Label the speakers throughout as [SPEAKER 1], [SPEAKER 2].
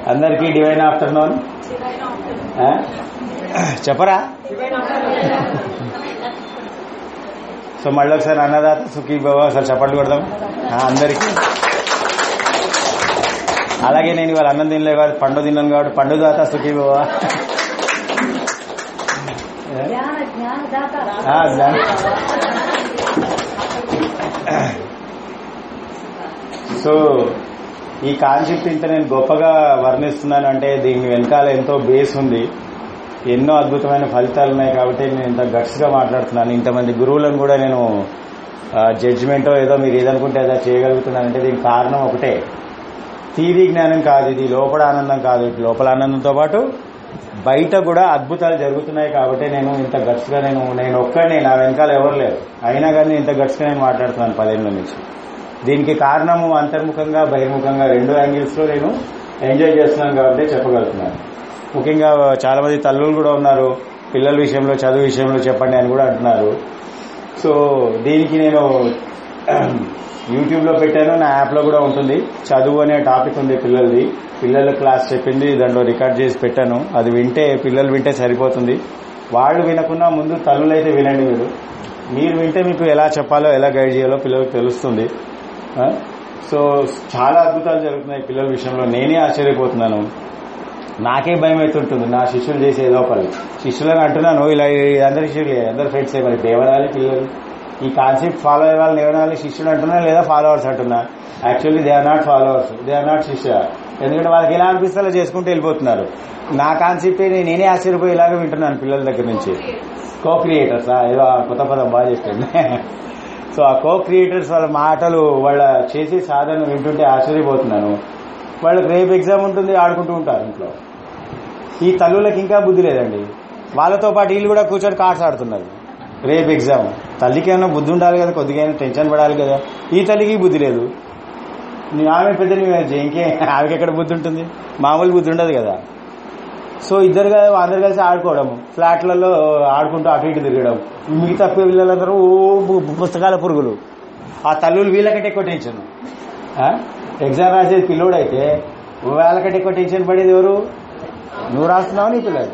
[SPEAKER 1] అందరికీ divine afternoon ఆ? చెప్పరా సో మళ్ళీ ఒకసారి అన్నదాత సుఖీ బాబా ఒకసారి చప్పట్లు కొడదాం ఆ, అందరికీ అలాగే నేను ఇవాళ అన్నం తినలే కాబట్టి పండు తిన్నాను కాబట్టి పండు దాత సుఖీ బాబా
[SPEAKER 2] జ్ఞాన జ్ఞానదాత
[SPEAKER 1] ఆ, జ్ఞాన- సో ఈ కాన్సెప్ట్ ఇంత నేను గొప్పగా వర్ణిస్తున్నాను అంటే దీని వెనకాల ఎంతో బేస్ ఉంది ఎన్నో అద్భుతమైన ఫలితాలు ఉన్నాయి కాబట్టి నేను ఇంత గట్స్ గా మాట్లాడుతున్నాను ఇంతమంది గురువులను కూడా నేను జడ్జిమెంటో ఏదో మీరు ఏదనుకుంటే అదా చేయగలుగుతున్నానంటే దీనికి కారణం ఒకటే థీరీ జ్ఞానం కాదు ఇది లోపల ఆనందం కాదు ఇది లోపల ఆనందంతో పాటు బయట కూడా అద్భుతాలు జరుగుతున్నాయి కాబట్టి నేను ఇంత గట్స్ గా నేను నేను ఒక్కడే నా వెనకాల ఎవరు లేరు అయినా కానీ ఇంత గట్స్ గా నేను మాట్లాడుతున్నాను పదేళ్ళ నుంచి దీనికి కారణము అంతర్ముఖంగా బహిర్ముఖంగా రెండు యాంగిల్స్ లో నేను ఎంజాయ్ చేస్తున్నాను కాబట్టి చెప్పగలుగుతున్నాను ముఖ్యంగా చాలా మంది తల్లులు కూడా ఉన్నారు పిల్లల విషయంలో చదువు విషయంలో చెప్పండి అని కూడా అంటున్నారు సో దీనికి నేను యూట్యూబ్ లో పెట్టాను నా యాప్ లో కూడా ఉంటుంది చదువు అనే టాపిక్ ఉంది పిల్లలది పిల్లల క్లాస్ చెప్పింది దాంట్లో రికార్డ్ చేసి పెట్టాను అది వింటే పిల్లలు వింటే సరిపోతుంది వాళ్ళు వినకుండా ముందు తల్లులైతే వినండి మీరు మీరు వింటే మీకు ఎలా చెప్పాలో ఎలా గైడ్ చేయాలో పిల్లలకు తెలుస్తుంది ఆ? సో చాలా అద్భుతాలు జరుగుతున్నాయి పిల్లల విషయంలో నేనే ఆశ్చర్యపోతున్నాను నాకే భయం అవుతుంటుంది నా శిష్యులు చేసే లోపల శిష్యులను అంటున్నాను ఇలా అందరి శిష్యులే అందరు ఫ్రెండ్స్ మరి దేవనాలి పిల్లలు ఈ కాన్సెప్ట్ ఫాలో అయ్యే వాళ్ళని ఏమనాలి శిష్యులు అంటున్నా లేదా ఫాలోవర్స్ అంటున్నా actually they are not followers they are not శిష్య ఎందుకంటే వాళ్ళకి ఎలా అనిపిస్తే అలా చేసుకుంటూ వెళ్ళిపోతున్నారు నా కాన్సెప్ట్ నేనే ఆశ్చర్యపోయేలాగా వింటున్నాను పిల్లల దగ్గర నుంచి కో క్రియేటర్స్ ఏదో ఆ కొత్త పదం బాగా చెప్పండి సో ఆ కో క్రియేటర్స్ వాళ్ళ మాటలు వాళ్ళ చేసే సాధన వింటుంటే ఆశ్చర్యపోతున్నాను వాళ్ళకి రేపు ఎగ్జామ్ ఉంటుంది ఆడుకుంటూ ఉంటారు ఇంట్లో ఈ తల్లులకు ఇంకా బుద్ధి లేదండి వాళ్ళతో పాటు వీళ్ళు కూడా కూర్చొని కార్డ్స్ ఆడుతున్నారు రేపు ఎగ్జామ్ తల్లికి ఏమైనా బుద్ధి ఉండాలి కదా కొద్దిగా అయినా టెన్షన్ పడాలి కదా ఈ తల్లికి బుద్ధి లేదు నీ ఆమె పెద్ద నీవే ఇంకే ఆమెకి ఎక్కడ బుద్ధి ఉంటుంది మామూలు బుద్ధి ఉండదు కదా సో ఇద్దరు కదా అందరు కలిసి ఆడుకోవడం ఫ్లాట్లలో ఆడుకుంటూ అటు ఇటు తిరగడం మిగతా పిల్లలందరూ ఓ పు- పుస్తకాల పురుగులు ఆ తల్లులు వీళ్ళకంటే ఎక్కువ టెన్షన్ ఆ? ఎగ్జామ్ రాసేది పిల్లోడైతే వాళ్ళకంటే ఎక్కువ టెన్షన్ పడేది ఎవరు నువ్వు రాస్తున్నావు నీ పిల్లలు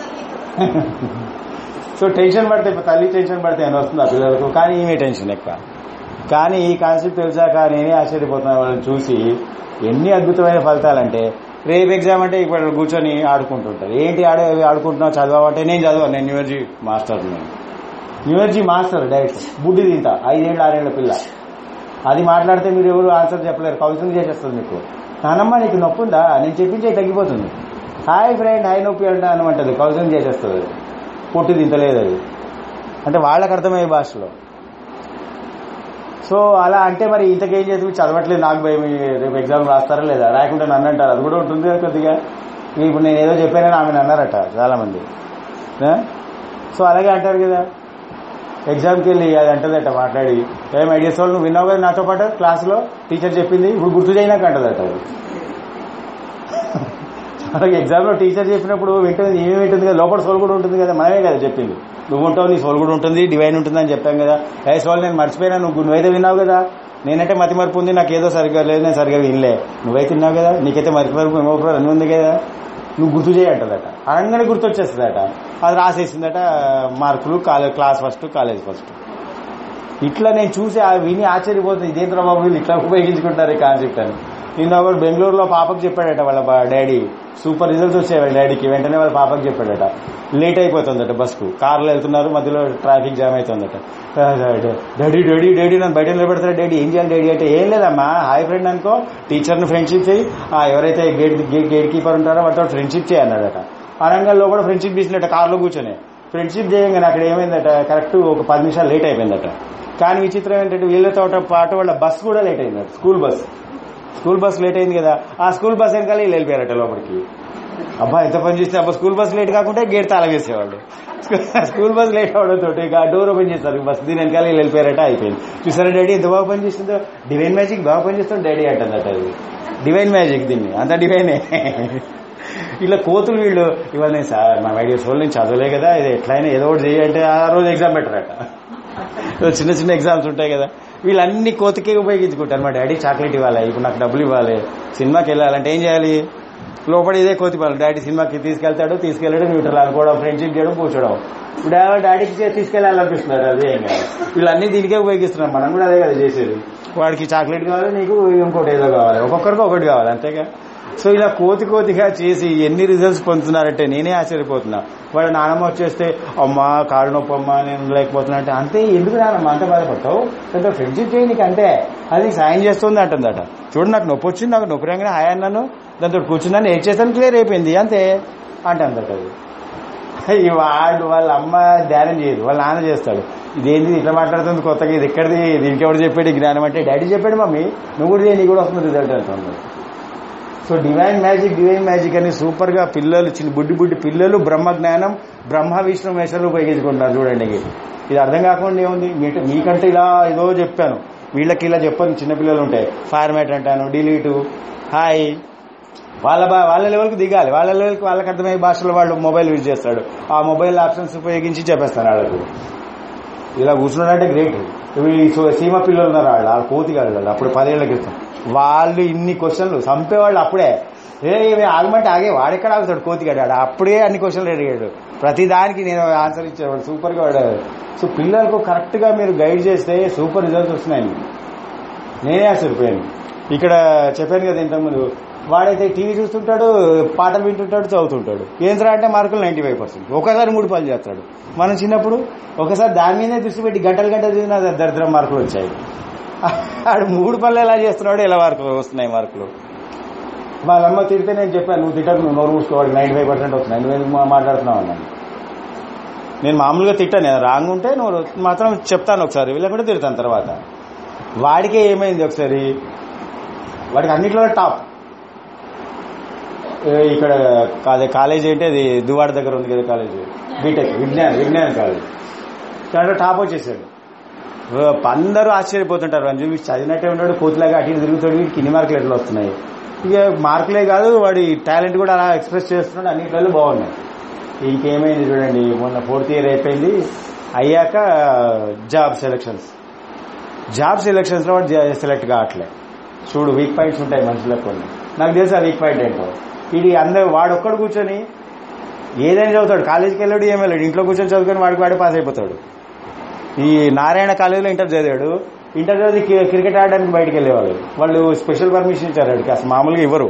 [SPEAKER 1] సో టెన్షన్ పడితే ఇప్పుడు తల్లి టెన్షన్ పడితే అని వస్తుంది ఆ పిల్లలకు కానీ ఈమె టెన్షన్ ఎక్కువ కానీ ఈ కాన్సెప్ట్ తెలిసాక నేనే ఆశ్చర్యపోతున్నాను వాళ్ళని చూసి ఎన్ని అద్భుతమైన ఫలితాలంటే రేపు ఎగ్జామ్ అంటే ఇప్పుడు కూర్చొని ఆడుకుంటుంటారు ఏంటి ఆడే ఆడుకుంటున్నావు చదవమంటే నేను చదవను నేను న్యూఎర్జీ మాస్టర్ నేను న్యూఎర్జీ మాస్టర్ డైరెక్ట్ బుడ్డి తింటా ఐదేళ్ళు ఆరేళ్ల పిల్ల అది మాట్లాడితే మీరు ఎవరు ఆన్సర్ చెప్పలేరు కౌన్సిలింగ్ చేసేస్తుంది మీకు నానమ్మ నీకు నొప్పి ఉందా నేను చెప్పించే తగ్గిపోతుంది హాయ్ ఫ్రెండ్ హాయ్ నొప్పి అంటా అనమంటది కౌన్సిలింగ్ చేసేస్తుంది అది పొట్టు తింటలేదు అది అంటే వాళ్ళకి అర్థమయ్యే భాషలో సో అలా అంటే మరి ఇంతకేం చేసి చదవట్లేదు నాకు భయం రేపు ఎగ్జామ్ రాస్తారా లేదా రాయకుండా నన్ను అంటారు అది కూడా ఉంటుంది కదా కొద్దిగా ఇప్పుడు నేను ఏదో చెప్పానని ఆమె అన్నారట చాలా మంది ఆ? సో అలాగే అంటారు కదా ఎగ్జామ్కి వెళ్ళి అది అంటదట మాట్లాడి ఏం ఐడియాస్ వాళ్ళు నువ్వు విన్నావు కదా నాతో పాటు క్లాసులో టీచర్ చెప్పింది ఇప్పుడు గుర్తు చేయనాక అంటదట అది అలాగే ఎగ్జామ్లో టీచర్ చెప్పినప్పుడు వింటుంది ఏమి వింటుంది కదా లోపల సోల్ కూడా ఉంటుంది కదా మనమే కదా చెప్పింది నువ్వు ఉంటావు నీ సోల్ కూడా ఉంటుంది డివైన్ ఉంటుంది అని చెప్పాం కదా ఏ సోల్ నేను మర్చిపోయినా నువ్వు నువ్వైతే విన్నావు కదా నేనంటే మతి మరుపు ఉంది నాకు ఏదో సరిగ్గా లేదు నేను సరిగ్గా వినలే నువ్వైతే విన్నావు కదా నీకైతే మతి మరుపు ఏమో అన్నీ ఉంది కదా నువ్వు గుర్తు చేయంటదట అనగానే గుర్తొచ్చేస్తుందట అది రాసేసిందట మార్కులు college class first college first ఇట్లా నేను చూసి ఆ విని ఆశ్చర్యపోతుంది ఇదేంద్ర బాబు వీళ్ళు ఇట్లా ఉపయోగించుకుంటారు ఈ కాన్సెప్ట్ అని నిన్న ఒకడు బెంగళూరులో పాపకు చెప్పాడట వాళ్ళ బా- డాడీ సూపర్ రిజల్ట్స్ వచ్చాయి వాళ్ళ డాడీకి వెంటనే వాళ్ళ పాపకు చెప్పాడట లేట్ అయిపోతుందట బస్కు కార్లో వెళ్తున్నారు మధ్యలో ట్రాఫిక్ జామ్ అవుతుందట డాడీ డాడీ డాడీ నన్ను బయట నిలబెడతారు డాడీ ఏం చేయాలి డాడీ అంటే ఏం లేదమ్మా హాయ్ ఫ్రెండ్ అనుకో టీచర్ని ఫ్రెండ్షిప్ చేయి ఆ, ఎవరైతే గేట్ గేట్ గేట్ కీపర్ ఉంటారో వాళ్ళతో ఫ్రెండ్షిప్ చేయన్నాడట అనంగల్లో కూడా ఫ్రెండ్షిప్ చేసినట్ట కార్లో కూర్చొని ఫ్రెండ్షిప్ చేయగానే అక్కడ ఏమైందట కరెక్ట్ ఒక పది నిమిషాలు లేట్ అయిపోయిందట కానీ విచిత్రం ఏంటంటే వీళ్ళతో పాటు వాళ్ళ బస్ కూడా లేట్ అయిందట school bus school bus late అయింది కదా ఆ స్కూల్ బస్ వెనకాల వీళ్ళు వెళ్ళిపోయారట లోపలికి అబ్బా ఎంత పని చేస్తే అబ్బా స్కూల్ బస్ లేట్ కాకుంటే గేట్ తాళం వేసేవాళ్ళు స్కూల్ బస్ లేట్ అవడంతో ఇక డోర్ ఓపెన్ చేస్తారు బస్ దీని వెనకాల వీళ్ళు వెళ్ళిపోయారట అయిపోయింది చూసారా డాడీ ఎంత బాగా పని చేస్తుందో డివైన్ మ్యాజిక్ బాగా పని చేస్తాం డాడీ అంటుందట అది డివైన్ మ్యాజిక్ దీన్ని అంత డివైనే ఇలా కోతులు వీళ్ళు ఇవాళ నేను సార్ మా ఐడియాస్ వాళ్ళు నేను చదవలే కదా ఇది ఎట్లయినా ఏదో ఒకటి చేయంటే ఆ రోజు ఎగ్జామ్ పెట్టరట సో చిన్న చిన్న ఎగ్జామ్స్ ఉంటాయి కదా వీళ్ళన్ని కోతికే ఉపయోగించుకుంటారు మా డాడీ చాక్లెట్ ఇవ్వాలి ఇప్పుడు నాకు డబ్బులు ఇవ్వాలి సినిమాకి వెళ్ళాలంటే ఏం చేయాలి లోపల ఇదే కోతి పనులు డాడీ సినిమాకి తీసుకెళ్తాడు తీసుకెళ్ళడం న్యూట్రల్ అనుకోవడం ఫ్రెండ్షిప్ చేయడం కూర్చోవడం ఇప్పుడు ఎవరో డాడీకి చే- తీసుకెళ్ళాలనిపిస్తున్నారు అదే ఏం కాదు వీళ్ళన్నీ దీనికే ఉపయోగిస్తున్నాం మనం కూడా అదే కదా చేసేది వాడికి చాక్లెట్ కావాలి నీకు ఇంకోటి ఏదో కావాలి ఒక్కొక్కరికి ఒకటి కావాలి అంతేగా సో ఇలా కోతి కోతిగా చేసి ఎన్ని రిజల్ట్స్ పొందుతున్నారంటే నేనే ఆశ్చర్యపోతున్నా వాడు నానమ్మ వచ్చేస్తే అమ్మా కాళ్ళు నొప్పి అమ్మా నేను లేకపోతున్నా అంటే అంతే ఎందుకు నానమ్మ అంత బాధపడతావు కొంత ఫ్రెండ్షిప్ చేయి నీకు అంతే అది సాయం చేస్తుంది అంటుందట చూడు నాకు నొప్పి వచ్చింది నాకు నొప్పి రాగానే హాయ్ అన్నాను దాంతో కూర్చున్నాను ఏం చేశాను క్లియర్ అయిపోయింది అంతే అంటుందట అది ఈ వాడు వాళ్ళ అమ్మ ధ్యానం చేయదు వాళ్ళ నాన్న చేస్తాడు ఇదేంటి ఇట్లా మాట్లాడుతుంది కొత్తగా ఇది ఎక్కడిది దీనికి ఎవరు చెప్పాడు ఈ జ్ఞానం అంటే డాడీ చెప్పాడు మమ్మీ నువ్వు కూడా చేయి, నీకు కూడా వస్తుంది రిజల్ట్ అంటుంది so divine magic divine magic అని సూపర్ గా పిల్లలు చిన్న బుడ్డి బుడ్డి పిల్లలు బ్రహ్మ జ్ఞానం బ్రహ్మ విష్ణు మేషాలు ఉపయోగించుకుంటున్నారు చూడండి ఇది. ఇది అర్థం కాకుండా ఏముంది మీ- మీకంటే ఇలా ఏదో చెప్పాను వీళ్ళకి ఇలా చెప్పాను చిన్నపిల్లలు ఉంటాయి ఫార్మాట్ అంటాను డిలీటు హాయ్ వాళ్ళ బా- వాళ్ళ లెవెల్కి దిగాలి వాళ్ళ లెవెల్కి వాళ్ళకి అర్థమయ్యే భాషలో వాళ్ళు మొబైల్ యూజ్ చేస్తాడు ఆ మొబైల్ ఆప్షన్స్ ఉపయోగించి చెప్పేస్తాను వాళ్ళకు ఇలా కూర్చున్నాడంటే గ్రేట్ ఇవి సో- సీమ పిల్లలు ఉన్నారు వాళ్ళు వాళ్ళ కోతిగాళ్ళు వాళ్ళు అప్పుడు పదేళ్ల క్రితం వాళ్ళు ఇన్ని క్వశ్చన్లు చంపేవాళ్ళు అప్పుడే ఏ ఇవి ఆగమంటే ఆగే వాడెక్కడ ఆగుతాడు కోతిగాడు ఆడ అప్పుడే అన్ని క్వశ్చన్లు అడిగాడు ప్రతి దానికి నేను ఆన్సర్ ఇచ్చేవాడు సూపర్ గా వాడాడు సో పిల్లలకు కరెక్ట్ గా మీరు గైడ్ చేస్తే సూపర్ రిజల్ట్స్ వస్తున్నాయి నేనే ఆశ్చర్యపోయాను ఇక్కడ చెప్పాను కదా ఇంతకుముందు వాడైతే టీవీ చూస్తుంటాడు పాటలు వింటుంటాడు చదువుతుంటాడు ఏంద్రా అంటే మార్కులు నైన్టీ ఫైవ్ పర్సెంట్ ఒకసారి మూడు పనులు చేస్తాడు మనం చిన్నప్పుడు ఒకసారి దాని మీదే దృష్టి పెట్టి గంటలు గంటలు చదివిన దరిద్రం మార్కులు వచ్చాయి ఆడు మూడు పనులు ఎలా చేస్తున్నాడు ఎలా మార్కులు వస్తున్నాయి మార్కులు వాళ్ళమ్మ తిడితే నేను చెప్పాను నువ్వు తిట్టకు నువ్వు నోరు మూసుకోవాలి నైన్టీ ఫైవ్ పర్సెంట్ వస్తున్నాయి నువ్వు ఎందుకు మా- మాట్లాడుతున్నావు అన్నాను నేను మామూలుగా తిట్టాను నేను రాంగ్ ఉంటే నువ్వు మాత్రం చెప్తాను ఒకసారి వీళ్ళకుంటే తిడతాను తర్వాత వాడికే ఏమైంది ఒకసారి వాడికి అన్నిట్లో టాప్ ఏ, ఇక్కడ అదే కాలేజ్ ఏంటి అది దువాడ దగ్గర ఉంది కదా college B Tech Vignan Vignan college దాంట్లో టాప్ వచ్చేసాడు ఓ, అందరూ ఆశ్చర్యపోతుంటారు అని చూసి చదివినట్టే ఉన్నాడు కోతిలాగా అటు ఇటు తిరుగుతాడు వీడికి ఇన్ని మార్కులు ఎట్లా వస్తున్నాయి ఇక మార్కులే కాదు వాడి టాలెంట్ కూడా అలా ఎక్స్ప్రెస్ చేస్తున్నాడు అన్నిట్లలో బాగున్నాయి ఇంకేమైంది చూడండి మొన్న ఫోర్త్ ఇయర్ అయిపోయింది అయ్యాక జాబ్ సెలక్షన్స్ జాబ్ సెలక్షన్స్ లో వాడు జా- సెలెక్ట్ కావట్లే చూడు వీక్ పాయింట్స్ ఉంటాయి మనుషులకు కొన్ని నాకు తెలుసు ఆ వీక్ పాయింట్ ఏంటో ఇది అందరూ వాడు ఒక్కడు కూర్చొని ఏదైనా చదువుతాడు కాలేజీకి వెళ్ళాడు ఏం వెళ్ళాడు ఇంట్లో కూర్చొని చదువుకొని వాడికి వాడే పాస్ అయిపోతాడు ఈ నారాయణ కాలేజీలో ఇంటర్ చదివాడు ఇంటర్ చదివి కి- క్రికెట్ ఆడడానికి బయటకు వెళ్ళేవాళ్ళు వాళ్ళు స్పెషల్ పర్మిషన్ ఇచ్చారు వాడికి అసలు మామూలుగా ఇవ్వరు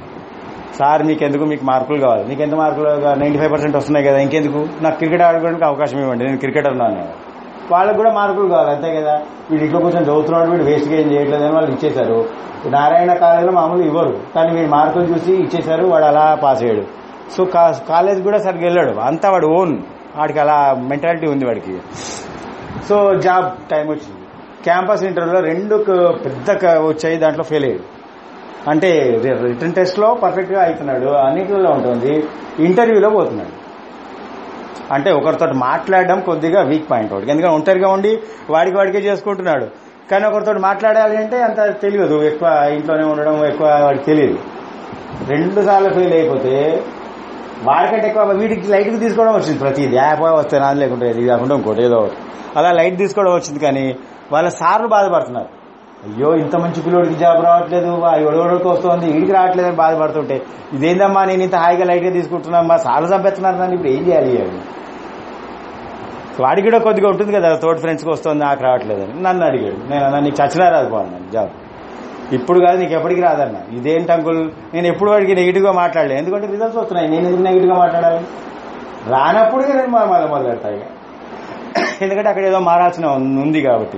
[SPEAKER 1] సార్ మీకు ఎందుకు మీకు మార్కులు కావాలి నీకు ఎంత మార్కులు నైన్టీ ఫైవ్ పర్సెంట్ వస్తున్నాయి కదా ఇంకెందుకు నాకు క్రికెట్ ఆడుకోవడానికి అవకాశం ఇవ్వండి నేను క్రికెటర్ అన్నాను వాళ్ళకు కూడా మార్కులు కావాలి అంతే కదా వీడు ఇంట్లో కూర్చొని చదువుతున్నాడు వీడు వేస్ట్గా ఏం చేయట్లేదు అని వాళ్ళు ఇచ్చేశారు నారాయణ కాలేజీలో మామూలు ఇవ్వరు కానీ వీడు మార్కులు చూసి ఇచ్చేశారు వాడు అలా పాస్ అయ్యాడు సో కా- కాలేజ్ కూడా సరిగ్గా వెళ్ళాడు అంతా వాడు ఓన్ వాడికి అలా మెంటాలిటీ ఉంది వాడికి సో జాబ్ టైం వచ్చింది క్యాంపస్ ఇంటర్వ్యూలో రెండు క- పెద్ద క- వచ్చాయి దాంట్లో ఫెయిల్ అయ్యాడు అంటే రిటర్న్ టెస్ట్ లో పర్ఫెక్ట్ గా అవుతున్నాడు అన్నిటిలో ఉంటుంది ఇంటర్వ్యూలో పోతున్నాడు అంటే ఒకరితో మాట్లాడడం కొద్దిగా వీక్ పాయింట్ వాడికి ఎందుకంటే ఒంటరిగా ఉండి వాడికి వాడికే చేసుకుంటున్నాడు కానీ ఒకరితో మాట్లాడాలి అంటే అంత తెలియదు ఎక్కువ ఇంట్లోనే ఉండడం ఎక్కువ వాడికి తెలియదు రెండు సార్లు ఫెయిల్ అయిపోతే వాడికంటే ఎక్కువ వీడికి లైట్కి తీసుకోవడం వచ్చింది ప్రతిదీ యాప్ వస్తే నాది లేకుంటే ఇది కాకుండా ఇంకోటి ఏదో ఒకటి అలా లైట్ తీసుకోవడం వచ్చింది కానీ వాళ్ళ సార్లు బాధపడుతున్నారు అయ్యో ఇంత మంచి పిల్లోడికి జాబ్ రావట్లేదు ఎవడెవడికి వస్తుంది వీడికి రావట్లేదు అని బాధపడుతుంటే ఇదేందమ్మా నేను ఇంత హాయిగా లైట్ గా తీసుకుంటున్నా మా సార్లు చంపేస్తున్నారు నన్ను ఇప్పుడు ఏం చేయాలి అని వాడికి కూడా కొద్దిగా ఉంటుంది కదా తోటి ఫ్రెండ్స్కి వస్తుంది నాకు రావట్లేదని నన్ను అడిగాడు నేను అన్నా నీకు చచ్చినా రాదు పోన్నాను జాబ్ ఇప్పుడు కాదు నీకు ఎప్పటికి రాదన్న ఇదేంటి అంకుల్ నేను ఎప్పుడు వాడికి నెగిటివ్ గా మాట్లాడలేదు ఎందుకంటే రిజల్ట్స్ వస్తున్నాయి నేను ఎందుకు నెగిటివ్ గా మాట్లాడాలి రానప్పుడు నేను మళ్ళీ మళ్ళీ మొదలెడతా ఇక ఎందుకంటే అక్కడ ఏదో మారాల్సిన ఉంది కాబట్టి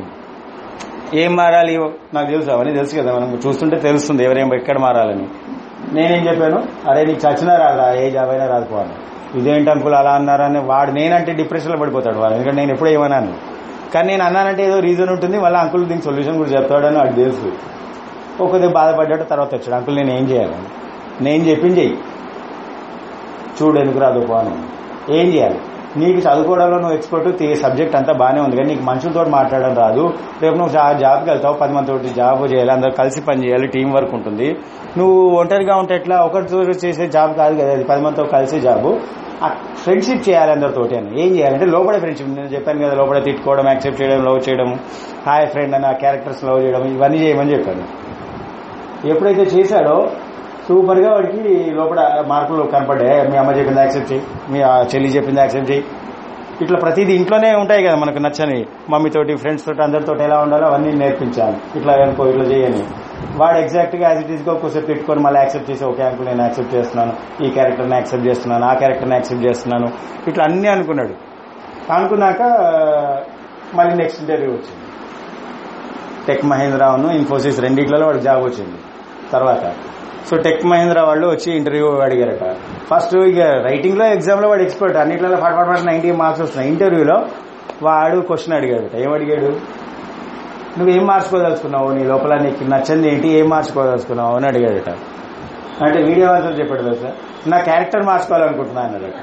[SPEAKER 1] ఏం మారాలి నాకు తెలుసు అవన్నీ తెలుసు కదా మనం చూస్తుంటే తెలుస్తుంది ఎవరేం ఎక్కడ మారాలని నేనేం చెప్పాను అరే నీకు చచ్చినా రాదా ఏ జాబ్ అయినా రాదుకోవాలి ఇదేంటి అంకుల్ అలా అన్నారని వాడు నేనంటే డిప్రెషన్లో పడిపోతాడు వాడు ఎందుకంటే నేను ఎప్పుడూ ఏమన్నాను కానీ నేను అన్నానంటే ఏదో రీజన్ ఉంటుంది మళ్ళీ అంకుల్ దీనికి సొల్యూషన్ కూడా చెప్తాడని వాడికి తెలుసు ఒక్కదే బాధపడ్డాడు తర్వాత వచ్చాడు అంకుల్ నేను ఏం చేయాలి నేను చెప్పింది చెయ్యి చూడు ఎందుకు రాదు పో అని ఏం చేయాలి నీకు చదువుకోవడంలో నువ్వు ఎక్స్పర్ట్ సబ్జెక్ట్ అంతా బాగానే ఉంది కానీ నీకు మనుషులతో మాట్లాడడం రాదు రేపు నువ్వు జా- జాబ్కి వెళ్తావు పది మంది తోటి జాబ్ చేయాలి అందరూ కలిసి పని చేయాలి టీం వర్క్ ఉంటుంది నువ్వు ఒంటరిగా ఉంటే ఎట్లా ఒకరితో చేసే జాబ్ కాదు కదా అది పది మందితో కలిసే జాబ్ ఆ ఫ్రెండ్షిప్ చేయాలి అందరితోటి అని ఏం చేయాలంటే లోపల ఫ్రెండ్షిప్ నేను చెప్పాను కదా లోపల తిట్టుకోవడం యాక్సెప్ట్ చేయడం లవ్ చేయడం హాయ్ ఫ్రెండ్ అని ఆ క్యారెక్టర్స్ లవ్ చేయడం ఇవన్నీ చేయమని చెప్పాను ఎప్పుడైతే చేశాడో సూపర్ గా వాడికి లోపల మార్కులు కనపడ్డాయి మీ అమ్మ చెప్పింది యాక్సెప్ట్ చేయి మీ ఆ చెల్లి చెప్పింది యాక్సెప్ట్ చేయి ఇట్లా ప్రతిదీ ఇంట్లోనే ఉంటాయి కదా మనకు నచ్చని మమ్మీతోటి ఫ్రెండ్స్ తోటి అందరితో ఎలా ఉండాలో అవన్నీ నేర్పించాను ఇట్లా అనుకో ఇట్లా చేయని వాడు ఎగ్జాక్ట్ గా యాజ్ ఇట్ ఈస్ గా ఒకసేపు పెట్టుకొని మళ్ళీ యాక్సెప్ట్ చేసి ఓకే అంకుల్ నేను యాక్సెప్ట్ చేస్తున్నాను ఈ క్యారెక్టర్ని యాక్సెప్ట్ చేస్తున్నాను ఆ క్యారెక్టర్ని యాక్సెప్ట్ చేస్తున్నాను ఇట్లా అన్నీ అనుకున్నాడు అనుకున్నాక మళ్ళీ నెక్స్ట్ ఇంటర్వ్యూ వచ్చింది టెక్ మహేంద్రాను ఇన్ఫోసిస్ రెండిట్లలో వాడికి జాబ్ వచ్చింది తర్వాత సో టెక్ మహేంద్ర వాళ్ళు వచ్చి ఇంటర్వ్యూ అడిగారట ఫస్ట్ ఇక రైటింగ్ లో ఎగ్జామ్ లో వాడు ఎక్స్పర్ట్ అన్నిట్లలో ఫాట్ ఫాట్ ఫాట్ నైన్టీ మార్క్స్ వస్తున్నాయి ఇంటర్వ్యూలో వాడు క్వశ్చన్ అడిగాడట ఏం అడిగాడు నువ్వేం మార్చుకోదలుచుకున్నావు నీ లోపల నీకు నచ్చింది ఏంటి ఏం మార్చుకోదలుచుకున్నావు అని అడిగాడట అంటే వీడియో ఆన్సర్ చెప్పాడు కదా సార్ నా క్యారెక్టర్ మార్చుకోవాలనుకుంటున్నా అన్నాడట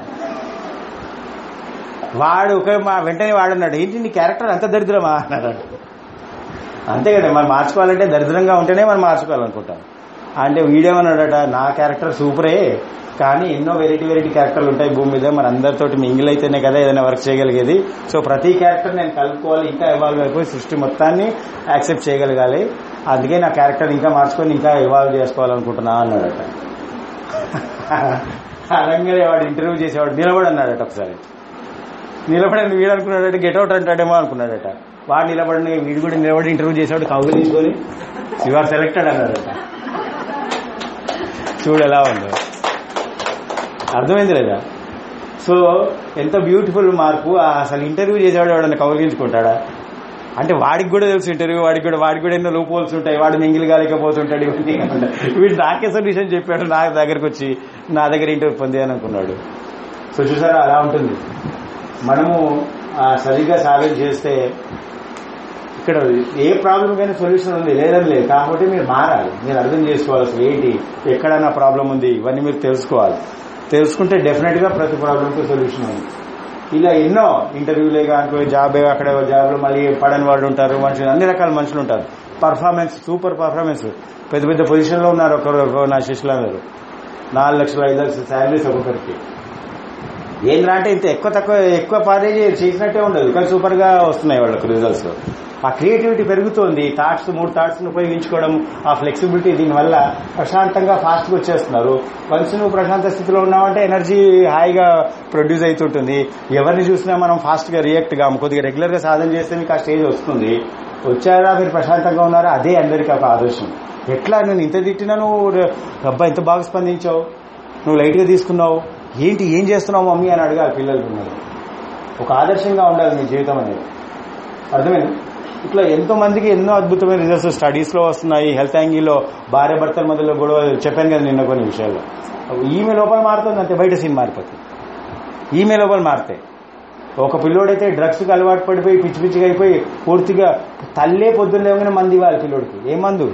[SPEAKER 1] వాడు ఒక మా వెంటనే వాడు అన్నాడు ఏంటి నీ క్యారెక్టర్ అంత దరిద్రమా అన్నాడు అంతే కదా మనం మార్చుకోవాలంటే దరిద్రంగా ఉంటేనే మనం మార్చుకోవాలనుకుంటాం అంటే వీడేమన్నాడట నా క్యారెక్టర్ సూపరే కానీ ఎన్నో వెరైటీ వెరైటీ క్యారెక్టర్లు ఉంటాయి భూమి మీద మన అందరితోటి మింగిల్ అయితేనే కదా ఏదైనా వర్క్ చేయగలిగేది సో ప్రతి క్యారెక్టర్ నేను కలుపుకోవాలి ఇంకా ఇవాల్వ్ అయిపోయి సృష్టి మొత్తాన్ని యాక్సెప్ట్ చేయగలగాలి అందుకే నా క్యారెక్టర్ ఇంకా మార్చుకొని ఇంకా ఇవాల్వ్ చేసుకోవాలనుకుంటున్నా అన్నాడట అనగానే వాడు ఇంటర్వ్యూ చేసేవాడు నిలబడి అన్నాడట ఒకసారి నిలబడి వీడు అనుకున్నాడట గెట్అవుట్ అంటాడేమో అనుకున్నాడట వాడు నిలబడిన వీడు కూడా నిలబడి ఇంటర్వ్యూ చేసేవాడు కౌలు తీసుకొని ఆర్ సెలెక్టెడ్ అన్నాడట చూడు ఎలా ఉందో అర్థమైంది లేదా సో ఎంత బ్యూటిఫుల్ మార్పు ఆ అసలు ఇంటర్వ్యూ చేసేవాడు ఎవడన్నా కౌగిలించుకుంటాడా అంటే వాడికి కూడా తెలుసు ఇంటర్వ్యూ వాడికి కూడా వాడికి కూడా ఎన్నో లూప్ హోల్స్ ఉంటాయి వాడు మింగిల్ కాలేకపోతుంటాడు ఇవన్నీ ఉంటాయి. వీడు నాకే సొల్యూషన్ చెప్పాడు నా దగ్గరకు వచ్చి నా దగ్గర ఇంటర్వ్యూ పొందాను అనుకున్నాడు సో చూసారా అలా ఉంటుంది మనము ఆ సరిగ్గా సాధన చేస్తే ఇక్కడ ఏ ప్రాబ్లం కైనా సొల్యూషన్ ఉంది లేదని లేదు కాకపోతే మీరు మారాలి మీరు అర్థం చేసుకోవాలి అసలు ఏంటి ఎక్కడ నా ప్రాబ్లం ఉంది ఇవన్నీ మీరు తెలుసుకోవాలి తెలుసుకుంటే డెఫినెట్ గా ప్రతి ప్రాబ్లంకి సొల్యూషన్ ఉంది ఇలా ఎన్నో ఇంటర్వ్యూలే కానుకో జాబ్ అక్కడ జాబ్లో మళ్ళీ పడని వాళ్ళు ఉంటారు మనుషులు అన్ని రకాల మనుషులు ఉంటారు పర్ఫార్మెన్స్ సూపర్ పర్ఫార్మెన్స్ పెద్ద పెద్ద పొజిషన్లో ఉన్నారు ఒకరు ఒకరు నా శిష్యులు అందరూ నాలుగు లక్షల ఐదు లక్షల శాలరీస్ ఒక్కొక్కరికి ఏంద్రా అంటే ఇంత ఎక్కువ తక్కువ ఎక్కువ పారే చేసినట్టే ఉండదు కానీ సూపర్ గా వస్తున్నాయి వాళ్ళకి రిజల్ట్స్ ఆ క్రియేటివిటీ పెరుగుతోంది థాట్స్ మూడు థాట్స్ ఉపయోగించుకోవడం ఆ ఫ్లెక్సిబిలిటీ దీనివల్ల ప్రశాంతంగా ఫాస్ట్ గా వచ్చేస్తున్నారు వన్స్ నువ్వు ప్రశాంత స్థితిలో ఉన్నావంటే ఎనర్జీ హాయిగా ప్రొడ్యూస్ అవుతుంటుంది ఎవరిని చూసినా మనం ఫాస్ట్ గా రియాక్ట్ కాము కొద్దిగా రెగ్యులర్ గా సాధన చేస్తే మీకు ఆ స్టేజ్ వస్తుంది వచ్చారా మీరు ప్రశాంతంగా ఉన్నారా అదే అందరికీ ఒక ఆదర్శం ఎట్లా నేను ఇంత తిట్టినా నువ్వు అబ్బా ఇంత బాగా స్పందించావు నువ్వు లైట్ గా తీసుకున్నావు ఏంటి ఏం చేస్తున్నావు మమ్మీ అని అడగాలి పిల్లలు ఉన్నారు ఒక ఆదర్శంగా ఉండాలి మీ జీవితం అనేది అర్థమైంది ఇట్లా ఎంతో మందికి ఎన్నో అద్భుతమైన రిజల్ట్స్ స్టడీస్ లో వస్తున్నాయి హెల్త్ యాంగిల్లో భార్య భర్తల మధ్యలో గొడవ చెప్పాను కదా నిన్న కొన్ని విషయాల్లో ఈమె లోపల మారుతుంది అంతే బయట సీన్ మారిపోతుంది ఈమె లోపల మారితే ఒక పిల్లోడైతే డ్రగ్స్ కి అలవాటు పడిపోయి పిచ్చి పిచ్చిగా అయిపోయి పూర్తిగా తల్లే పొద్దున్న లేవగానే మంది ఇవ్వాలి పిల్లోడికి ఏ మందు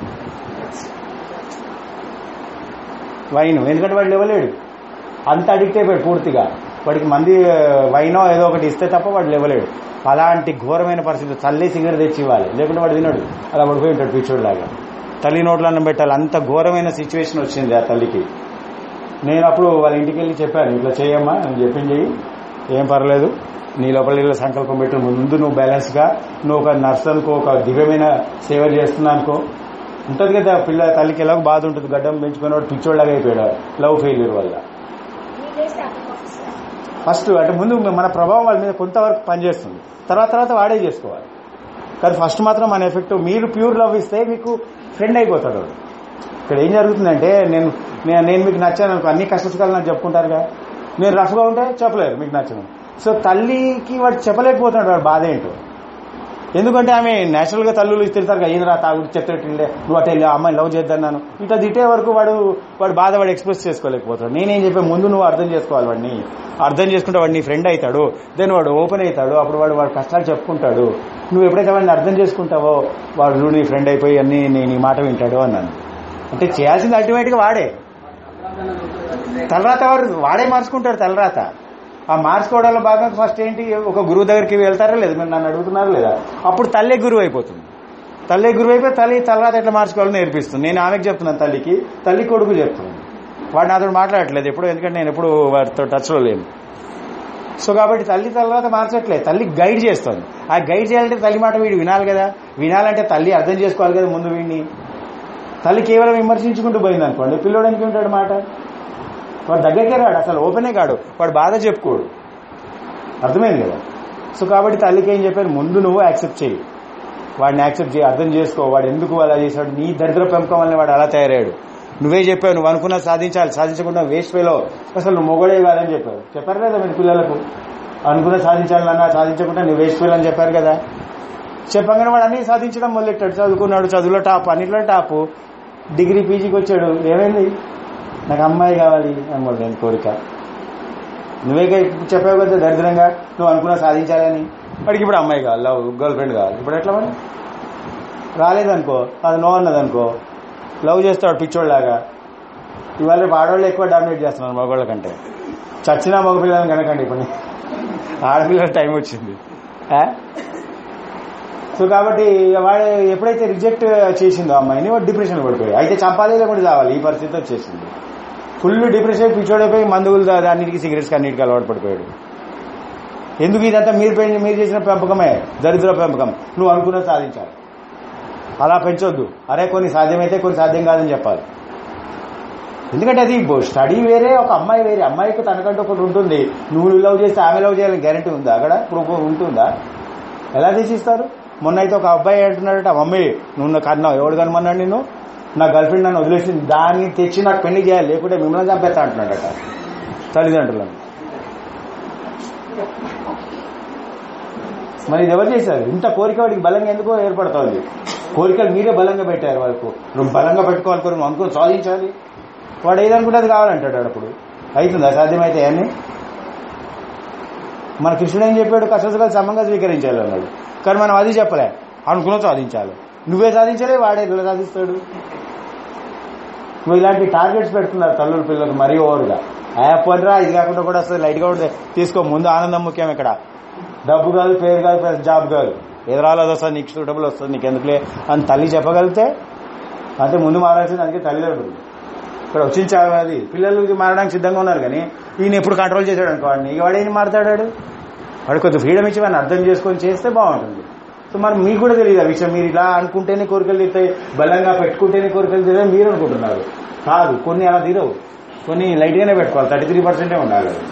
[SPEAKER 1] వైన్ ఎందుకంటే వాడు లేవలేడు అంత అడిక్ట్ అయిపోయాడు పూర్తిగా వాడికి మంది వైనో ఏదో ఒకటి ఇస్తే తప్ప వాడు లేవలేడు అలాంటి ఘోరమైన పరిస్థితి తల్లి సిగరెట్ తెచ్చి ఇవ్వాలి లేకుంటే వాడు తినడు అలా పడిపోయి ఉంటాడు పిచ్చోడిలాగా తల్లి నోట్లో అన్నం పెట్టాలి అంత ఘోరమైన సిచ్యువేషన్ వచ్చింది ఆ తల్లికి నేను అప్పుడు వాళ్ళ ఇంటికి వెళ్ళి చెప్పాను ఇట్లా చేయమ్మా నేను చెప్పింది చెయ్యి ఏం పర్లేదు నీ లోపల ఇలా సంకల్పం పెట్టు ముందు నువ్వు బ్యాలెన్స్ గా నువ్వు ఒక నర్స్ అనుకో ఒక దివ్యమైన సేవ చేస్తున్నా అనుకో ఉంటుంది కదా పిల్ల తల్లికి ఎలాగో బాధ ఉంటుంది గడ్డం పెంచుకునేవాడు పిచ్చోళ్ళగా అయిపోయాడు లవ్ ఫెయిల్యూర్ వల్ల ఫస్ట్ అంటే ముందు మన ప్రభావం వాళ్ళ మీద కొంతవరకు పనిచేస్తుంది తర్వాత తర్వాత వాడే చేసుకోవాలి కానీ ఫస్ట్ మాత్రం మన ఎఫెక్ట్ మీరు ప్యూర్ లవ్ ఇస్తే మీకు ఫ్రెండ్ అయిపోతాడు వాడు. ఇక్కడ ఏం జరుగుతుందంటే నేను నేను నేను మీకు నచ్చాను అనుకో అన్ని కష్ట సుఖాలు నాకు చెప్పుకుంటారుగా నేను రఫ్గా ఉంటే చెప్పలేరు మీకు నచ్చను సో తల్లికి వాడు చెప్పలేకపోతున్నాడు వాడు బాధ ఏంటో ఎందుకంటే ఆమె నేచురల్ గా తల్లులు తిడతారు కదా ఏంద్రా తాగుడు చెత్తటిండే నువ్వు అటు వెళ్ళి ఆ అమ్మాయిని లవ్ చేద్దన్నాను ఇట్లా తిట్టే వరకు వాడు వాడు బాధ వాడు ఎక్స్ప్రెస్ చేసుకోలేకపోతాడు నేనేం చెప్పే ముందు నువ్వు అర్థం చేసుకోవాలి వాడిని అర్థం చేసుకుంటే వాడు నీ ఫ్రెండ్ అవుతాడు దెన్ వాడు ఓపెన్ అవుతాడు అప్పుడు వాడు వాడు కష్టాలు చెప్పుకుంటాడు నువ్వు ఎప్పుడైతే వాడిని అర్థం చేసుకుంటావో వాడు చూడు నీ ఫ్రెండ్ అయిపోయి అన్ని నీ నీ మాట వింటాడు అన్నాను అంటే చేయాల్సింది అల్టిమేట్ గా వాడే తలరాత వాడు వాడే మార్చుకుంటాడు తలరాత ఆ మార్చుకోవడంలో భాగంగా ఫస్ట్ ఏంటి ఒక గురువు దగ్గరికి వెళ్తారా లేదు మీరు నన్ను అడుగుతున్నారా లేదా అప్పుడు తల్లే గురువు అయిపోతుంది తల్లే గురువు అయిపోయి తల్లి తలరాత ఎట్లా మార్చుకోవాలో నేర్పిస్తుంది నేను ఆమెకు చెప్తున్నాను తల్లికి తల్లి కొడుకు చెప్తున్నాను వాడు నాతో మాట్లాడట్లేదు ఎప్పుడు ఎందుకంటే నేను ఎప్పుడు వాడితో టచ్లో లేను సో కాబట్టి తల్లి తర్వాత మార్చట్లేదు తల్లి గైడ్ చేస్తుంది ఆ గైడ్ చేయాలంటే తల్లి మాట వీడు వినాలి కదా వినాలంటే తల్లి అర్థం చేసుకోవాలి కదా ముందు వీడిని తల్లి కేవలం విమర్శించుకుంటూ పోయింది అనుకోండి పిల్లోడు ఎందుకు ఉంటాడు మాట వాడు దగ్గరికే రాడు అసలు ఓపెనే కాడు వాడు బాధ చెప్పుకోడు అర్థమైంది కదా సో కాబట్టి తల్లికి ఏం చెప్పారు ముందు నువ్వు యాక్సెప్ట్ చేయి వాడిని యాక్సెప్ట్ చేయి అర్థం చేసుకో వాడు ఎందుకు అలా చేశాడు నీ దరిద్ర పెంపకం వల్ల వాడు అలా తయారయ్యాడు నువ్వే చెప్పావు నువ్వు అనుకున్నా సాధించాలి సాధించకుండా వేస్ట్ వేలో అసలు నువ్వు మొగడే కాదని చెప్పావు చెప్పారు కదా మీరు పిల్లలకు అనుకున్న సాధించాలన్నా సాధించకుండా నువ్వు వేస్ట్ వేలు అని చెప్పారు కదా చెప్పగానే వాడు అన్ని సాధించడం మొదలెట్టాడు చదువుకున్నాడు చదువులో టాప్ అన్నిట్లో టాప్ డిగ్రీ పీజీకి వచ్చాడు ఏమైంది నాకు అమ్మాయి కావాలి అని మొదలైన కోరిక నువ్వే చెప్పావు కదా దరిద్రంగా నువ్వు అనుకున్నా సాధించాలని వాడికి ఇప్పుడు అమ్మాయి కావాలి లవ్ గర్ల్ ఫ్రెండ్ కావాలి ఇప్పుడు ఎట్లా మరి రాలేదనుకో అది నో అన్నదనుకో లవ్ చేస్తాడు పిచ్చోళ్ళలాగా ఇవాళ రేపు ఆడవాళ్ళు ఎక్కువ డామినేట్ చేస్తున్నారు మగవాళ్ళ కంటే చచ్చిన మగపిల్లలని కనకండి ఇప్పుడు ఆడపిల్లల టైం వచ్చింది ఆ? సో కాబట్టి వాడు ఎప్పుడైతే రిజెక్ట్ చేసిందో అమ్మాయిని వాడు డిప్రెషన్ పడిపోయాడు అయితే చంపాలి లేకుండా కావాలి ఈ పరిస్థితి వచ్చేసింది ఫుల్ డిప్రెషన్ పిచ్చోడైపోయి మందులు దా- అన్నిటికీ సిగరెట్స్కి అన్నిటికీ అలవాటు పడిపోయాడు ఎందుకు ఇదంతా మీరు పెంచి మీరు చేసిన పెంపకమే దరిద్ర పెంపకం నువ్వు అనుకున్నది సాధించాలి అలా పెంచొద్దు అరే కొన్ని సాధ్యమైతే కొన్ని సాధ్యం కాదని చెప్పాలి ఎందుకంటే అది స్టడీ వేరే ఒక అమ్మాయి వేరే అమ్మాయికి తనకంటూ ఒకటి ఉంటుంది నువ్వు లవ్ చేస్తే ఆమె లవ్ చేయాలని గ్యారెంటీ ఉందా అక్కడ ప్రూఫ్ ఉంటుందా ఎలా తీసిస్తారు మొన్న అయితే ఒక అబ్బాయి అంటున్నాడట మమ్మీ నువ్వు నాకు అన్నావు ఎవడు కనమన్నాడు నేను నా గర్ల్ ఫ్రెండ్ నన్ను వదిలేసింది దాన్ని తెచ్చి నాకు పెళ్లి చేయాలి లేకుంటే మిమ్మల్ని చంపేస్తా అంటున్నాడట తల్లిదండ్రులను మరి ఇది ఎవరు చేశారు ఇంత కోరిక వాడికి బలంగా ఎందుకో ఏర్పడుతోంది కోరికలు మీరే బలంగా పెట్టారు వాళ్ళకు నువ్వు బలంగా పెట్టుకోవాలనుకో నువ్వు అనుకుని సాధించాలి వాడు ఏదనుకుంటే అది కావాలంటాడు వాడు అప్పుడు అవుతుందా సాధ్యమైతే అని మన కృష్ణుడు ఏం చెప్పాడు కసరసుగా సమంగా స్వీకరించాలి అన్నాడు కానీ మనం అది చెప్పలే అనుకున్న సాధించాలి నువ్వే సాధించలే వాడే ఎలా సాధిస్తాడు నువ్వు ఇలాంటి టార్గెట్స్ పెట్టుకున్నారు తల్లుల పిల్లలకు మరీ ఓవర్గా యాప్ పనిరా ఇది కాకుండా కూడా వస్తుంది లైట్గా కూడా తీసుకో ముందు ఆనందం ముఖ్యం ఇక్కడ డబ్బు కాదు పేరు కాదు ప్లస్ జాబ్ కాదు ఎదురాలు అది వస్తుంది నీకు సూటబుల్ వస్తుంది నీకు ఎందుకులే అని తల్లి చెప్పగలిగితే అంటే ముందు మారాల్సింది అందుకే తల్లిదండ్రులు ఇక్కడ వచ్చిన చాలా అది పిల్లలు ఇది మారడానికి సిద్ధంగా ఉన్నారు కానీ ఈయన ఎప్పుడు కంట్రోల్ చేశాడు అనుకో వాడిని ఇక వాడేం మారుతాడాడు వాడు కొద్దిగా ఫ్రీడమ్ ఇచ్చి వాడిని అర్థం చేసుకొని చేస్తే బాగుంటుంది సో మరి మీకు కూడా తెలియదు ఆ విషయం మీరు ఇలా అనుకుంటేనే కోరికలు తీరుతాయి బలంగా పెట్టుకుంటేనే కోరికలు తీరాయి మీరు అనుకుంటున్నారు కాదు కొన్ని అలా తీరవు కొన్ని లైట్గానే పెట్టుకోవాలి థర్టీ త్రీ పర్సెంటే ఉండాలి అది.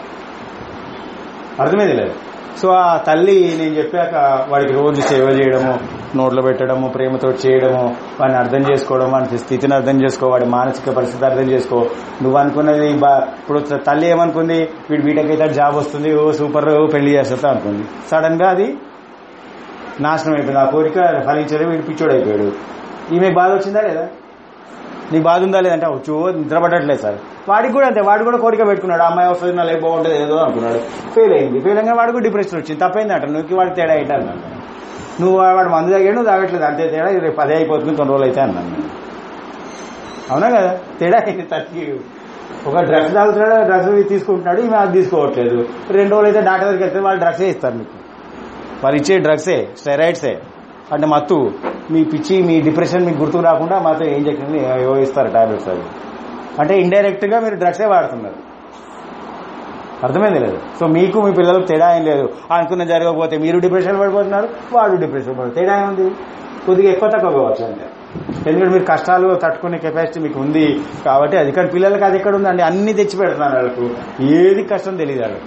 [SPEAKER 1] అర్థమైంది లేదు సో ఆ తల్లి నేను చెప్పాక వాడికి రోజు సేవ చేయడము నోట్లో పెట్టడము ప్రేమతో చేయడము వాడిని అర్థం చేసుకోవడం వాడి స్థితిని అర్థం చేసుకో వాడి మానసిక పరిస్థితి అర్థం చేసుకో నువ్వు అనుకున్నది బా- ఇప్పుడు తల్లి ఏమనుకుంది వీడు వీటకైతే జాబ్ వస్తుంది ఓ సూపర్ పెళ్లి చేస్తా అనుకుంది సడన్ గా అది నాశనం అయిపోయింది ఆ కోరిక ఫలించలేదు వీడు పిచ్చోడు అయిపోయాడు ఈమెకు బాధ వచ్చిందా లేదా నీకు బాధ ఉందా లేదంటే వచ్చు నిద్రపడట్లేదు సార్ వాడికి కూడా అంతే వాడు కూడా కోరిక పెట్టుకున్నాడు అమ్మాయి వస్తుంది నా లేక బాగుంటుంది ఏదో అనుకున్నాడు ఫెయిల్ అయింది ఫెయిల్ అయినా వాడు కూడా డిప్రెషన్ వచ్చింది తప్పైంది అంట నువ్వు వాడికి తేడా అయితే అన్నాను నువ్వు వాడు మందు తాగాడు నువ్వు తాగట్లేదు అంతే తేడా ఇది రేపు అదే అయిపోతుంది కొన్ని రోజులు అయితే అన్నాను నేను. అవునా కదా తేడా అయింది తనకి ఒక డ్రగ్స్ తాగుతున్నాడు డ్రగ్స్ తీసుకుంటున్నాడు ఈమె అది తీసుకోవట్లేదు రెండు రోజులు అయితే డాక్టర్ దగ్గరికి వెళ్తే వాళ్ళు డ్రగ్సే ఇస్తారు మీకు వాళ్ళు ఇచ్చే డ్రగ్సే స్టెరాయిడ్సే అంటే మత్తు మీ పిచ్చి మీ డిప్రెషన్ మీకు గుర్తుకు రాకుండా మాతో ఏం చెప్పింది ఏవో ఇస్తారు టాబ్లెట్స్ అవి అంటే ఇండైరెక్ట్ గా మీరు డ్రగ్సే వాడుతున్నారు అర్థమైంది లేదు సో మీకు మీ పిల్లలకు తేడా ఏం లేదు అనుకున్న జరగకపోతే మీరు డిప్రెషన్ పడిపోతున్నారు వాడు డిప్రెషన్ పడిపోతారు తేడా ఏముంది కొద్దిగా ఎక్కువ తక్కువ కావచ్చు అంతే ఎందుకంటే మీరు కష్టాలు తట్టుకునే కెపాసిటీ మీకు ఉంది కాబట్టి అది కానీ పిల్లలకి అది ఎక్కడ ఉందండి అన్ని తెచ్చి పెడుతున్నారు వాళ్ళకు ఏది కష్టం తెలియదు వాళ్ళకి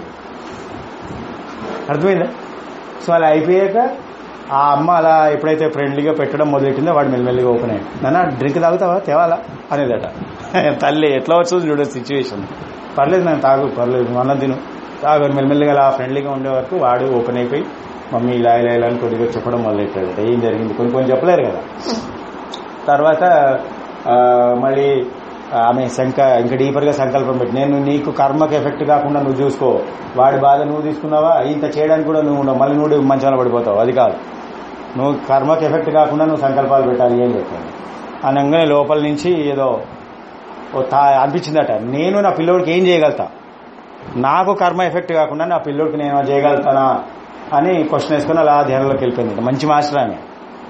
[SPEAKER 1] అర్థమైందా సో అలా అయిపోయాక ఆ అమ్మ అలా ఎప్పుడైతే ఫ్రెండ్లీగా పెట్టడం మొదలెట్టిందో వాడు మెల్లమెల్లిగా ఓపెన్ అయ్యాడు నాన్న డ్రింక్ తాగుతావా తేవాలా అనేదట తల్లి ఎట్లా వచ్చింది చూడ సిచ్యువేషన్ పర్లేదు నేను తాగు పర్లేదు నువ్వు అన్నం తిను తాగు అని మెల్లమెల్లిగా అలా ఫ్రెండ్లీగా ఉండే వరకు వాడు ఓపెన్ అయిపోయి మమ్మీ ఇలా ఇలా ఇలా అని కొద్దిగా చెప్పడం మొదలెట్టాడట ఏం జరిగింది కొన్ని కొన్ని చెప్పలేరు కదా తర్వాత ఆ, మళ్ళీ ఆమె శంక ఇంకా డీపర్ గా సంకల్పం పెట్టి నేను నీకు కర్మకి ఎఫెక్ట్ కాకుండా నువ్వు చూసుకో వాడి బాధ నువ్వు తీసుకున్నావా ఇంత చేయడానికి కూడా నువ్వు ఉండవు. మళ్ళీ నువ్వు మంచాల పడిపోతావు అది కాదు నువ్వు కర్మకి ఎఫెక్ట్ కాకుండా నువ్వు సంకల్పాలు పెట్టాలి ఏం చెప్పాను అనగానే లోపల నుంచి ఏదో ఓ తా అనిపించిందట నేను నా పిల్లోడికి ఏం చేయగలుగుతా నాకు కర్మ ఎఫెక్ట్ కాకుండా నా పిల్లోడికి నేను చేయగలుగుతానా అని క్వశ్చన్ వేసుకుని అలా ధ్యానంలోకి వెళ్ళిపోయింది మంచి మాస్టర్ ఆమె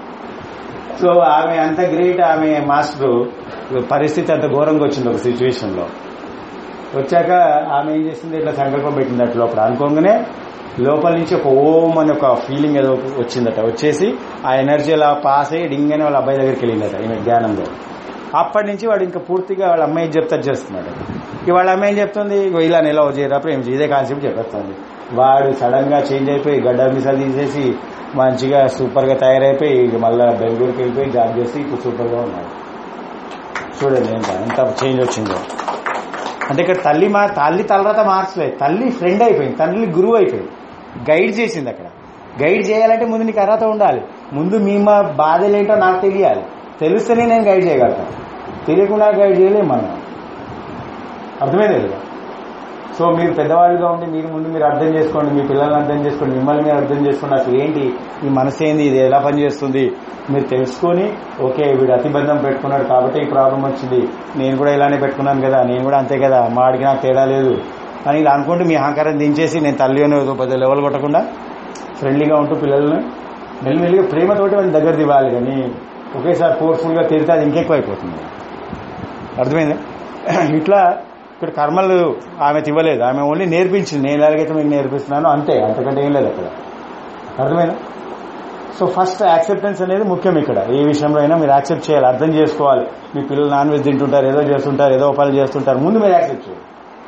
[SPEAKER 1] సో ఆమె అంత గ్రేట్ ఆమె మాస్టర్ పరిస్థితి అంత ఘోరంగా వచ్చింది ఒక సిచ్యువేషన్ లో వచ్చాక ఆమె ఏం చేసింది ఇట్లా సంకల్పం పెట్టింది అట్లా లోపల అనుకోగానే లోపల నుంచి ఒక ఓం అని ఒక ఫీలింగ్ ఏదో వచ్చిందట వచ్చేసి ఆ ఎనర్జీ అలా పాస్ అయ్యి డింగ్ అని వాళ్ళ అబ్బాయి దగ్గరికి వెళ్ళిందట ఈమె జ్ఞానంలో అప్పటి నుంచి వాడు ఇంకా పూర్తిగా వాళ్ళ అమ్మాయి చెప్తా చేస్తున్నాడు ఇక వాళ్ళ అమ్మాయి ఏం చెప్తుంది ఇగో ఇలా నెల చేయరా ప్రేమ చేయి. ఇదే కాన్సెప్ట్ చెప్పేస్తుంది వాడు సడన్ గా చేంజ్ అయిపోయి గడ్డ మిసాలు తీసేసి మంచిగా సూపర్ గా తయారైపోయి ఇక మళ్ళీ బెంగళూరుకి వెళ్ళిపోయి జాబ్ చేసి ఇప్పుడు సూపర్ గా ఉన్నాడు చూడండి ఎంత ఎంత చేంజ్ వచ్చిందో అంటే ఇక్కడ తల్లి మా తల్లి తలరాత మార్చలేదు తల్లి ఫ్రెండ్ అయిపోయింది తల్లి గురువు అయిపోయింది గైడ్ చేసింది అక్కడ గైడ్ చేయాలంటే ముందు నీకు అర్హత ఉండాలి ముందు మీ మా బాధలేంటో నాకు తెలియాలి తెలిస్తేనే నేను గైడ్ చేయగలుగుతాను తెలియకుండా గైడ్ చేయలేము మనం అర్థమైంది కదా సో మీరు పెద్దవాళ్ళుగా ఉండి మీరు ముందు మీరు అర్థం చేసుకోండి మీ పిల్లల్ని అర్థం చేసుకోండి మిమ్మల్ని మీరు అర్థం చేసుకోండి అసలు ఏంటి ఈ మనసు ఏంది ఇది ఎలా పనిచేస్తుంది మీరు తెలుసుకొని ఓకే వీడు అతిబంధం పెట్టుకున్నాడు కాబట్టి ఈ ప్రాబ్లం వచ్చింది నేను కూడా ఇలానే పెట్టుకున్నాను కదా నేను కూడా అంతే కదా మా వాడికి నాకు తేడా లేదు అని ఇలా అనుకుంటూ మీ అహంకారం దించేసి నేను తల్లి అని ఒక పెద్ద లెవెల్ కొట్టకుండా ఫ్రెండ్లీగా ఉంటూ పిల్లల్ని మెల్లిమెల్లిగా ప్రేమతోటి వాళ్ళని దగ్గర దివ్వాలి కానీ ఒకేసారి ఫోర్స్ఫుల్గా తిరిగితే అది ఇంకెక్కువ అయిపోతుంది అర్థమైందా ఇట్లా ఇక్కడ కర్మలు ఆమె ఇవ్వలేదు ఆమె ఓన్లీ నేర్పించింది నేను ఎలాగైతే మీకు నేర్పిస్తున్నానో అంతే అంతకంటే ఏం లేదు అక్కడ అర్థమైందా సో ఫస్ట్ యాక్సెప్టెన్స్ అనేది ముఖ్యం ఇక్కడ ఏ విషయంలో అయినా మీరు యాక్సెప్ట్ చేయాలి అర్థం చేసుకోవాలి మీ పిల్లలు నాన్ వెజ్ తింటుంటారు ఏదో చేస్తుంటారు ఏదో పనులు చేస్తుంటారు ముందు మీరు యాక్సెప్ట్ చేయాలి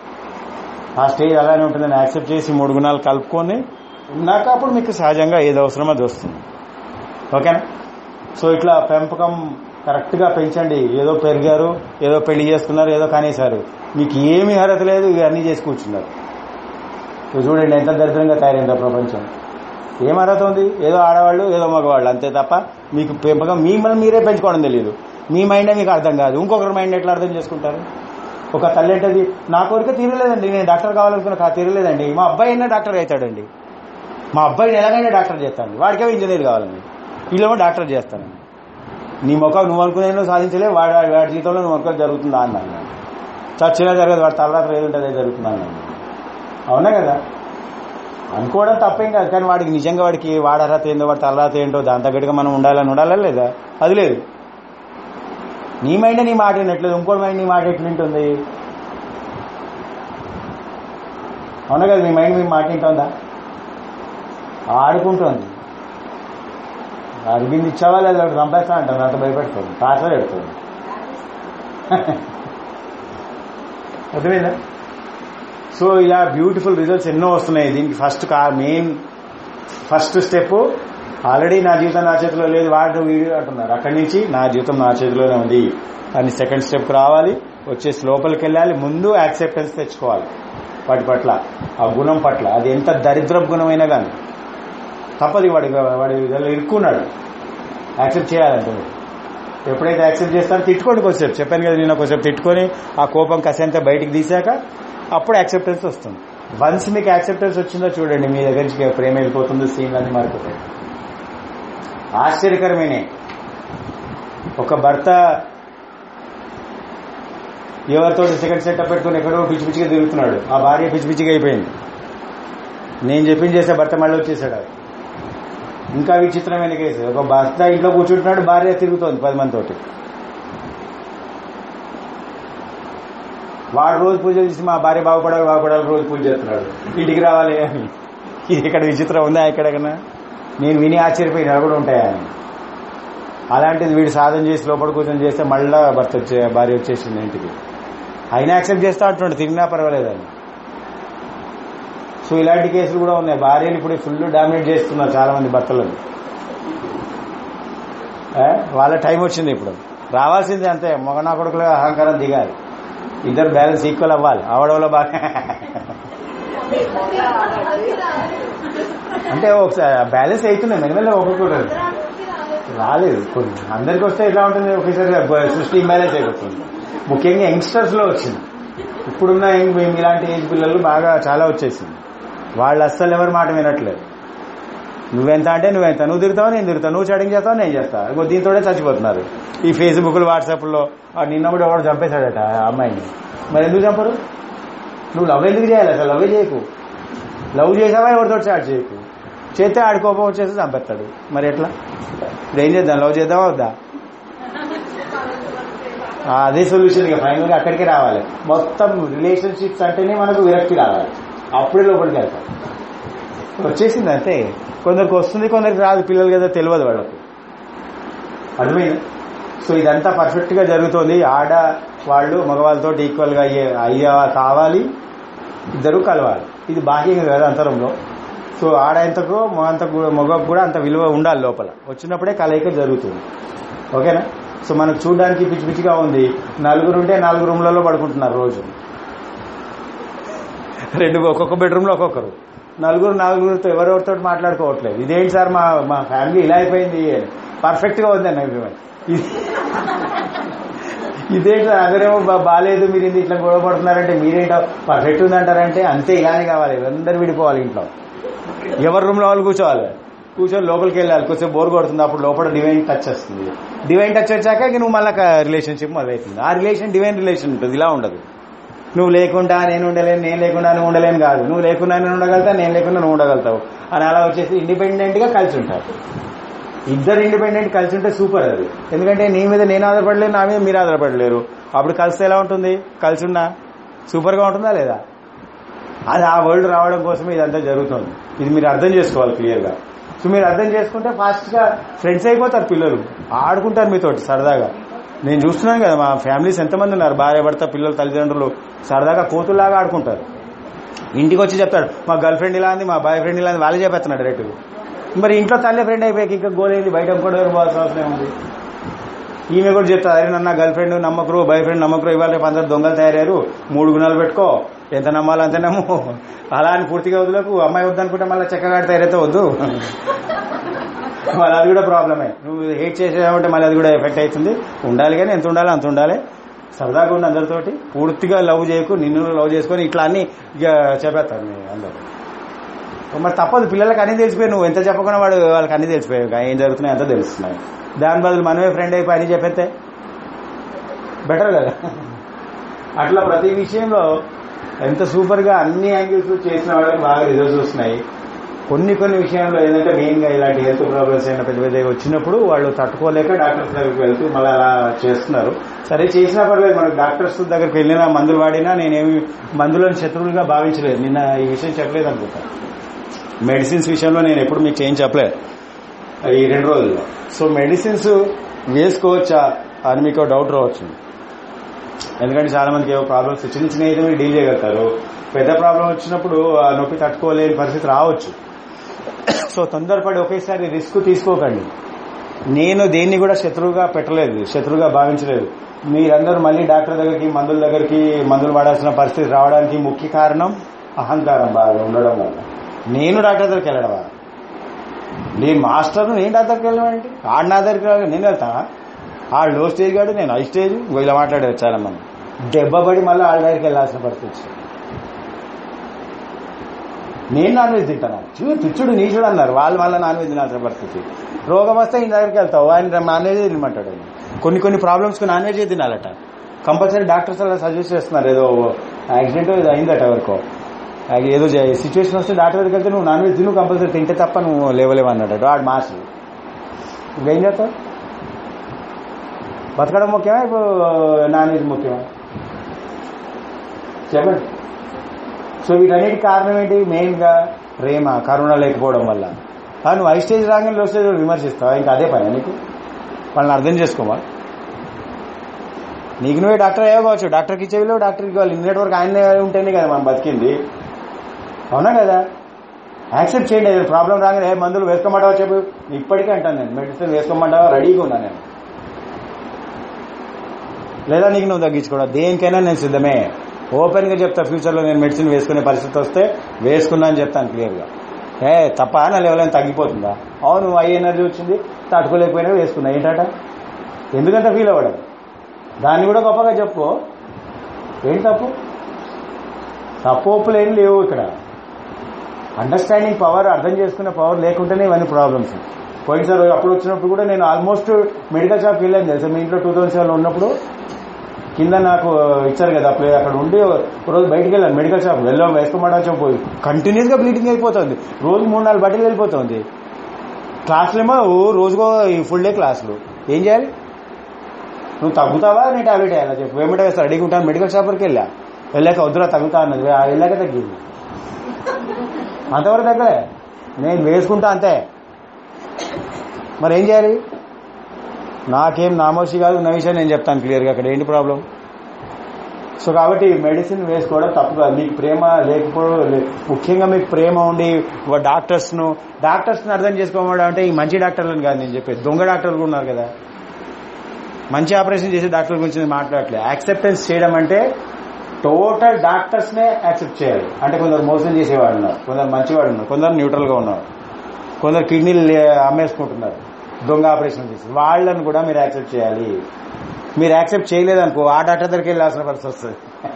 [SPEAKER 1] ఆ స్టేజ్ అలానే ఉంటుందని యాక్సెప్ట్ చేసి మూడు గుణాలు కలుపుకొని ఉన్నాక అప్పుడు మీకు సహజంగా ఏది అవసరమో అది వస్తుంది ఓకేనా సో ఇట్లా పెంపకం కరెక్ట్ గా పెంచండి ఏదో పెరిగారు ఏదో పెళ్లి చేసుకున్నారు ఏదో కానేశారు మీకు ఏమీ అర్హత లేదు ఇవి అన్ని చేసి కూర్చున్నారు ఇవి చూడండి ఎంత దరిద్రంగా తయారైందో ప్రపంచం ఏం అర్హత ఉంది ఏదో ఆడవాళ్ళు ఏదో మగవాళ్ళు అంతే తప్ప మీకు పెంపకం మిమ్మల్ని మీరే పెంచుకోవడం తెలియదు మీ మైండే మీకు అర్థం కాదు ఇంకొకరి మైండ్ ఎట్లా అర్థం చేసుకుంటారు ఒక తల్లి అంటది నా కోరిక తీరలేదండి నేను డాక్టర్ కావాలనుకున్నా కా తీరలేదండి మా అబ్బాయి అయినా డాక్టర్ అవుతాడండి మా అబ్బాయిని ఎలాగైనా డాక్టర్ చేస్తాను వాడికేమో ఇంజనీర్ కావాలండి వీళ్ళేమో డాక్టర్ చేస్తానండి నీ ముఖం నువ్వు అనుకునేనో సాధించలే వాడి వాడి జీవితంలో నువ్వు అనుకుని జరుగుతుందా అన్నాను నేను. చచ్చినా జరగదు వాడి తలరాత్రి ఏది ఉంటుంది జరుగుతుందా అన్నాను అవునా కదా అనుకోవడం తప్పేం కాదు కానీ వాడికి నిజంగా వాడికి వాడి అర్హత ఏందో వాడి తలరాత ఏంటో దాని తగ్గట్టుగా మనం ఉండాలని ఉండాలా లేదా అది లేదు నీ మైండ్ నీ మాట వినట్లేదు ఇంకోటి మైండ్ నీ మాట ఎట్లుంటుంది అవునా కదా మీ మైండ్ మీ మాట వింటుందా ఆడుకుంటుంది అరవింద్ ఇచ్చావా లేదా వాడు చంపేస్తా అంటాను అంత భయపెడుతుంది టార్చర్ పెడుతుంది అర్థమైందా సో ఇలా బ్యూటిఫుల్ రిజల్ట్స్ ఎన్నో వస్తున్నాయి దీనికి ఫస్ట్ కా మెయిన్ ఫస్ట్ స్టెప్ ఆల్రెడీ నా జీవితం నా చేతిలో లేదు వాడు వీడియో అంటున్నారు అక్కడి నుంచి నా జీవితం నా చేతిలోనే ఉంది అని సెకండ్ స్టెప్ రావాలి వచ్చేసి లోపలికి వెళ్ళాలి ముందు యాక్సెప్టెన్స్ తెచ్చుకోవాలి వాటి పట్ల ఆ గుణం పట్ల అది ఎంత దరిద్రపు గుణమైనా కానీ తప్పది వాడి వాడి ఇదిలో ఇరుక్కున్నాడు యాక్సెప్ట్ చేయాలంటే ఎప్పుడైతే యాక్సెప్ట్ చేస్తారో తిట్టుకోండి కొద్దిసేపు చెప్పాను కదా నేను కొద్దిసేపు తిట్టుకొని ఆ కోపం కసంతా బయటికి తీసాక అప్పుడు యాక్సెప్టెన్స్ వస్తుంది వన్స్ మీకు యాక్సెప్టెన్స్ వచ్చిందో చూడండి మీ దగ్గర నుంచి ప్రేమ వెళ్ళిపోతుందో సీన్లు అన్ని మారిపోతాయి ఆశ్చర్యకరమైన ఒక భర్త ఎవరితో సెకండ్ సెటప్ పెట్టుకుని ఎక్కడో పిచ్చి పిచ్చిగా తిరుగుతున్నాడు ఆ భార్య పిచ్చి పిచ్చిగా అయిపోయింది నేను చెప్పింది చేసే భర్త మళ్ళీ వచ్చేసాడు అది. ఇంకా విచిత్రమైన కేసు ఒక భర్త ఇంట్లో కూర్చుంటున్నాడు భార్య తిరుగుతోంది పది మంది తోటి వాడు రోజు పూజ చేసి మా భార్య బాగుపడాలి బాగుపడాలి రోజు పూజ చేస్తున్నాడు ఇంటికి రావాలి అని ఇది ఇక్కడ విచిత్రం ఉందా ఎక్కడకన్నా నేను విని ఆశ్చర్యపోయి కూడా ఉంటాయా అని అలాంటిది వీడు సాధన చేసి లోపల కూర్చొని చేస్తే మళ్ళా భర్త వచ్చే భార్య వచ్చేసింది ఇంటికి అయినా యాక్సెప్ట్ చేస్తా అంటున్నాడు తిరిగినా పర్వాలేదని సో ఇలాంటి కేసులు కూడా ఉన్నాయి భార్యలు ఇప్పుడు ఫుల్ డామినేట్ చేస్తున్నారు చాలా మంది భర్తలను ఏ? వాళ్ళ టైం వచ్చింది ఇప్పుడు రావాల్సింది అంతే మొగనా కొడుకుల అహంకారం దిగాలి ఇద్దరు బ్యాలెన్స్ ఈక్వల్ అవ్వాలి అవడంలో బాగా అంటే ఒకసారి బ్యాలెన్స్ అవుతున్నాయి మెల్లమెల్ల ఒక్కొక్కరు రాలేదు కొన్ని అందరికి వస్తే ఎట్లా ఉంటుంది ఒకేసారి సృష్టి ఇంబ్యాలెన్స్ అయిపోతుంది ముఖ్యంగా యంగ్స్టర్స్ లో వచ్చింది ఇప్పుడున్న యంగ్ మేము ఇలాంటి ఏజ్ పిల్లలు బాగా చాలా వచ్చేసింది వాళ్ళు అస్సలు ఎవరి మాట వినట్లేదు నువ్వెంత అంటే నువ్వెంత నువ్వు తిరుగుతావు నేను తిరుగుతావు నువ్వు చాటింగ్ చేస్తావు నేను చేస్తా ఇగో దీంతోనే చచ్చిపోతున్నారు ఈ ఫేస్బుక్లు వాట్సాప్లో నిన్న కూడా ఎవడు చంపేశాడట ఆ అమ్మాయిని మరి ఎందుకు చంపరు నువ్వు లవ్ ఎందుకు చేయాలి అసలు లవ్ చేయకు లవ్ చేసావా ఎవరితో చాట్ చేయకు చేస్తే ఆడి కోపం వచ్చేసి చంపేస్తాడు మరి ఎట్లా ఇప్పుడు ఏం చేద్దాం లవ్ చేద్దామా వద్దా ఆ, అదే సొల్యూషన్ ఇక ఫైనల్ గా అక్కడికి రావాలి మొత్తం రిలేషన్షిప్స్ అంటేనే మనకు విరక్తి రావాలి అప్పుడే లోపలికి వెళ్తాం వచ్చేసింది అంతే కొందరికి వస్తుంది కొందరికి రాదు పిల్లలు కదా తెలియదు వాళ్ళకు అర్థమైంది సో ఇదంతా పర్ఫెక్ట్ గా జరుగుతుంది ఆడ వాళ్ళు మగవాళ్ళతో ఈక్వల్ గా అయ్యే అయ్యే కావాలి ఇద్దరు కలవాలి ఇది బాహ్యంగా కదా అంతరంలో సో ఆడ ఎంతకు మగంత మగకు కూడా అంత విలువ ఉండాలి లోపల వచ్చినప్పుడే కలయిక జరుగుతుంది ఓకేనా సో మనకు చూడడానికి పిచ్చి పిచ్చిగా ఉంది నలుగురు ఉంటే నాలుగు రూమ్లలో పడుకుంటున్నారు రోజు రెండు ఒక్కొక్క బెడ్రూమ్లో ఒక్కొక్కరు నలుగురు నలుగురితో ఎవరెవరితో మాట్లాడుకోవట్లేదు ఇదేంటి సార్ మా మా ఫ్యామిలీ ఇలా అయిపోయింది పర్ఫెక్ట్ గా ఉందండి అభిప్రాయం ఇది- ఇదేంటి సార్ అదరేమో బా- బాలేదు మీరు ఇది ఇట్లా గొడవ పడుతున్నారంటే మీరేంటో పర్ఫెక్ట్ ఉందంటారంటే అంతే ఇలానే కావాలి అందరు విడిపోవాలి ఇంట్లో ఎవరి రూమ్ లో వాళ్ళు కూర్చోవాలి కూర్చొని లోపలికి వెళ్ళాలి కొంచెం బోర్ కొడుతుంది అప్పుడు లోపల డివైన్ టచ్ వస్తుంది డివైన్ టచ్ వచ్చాక ఇక నువ్వు మళ్ళీ రిలేషన్షిప్ మొదలవుతుంది ఆ రిలేషన్ డివైన్ రిలేషన్ ఉంటుంది ఇలా ఉండదు నువ్వు లేకుండా నేను ఉండలేను నేను లేకుండా నువ్వు ఉండలేను కాదు నువ్వు లేకుండా నేను ఉండగలుగుతా నేను లేకుండా నువ్వు ఉండగలుగుతావు అని అలా వచ్చేసి ఇండిపెండెంట్ గా కలిసి ఉంటారు ఇద్దరు ఇండిపెండెంట్ కలిసి ఉంటే సూపర్ అది ఎందుకంటే నీ మీద నేను ఆధారపడలేను నా మీద మీరు ఆధారపడలేరు అప్పుడు కలిస్తే ఎలా ఉంటుంది కలిసి ఉన్నా సూపర్ గా ఉంటుందా లేదా అది ఆ వరల్డ్ రావడం కోసమే ఇదంతా జరుగుతుంది ఇది మీరు అర్థం చేసుకోవాలి క్లియర్ గా సో మీరు అర్థం చేసుకుంటే ఫాస్ట్ గా ఫ్రెండ్స్ అయిపోతారు పిల్లలు ఆడుకుంటారు మీతోటి సరదాగా నేను చూస్తున్నాను కదా మా ఫ్యామిలీస్ ఎంతమంది ఉన్నారు భార్య భర్త పిల్లలు తల్లిదండ్రులు సరదాగా కోతుల్లాగా ఆడుకుంటారు ఇంటికి వచ్చి చెప్తాడు మా గర్ల్ ఫ్రెండ్ ఇలా ఉంది మా బాయ్ ఫ్రెండ్ ఇలా ఉంది వాళ్ళే చెప్పేస్తున్నాడు డైరెక్ట్ మరి ఇంట్లో తల్లి ఫ్రెండ్ అయిపోయాక ఇంకా గోలేంది బయట కూడా పోవాల్సిన అవసరం ఉంది ఈమె కూడా చెప్తా అరే నన్న గర్ల్ ఫ్రెండ్ నమ్మకరు బాయ్ ఫ్రెండ్ నమ్మకరు ఇవాళ రేపు అందరు దొంగలు తయారయ్యారు మూడు గుణాలు పెట్టుకో ఎంత నమ్మాలో అంత నమ్ము అలా అని పూర్తిగా వదులకు అమ్మాయి వద్దనుకుంటే మళ్ళీ చక్కగా తయారైతే వద్దు మళ్ళీ అది కూడా ప్రాబ్లమే నువ్వు హేట్ చేసేమంటే మళ్ళీ అది కూడా ఎఫెక్ట్ అవుతుంది ఉండాలి కానీ ఎంత ఉండాలో అంత ఉండాలి సరదాగా ఉండి అందరితోటి పూర్తిగా లవ్ చేయకు నిన్ను లవ్ చేసుకొని ఇట్లా అన్ని ఇక చెప్పేస్తారు మీ అందరూ మరి తప్పదు పిల్లలకి అన్ని తెలిసిపోయి నువ్వు ఎంత చెప్పకుండా వాడు వాళ్ళకి అన్ని తెలిసిపోయావు ఇంకా ఏం జరుగుతున్నాయి అంతా తెలుస్తున్నాయి దాని బదులు మనమే ఫ్రెండ్ అయిపోయి అన్ని చెప్పేస్తే బెటర్ కదా అట్లా ప్రతి విషయంలో ఎంత సూపర్ గా అన్ని యాంగిల్స్ చేసిన వాళ్ళకి బాగా రిజల్ట్స్ వస్తున్నాయి కొన్ని కొన్ని విషయాల్లో ఏంటంటే మెయిన్ గా ఇలాంటి హెల్త్ ప్రాబ్లమ్స్ అయినా పెద్ద పెద్ద వచ్చినప్పుడు వాళ్ళు తట్టుకోలేక డాక్టర్స్ దగ్గరికి వెళ్తూ మళ్ళీ అలా చేస్తున్నారు సరే చేసినా పర్లేదు మనకు డాక్టర్స్ దగ్గరికి వెళ్ళినా మందులు వాడినా నేనేమి మందులను శత్రువులుగా భావించలేదు నిన్న ఈ విషయం చెప్పలేదు అనుకుంటా మెడిసిన్స్ విషయంలో నేను ఎప్పుడు మీకు చేంజ్ చెప్పలేదు ఈ రెండు రోజుల్లో సో మెడిసిన్స్ వేసుకోవచ్చా అని మీకు డౌట్ రావచ్చు ఎందుకంటే చాలా మందికి ఏవో ప్రాబ్లమ్స్ చిన్న చిన్న అయితే మీరు డీల్ చేయగలుగుతారు పెద్ద ప్రాబ్లం వచ్చినప్పుడు ఆ నొప్పి తట్టుకోలేని పరిస్థితి రావచ్చు సో తొందరపడి ఒకేసారి రిస్క్ తీసుకోకండి నేను దేన్ని కూడా శత్రువుగా పెట్టలేదు శత్రువుగా భావించలేదు మీరందరూ మళ్ళీ డాక్టర్ దగ్గరికి మందుల దగ్గరికి మందులు వాడాల్సిన పరిస్థితి రావడానికి ముఖ్య కారణం అహంకారం బాగా ఉండడం వల్ల నేను డాక్టర్ దగ్గరికి వెళ్ళడం వల్ల నేను మాస్టర్ నేను డాక్టర్ దగ్గరికి వెళ్ళమంటే ఆడ నా దగ్గరికి రావాలి, నేను వెళ్తా ఆ లో స్టేజ్ కాదు నేను హై స్టేజ్ ఇంకో ఇలా మాట్లాడారు చాలా మంది దెబ్బపడి మళ్ళీ వాళ్ళ దగ్గరికి వెళ్ళాల్సిన పరిస్థితి వచ్చింది. నేను నాన్ వెజ్ తింటాను చూ తుచ్చుడు నీచుడు అన్నారు వాళ్ళు మళ్ళీ నాన్ వెజ్ తినాల్సిన పరిస్థితి రోగం వస్తే ఈయన దగ్గరికి వెళ్తావు ఆయన నాన్ వెజ్ తినమంటాడు ఆయన. కొన్ని కొన్ని ప్రాబ్లమ్స్ కు నాన్ వెజ్ తినాలట కంపల్సరీ డాక్టర్స్ అలా సజెస్ట్ చేస్తున్నారు ఏదో యాక్సిడెంట్ ఏదో అయిందట ఎవరికో అది ఏదో సిచ్యువేషన్ వస్తే డాక్టర్ దగ్గరికి వెళ్తే నువ్వు నాన్ వెజ్ తిను కంపల్సరీ తింటే తప్ప నువ్వు లేవలేవు అన్నాడు వాడు మాస్టర్ ఇంకేం చేస్తావు బతకడం ముఖ్యమా ఇప్పుడు నాన్ వెజ్ ముఖ్యమా చెప్పండి సో వీటన్నిటి కారణం ఏంటి మెయిన్ గా ప్రేమ కరుణ లేకపోవడం వల్ల ఆ, నువ్వు హై స్టేజ్ రాగానే లో స్టేజ్ విమర్శిస్తావా ఇంకా అదే పని నీకు వాళ్ళని అర్థం చేసుకోమా నీకు నువ్వే డాక్టర్ అయ్యో కావచ్చు డాక్టర్కి ఇచ్చేవిలో డాక్టర్కి ఇవ్వాలి ఇన్నటి వరకు ఆయన ఉంటేనే కదా మనం బతికింది అవునా కదా యాక్సెప్ట్ చేయండి ఏదైనా ప్రాబ్లం రాగానే ఏ మందులు వేసుకోమంటావా చెప్పు ఇప్పటికే అంటాను నేను మెడిసిన్ వేసుకోమంటావా రెడీగా ఉన్నా నేను లేదా నీకు నువ్వు తగ్గించుకోవడం దేనికైనా నేను సిద్ధమే ఓపెన్ గా చెప్తా ఫ్యూచర్ లో నేను మెడిసిన్ వేసుకునే పరిస్థితి వస్తే వేసుకున్నా అని చెప్తాను క్లియర్ గా ఏ తప్ప నా లెవెల్ ఏమైనా తగ్గిపోతుందా అవును ఐ ఎనర్జీ వచ్చింది తట్టుకోలేకపోయినా వేసుకున్నా ఏంటట ఎందుకంత ఫీల్ అవ్వడం దాన్ని కూడా గొప్పగా చెప్పు ఏంటి తప్పు తప్పు ఒప్పులు ఏం లేవు ఇక్కడ అండర్స్టాండింగ్ పవర్ అర్థం చేసుకునే పవర్ లేకుంటేనే ఇవన్నీ ప్రాబ్లమ్స్ పోయినసారి అప్పుడు వచ్చినప్పుడు కూడా నేను ఆల్మోస్ట్ మెడికల్ షాప్కి వెళ్ళాను తెలుసా మీ ఇంట్లో టూ థౌసండ్ సెవెన్ ఉన్నప్పుడు కింద నాకు ఇచ్చారు కదా అప్పుడు అక్కడ ఉండి ఒక రోజు బయటికి వెళ్ళాను మెడికల్ షాప్ వెళ్ళాం వేసుకోమడం చెప్పి కంటిన్యూస్ గా బ్లీడింగ్ అయిపోతుంది రోజు మూడు నాలుగు బట్టలు వెళ్ళిపోతుంది క్లాసులేమో ఓ రోజుకో ఫుల్ డే క్లాసులు ఏం చేయాలి నువ్వు తగ్గుతావా నేను టాబ్లెట్ వేయాలా చెప్పు ఏమిటో వేస్తా రెడీగా ఉంటాను మెడికల్ షాప్ వరకు వెళ్ళా వెళ్ళాక వద్దురా తగ్గుతా అన్నది ఆ వెళ్ళాక తగ్గింది అంతవరకు తగ్గలే నేను వేసుకుంటా అంతే మరి ఏం చేయాలి నాకేం నామోషి కాదు ఉన్న విషయం నేను చెప్తాను క్లియర్గా అక్కడ ఏంటి ప్రాబ్లం సో కాబట్టి మెడిసిన్ వేసుకోవడం తప్పు కాదు మీకు ప్రేమ లేకపోవడం లే- ముఖ్యంగా మీకు ప్రేమ ఉండి డాక్టర్స్ ను డాక్టర్స్ ను అర్థం చేసుకోవడం అంటే ఈ మంచి డాక్టర్లను కాదు నేను చెప్పేది దొంగ డాక్టర్లు కూడా ఉన్నారు కదా మంచి ఆపరేషన్ చేసే డాక్టర్ల గురించి నేను మాట్లాడట్లేదు యాక్సెప్టెన్స్ చేయడం అంటే టోటల్ డాక్టర్స్ నే యాక్సెప్ట్ చేయాలి అంటే కొందరు మోసం చేసేవాడు ఉన్నారు కొందరు మంచివాడు ఉన్నారు కొందరు న్యూట్రల్ గా ఉన్నారు కొందరు కిడ్నీలు లే- అమ్మేసుకుంటున్నారు దొంగ ఆపరేషన్ చేసి వాళ్ళని కూడా మీరు యాక్సెప్ట్ చేయాలి మీరు యాక్సెప్ట్ చేయలేదనుకో ఆ డాక్టర్ దగ్గరికి వెళ్ళాల్సిన పరిస్థితి వస్తుంది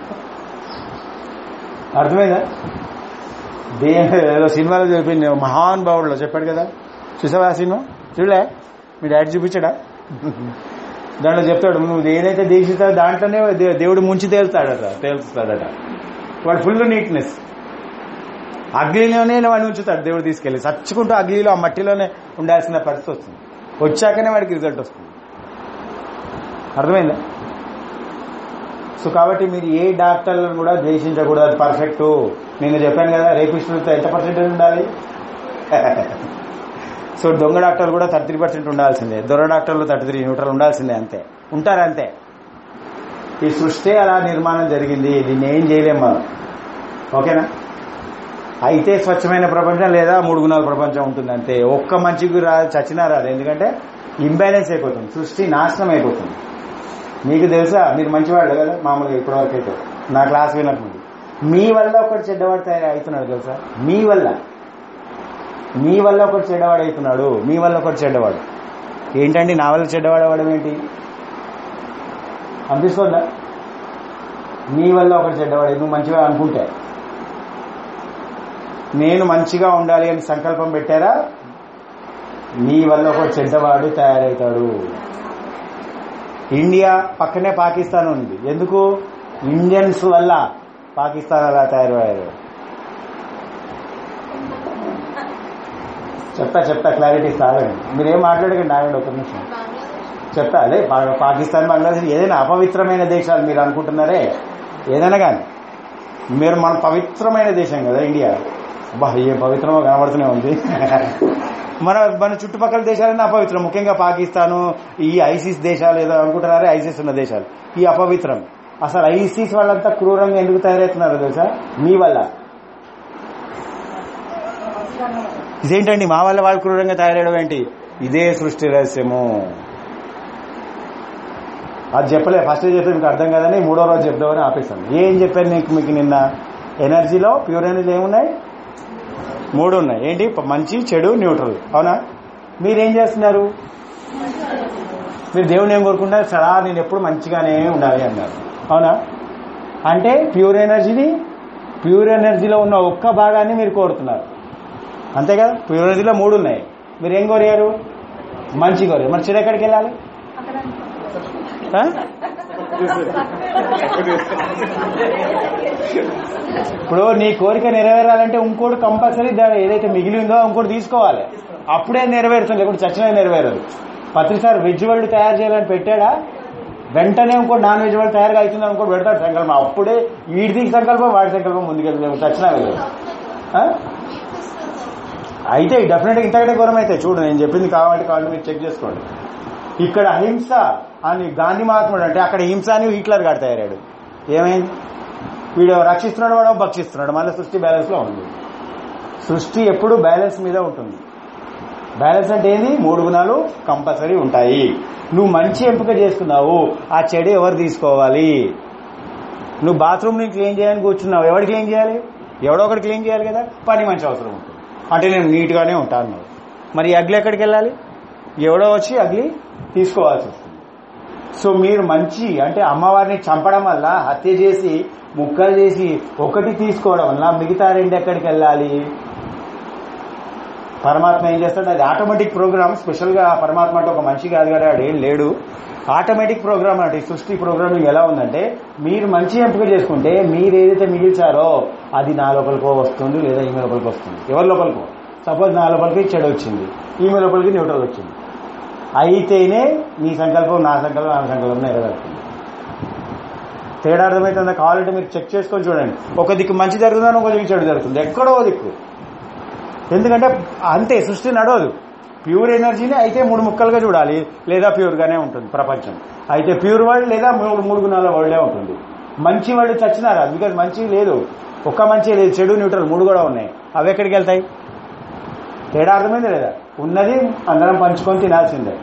[SPEAKER 1] అర్థమైందా దే ఏదో సినిమాలో చెప్పింది మహాన్ భావుడులో చెప్పాడు కదా చూసావా ఆ సినిమా చూడలే మీ డాడీ చూపించాడా దాంట్లో చెప్తాడు నువ్వు ఏదైతే దీక్షిస్తావో దాంట్లోనే దే- దేవుడు ముంచి తేలుతాడట తేల్చుతాడట వాడు ఫుల్ నీట్నెస్ అగ్నిలోనే వాడిని ఉంచుతాడు దేవుడు తీసుకెళ్లి చచ్చుకుంటూ అగ్నిలో ఆ మట్టిలోనే ఉండాల్సిన పరిస్థితి వస్తుంది వచ్చాకనే వాడికి రిజల్ట్ వస్తుంది అర్థమైందా సో కాబట్టి మీరు ఏ డాక్టర్లను కూడా ద్వేషించకూడదు అది పర్ఫెక్ట్ నేను చెప్పాను కదా రేపిస్టులతో ఎంత పర్సెంటేజ్ ఉండాలి సో దొంగ డాక్టర్లు కూడా థర్టీ త్రీ పర్సెంట్ ఉండాల్సిందే దొర డాక్టర్లు థర్టీ త్రీ న్యూట్రల్ ఉండాల్సిందే అంతే ఉంటారు అంతే ఈ సృష్టి అలా నిర్మాణం జరిగింది దీన్ని ఏం చేయలేం మనం ఓకేనా అయితే స్వచ్ఛమైన ప్రపంచం లేదా మూడు గుణాల ప్రపంచం ఉంటుంది అంతే ఒక్క మంచికి రా చచ్చినా రాదు ఎందుకంటే ఇంబ్యాలెన్స్ అయిపోతుంది సృష్టి నాశనం అయిపోతుంది మీకు తెలుసా మీరు మంచివాళ్ళు కదా మామూలుగా ఇప్పటివరకు అయితే నా క్లాస్ వినకముందు మీ వల్ల ఒకటి చెడ్డవాడు తయారు అవుతున్నాడు తెలుసా మీ వల్ల మీ వల్ల ఒకటి చెడ్డవాడు అవుతున్నాడు మీ వల్ల ఒకటి చెడ్డవాడు ఏంటండి నా వల్ల చెడ్డవాడు అవ్వడం ఏంటి అనిపిస్తుందా నీ వల్ల ఒకటి చెడ్డవాడు నువ్వు మంచిగా అనుకుంటే నేను మంచిగా ఉండాలి అని సంకల్పం పెట్టారా నీ వల్ల ఒక చెడ్డవాడు తయారవుతాడు ఇండియా పక్కనే పాకిస్తాన్ ఉంది ఎందుకు ఇండియన్స్ వల్ల పాకిస్తాన్ అలా తయారయ్యారు చెప్తా చెప్తా క్లారిటీ సాగండి మీరేం మాట్లాడకండి ఆగండి ఒక నిమిషం చెప్తా అదే పా- పాకిస్తాన్ బంగ్లాదేశ్ ఏదైనా అపవిత్రమైన దేశాలు మీరు అనుకుంటున్నారే ఏదైనా కానీ మీరు మన పవిత్రమైన దేశం కదా ఇండియా బా ఏం పవిత్రమో కనబడుతూనే ఉంది మన మన చుట్టుపక్కల దేశాలన్నీ అపవిత్రం ముఖ్యంగా పాకిస్తాను ఈ ఐసిస్ దేశాలు ఏదో అనుకుంటున్నారే ఐసిస్ ఉన్న దేశాలు ఈ అపవిత్రం అసలు ఐసిస్ వాళ్ళంతా క్రూరంగా ఎందుకు తయారవుతున్నారు తెలుసా మీ వల్ల ఇదేంటండి మా వల్ల వాళ్ళు క్రూరంగా తయారవడం ఏంటి ఇదే సృష్టి రహస్యము అది చెప్పలే ఫస్ట్ చెప్తే మీకు అర్థం కాదని మూడో రోజు చెప్దామని ఆపేశాను ఏం చెప్పాను నీకు మీకు నిన్న ఎనర్జీలో ప్యూర్ ఎనర్జీ ఏమున్నాయి మూడు ఉన్నాయి ఏంటి ప- మంచి చెడు న్యూట్రల్ అవునా మీరేం చేస్తున్నారు మీరు దేవుని ఏం కోరుకుంటారు సరా నేను ఎప్పుడు మంచిగానే ఉండాలి అన్నారు అవునా అంటే ప్యూర్ ఎనర్జీని ప్యూర్ ఎనర్జీలో ఉన్న ఒక్క భాగాన్ని మీరు కోరుతున్నారు అంతే కదా ప్యూర్ ఎనర్జీలో మూడు ఉన్నాయి మీరు ఏం కోరారు మంచి కోరారు మరి చెడు ఎక్కడికి వెళ్ళాలి ఆ? ఇప్పుడు నీ కోరిక నెరవేరాలంటే ఇంకోటి కంపల్సరీ దాని ఏదైతే మిగిలి ఉందో ఇంకోటి తీసుకోవాలి అప్పుడే నెరవేరుతుంది లేకుంటే చచ్చినా నెరవేరదు పత్రిసారి వెజ్ వరల్డ్ తయారు చేయాలని పెట్టాడా వెంటనే ఇంకోటి నాన్ వెజ్ వరల్డ్ తయారుగా అవుతుంది ఇంకోటి పెడతాడు సంకల్పం అప్పుడే వీడిది సంకల్పం వాడి సంకల్పం ముందుకెళ్తుంది చచ్చినా వెళ్ళదు ఆ? అయితే డెఫినెట్ గా ఇంతకంటే ఘోరం అయితే చూడు నేను చెప్పింది కావాలంటే కావాలి మీరు చెక్ చేసుకోండి ఇక్కడ అహింస అని గాంధీ మహాత్ముడు అంటే అక్కడ హింస అని హిట్లర్ గారు తయారాడు ఏమైంది వీడు రక్షిస్తున్నాడు వాడు భక్షిస్తున్నాడు మళ్ళీ సృష్టి బ్యాలెన్స్ లో ఉంది సృష్టి ఎప్పుడు బ్యాలెన్స్ మీద ఉంటుంది బ్యాలెన్స్ అంటే ఏంది మూడు గుణాలు కంపల్సరీ ఉంటాయి నువ్వు మంచి ఎంపిక చేసుకున్నావు ఆ చెడు ఎవరు తీసుకోవాలి నువ్వు బాత్రూమ్ ని క్లీన్ చేయడానికి కూర్చున్నావు ఎవరు క్లీన్ చేయాలి ఎవడో ఒకటి క్లీన్ చేయాలి కదా పని మంచి అవసరం ఉంటుంది అంటే నేను నీట్ గానే ఉంటాను నువ్వు మరి ఈ అగ్లి ఎక్కడికి వెళ్ళాలి ఎవడో వచ్చి అగ్లి తీసుకోవాల్సి వస్తుంది సో మీరు మంచి అంటే అమ్మవారిని చంపడం వల్ల హత్య చేసి ముక్కలు చేసి ఒకటి తీసుకోవడం వల్ల మిగతా రెండు ఎక్కడికి వెళ్ళాలి పరమాత్మ ఏం చేస్తాడు అది ఆటోమేటిక్ ప్రోగ్రామ్ స్పెషల్ గా పరమాత్మ అంటే ఒక మనిషి కాదు కదా ఆడు ఏం లేడు ఆటోమేటిక్ ప్రోగ్రామ్ అంటే ఈ సృష్టి ప్రోగ్రామింగ్ ఎలా ఉందంటే మీరు మంచి ఎంపిక చేసుకుంటే మీరు ఏదైతే మిగిల్చారో అది నా లోపలికో వస్తుంది లేదా ఈమె లోపలికి వస్తుంది ఎవరి లోపలికో సపోజ్ నా లోపలికి చెడు వచ్చింది ఈమె లోపలికి న్యూట్రల్ వచ్చింది అయితేనే నీ సంకల్పం నా సంకల్పం నా సంకల్పం నెరవేరుతుంది తేడా అర్థమవుతుందా కావాలంటే మీరు చెక్ చేసుకొని చూడండి ఒక దిక్కు మంచి జరుగుతుందని ఒక దిక్కు చెడు జరుగుతుంది ఎక్కడో ఓ దిక్కు ఎందుకంటే అంతే సృష్టి నడవదు ప్యూర్ ఎనర్జీని అయితే మూడు ముక్కలుగా చూడాలి లేదా ప్యూర్గానే ఉంటుంది ప్రపంచం అయితే ప్యూర్ వరల్డ్ లేదా మూడు మూడు గుణాల వరల్డే ఉంటుంది మంచి వాళ్ళు చచ్చినారా బికాజ్ మంచి లేదు ఒక్క మంచి లేదు చెడు న్యూట్రల్ మూడు కూడా ఉన్నాయి అవి ఎక్కడికి వెళ్తాయి తేడా అర్థమైంది లేదా ఉన్నది అందరం పంచుకొని తినాల్సిందే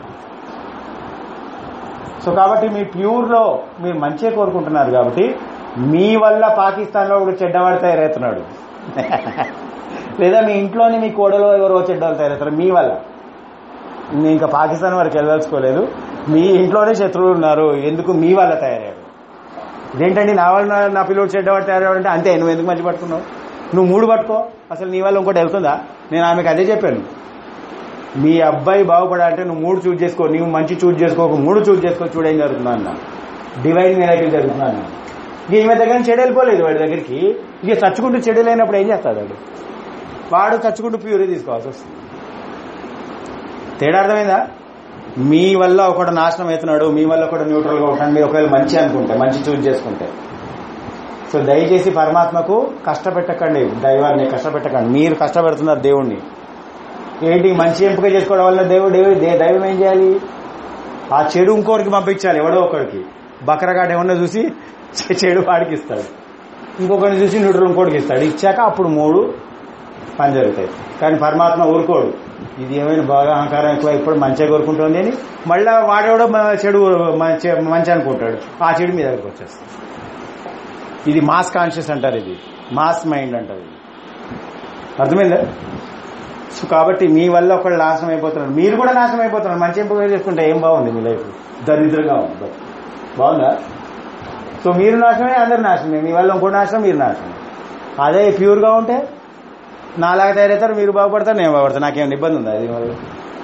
[SPEAKER 1] సో కాబట్టి మీ ప్యూర్లో మీరు మంచిగా కోరుకుంటున్నారు కాబట్టి మీ వల్ల పాకిస్తాన్లో ఒకడు చెడ్డవాడు తయారవుతున్నాడు లేదా మీ ఇంట్లోని మీ కోడలో ఎవరో చెడ్డవాళ్ళు తయారవుతారు మీ వల్ల నేను ఇంకా పాకిస్తాన్ వరకు వెళ్ళదలుచుకోలేదు మీ ఇంట్లోనే శత్రువులు ఉన్నారు ఎందుకు మీ వల్ల తయారయ్యారు ఇదేంటండి నా వల్ల నా- నా పిల్లడు చెడ్డవాడు తయారయ్యాడు అంటే అంతే నువ్వు ఎందుకు మంచి పట్టుకున్నావు నువ్వు మూడు పట్టుకో అసలు నీ వల్ల ఇంకోటి వెళ్తుందా నేను ఆమెకు అదే చెప్పాను మీ అబ్బాయి బాగుపడాలంటే నువ్వు మూడు చూజ్ చేసుకో నువ్వు మంచి చూజ్ చేసుకోక మూడు చూజ్ చేసుకో చూడేం జరుగుతుందా అన్న డివైన్ మిరాకిల్ జరుగుతుందా అన్న ఇక ఈమె దగ్గర నుంచి చెడు వెళ్ళిపోలేదు వాడి దగ్గరికి ఇక చచ్చుకుంటూ చెడు లేనప్పుడు ఏం చేస్తాడు వాడు వాడు చచ్చుకుంటూ ప్యూరే తీసుకోవాల్సి వస్తుంది తేడా అర్థమైందా మీ వల్ల ఒకడు నాశనం అవుతున్నాడు మీ వల్ల ఒకడు న్యూట్రల్ గా ఉంటాడు మీరు ఒకవేళ మంచి అనుకుంటే మంచి చూజ్ చేసుకుంటే సో దయచేసి పరమాత్మకు కష్టపెట్టకండి దైవాన్ని కష్టపెట్టకండి మీరు కష్టపెడుతున్నారు దేవుణ్ణి ఏంటి మంచి ఎంపిక చేసుకోవడం వల్ల దేవుడు దేవుడు- దే- దైవం ఏం చేయాలి ఆ చెడు ఇంకోరికి పంపించాలి ఎవడో ఒకరికి బకరగాడు ఏమన్నా చూసి చె- చెడు వాడికి ఇస్తాడు ఇంకొకరిని చూసి న్యూట్రల్ ఇంకోటికి ఇస్తాడు ఇచ్చాక అప్పుడు మూడు పని జరుగుతాయి కానీ పరమాత్మ ఊరుకోడు ఇది ఏమైనా బాగా అహంకారం ఎక్కువ ఇప్పుడు మంచిగా కోరుకుంటుంది అని మళ్ళా వాడెవడో మ- చెడు మంచి మంచి అనుకుంటాడు ఆ చెడు మీ దగ్గరకు వచ్చేస్తుంది ఇది మాస్ కాన్షియస్ అంటారు ఇది మాస్ మైండ్ అంటారు ఇది అర్థమైందా సో కాబట్టి మీ వల్ల ఒకళ్ళు నాశనం అయిపోతున్నారు మీరు కూడా నాశనం అయిపోతున్నారు మంచి ఎంపిక చేసుకుంటే ఏం బాగుంది మీ లైఫ్ దరిద్రంగా ఉంది బట్ బాగుందా సో మీరు నాశనమే అందరు నాశనమే మీ వల్ల ఇంకో నాశనం మీరు నాశనం అదే ప్యూర్గా ఉంటే నాలాగా తయారవుతారు మీరు బాగుపడతారు నేను బాగుపడతాను నాకేమైనా ఇబ్బంది ఉందా ఇది వల్ల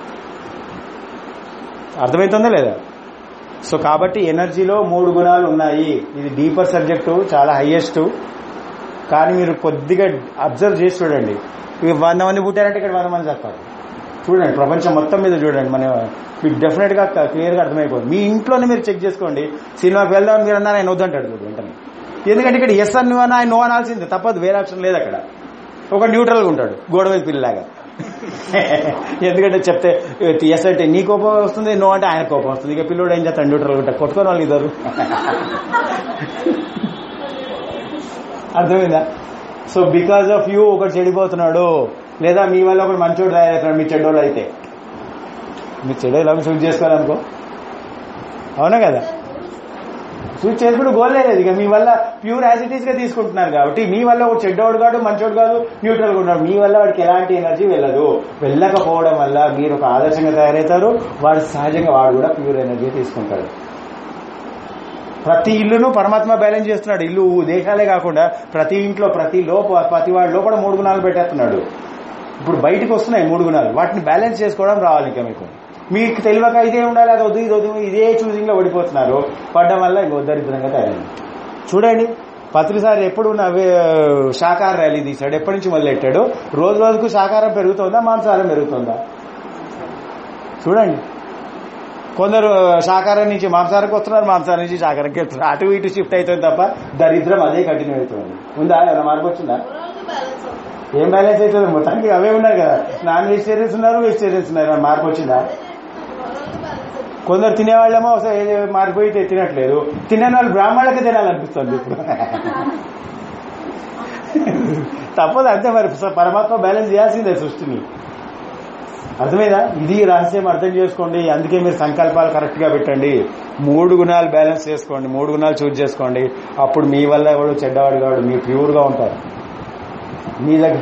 [SPEAKER 1] అర్థమవుతుందా లేదా సో కాబట్టి ఎనర్జీలో మూడు గుణాలు ఉన్నాయి ఇది డీపర్ సబ్జెక్టు చాలా హైయెస్ట్ కానీ మీరు కొద్దిగా అబ్జర్వ్ చేసి చూడండి ఇవి వంద మంది పుట్టారంటే ఇక్కడ వంద మంది చస్తారు చూడండి ప్రపంచం మొత్తం మీద చూడండి మన మీకు డెఫినెట్ గా క్లియర్ గా అర్థమైపోతుంది మీ ఇంట్లోనే మీరు చెక్ చేసుకోండి సినిమాకి వెళ్దామని మీరు అన్నారు ఆయన వద్దంటాడు చూడు వెంటనే ఎందుకంటే ఇక్కడ ఎస్ అని నువ్వు అన్నా ఆయన నో అనాల్సిందే తప్పదు వేరే ఆప్షన్ లేదు అక్కడ ఒక న్యూట్రల్ గా ఉంటాడు గోడ మీద పిల్లలాగా ఎందుకంటే చెప్తే ఎస్ అంటే నీ కోపం వస్తుంది నో అంటే ఆయన కోపం వస్తుంది ఇక పిల్లోడు ఏం చేస్తాడు న్యూట్రల్ ఉంటాడు కొట్టుకొని వాళ్ళు ఇద్దరు అర్థమైందా సో బికాజ్ ఆఫ్ యూ ఒకటి చెడిపోతున్నాడు లేదా మీ వల్ల ఒకటి మంచోడు తయారవుతున్నాడు మీ చెడ్డోడు అయితే మీరు చెడు ఎలా చూజ్ చేసుకోవాలనుకో అవునా కదా చూజ్ చేసుకుంటూ గోల్ లేదు ఇక మీ వల్ల ప్యూర్ యాసిటీస్ గా తీసుకుంటున్నారు కాబట్టి మీ వల్ల ఒక చెడ్డోడు కాదు మంచోడు కాదు న్యూట్రల్ గా ఉన్నాడు మీ వల్ల వాడికి ఎలాంటి ఎనర్జీ వెళ్ళదు వెళ్ళకపోవడం వల్ల మీరు ఒక ఆదర్శంగా తయారవుతారు వాడు సహజంగా వాడు కూడా ప్యూర్ ఎనర్జీ తీసుకుంటాడు ప్రతి ఇల్లును పరమాత్మ బ్యాలెన్స్ చేస్తున్నాడు ఇల్లు దేశాలే కాకుండా ప్రతి ఇంట్లో ప్రతి లోప ప్రతి వాడి లోపల మూడు గుణాలు పెట్టేస్తున్నాడు ఇప్పుడు బయటకు వస్తున్నాయి మూడు గుణాలు వాటిని బ్యాలెన్స్ చేసుకోవడం రావాలి ఇంకా మీకు మీకు తెలియక ఇదే ఉండాలి అది వద్దు ఇది వద్దు ఇదే చూసింగ్ లో పడిపోతున్నారు పడడం వల్ల ఇంకో దరిద్రంగా తయారైంది చూడండి పత్రిసారి ఎప్పుడు నవ్వే శాకాహార ర్యాలీ తీశాడు ఎప్పటి నుంచి మొదలెట్టాడు రోజు రోజుకు శాకాహారం పెరుగుతుందా మాంసాహారం పెరుగుతుందా చూడండి కొందరు శాకాహారం నుంచి మాంసాహారంకి వస్తున్నారు మాంసాహారం నుంచి శాకాహారంకి వెళ్తున్నారు అటు ఇటు షిఫ్ట్ అవుతుంది తప్ప దరిద్రం అదే కంటిన్యూ అవుతుంది ఉందా ఏమైనా మార్పు వచ్చిందా ఏం బ్యాలెన్స్ అవుతుంది మొత్తానికి అవే ఉన్నారు కదా నాన్ వెజిటేరియన్స్ ఉన్నారు వెజిటేరియన్స్ ఉన్నారు ఏమైనా మార్పు వచ్చిందా కొందరు తినేవాళ్ళేమో అసలు ఏది మారిపోయి తి- తినట్లేదు తినని వాళ్ళు బ్రాహ్మణులకి తినాలనిపిస్తుంది ఇప్పుడు తప్పదు అంతే మరి పరమాత్మ బ్యాలెన్స్ చేయాల్సిందే సృష్టిని అర్థమైందా ఇది రహస్యం అర్థం చేసుకోండి అందుకే మీరు సంకల్పాలు కరెక్ట్ గా పెట్టండి మూడు గుణాలు బ్యాలెన్స్ చేసుకోండి మూడు గుణాలు చూజ్ చేసుకోండి అప్పుడు మీ వల్ల ఎవడు చెడ్డవాడు కాడు మీరు ప్యూర్ గా ఉంటారు మీ దగ్గర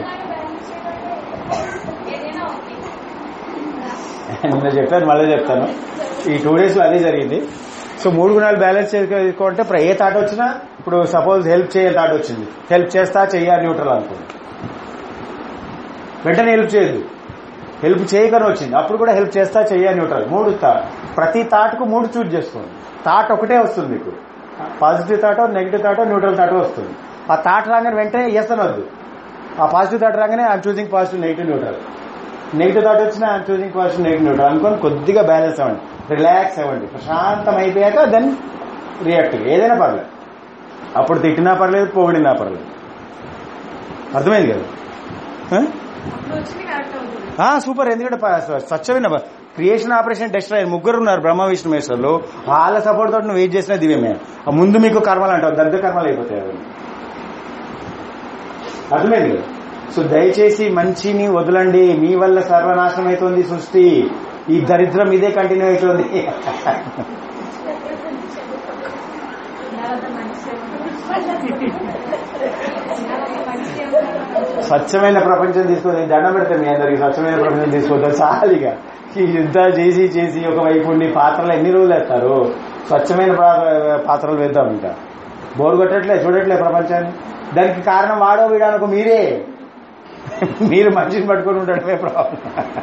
[SPEAKER 1] నిన్న చెప్పాను మళ్ళీ చెప్తాను ఈ టూ డేస్ లో అదే జరిగింది సో మూడు గుణాలు బ్యాలెన్స్ చేసుకోవాలంటే ఇప్పుడు ఏ థాట్ వచ్చినా ఇప్పుడు సపోజ్ హెల్ప్ చేయాలి థాట్ వచ్చింది హెల్ప్ చేస్తా చెయ్యాలి న్యూట్రల్ అనుకోండి వెంటనే హెల్ప్ చేయదు హెల్ప్ చేయకని వచ్చింది అప్పుడు కూడా హెల్ప్ చేస్తా చెయ్యాలి న్యూట్రల్ మూడు థాట్ ప్రతి థాట్కు మూడు చూజ్ చేసుకోండి థాట్ ఒకటే వస్తుంది మీకు పాజిటివ్ థాటో నెగిటివ్ థాటో న్యూట్రల్ థాటో వస్తుంది ఆ థాట్ రాగానే వెంటనే ఎస్ అనొద్దు ఆ పాజిటివ్ థాట్ రాగానే I'm choosing positive negative neutral negative thought వచ్చినా I'm choosing positive negative neutral అనుకొని కొద్దిగా బ్యాలెన్స్ అవ్వండి రిలాక్స్ అవ్వండి ప్రశాంతం అయిపోయాక దెన్ రియాక్ట్ ఏదైనా పర్లేదు అప్పుడు తిట్టినా పర్లేదు పొగిడినా పర్లేదు అర్థమైంది కదా ఆ?
[SPEAKER 2] అప్పుడు వచ్చింది కరెక్ట్ అవుతుంది
[SPEAKER 1] ఆ, సూపర్ ఎందుకంటే ప- స్వ- స్వచ్ఛమైన క్రియేషన్ ఆపరేషన్ డెస్ట్రాయర్ ముగ్గురు ఉన్నారు బ్రహ్మ విష్ణు మహేశ్వరులు వాళ్ళ సపోర్ట్ తోటి నువ్వు వెయిట్ చేసిన దివ్యమే ఆ ముందు మీకు కర్మలు అంటావు దగ్ధ కర్మలు అయిపోతాయి అవి అర్థమైంది కదా? సో దయచేసి మంచిని వదలండి మీ వల్ల సర్వనాశనం అవుతుంది సృష్టి ఈ దరిద్రం ఇదే కంటిన్యూ అవుతుంది
[SPEAKER 2] తర్వాత మంచి మంచి
[SPEAKER 1] స్వచ్ఛమైన ప్రపంచం తీసుకొని దండం పెడతాం మీ అందరికి స్వచ్ఛమైన ప్రపంచం తీసుకొద్దాం చాలిగా ఈ యుద్ధాలు చేసి చేసి ఒక వైపు ఉండి పాత్రలు ఎన్ని రోజులు వేస్తారు స్వచ్ఛమైన పా- పాత్రలు వేద్దాం ఇంకా బోర్ కొట్టట్లే చూడట్లే ప్రపంచాన్ని దానికి కారణం వాడో వీడానుకో మీరే మీరు మనిషిని పట్టుకొని ఉండటమే ప్రాబ్లం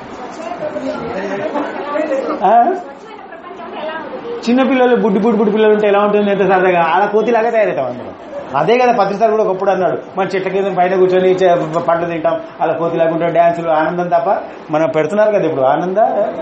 [SPEAKER 1] ఆ? చిన్న పిల్లలు బుడ్డి బుడ్డి బుడ్డి పిల్లలు ఉంటే ఎలా ఉంటుంది ఎంత సరదాగా అలా కోతిలాగా తయారవుతాం అందరం అదే కదా పత్రిసారి కూడా ఒకప్పుడు అన్నాడు మన చెట్ల కింద పైన కూర్చొని చే- పండ్లు తింటాం అలా కోతిలాగా ఉంటాం డ్యాన్సులు ఆనందం తప్ప మనం పెడుతున్నారు కదా ఇప్పుడు ఆనంద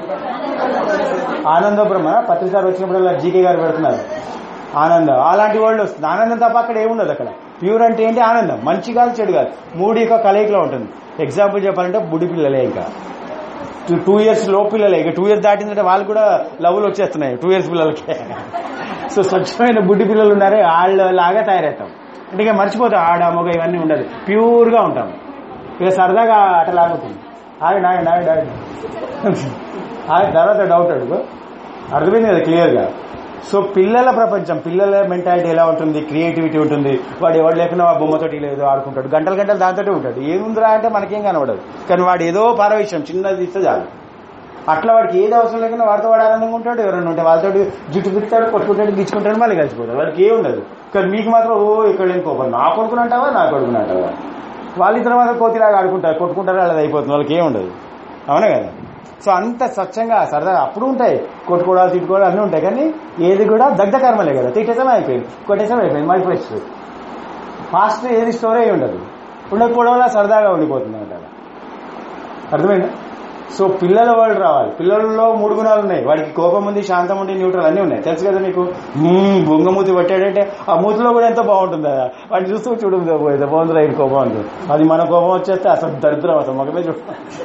[SPEAKER 1] ఆనంద బ్రహ్మ పత్రిసారి వచ్చినప్పుడు అలా జీకే గారు పెడుతున్నారు ఆనందం అలాంటి వాళ్ళు వస్తుంది ఆనందం తప్ప అక్కడ ఏముండదు అక్కడ ప్యూర్ అంటే ఏంటి ఆనందం మంచి కాదు చెడు కాదు మూడు యొక్క కలయికలో ఉంటుంది ఎగ్జాంపుల్ చెప్పాలంటే బుడి పిల్లలే ఇంకా టూ టూ ఇయర్స్ లో పిల్లలే ఇక టూ ఇయర్స్ దాటిందంటే వాళ్ళు కూడా లవ్లు వచ్చేస్తున్నాయి టూ ఇయర్స్ పిల్లలకి సో స్వచ్ఛమైన బుడ్డి పిల్లలు ఉన్నారే వాళ్ళ లాగా తయారవుతాం అంటే ఇక మర్చిపోతాం ఆడ మొగ ఇవన్నీ ఉండదు ప్యూర్గా ఉంటాం ఇక సరదాగా అట్లా లాగుతుంది ఆగండి ఆగండి ఆగండి ఆగండి ఆగ తర్వాత డౌట్ అడుగు అర్థమైంది కదా క్లియర్గా సో పిల్లల ప్రపంచం పిల్లల మెంటాలిటీ ఎలా ఉంటుంది క్రియేటివిటీ ఉంటుంది వాడు ఎవడు లేకుండా ఆ బొమ్మతోటి ఏదో ఆడుకుంటాడు గంటలు గంటలు దాంతోటే ఉంటాడు ఏముందిరా అంటే మనకేం కనబడదు కానీ వాడు ఏదో పారవిషయం చిన్నది ఇస్తే చాలు అట్లా వాడికి ఏది అవసరం లేకుండా వాడితో వాడు ఆనందంగా ఉంటాడు ఎవరైనా ఉంటే వాళ్ళతో జుట్టు పిస్తాడు కొట్టుకుంటాడు గిచ్చుకుంటాడు మళ్ళీ కలిసిపోతాడు వాడికి ఏం ఉండదు కానీ మీకు మాత్రం ఓ ఇక్కడ ఏం కోపం నా కొడుకుని అంటావా నా కొడుకుని అంటావా వాళ్ళిద్దరు మాత్రం కోతిలాగా ఆడుకుంటారు కొట్టుకుంటారు వాళ్ళది అయిపోతుంది వాళ్ళకి ఏం ఉండదు అవునా కదా సో అంత స్వచ్ఛంగా సరదాగా అప్పుడు ఉంటాయి కొట్టుకోవడాలు తిట్టుకోవడాలు అన్నీ ఉంటాయి కానీ ఏది కూడా దగ్ధ కర్మలే కదా తిట్టేసాం అయిపోయింది కొట్టేసాం అయిపోయింది మళ్ళీ ఫ్రెష్ ఫాస్ట్ ఏది స్టోర్ అయి ఉండదు ఉండకపోవడం వల్ల సరదాగా ఉండిపోతుంది అంటారు అర్థమైందా సో పిల్లల వాళ్ళు రావాలి పిల్లల్లో మూడు గుణాలు ఉన్నాయి వాడికి కోపం ఉంది శాంతం ఉంది న్యూట్రల్ అన్నీ ఉన్నాయి తెలుసు కదా మీకు మ్మ్, బొంగమూతి పట్టాడంటే ఆ మూతిలో కూడా ఎంతో బాగుంటుంది కదా వాడిని చూస్తూ చూడు పోయేది బాగుంది రైట్ కోపం ఉంటుంది అది మన కోపం వచ్చేస్తే అసలు దరిద్రం అసలు మొగమే చూడ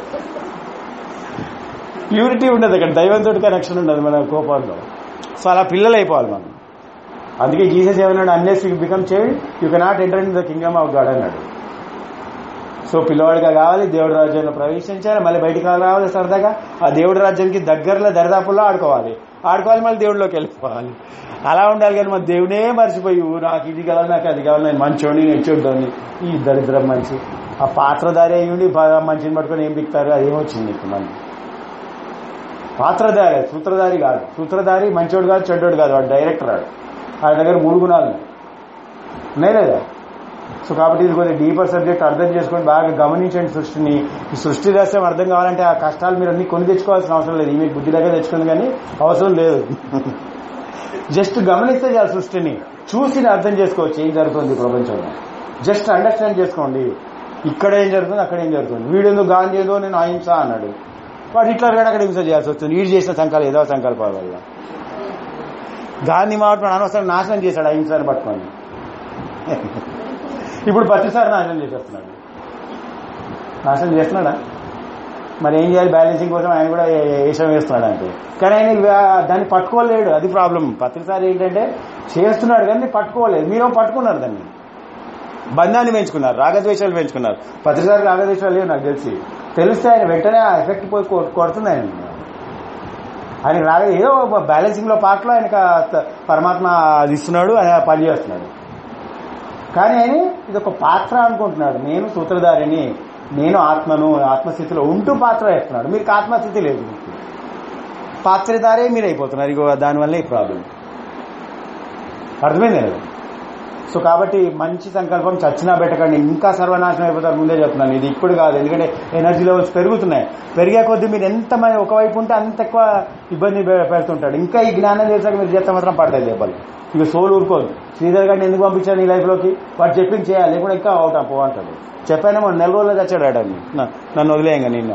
[SPEAKER 1] ప్యూరిటీ ఉండదు అక్కడ దైవంతో కనెక్షన్ ఉండదు మన కోపంలో సో అలా పిల్లలు అయిపోవాలి మనం అందుకే జీసస్ ఏమన్నాడు unless you become child you cannot enter in the kingdom of God అన్నాడు సో పిల్లవాడిగా కావాలి దేవుడి రాజ్యంలో ప్రవేశించాలి మళ్ళీ బయటికి రావాలి సరదాగా ఆ దేవుడి రాజ్యానికి దగ్గరలో దరిదాపుల్లో ఆడుకోవాలి ఆడుకోవాలి మళ్ళీ దేవుడిలోకి వెళ్ళిపోవాలి అలా ఉండాలి కానీ మన దేవుడే మర్చిపోయి "ఊ, నాకు ఇది కావాలి నాకు అది కావాలి నేను మంచోడిని నేను చెడ్డోని ఈ దరిద్రం మంచి ఆ పాత్రధారి అయ్యుండి బాగా మంచిని పట్టుకొని ఏం బిక్తారు అదేమొచ్చింది ఇప్పుడు మనం పాత్రధారి సూత్రధారి కాదు సూత్రధారి మంచోడు కాదు చెడ్డోడు కాదు వాడు డైరెక్టర్ వాడు వాళ్ళ దగ్గర మూడు గుణాలు ఉన్నాయి. ఉన్నాయి లేదా సో కాబట్టి ఇది కొద్దిగా డీపర్ సబ్జెక్ట్ అర్థం చేసుకొని బాగా గమనించండి సృష్టిని ఈ సృష్టి రహస్యం అర్థం కావాలంటే ఆ కష్టాలు మీరు అన్ని కొని తెచ్చుకోవాల్సిన అవసరం లేదు మీకు బుద్ధి దగ్గర తెచ్చుకుంది కానీ అవసరం లేదు జస్ట్ గమనిస్తే చాలు సృష్టిని చూసి అర్థం చేసుకోవచ్చు ఏం జరుగుతుంది ఈ ప్రపంచంలో జస్ట్ అండర్స్టాండ్ చేసుకోండి ఇక్కడ ఏం జరుగుతుంది అక్కడ ఏం జరుగుతుంది వీడేందో గాంధీ ఏదో నేను అహింస అన్నాడు వాడు ఇట్లా కూడా అక్కడ హింస చేయాల్సి వస్తుంది వీడు చేసిన సంకల్పం ఏదో సంకల్పాల వల్ల గాంధీ మాత్రం అనవసరం నాశనం చేశాడు అహింసని పట్టుకొని ఇప్పుడు ప్రతిసారి నాశనం చేసేస్తున్నాడు నాశనం చేస్తున్నాడా మరి ఏం చేయాలి బ్యాలెన్సింగ్ కోసం ఆయన కూడా ఏ- ఏషం వేస్తున్నాడు అంతే కానీ ఆయన ఇవా- దాన్ని పట్టుకోలేడు అది ప్రాబ్లం ప్రతిసారి ఏంటంటే చేస్తున్నాడు కానీ పట్టుకోలేదు మీరు పట్టుకున్నారు దాన్ని బంధాన్ని పెంచుకున్నారు రాగద్వేషాలు పెంచుకున్నారు ప్రతిసారి రాగద్వేషాలు లేవు నాకు తెలిసి తెలిస్తే ఆయన వెంటనే ఆ ఎఫెక్ట్ పోయి కొ- కొడుతుంది ఆయన ఆయన రాగ ఏదో బ్యాలెన్సింగ్ లో పార్ట్లో ఆయనకు ఆ త- పరమాత్మ అది ఇస్తున్నాడు ఆయన పని చేస్తున్నాడు కానీ ఆయన ఇది ఒక పాత్ర అనుకుంటున్నాడు నేను సూత్రధారిని నేను ఆత్మను ఆత్మస్థితిలో ఉంటూ పాత్ర వేస్తున్నాడు మీకు ఆత్మస్థితి లేదు మీకు పాత్రధారే మీరు అయిపోతున్నారు ఇగో దానివల్ల ఈ ప్రాబ్లం అర్థమైంది కదా సో కాబట్టి మంచి సంకల్పం చచ్చినా పెట్టకండి ఇంకా సర్వనాశనం అయిపోతారు ముందే చెప్తున్నాను ఇది ఇప్పుడు కాదు ఎందుకంటే ఎనర్జీ లెవెల్స్ పెరుగుతున్నాయి పెరిగే కొద్దీ మీరు ఎంత మంది ఒకవైపు ఉంటే అంత ఎక్కువ ఇబ్బంది పె- పెడుతుంటాడు ఇంకా ఈ జ్ఞానం చేశాక మీరు చేస్తే మాత్రం పడతాయి దెబ్బలు ఇక సోలు ఊరుకోదు శ్రీధర్ గారిని ఎందుకు పంపించాను ఈ లైఫ్లోకి వాడు చెప్పింది చేయాలి లేకుండా ఇంకా అవుతాం పో అంటాడు చెప్పాను మొన్న నెల రోజుల్లో తెచ్చాడు ఆడని నన్ను వదిలేయంగా నిన్న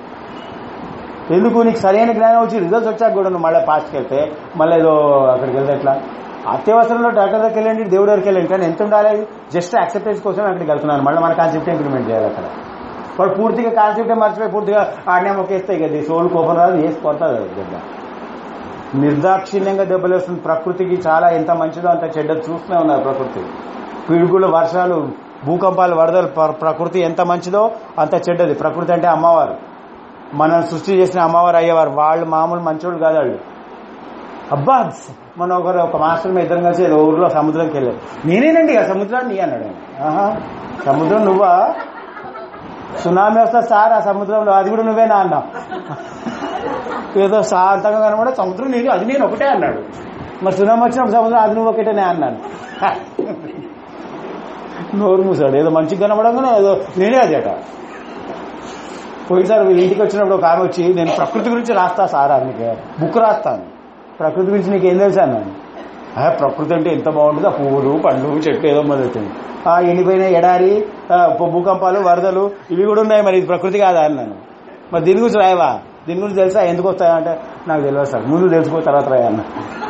[SPEAKER 1] ఎందుకు నీకు సరైన జ్ఞానం వచ్చి రిజల్ట్స్ వచ్చాక కూడా నువ్వు మళ్ళీ పాస్ట్కి వెళ్తే మళ్ళీ ఏదో అక్కడికి వెళ్తే ఎట్లా అత్యవసరంలో డాక్టర్ దగ్గరికి వెళ్ళండి దేవుడి దగ్గరికి వెళ్ళండి కానీ ఎంత ఉండాలి జస్ట్ యాక్సెప్టెన్స్ కోసం అక్కడికి వెళ్తున్నాను మళ్ళీ మన కాన్సెప్ట్ ఇంప్లిమెంట్ చేయాలి అక్కడ వాడు పూర్తిగా కాన్సెప్టే మర్చిపోయి పూర్తిగా ఆడనే మొక్కేస్తాయి కదా సోల్ కోపం రాదు వేసి కొడతాది అది దెబ్బ నిర్దాక్షిణ్యంగా దెబ్బలేస్తుంది ప్రకృతికి చాలా ఎంత మంచిదో అంత చెడ్డది చూస్తూనే ఉన్నారు ప్రకృతి పిడుగులు వర్షాలు భూకంపాలు వరదలు ప్ర- ప్రకృతి ఎంత మంచిదో అంత చెడ్డది ప్రకృతి అంటే అమ్మవారు మనం సృష్టి చేసిన అమ్మవారు అయ్యేవారు వాళ్ళు మామూలు మంచోళ్ళు కాదు వాళ్ళు అబ్బా మన ఒకరు ఒక మాస్టర్ మీ ఇద్దరం కలిసి ఏదో ఊర్లో సముద్రంకి వెళ్ళారు నేనేనండి ఆ సముద్రాన్ని నీ అన్నాడు ఆయన. ఆహా సముద్రం నువ్వా సునామీ వస్తా సార్ ఆ సముద్రంలో అది కూడా నువ్వేనా అన్నా ఏదో శాంతంగా కనబడే సముద్రం నేను అది నేను ఒకటే అన్నాడు మరి సునామీ వచ్చినప్పుడు సముద్రం అది నువ్వు ఒకటేనే అన్నాను నోరు మూసాడు ఏదో మంచిగా కనబడంగానే ఏదో నేనే అది అట పోయినసారి వీళ్ళ ఇంటికి వచ్చినప్పుడు ఒక ఆమె వచ్చి నేను ప్రకృతి గురించి రాస్తా సారా నీకు బుక్ రాస్తాను ప్రకృతి గురించి నీకు ఏం తెలుసా అన్నాను ఆ, ప్రకృతి అంటే ఎంత బాగుంటుంది ఆ పువ్వులు పండ్లు చెట్లు ఏదో మొదలవుతుంది ఆ ఎండిపోయిన ఎడారి ఆ, భూ- భూకంపాలు వరదలు ఇవి కూడా ఉన్నాయి మరి ఇది ప్రకృతి కాదా అన్నాను మరి దీని గురించి రాయవా దీని గురించి తెలుసా ఎందుకు వస్తాయంటే నాకు తెలియదు సార్ ముందు తెలుసుకో తర్వాత రాయ అన్న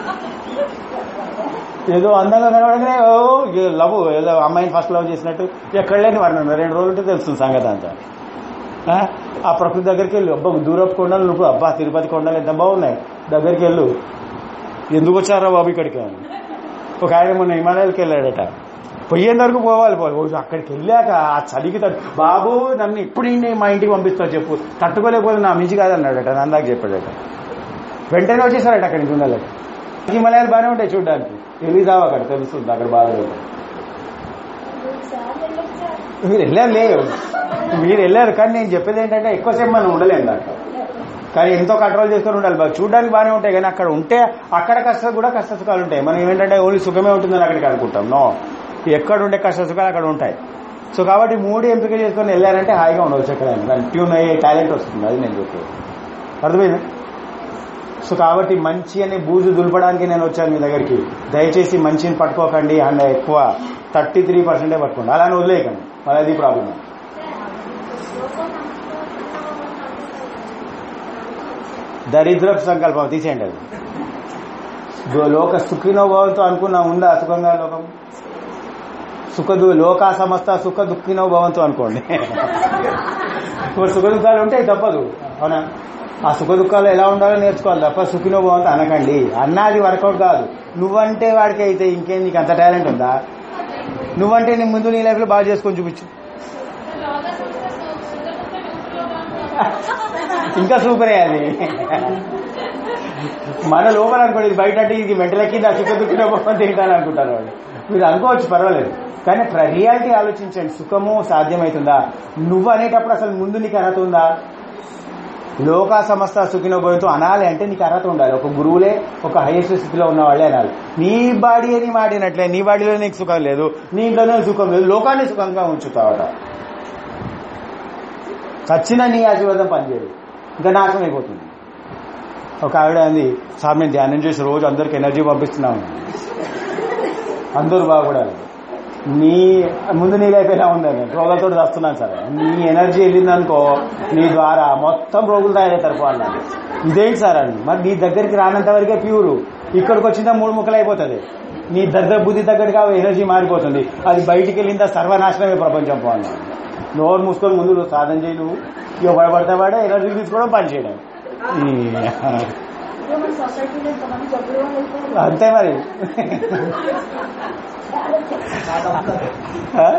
[SPEAKER 1] ఏదో అందంగా కనబడగానే ఓ ఇక లవ్ ఏదో అమ్మాయిని ఫస్ట్ లవ్ చేసినట్టు ఎక్కడ లేని వర్ణన రెండు రోజులు ఉంటే తెలుస్తుంది సంగతి అంతా ఆ? ఆ ప్రకృతి దగ్గరికి వెళ్ళు అబ్బా దూరపు కొండలు నువ్వు అబ్బా తిరుపతి కొండలు ఎంత బాగున్నాయి దగ్గరికి వెళ్ళు ఎందుకు వచ్చారా బాబు ఇక్కడికి అని. ఒక ఆయన మొన్న హిమాలయాలకు వెళ్ళాడట పోయేంత వరకు పోవాలి పోవాలి ఓ, అక్కడికి వెళ్ళాక ఆ చలికి తట్టు బాబు నన్ను ఇప్పుడు ఈయన్ని మా ఇంటికి పంపిస్తావు చెప్పు తట్టుకోలేకపోతే నా మించి కాదన్నాడట నందాక చెప్పాడట వెంటనే వచ్చేసారట అక్కడి నుంచి ఉండాలి హిమాలయాలు బాగానే ఉంటాయి చూడడానికి తెలియదావు అక్కడ తెలుస్తుంది అక్కడ బాగా మీరు వెళ్ళారు లేదు మీరు వెళ్ళారు కానీ నేను చెప్పేది ఏంటంటే ఎక్కువసేపు మనం ఉండలేము దాంట్లో కానీ ఎంతో కంట్రోల్ చేసుకొని ఉండాలి బాగా చూడడానికి బాగానే ఉంటాయి కానీ అక్కడ ఉంటే అక్కడ కష్టాలు కూడా కష్ట సుఖాలు ఉంటాయి మనం ఏంటంటే ఓన్లీ సుఖమే ఉంటుందని అక్కడికి అనుకుంటాం నో ఎక్కడ ఉండే కష్ట సుఖాలు అక్కడ ఉంటాయి సో కాబట్టి మూడు ఎంపిక చేసుకొని వెళ్ళారంటే హాయిగా ఉండవచ్చు అక్కడ దాని ట్యూన్ అయ్యే టాలెంట్ వస్తుంది అది నేను చెప్పేది అర్థమైంది సో కాబట్టి మంచి అనే బూజు దులపడానికి నేను వచ్చాను మీ దగ్గరికి దయచేసి మంచిని పట్టుకోకండి అండ్ ఎక్కువ థర్టీ త్రీ పర్సెంటే పట్టుకోండి అలానే వదిలేయకండి మళ్ళీ అది ప్రాబ్లం దరిద్రపు సంకల్పం తీసేయండి అది దో- లోక సుఖినో భవంతో అనుకున్నా ఉందా సుఖంగా లోకం సుఖ దు- లోకా సమస్త సుఖ దుఃఖినో భవంతో అనుకోండి ఇప్పుడు సుఖ దుఃఖాలు ఉంటాయి తప్పదు అవునా ఆ సుఖ దుఃఖాలు ఎలా ఉండాలో నేర్చుకోవాలి తప్ప సుఖినో భవంతో అనకండి అన్నది వర్కౌట్ కాదు నువ్వంటే వాడికి అయితే ఇంకేం నీకు అంత టాలెంట్ ఉందా నువ్వంటే నీ ముందు నీ లైఫ్ లో బాగా చేసుకొని చూపించు ఇంకా సూపరే అది మన లోపల అనుకోండి ఇది బయట అంటే ఇది మెంటలకి నా సుఖ దుఃఖిన తింటాను అనుకుంటారు వాళ్ళు మీరు అనుకోవచ్చు పర్వాలేదు కానీ రియాలిటీ ఆలోచించండి సుఖము సాధ్యమవుతుందా నువ్వు అనేటప్పుడు అసలు ముందు నీకు అర్హత ఉందా లోకా సమస్త సుఖినోభవంతో అనాలి అంటే నీకు అర్హత ఉండాలి ఒక గురువులే ఒక హైయెస్ట్ స్థితిలో ఉన్న వాళ్ళే అనాలి నీ బాడీ అని మాడినట్లే నీ బాడీలో నీకు సుఖం లేదు నీ ఇంట్లోనే సుఖం లేదు లోకాన్ని సుఖంగా ఉంచుతావట చచ్చిన నీ ఆశీర్వాదం పనిచేయదు ఇంకా నాశనం అయిపోతుంది ఒక ఆవిడ అంది సార్ మేము ధ్యానం చేసి రోజు అందరికి ఎనర్జీ పంపిస్తున్నాము అందరూ బాగుపడాలి నీ ముందు నీ లైఫ్ ఎలా ఉందని రోగాలతో వస్తున్నాను సార్ నీ ఎనర్జీ వెళ్ళిందనుకో నీ ద్వారా మొత్తం రోగులు తయారవుతారు వాళ్ళు ఇదేంటి సార్ అని మరి నీ దగ్గరికి రానంత వరకే ప్యూరు ఇక్కడికి వచ్చిందా మూడు ముక్కలు అయిపోతుంది నీ దగ్గర బుద్ధి దగ్గరగా ఎనర్జీ మారిపోతుంది అది బయటికి వెళ్ళిందా సర్వనాశనమే ప్రపంచం పోవాలి నోరు మూసుకొని ముందు నువ్వు సాధన చేయి నువ్వు ఇక పడబడితే పడే ఎనర్జీ తీసుకోవడం పని చేయడం ఈ-
[SPEAKER 2] మన సొసైటీలో ఇంతమంది జబ్బులు వాళ్ళు అయిపోయారు.
[SPEAKER 1] అంతే మరి ఆ?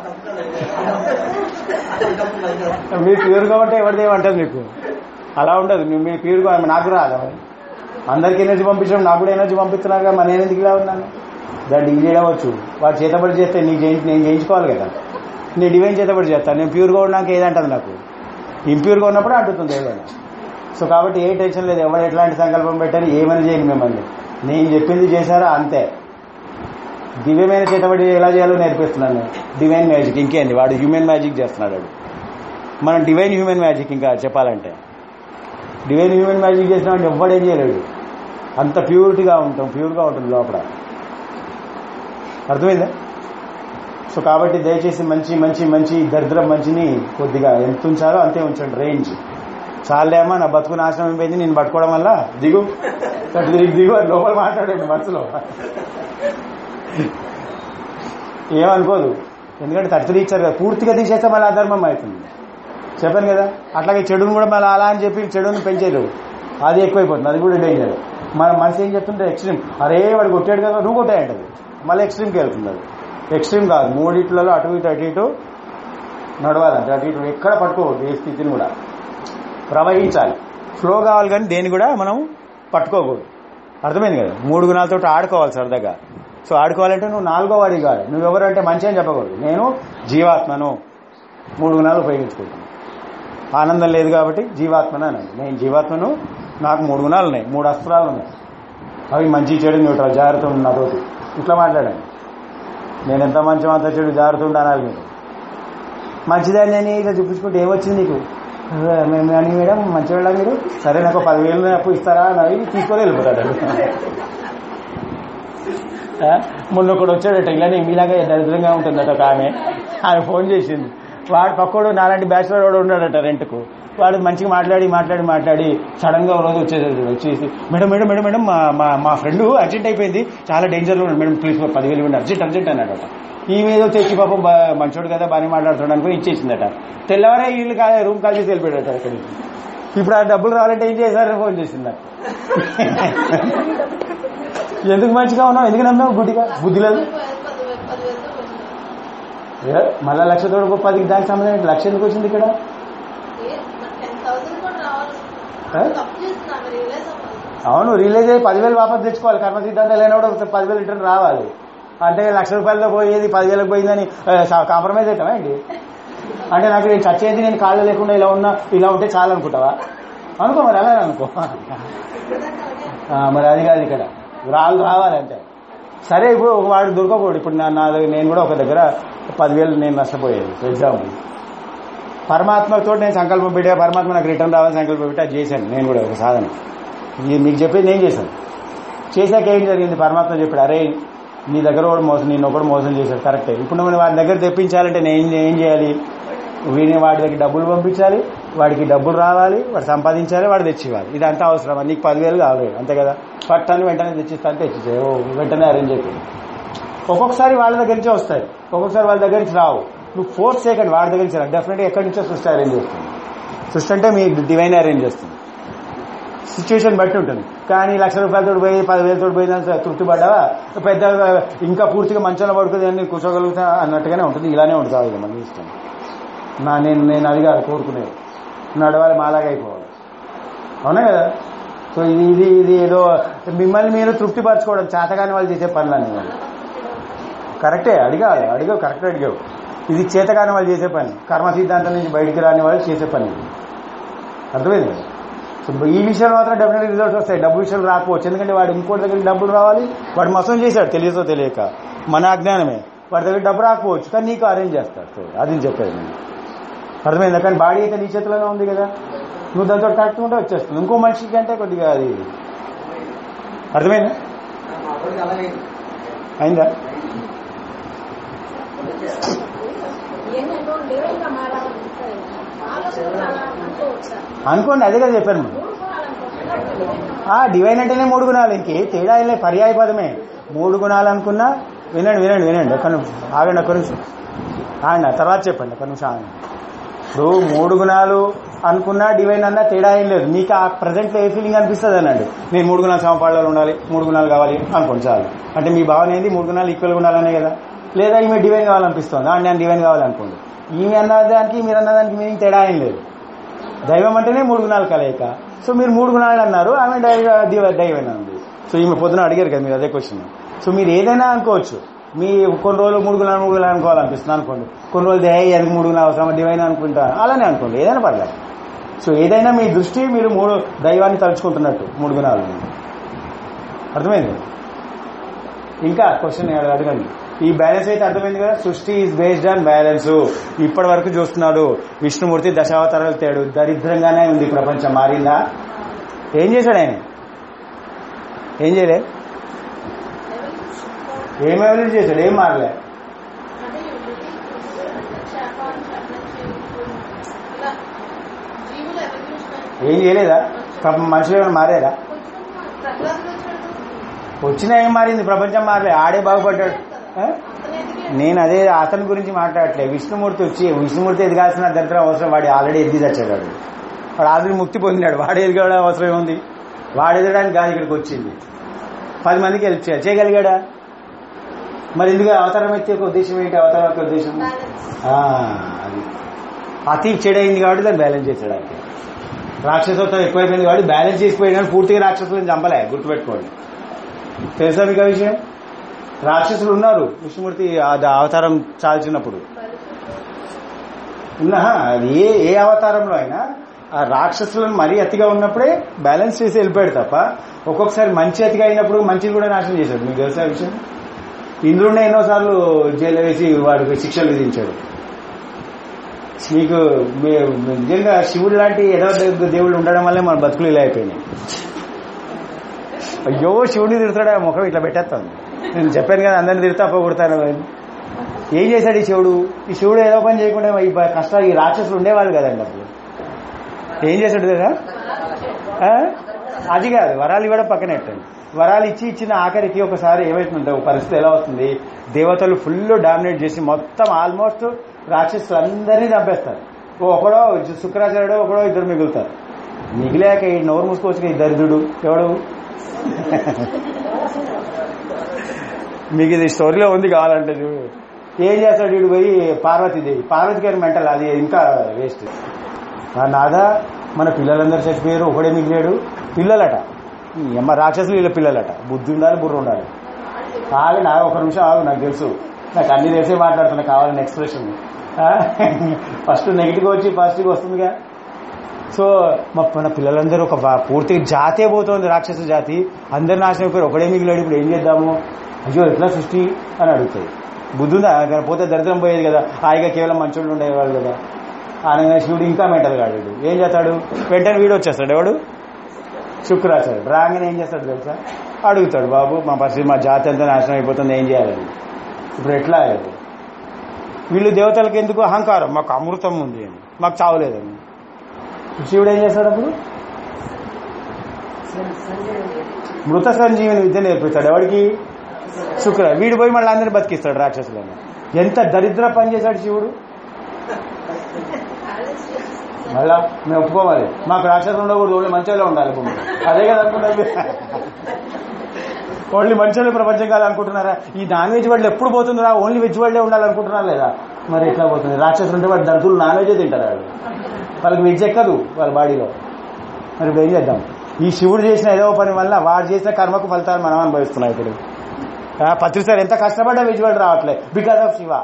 [SPEAKER 1] మీరు ప్యూర్ కాబట్టి ఎవరిది ఏమంటది మీకు అలా ఉండదు నువ్వు మీరు ప్యూర్ నాకు రాదా మరి అందరికి ఎనర్జీ పంపించడం నాకు కూడా ఎనర్జీ పంపిస్తున్నారు కదా మరి నేను ఎందుకు ఇలా ఉన్నాను దాన్ని డీల్ చేయవచ్చు వాడు చేతబడి చేస్తే నీకు చేయించి నేను చేయించుకోవాలి కదా నేను డివైన్ చేతబడి చేస్తాను నేను ప్యూర్గా ఉన్నాక ఏదంటది నాకు ఇంప్యూర్గా ఉన్నప్పుడు అంటుతుంది ఏదైనా సో కాబట్టి ఏ టెన్షన్ లేదు ఎవరు ఎట్లాంటి సంకల్పం పెట్టని ఏమని చేయను మిమ్మల్ని నేను చెప్పింది చేశారా అంతే దివ్యమైన చేతబడి ఎలా చేయాలో నేర్పిస్తున్నాను డివైన్ మ్యాజిక్ ఇంకేంది వాడు హ్యూమన్ మ్యాజిక్ చేస్తున్నాడు వాడు మనం డివైన్ హ్యూమన్ మ్యాజిక్ ఇంకా చెప్పాలంటే డివైన్ హ్యూమన్ మ్యాజిక్ చేసిన వాడిని ఎవ్వడేం చేయలేడు అంత ప్యూరిటీగా ఉంటాం ప్యూర్గా ఉంటుంది లోపల అర్థమైందా సో కాబట్టి దయచేసి మంచి మంచి మంచి దరిద్రం మంచిని కొద్దిగా ఎంత ఉంచాలో అంతే ఉంచండి రేంజ్ చాలేమా నా బతుకు నాశనం అయిపోయింది నేను పట్టుకోవడం వల్ల దిగు అటు తిరిగి దిగు అని లోపల మాట్లాడండి మనసులో ఏమనుకోదు ఎందుకంటే తట్టులు ఇచ్చారు కదా పూర్తిగా తీసేస్తే మళ్ళీ అధర్మం అవుతుంది చెప్పాను కదా అట్లాగే చెడును కూడా మళ్ళీ అలా అని చెప్పి చెడుని పెంచేది అది ఎక్కువైపోతుంది అది కూడా డేంజర్ మన మనిషి ఏం చెప్తుంటే ఎక్స్ట్రీమ్ అరే వాడు కొట్టాడు కదా నువ్వు కొట్టాయంటది మళ్ళీ ఎక్స్ట్రీమ్కి వెళ్తుంది అది ఎక్స్ట్రీమ్ కాదు మూడిట్లలో అటు ఇటు అటు ఇటు నడవాలంటే అటు ఇటు ఎక్కడ పట్టుకోకూడదు ఏ స్థితిని కూడా ప్రవహించాలి ఫ్లో కావాలి కానీ దేన్ని కూడా మనం పట్టుకోకూడదు అర్థమైంది కదా మూడు గుణాలతో ఆడుకోవాలి సరదాగా సో ఆడుకోవాలంటే నువ్వు నాలుగో వాడి కాదు నువ్వెవరంటే మంచి అని చెప్పకూడదు నేను జీవాత్మను మూడు గుణాలు ఉపయోగించుకుంటాను ఆనందం లేదు కాబట్టి జీవాత్మను అనండి నేను జీవాత్మను నాకు మూడు గుణాలు ఉన్నాయి మూడు అస్త్రాలు ఉన్నాయి అవి మంచి చెడు న్యూట్రల్ జాగ్రత్త ఉంది నాతోటి ఇట్లా మాట్లాడండి నేను ఎంత మంచి అంత చెడు జాగ్రత్త ఉండాలి మీరు మంచిదాన్ని అని ఇట్లా చూపించుకుంటే ఏమొచ్చింది నీకు అదే, మేము అని మేడం మంచివాళ్ళ మీరు సరే నాకు పదివేలు అప్పు ఇస్తారా అని తీసుకొని వెళ్ళిపోతాడు ఆ, మొన్న ఒకడు వచ్చాడట ఇలానే మీలాగా దరిద్రంగా ఉంటుందట ఒక ఆమె ఆమె ఫోన్ చేసింది వాడు పక్కోడు నాలాంటి బ్యాచులర్ వాడు ఉన్నాడట రెంట్కు వాడు మంచిగా మాట్లాడి మాట్లాడి మాట్లాడి సడన్ గా ఒక రోజు వచ్చేసాడు వచ్చేసి మేడం మేడం మేడం మేడం మా మా మా ఫ్రెండ్ అర్జెంట్ అయిపోయింది చాలా డేంజర్ లో ఉన్నాడు మేడం ప్లీజ్ పదివేలు ఇవ్వండి అర్జెంట్ అర్జెంట్ అన్నాడట ఈమె ఏదో తెచ్చి పాపం బా- మంచోడు కదా బాగానే మాట్లాడుతున్నాడు అనుకుని ఇచ్చేసిందట తెల్లవారే వీళ్ళు కా- రూమ్ కాల్ చేసి వెళ్ళిపోయాడట అక్కడికి ఇప్పుడు ఆ డబ్బులు రావాలంటే ఏం చేశారని ఫోన్ చేసిందట ఎందుకు మంచిగా ఉన్నావు ఎందుకు నమ్మావు గుడ్డిగా బుద్ధి లేదు ఏ, మళ్ళా లక్ష తోడు పదికి దానికి సంబంధం ఏంటి? లక్ష ఎందుకు వచ్చింది ఇక్కడ ఏ? అవును రిలీజ్ అయ్యి పదివేలు వాపస్ తెచ్చుకోవాలి కర్మ సిద్ధాంతం లేనప్పుడు పదివేలు రిటర్న్ రావాలి అంటే లక్ష రూపాయలతో పోయేది పదివేలకు పోయిందని కాంప్రమైజ్ అవుతావా ఏంటి అంటే నాకు నేను చచ్చేది నేను కాళ్ళు లేకుండా ఇలా ఉన్నా ఇలా ఉంటే చాలు అనుకుంటావా అనుకో మరి అలాగే అనుకో ఆ, మరి అది కాదు ఇక్కడ రాళ్ళు రావాలి అంటే సరే ఇప్పుడు ఒక వాడు దొరకకూడదు ఇప్పుడు నా నా దగ్గర- నేను కూడా ఒక దగ్గర పదివేలు నేను నష్టపోయేది ఎగ్జాంపుల్ పరమాత్మతో నేను సంకల్పం పెట్టా పరమాత్మ నాకు రిటర్న్ రావాలని సంకల్పం పెట్టి అది చేశాను నేను కూడా ఒక సాధన ఇది మీకు చెప్పేది నేను చేశాను చేశాక ఏం జరిగింది పరమాత్మ చెప్పాడు అరే నీ దగ్గర కూడా మోసం నేను ఒకటి మోసం చేశాడు కరెక్టే ఇప్పుడు నువ్వు వాడి దగ్గర తెప్పించాలంటే నేను ఏం- ఏం చేయాలి వీడిని వాడి దగ్గర డబ్బులు పంపించాలి వాడికి డబ్బులు రావాలి వాడు సంపాదించాలి వాడు తెచ్చివ్వాలి ఇదంతా అవసరం నీకు పదివేలు కావాలి అంతే కదా పట్టాన్ని వెంటనే తెచ్చిస్తాను తెచ్చిచ్చే ఓ వెంటనే అరేంజ్ అయిపోయింది ఒక్కొక్కసారి వాళ్ళ దగ్గర నుంచే వస్తాయి ఒక్కొక్కసారి వాళ్ళ దగ్గర నుంచి రావు నువ్వు ఫోర్త్ సెకండ్ వాడి దగ్గర నుంచి డెఫినెట్గా ఎక్కడి నుంచో సృష్టి అరేంజ్ చేస్తుంది సృష్టి అంటే మీ డివైన్ అరేంజ్ చేస్తుంది సిచ్యువేషన్ బట్టి ఉంటుంది కానీ లక్ష రూపాయలతో పోయి పదివేలతో పోయినంత తృప్తి పడ్డావా పెద్ద ఇంకా పూర్తిగా మంచంలో పడుతుంది అని కూర్చోగలుగుతా అన్నట్టుగానే ఉంటుంది ఇలానే ఉంటుంది ఇక మన ఇష్టం నా నేను నేను అది కాదు కోరుకునేది నడవాలి మాలాగా అయిపోవాలి అవునా కదా సో ఇది ఇది ఇది ఏదో మిమ్మల్ని మీరు తృప్తిపరచుకోవడం చేతగాని వాళ్ళు చేసే పనులన్నీ ఇవన్నీ. కరెక్టే అడిగావు అడిగావు కరెక్ట్ అడిగావు ఇది చేతగాని వాళ్ళు చేసే పని కర్మ సిద్ధాంతం నుంచి బయటికి రాని వాళ్ళు చేసే పని ఇది. అర్థమైంది కదా? సో ఈ విషయంలో మాత్రం డెఫినెట్ రిజల్ట్స్ వస్తాయి డబ్బు విషయంలో రాకపోవచ్చు ఎందుకంటే వాడు ఇంకోటి దగ్గర డబ్బులు రావాలి వాడు మోసం చేశాడు తెలియదో తెలియక మన అజ్ఞానమే వాడి దగ్గర డబ్బు రాకపోవచ్చు కానీ నీకు అరేంజ్ చేస్తాడు సో అది నేను చెప్పేది నేను అర్థమైందా కానీ బాడీ అయితే నీ చేతిలోనే ఉంది కదా నువ్వు దాంతో కట్టుకుంటే వచ్చేస్తుంది ఇంకో మనిషికి అంటే కొద్దిగా అది అర్థమైందా అయిందా
[SPEAKER 2] ఏంటంటే లేవుగా మారాలనిపిస్తుంది వాళ్ళకు కూడా అలా అనుకోవచ్చా
[SPEAKER 1] అనుకోండి అదే కదా చెప్పాను మనం
[SPEAKER 2] మూడు గుణాలనుకుంటున్నా
[SPEAKER 1] ఆ డివైన్ అంటేనే మూడు గుణాలు ఇంకే తేడా ఏం లేదు పర్యాయ పదమే మూడు గుణాలు అనుకున్నా వినండి వినండి వినండి ఒక నిమిషం ఆగండి ఒక నిమిషం ఆగండి ఆ తర్వాత చెప్పండి ఒక నిమిషం ఆగండి ఇప్పుడు మూడు గుణాలు అనుకున్నా డివైన్ అన్నా తేడా ఏం లేదు మీకు ఆ ప్రజెంట్లో ఏ ఫీలింగ్ అనిపిస్తుంది అనండి నేను మూడు గుణాలు సమపాళ్ళలో ఉండాలి మూడు గుణాలు కావాలి అనుకోండి చాలు అంటే మీ భావన ఏంది మూడు గుణాలు ఈక్వల్ ఉండాలనే కదా లేదా ఈమె డివైన్ కావాలనిపిస్తుంది ఆ, నేను డివైన్ కావాలనుకోండి ఈమె అన్నదానికి మీరు అన్నదానికి మీనింగ్ తేడా ఏం లేదు దైవం అంటేనే మూడు గుణాలు కలయిక సో మీరు మూడు గుణాలు అన్నారు ఆమె దైవ దివ- దైవం అంది సో ఈమె పొద్దున అడిగారు కదా మీరు అదే క్వశ్చన్ సో మీరు ఏదైనా అనుకోవచ్చు మీ కొన్ని రోజులు మూడు గుణాలు మూడు గుణాలు అనుకోవాలనిపిస్తుంది అనుకోండి కొన్ని రోజులు దయ ఎందుకు మూడు గుణాలు అవసరం డివైన్ అనుకుంటా అలానే అనుకోండి ఏదైనా పర్లేదు సో ఏదైనా మీ దృష్టి మీరు మూడు దైవాన్ని తలుచుకుంటున్నట్టు మూడు గుణాలు అర్థమైంది ఇంకా క్వశ్చన్ అడగండి ఈ బ్యాలెన్స్ అయితే అర్థమైంది కదా సృష్టి ఈజ్ బేస్డ్ ఆన్ బ్యాలెన్స్ ఇప్పటి వరకు చూస్తున్నాడు విష్ణుమూర్తి దశావతారాలు తేడు దరిద్రంగానే ఉంది ప్రపంచం మారిందా ఏం చేశాడు ఆయన ఏం చేయలే ఏం ఎవరి చేశాడు ఏం మారలే
[SPEAKER 2] అంటే శాపాన్ని సంరక్షణ ఇలా జీవులు ఎవరు
[SPEAKER 1] ఏం చేయలేదా పాపం మనుషులు ఏమైనా మారారా
[SPEAKER 2] ప్రహ్లాద్ వచ్చినట్టు
[SPEAKER 1] వచ్చినా ఏం మారింది ప్రపంచం మారలే ఆడే బాగుపడ్డాడు ఆ? నేను అదే అతని గురించి మాట్లాడట్లే విష్ణుమూర్తి వచ్చి విష్ణుమూర్తి ఎదగాల్సిన దగ్గర అవసరం వాడు ఆల్రెడీ ఎదిగి చచ్చాడు వాడు వాడు ఆల్రెడీ ముక్తి పొందినాడు వాడు ఎదగడం అవసరం ఏముంది వాడు ఎదగడానికి కాదు ఇక్కడికి వచ్చింది పది మందికి హెల్ప్ చేయాలి చేయగలిగాడా మరి ఎందుకు అవతారం ఎత్తే ఒక ఉద్దేశం ఏంటి అవతారం యొక్క ఉద్దేశం ఆ, అది అతి చెడైంది కాబట్టి దాన్ని బ్యాలెన్స్ చేశాడు అంతే రాక్షసత్వం ఎక్కువైపోయింది కాబట్టి బ్యాలెన్స్ చేసిపోయింది కానీ పూర్తిగా రాక్షసులను చంపలే గుర్తుపెట్టుకోండి తెలుసా మీకు ఆ విషయం రాక్షసులు ఉన్నారు విష్ణుమూర్తి అది అవతారం చాల్చినప్పుడు ఉన్నా అది ఏ ఏ అవతారంలో అయినా ఆ రాక్షసులను మరీ అతిగా ఉన్నప్పుడే బ్యాలెన్స్ చేసి వెళ్ళిపోయాడు తప్ప ఒక్కొక్కసారి మంచి అతిగా అయినప్పుడు మంచిని కూడా నాశనం చేశాడు మీకు తెలుసా ఆ విషయం ఇంద్రుడిని ఎన్నోసార్లు జైలు వేసి వాడికి శిక్షలు విధించాడు మీకు మీ- నిజంగా శివుడు లాంటి ఏదో దేవుళ్ళు ఉండడం వల్లే మన బతుకులు ఇలా అయిపోయినాయి అయ్యో శివుడిని తిడతాడా ముఖం ఇట్లా పెట్టేస్తాను నేను చెప్పాను కదా అందరిని తిడతా పోగొడతాను అని. ఏం చేశాడు ఈ శివుడు ఈ శివుడు ఏదో పని చేయకుండా ఈ బ- కష్టాలు ఈ రాక్షసులు ఉండేవాళ్ళు కదండి అప్పుడు ఏం చేశాడు కదా ఆ? అది కాదు వరాలు కూడా పక్కన పెట్టండి వరాలు ఇచ్చి ఇచ్చిన ఆఖరికి ఒకసారి ఏమైతుందంటే ఒక పరిస్థితి ఎలా వస్తుంది దేవతలు ఫుల్ డామినేట్ చేసి మొత్తం ఆల్మోస్ట్ రాక్షసులు అందరినీ చంపేస్తారు ఓ ఒకడో శుక్రాచార్యుడో ఒకడో ఇద్దరు మిగులుతారు మిగిలాక ఈ నోరు మూసుకోవచ్చు ఈ దరిద్రుడు ఎవడు మీకు ఇది స్టోరీలో ఉంది కావాలంటే చూడు ఏం చేస్తాడు వీడు పోయి పార్వతీదేవి పార్వతి గారి మెంటల్ అది ఇంకా వేస్ట్ ఆ నాదా మన పిల్లలందరూ చచ్చిపోయారు ఒకడే మిగిలాడు పిల్లలట ఈ అమ్మ రాక్షసులు వీళ్ళ పిల్లలట బుద్ధి ఉండాలి బుర్ర ఉండాలి ఆగు నా ఒక నిమిషం ఆగు నాకు తెలుసు నాకు అన్ని తెలిసే మాట్లాడుతున్నా కావాలని ఎక్స్ప్రెషన్ ఫస్ట్ నెగిటివ్ వచ్చి పాజిటివ్ వస్తుందిగా సో మా మన పిల్లలందరూ ఒక వా- పూర్తిగా జాతే పోతుంది రాక్షస జాతి అందరు నాశనం అయిపోయారు ఒకడే మిగిలాడు ఇప్పుడు ఏం చేద్దాము అయ్యో ఎట్లా సృష్టి అని అడుగుతాయి బుద్ధి ఉందా కానీ పోతే దరిద్రం పోయేది కదా హాయిగా కేవలం మంచోళ్ళు ఉండేవాళ్ళు కదా అనగా శివుడు ఇంకా మెంటల్ గాడు ఏం చేస్తాడు వెంటనే వీడు వచ్చేస్తాడు ఎవడు శుక్రాచార్యుడు రాగానే ఏం చేస్తాడు తెలుసా అడుగుతాడు బాబు మా పరిస్థితి మా జాతి అంతా నాశనం అయిపోతుంది ఏం చేయాలని ఇప్పుడు ఎట్లా అది వీళ్ళు దేవతలకు ఎందుకు అహంకారం మాకు అమృతం ఉంది అని మాకు చావలేదని శివుడు ఏం చేస్తాడు అప్పుడు మృత సంజీవిని విద్య నేర్పిస్తాడు ఎవడికి శుక్ర వీడు పోయి మళ్ళీ అందరిని బతికిస్తాడు రాక్షసులను ఎంత దరిద్ర పని చేశాడు శివుడు మళ్ళా మేము ఒప్పుకోవాలి మాకు రాక్షసులు ఉండకూడదు ఓన్లీ మంచిగా ఉండాలి భూమి అదే కదా అనుకున్నారు ఓన్లీ మంచిగా ప్రపంచం కాదనుకుంటున్నారా ఈ నాన్ వెజ్ వాళ్ళు ఎప్పుడు పోతుందిరా ఓన్లీ వెజ్ వాళ్ళే ఉండాలనుకుంటున్నారు లేదా మరి ఎట్లా పోతుంది రాక్షసులు ఉంటే వాడు దర్దులు నాన్ వెజే తింటారు వాళ్ళు వాళ్ళకి వెజ్ ఎక్కదు వాళ్ళ బాడీలో మరి ఇప్పుడు ఏం చేద్దాం ఈ శివుడు చేసిన ఏదో పని వల్ల వాడు చేసిన కర్మకు ఫలితాలు మనం అనుభవిస్తున్నాం ఇప్పుడు ఆ, పత్రిసారి ఎంత కష్టపడ్డా వెజ్ వాళ్ళు రావట్లే బికాస్ ఆఫ్ శివ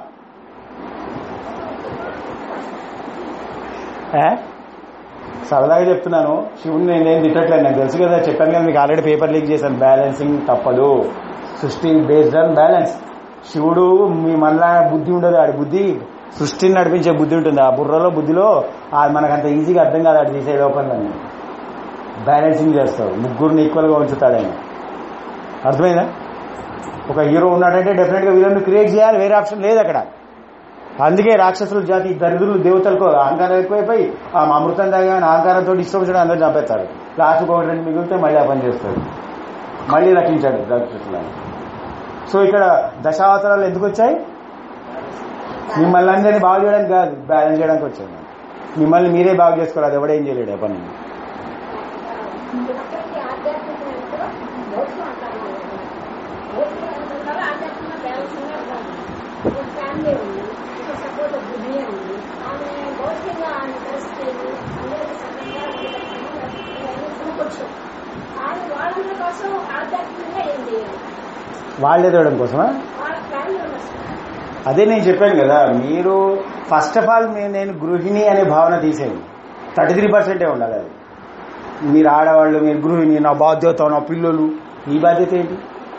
[SPEAKER 1] ఏ? సరదాగా చెప్తున్నాను శివుడిని నేనేం తిట్టట్లేదు నాకు తెలుసు కదా చెప్పాను కదా మీకు ఆల్రెడీ పేపర్ లీక్ చేశాను బ్యాలెన్సింగ్ తప్పదు సృష్టి బేస్డ్ ఆన్ బ్యాలెన్స్ శివుడు మీ మళ్ళా బుద్ధి ఉండదు ఆడి బుద్ధి సృష్టిని నడిపించే బుద్ధి ఉంటుంది ఆ బుర్రలో బుద్ధిలో ఆ మనకు అంత ఈజీగా అర్థం కాదు ఆడు చేసే లోపలన్నీ బ్యాలెన్సింగ్ చేస్తాడు ముగ్గురిని ఈక్వల్గా ఉంచుతాడు ఆయన అర్థమైందా ఒక హీరో ఉన్నాడంటే డెఫినెట్గా వీళ్ళని క్రియేట్ చేయాలి వేరే ఆప్షన్ లేదు అక్కడ అందుకే రాక్షసుల జాతి దరిద్రులు దేవతలకు అహంకారం ఎక్కువైపోయి ఆ అమృతం తాగా అహంకారంతో ఇష్టం వచ్చిన అందరూ చంపేస్తారు లాస్ట్కి ఒకటి రెండు మిగిలితే మళ్ళీ ఆ పని చేస్తాడు మళ్ళీ రక్షించాడు రాక్షసులను సో ఇక్కడ దశావతారాలు ఎందుకు వచ్చాయి మిమ్మల్ని అందరినీ బాగు చేయడానికి కాదు బ్యాలెన్స్ చేయడానికి వచ్చాయి మిమ్మల్ని మీరే బాగు చేసుకోవాలి అది ఎవడేం చేయలేడు ఆ పని
[SPEAKER 2] ఇప్పటికీ ఆధ్యాత్మికంగా భౌతిక అంటారు భౌతిక అంటారు ఆధ్యాత్మిక బ్యాలెన్సింగ్ అంటారు ఒక ఫ్యామిలీ ఉంది ఒక సపోర్ట్ బుద్ధి ఉంది ఆమె భౌతికంగా ఆమె పరిస్థితి అందరికీ సమంగా కొనుక్కొచ్చు కానీ వాళ్ళందరి కోసం ఆధ్యాత్మికంగా ఏం చేయాలి
[SPEAKER 1] వాళ్ళు ఎదగడం కోసమా
[SPEAKER 2] వాళ్ళ ఫ్యామిలీ ఉన్నారు
[SPEAKER 1] అదే నేను చెప్పాను కదా మీరు ఫస్ట్ ఆఫ్ ఆల్ నేను గృహిణి అనే భావన తీసేయండి థర్టీ త్రీ పర్సెంటే ఉండాలి అది మీరు ఆడవాళ్ళు మీరు గృహిణి నా బాధ్యత నా పిల్లలు నీ బాధ్యత ఏంటి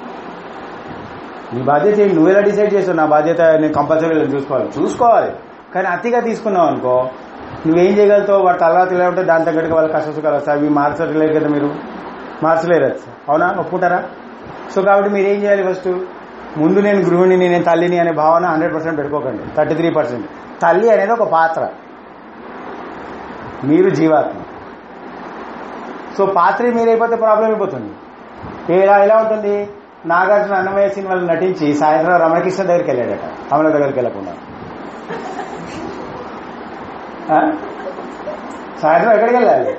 [SPEAKER 1] నీ బాధ్యత ఏంటి నువ్వెలా డిసైడ్ చేస్తావు నా బాధ్యత నేను కంపల్సరీ వీళ్ళని చూసుకోవాలి చూసుకోవాలి కానీ అతిగా తీసుకున్నావు అనుకో నువ్వేం చేయగలుగుతావు వాటి తర్వాత ఇలా ఉంటే దాని తగ్గట్టుగా వాళ్ళ కష్ట సుఖాలు వస్తాయి అవి మార్చలేరు కదా మీరు మార్చలేరు అది. అవునా ఒప్పుకుంటారా సో కాబట్టి మీరు ఏం చేయాలి ఫస్ట్ ముందు నేను గృహిణిని నేను తల్లిని అనే భావన హండ్రెడ్ పర్సెంట్ పెట్టుకోకండి థర్టీ త్రీ పర్సెంట్ తల్లి అనేది ఒక పాత్ర మీరు జీవాత్మ సో పాత్ర మీరైపోతే ప్రాబ్లం అయిపోతుంది ఎలా ఎలా ఉంటుంది నాగార్జున అన్నమయ్య సినిమాలు నటించి సాయంత్రం రమణకృష్ణ దగ్గరికి వెళ్ళాడట అమల దగ్గరికి వెళ్ళకుండా ఆ? సాయంత్రం ఎక్కడికి వెళ్ళాలి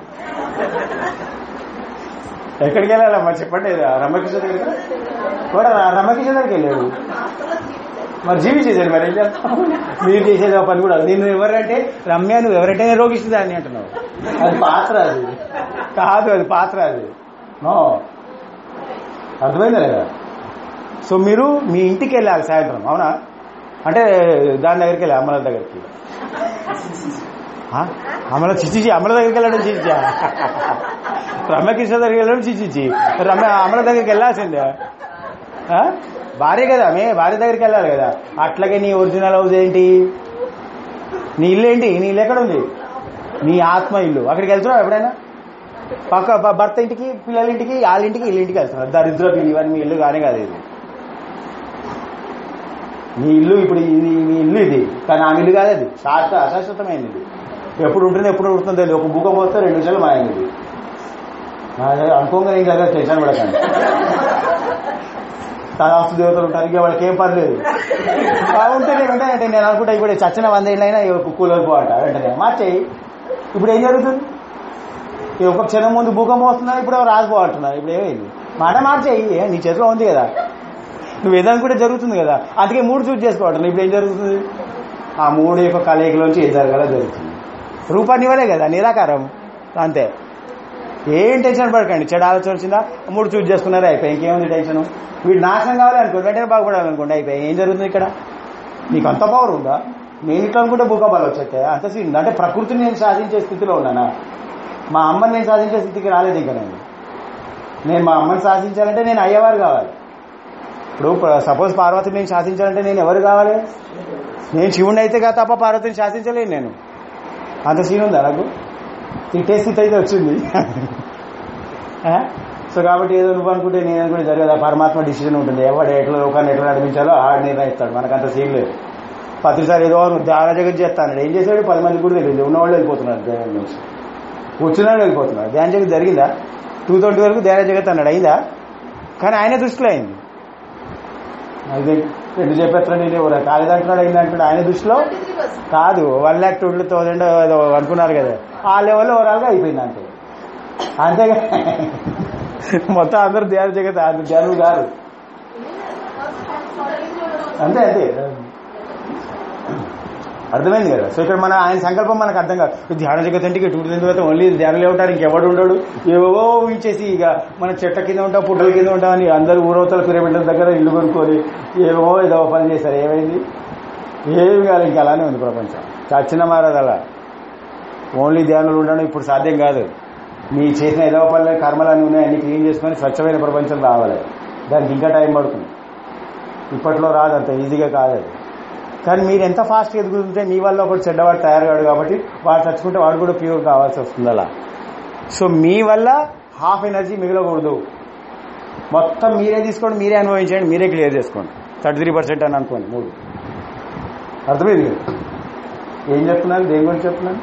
[SPEAKER 1] ఎక్కడికి వెళ్ళాలమ్మా చెప్పండి రమకృష్ణ దగ్గరికి కూడా రమకృష్ణ దగ్గరికి వెళ్ళాడు మరి జీవి చేశాడు మరి ఏం చేస్తాం మీరు చేసేది ఆ పని కూడా నేను ఎవరంటే రమ్య నువ్వు ఎవరంటే నేను రోగిస్తుంది అని అంటున్నావు అది పాత్ర అది కాదు అది పాత్ర అది నో అర్థమైందా లేదా సో మీరు మీ ఇంటికి వెళ్ళాలి సాయంత్రం అవునా అంటే దాని దగ్గరికి వెళ్ళి అమ్మల దగ్గరికి ఆ? అమల చిచిచి అమల దగ్గరికి వెళ్ళడం చిచిచా రమ్యకృష్ణ దగ్గరికి వెళ్ళడం చిచిచి రమ్య అమల దగ్గరికి వెళ్ళాల్సిందే ఆ? భార్య కదా మే భార్య దగ్గరికి వెళ్ళాలి కదా అట్లాగే నీ ఒరిజినల్ హౌస్ ఏంటి నీ ఇల్లు ఏంటి నీ ఇల్లు ఎక్కడ ఉంది నీ ఆత్మ ఇల్లు అక్కడికి వెళ్తున్నావు ఎప్పుడైనా పక్క ప- భర్త ఇంటికి పిల్లల ఇంటికి వాళ్ళ ఇంటికి వీళ్ళ ఇంటికి వెళ్తున్నారు దరిద్ర పిల్లి ఇవన్నీ మీ ఇల్లు కానీ కాదు ఇది నీ ఇల్లు ఇప్పుడు ఇది నీ ఇల్లు ఇది కానీ ఆ ఇల్లు కాదు అది శాశ్వత అశాశ్వతమైనది ఇది ఎప్పుడు ఉంటుంది ఎప్పుడు ఉంటుందో తెలియదు ఒక బుక్క పోస్తే రెండు నిమిషాలు మాయంది ఇది అదే అనుకోగా ఏం జరగదు టెన్షన్ పడకండి తదాస్తు దేవతలు ఉంటారు ఇక వాళ్ళకి ఏం పర్లేదు బాగుంటేనే వెంటనే అంటే నేను అనుకుంటా ఇప్పుడు చచ్చిన వంద ఏళ్ళైనా కూలర్ పోవట వెంటనే మార్చేయి ఇప్పుడు ఏం జరుగుతుంది ఈ ఒక క్షణం ముందు భూకంపం వస్తున్నా ఇప్పుడు రాకపోతున్నారు ఇప్పుడు ఏమైంది మాట మార్చేయి ఏ, నీ చేతిలో ఉంది కదా నువ్వు ఏదనుకుంటే జరుగుతుంది కదా అందుకే మూడు చూస్ చేసుకోవటం ఇప్పుడు ఏం జరుగుతుంది ఆ మూడు యొక్క కలయికలోంచి ఏం జరగాలో జరుగుతుంది రూపాన్ని ఇవ్వలే కదా నిరాకారం అంతే ఏం టెన్షన్ పడకండి చెడు ఆలోచన వచ్చిందా మూడు చూస్ చేసుకున్నారే అయిపోయి ఇంకేముంది టెన్షన్ వీడు నాశనం కావాలి అనుకోండి వెంటనే బాగుపడాలనుకోండి అయిపోయి ఏం జరుగుతుంది ఇక్కడ నీకు అంత పవర్ ఉందా నేను ఇట్లా అనుకుంటే భూకంపాలు వచ్చేస్తే అంత సీన్ అంటే ప్రకృతిని నేను సాధించే స్థితిలో ఉన్నానా మా అమ్మని నేను సాధించే స్థితికి రాలేదు ఇంకా నేను నేను మా అమ్మని శాసించాలంటే నేను అయ్యేవారు కావాలి ఇప్పుడు సపోజ్ పార్వతిని నేను శాసించాలంటే నేను ఎవరు కావాలి నేను శివుణ్ణి అయితే కదా తప్ప పార్వతిని శాసించలేను నేను అంత సీన్ ఉందా నాకు తిట్టే స్థితి అయితే వచ్చింది ఆ? సో కాబట్టి ఏదో నువ్వు అనుకుంటే నేను అనుకుంటే జరగదు ఆ పరమాత్మ డిసిజన్ ఉంటుంది ఎవడు ఎట్లా లోకాన్ని ఎట్లా నడిపించాలో ఆడు నిర్ణయిస్తాడు మనకు అంత సీన్ లేదు పత్రిసారి ఏదో దాన జగత్ చేస్తాను ఏం చేశాడు పది మంది కూడా తెలియదు ఉన్నవాళ్ళు వెళ్ళిపోతున్నారు ధ్యానం నుంచి కూర్చున్నాడు వెళ్ళిపోతున్నారు ధ్యాన జగత్ జరిగిందా టూ ట్వంటీ వరకు ధ్యాన జగత్ అన్నాడు అయిందా కానీ ఆయన దృష్టిలో అయింది అయితే రెండు చెప్పేస్తాడు నేను ఎవరు కాలేదంటున్నాడు అయింది అంటున్నాడు ఆయన దృష్టిలో కాదు వన్ ల్యాక్ టూ థౌసండ్ ఏదో అనుకున్నారు కదా ఆ లెవెల్లో ఓవరాల్గా అయిపోయింది అంతే అంతేగా మొత్తం అందరూ ధ్యాన జగత్ అందరు ధ్యానులు కాదు అంతే అంతే అర్థమైంది కదా సో ఇక్కడ మన ఆయన సంకల్పం మనకు అర్థం కాదు ఈ ధ్యాన జగత్ అంటే ఇక టూ థౌసండ్ తర్వాత ఓన్లీ ధ్యానంలో ఉంటారు ఇంకెవడు ఉండడు ఏవో ఊహించేసి ఇక మన చెట్ల కింద ఉంటాం పుట్టల కింద ఉంటాం అని అందరూ ఊరవతల పిరమిడ్ల దగ్గర ఇల్లు కొనుక్కొని ఏవో ఏదో పని చేశారు ఏమైంది ఏమి కాదు ఇంకా అలానే ఉంది ప్రపంచం చచ్చిన మారదు అలా ఓన్లీ ధ్యానంలో ఉండడం ఇప్పుడు సాధ్యం కాదు మీ చేసిన ఏదో పనులు కర్మలన్నీ ఉన్నాయి అన్ని క్లీన్ చేసుకొని స్వచ్ఛమైన ప్రపంచం రావాలి దానికి ఇంకా టైం పడుతుంది ఇప్పట్లో రాదు అంత ఈజీగా కాదు అది కానీ మీరు ఎంత ఫాస్ట్గా ఎదుగుతుంటే మీ వల్ల ఒకటి చెడ్డవాడు తయారయ్యాడు కాబట్టి వాడు చచ్చుకుంటే వాడు కూడా ప్యూర్ కావాల్సి వస్తుంది అలా సో మీ వల్ల హాఫ్ ఎనర్జీ మిగలకూడదు మొత్తం మీరే తీసుకోండి మీరే అనుభవించండి మీరే క్లియర్ చేసుకోండి థర్టీ త్రీ పర్సెంట్ అని అనుకోండి మూడు అర్థమైంది కదా? ఏం చెప్తున్నారు దేని గురించి చెప్తున్నాను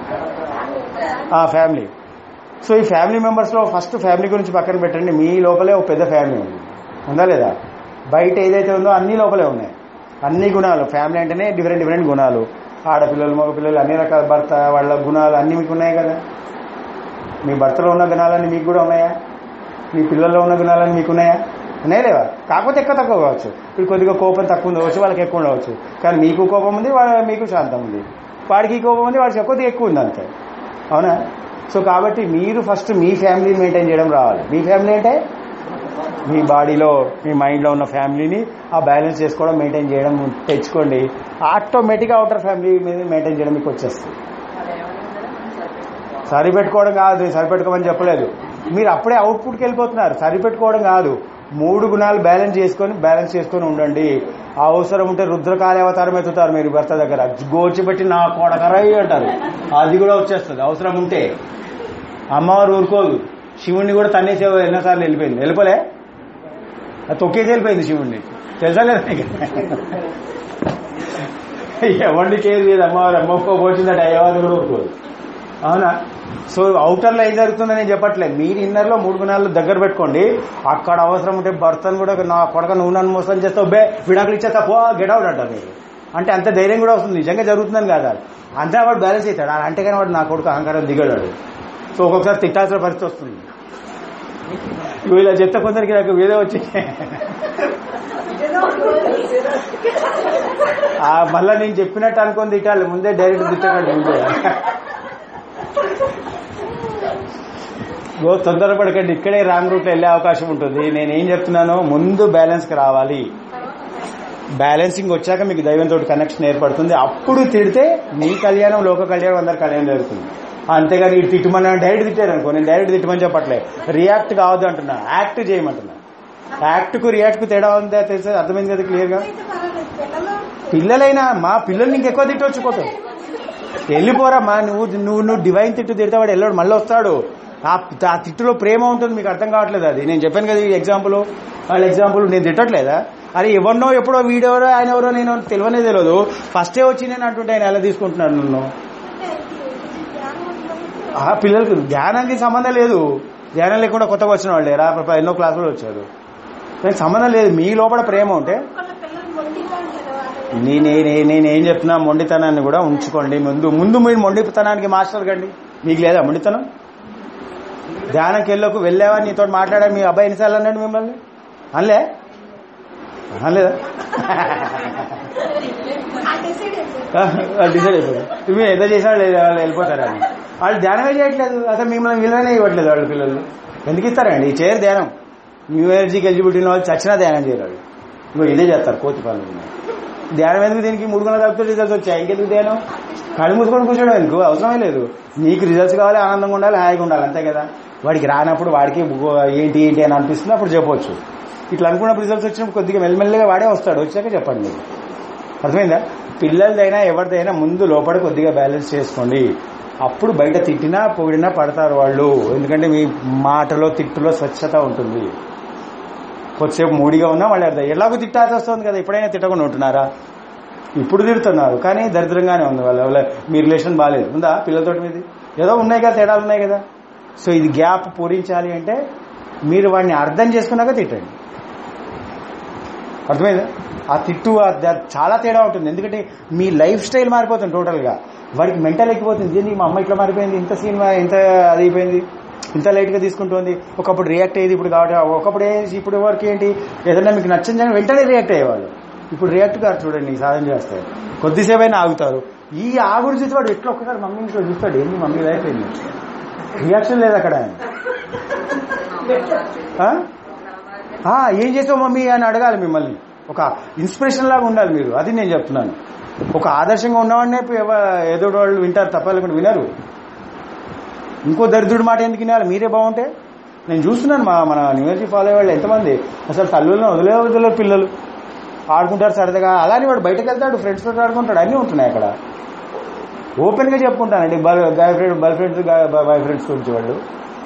[SPEAKER 1] ఆ ఫ్యామిలీ సో ఈ ఫ్యామిలీ మెంబర్స్లో ఫస్ట్ ఫ్యామిలీ గురించి పక్కన పెట్టండి మీ లోపలే ఒక పెద్ద ఫ్యామిలీ ఉంది ఉందా లేదా బయట ఏదైతే ఉందో అన్ని లోపలే ఉన్నాయి అన్ని గుణాలు ఫ్యామిలీ అంటేనే డిఫరెంట్ డిఫరెంట్ గుణాలు ఆడపిల్లలు మగపిల్లలు అన్ని రకాల భర్త వాళ్ళ గుణాలు అన్ని మీకు ఉన్నాయి కదా మీ భర్తలో ఉన్న గుణాలన్నీ మీకు కూడా ఉన్నాయా మీ పిల్లల్లో ఉన్న గుణాలన్నీ మీకు ఉన్నాయా ఉన్నాయి లేవా కాకపోతే ఎక్కువ తక్కువ కావచ్చు ఇప్పుడు కొద్దిగా కోపం తక్కువ ఉండవచ్చు వాళ్ళకి ఎక్కువ ఉండవచ్చు కానీ మీకు కోపం ఉంది వాళ్ళ మీకు శాంతం ఉంది వాడికి కోపం ఉంది వాడికి కొద్దిగా ఎక్కువ ఉంది అంతే అవునా సో కాబట్టి మీరు ఫస్ట్ మీ ఫ్యామిలీని మెయింటైన్ చేయడం రావాలి మీ ఫ్యామిలీ అంటే మీ బాడీలో మీ మైండ్లో ఉన్న ఫ్యామిలీని ఆ బ్యాలెన్స్ చేసుకోవడం మెయింటైన్ చేయడం తెచ్చుకోండి ఆటోమేటిక్గా అవుటర్ ఫ్యామిలీ మీద మెయింటైన్ చేయడం మీకు వచ్చేస్తుంది సరిపెట్టుకోవడం కాదు సరిపెట్టుకోమని చెప్పలేదు మీరు అప్పుడే అవుట్పుట్కి వెళ్ళిపోతున్నారు సరిపెట్టుకోవడం కాదు మూడు గుణాలు బ్యాలెన్స్ చేసుకొని బ్యాలెన్స్ చేసుకొని ఉండండి అవసరం ఉంటే రుద్రకాళి అవతారం ఎత్తుతారు మీరు భర్త దగ్గర గోచిపెట్టి నా కొడకరై అంటారు అది కూడా వచ్చేస్తుంది అవసరం ఉంటే అమ్మవారు ఊరుకోదు శివుణ్ణి కూడా తన్నేసే ఎన్నోసార్లు వెళ్ళిపోయింది వెళ్ళిపోలే అది తొక్కేసి వెళ్ళిపోయింది శివుణ్ణి తెలుసా లేదా నీకు? ఎవరిని కేర్ చేయదు అమ్మవారు అమ్మకో పోచిందంటే అయ్యవారు కూడా ఊరుకోదు అవునా సో అవుటర్ లో ఏం జరుగుతుందని నేను చెప్పట్లేదు మీరు ఇన్నర్ లో మూడు గుణాలు దగ్గర పెట్టుకోండి అక్కడ అవసరం ఉంటే భర్తను కూడా నా కొడక నువ్వు నన్ను మోసం చేస్తావు బే విడాకులు ఇచ్చేస్తా పో గెట్ అవుట్ అంట మీరు అంటే అంత ధైర్యం కూడా వస్తుంది నిజంగా జరుగుతుందని కాదు అది. అంతే వాడు బ్యాలెన్స్ అవుతాడు అలా అంటే కానీ వాడు నా కొడుకు అహంకారం దిగాడు వాడు. సో ఒక్కొక్కసారి తిట్టాల్సిన పరిస్థితి వస్తుంది నువ్వు ఇలా చెప్తే కొందరికి నాకు వేరే వచ్చి ఆ మళ్ళా నేను చెప్పినట్టు అనుకొని తిట్టాలి ముందే డైరెక్ట్ తిట్టకండి ముందే ఓ తొందరపడకండి ఇక్కడే రాంగ్ రూట్ లో వెళ్ళే అవకాశం ఉంటుంది నేను ఏం చెప్తున్నాను ముందు బ్యాలెన్స్ కి రావాలి బ్యాలెన్సింగ్ వచ్చాక మీకు దైవంతో కనెక్షన్ ఏర్పడుతుంది అప్పుడు తిడితే మీ కళ్యాణం లోక కళ్యాణం అందరి కళ్యాణం జరుగుతుంది అంతేగాని ఇటు తిట్టమని డైరెక్ట్ తిట్టారు అనుకో నేను డైరెక్ట్ తిట్టమని చెప్పట్లే రియాక్ట్ కావద్దు అంటున్నా యాక్ట్ చేయమంటున్నా యాక్ట్ కు రియాక్ట్ కు తేడా ఉందా తెలిసే అర్థమైంది కదా క్లియర్ గా పిల్లలైనా మా పిల్లల్ని ఇంకెక్కువ తిట్టవచ్చు పోతావు వెళ్ళిపోరా మా నువ్వు నువ్వు నువ్వు డివైన్ తిట్టు తిడితే వాడు వెళ్ళాడు మళ్ళీ వస్తాడు ఆ ఆ తిట్టులో ప్రేమ ఉంటుంది మీకు అర్థం కావట్లేదు అది నేను చెప్పాను కదా ఈ ఎగ్జాంపుల్ వాళ్ళ ఎగ్జాంపుల్ నేను తిట్టట్లేదా అరే ఎవరినో ఎప్పుడో వీడెవరో ఆయన ఎవరో నేను తెలియనే తెలియదు ఫస్టే వచ్చి నేను అంటుంటే ఆయన ఎలా తీసుకుంటున్నాడు నన్ను ఆ పిల్లలకి ధ్యానానికి సంబంధం లేదు ధ్యానం లేకుండా కొత్తగా వచ్చిన వాళ్ళు లేరా ఎన్నో క్లాసులు వచ్చారు దానికి సంబంధం లేదు మీ లోపల ప్రేమ ఉంటే నేనే నేనేం చెప్తున్నా మొండితనాన్ని కూడా ఉంచుకోండి ముందు ముందు మీరు మొండితనానికి మాస్టర్ కండి మీకు లేదా మొండితనం ధ్యానంకి వెళ్ళకు వెళ్ళావా నీతో మాట్లాడా మీ అబ్బాయి ఎన్నిసార్లు అన్నాడు మిమ్మల్ని అనలే అనలేదా వాళ్ళు డిసైడ్ అయిపోయారు ఇవి ఏదో చేసినా లేదా వాళ్ళు వెళ్ళిపోతారని వాళ్ళు ధ్యానమే చేయట్లేదు అసలు మిమ్మల్ని విలువనే ఇవ్వట్లేదు వాళ్ళ పిల్లలు ఎందుకు ఇస్తారండి చేయరు ధ్యానం న్యూ ఎనర్జీకి ఎలిజిబిలిటీ ఉన్న వాళ్ళు చచ్చినా ధ్యానం చేయరు వాళ్ళు ఇంకో ఇదే చేస్తారు కోతి పనులు ధ్యానం ఎందుకు దీనికి మూడు గంటల తగ్గుతూ రిజల్ట్స్ వచ్చాయి ఇంకెందుకు ధ్యానం కళ్ళు మూసుకొని కూర్చోడం ఎందుకు అవసరమే లేదు నీకు రిజల్ట్స్ కావాలి ఆనందంగా ఉండాలి హాయిగా ఉండాలి అంతే కదా వాడికి రానప్పుడు వాడికి ఏంటి ఏంటి అని అనిపిస్తుంది అప్పుడు చెప్పవచ్చు ఇట్లా అనుకున్నప్పుడు రిజల్ట్స్ వచ్చినప్పుడు కొద్దిగా మెల్లమెల్లగా వాడే వస్తాడు వచ్చాక చెప్పండి మీరు అర్థమైందా పిల్లలదైనా ఎవరిదైనా ముందు లోపల కొద్దిగా బ్యాలెన్స్ చేసుకోండి అప్పుడు బయట తిట్టినా పొగిడినా పడతారు వాళ్ళు ఎందుకంటే మీ మాటలో తిట్టులో స్వచ్ఛత ఉంటుంది కొద్దిసేపు మూడిగా ఉన్నా వాళ్ళు అర్థం ఎలాగో తిట్టాల్సి వస్తుంది కదా ఎప్పుడైనా తిట్టకుండా ఉంటున్నారా ఇప్పుడు తిడుతున్నారు కానీ దరిద్రంగానే ఉంది వాళ్ళ వాళ్ళ మీ రిలేషన్ బాగాలేదు ఉందా పిల్లలతో మీది ఏదో ఉన్నాయి కదా తేడాలు ఉన్నాయి కదా సో ఇది గ్యాప్ పూరించాలి అంటే మీరు వాడిని అర్థం చేసుకున్నాక తిట్టండి అర్థమైందా ఆ తిట్టు ఆ ద- చాలా తేడా ఉంటుంది ఎందుకంటే మీ లైఫ్ స్టైల్ మారిపోతుంది టోటల్ గా వాడికి మెంటల్ ఎక్కిపోతుంది దీనికి మా అమ్మ ఇట్లా మారిపోయింది ఇంత సినిమా ఇంత అది అయిపోయింది ఇంత లైట్ గా తీసుకుంటుంది ఒకప్పుడు రియాక్ట్ అయ్యేది ఇప్పుడు కాబట్టి ఒకప్పుడు ఏ- ఇప్పుడు వరకు ఏంటి ఏదైనా మీకు నచ్చింది అని వెంటనే రియాక్ట్ అయ్యేవాళ్ళు ఇప్పుడు రియాక్ట్ కాదు చూడండి ఈ సాధన చేస్తారు కొద్దిసేపు అయినా ఆగుతారు ఈ ఆగుడు చూసి వాడు ఎట్లా ఒక్కసారి మమ్మీ ఇంట్లో చూస్తాడు ఏంది మమ్మీ ఇది అయిపోయింది రియాక్షన్ లేదు అక్కడ ఆ? ఆ, ఏం చేసావు మమ్మీ అని అడగాలి మిమ్మల్ని ఒక ఇన్స్పిరేషన్ లాగా ఉండాలి మీరు అది నేను చెప్తున్నాను ఒక ఆదర్శంగా ఉన్నవాడినే ఏదో వాళ్ళు వింటారు తప్ప లేకుండా వినరు ఇంకో దరిద్రుడి మాట ఎందుకు వినాలి మీరే బాగుంటే నేను చూస్తున్నాను మా మన న్యూయార్జీ ఫాలో అయ్యే వాళ్ళు ఎంతమంది అసలు తల్లులను వదిలే వదిలేరు పిల్లలు ఆడుకుంటారు సరదాగా అలానే వాడు బయటకు వెళ్తాడు ఫ్రెండ్స్ తోటి ఆడుకుంటాడు అన్నీ ఉంటున్నాయి అక్కడ ఓపెన్ గా చెప్పుకుంటానండి girl friend girl friends boy friends గురించి వాళ్ళు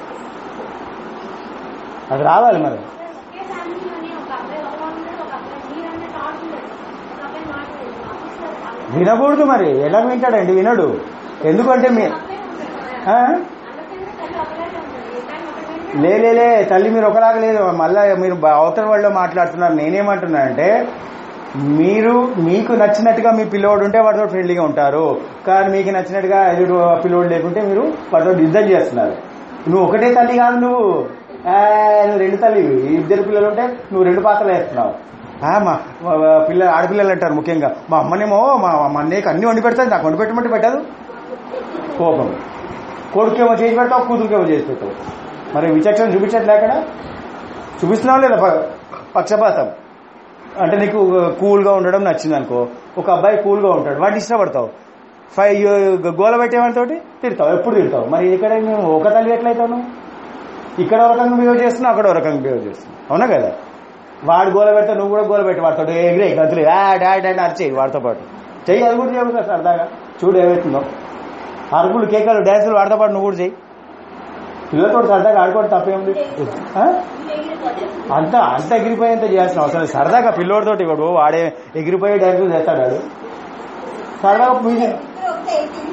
[SPEAKER 1] అది రావాలి మరి
[SPEAKER 2] ఒకే ఫ్యామిలీలోనే ఒక అబ్బాయి ఒక ఉన్నాడు ఒక అబ్బాయి మీరన్న థాట్ ఉండదు ఒక అబ్బాయి మాట్లాడేది ఆఫీస్లో ఒక అబ్బాయి
[SPEAKER 1] వినకూడదు మరి ఎలా వింటాడండి వినడు ఎందుకంటే మీ
[SPEAKER 2] అబ్బాయి ఉంటాడు
[SPEAKER 1] ఆ?
[SPEAKER 2] అందుకనే తల్లి ఒకలాగే ఉంటుంది కానీ ఒకటే
[SPEAKER 1] లే లే, లే తల్లి మీరు ఒకలాగా లేదు మళ్ళా మీరు బ- అవతల వాళ్ళు మాట్లాడుతున్నారు నేనేమంటున్నానంటే మీరు మీకు నచ్చినట్టుగా మీ పిల్లోడు ఉంటే వాడితో ఫ్రెండ్లీగా ఉంటారు కానీ మీకు నచ్చినట్టుగా ఎదురు పిల్లోడు లేకుంటే మీరు వాడితో యుద్ధం చేస్తున్నారు నువ్వు ఒకటే తల్లి కాదు నువ్వు ఆ, నువ్వు రెండు తల్లి ఇద్దరు పిల్లలు ఉంటే నువ్వు రెండు పాత్రలు వేస్తున్నావు ఆ, మా మా- మా పిల్ల ఆడపిల్లలు అంటారు ముఖ్యంగా మా అమ్మనేమో మా మా అన్నయ్యకి అన్ని వండి పెడతాను నాకు వండి పెట్టమంటే పెట్టదు కోపం కొడుకేమో చేసి పెడతావు కూతురుకేమో చేసి పెట్టావు మరి విచక్షణ చూపించట్లే అక్కడ చూపిస్తున్నావు లేదా ప- పక్షపాతం అంటే నీకు కూల్గా ఉండడం నచ్చింది అనుకో ఒక అబ్బాయి కూల్గా ఉంటాడు వాడిని ఇష్టపడతావు ఫైవ్ గోల పెట్టేవాడితోటి తిడతావు ఎప్పుడు తిడతావు మరి ఇక్కడ మేము ఒక తల్లి ఎట్లయితావు నువ్వు ఇక్కడ ఒక రకంగా బిహేవ్ చేస్తున్నావు అక్కడ ఒక రకంగా బిహేవ్ చేస్తున్నావు అవునా కదా వాడు గోల పెడితే నువ్వు కూడా గోల పెట్టి వాడితో ఎగిరే గంతులు ఆ డాడ్ అని అరిచేయి వాడితో పాటు చెయ్యి అది కూడా చేయవు కదా సరదాగా చూడు ఏమవుతుందో అరుగులు కేకలు డ్యాన్సులు వాడితో పాటు నువ్వు కూడా చెయ్యి పిల్లలతో సరదాగా ఆడుకోవడం తప్పేముంది ఆ? అంత అంత ఎగిరిపోయేంత చేయాల్సిన అవసరం లేదు. సరదాగా పిల్లోడితోటి ఇవ్వడు వాడే ఎగిరిపోయే డ్యాన్సులు చేస్తాడు వాడు సరదాగా పూజ
[SPEAKER 2] ఒకటే ఎయిటీన్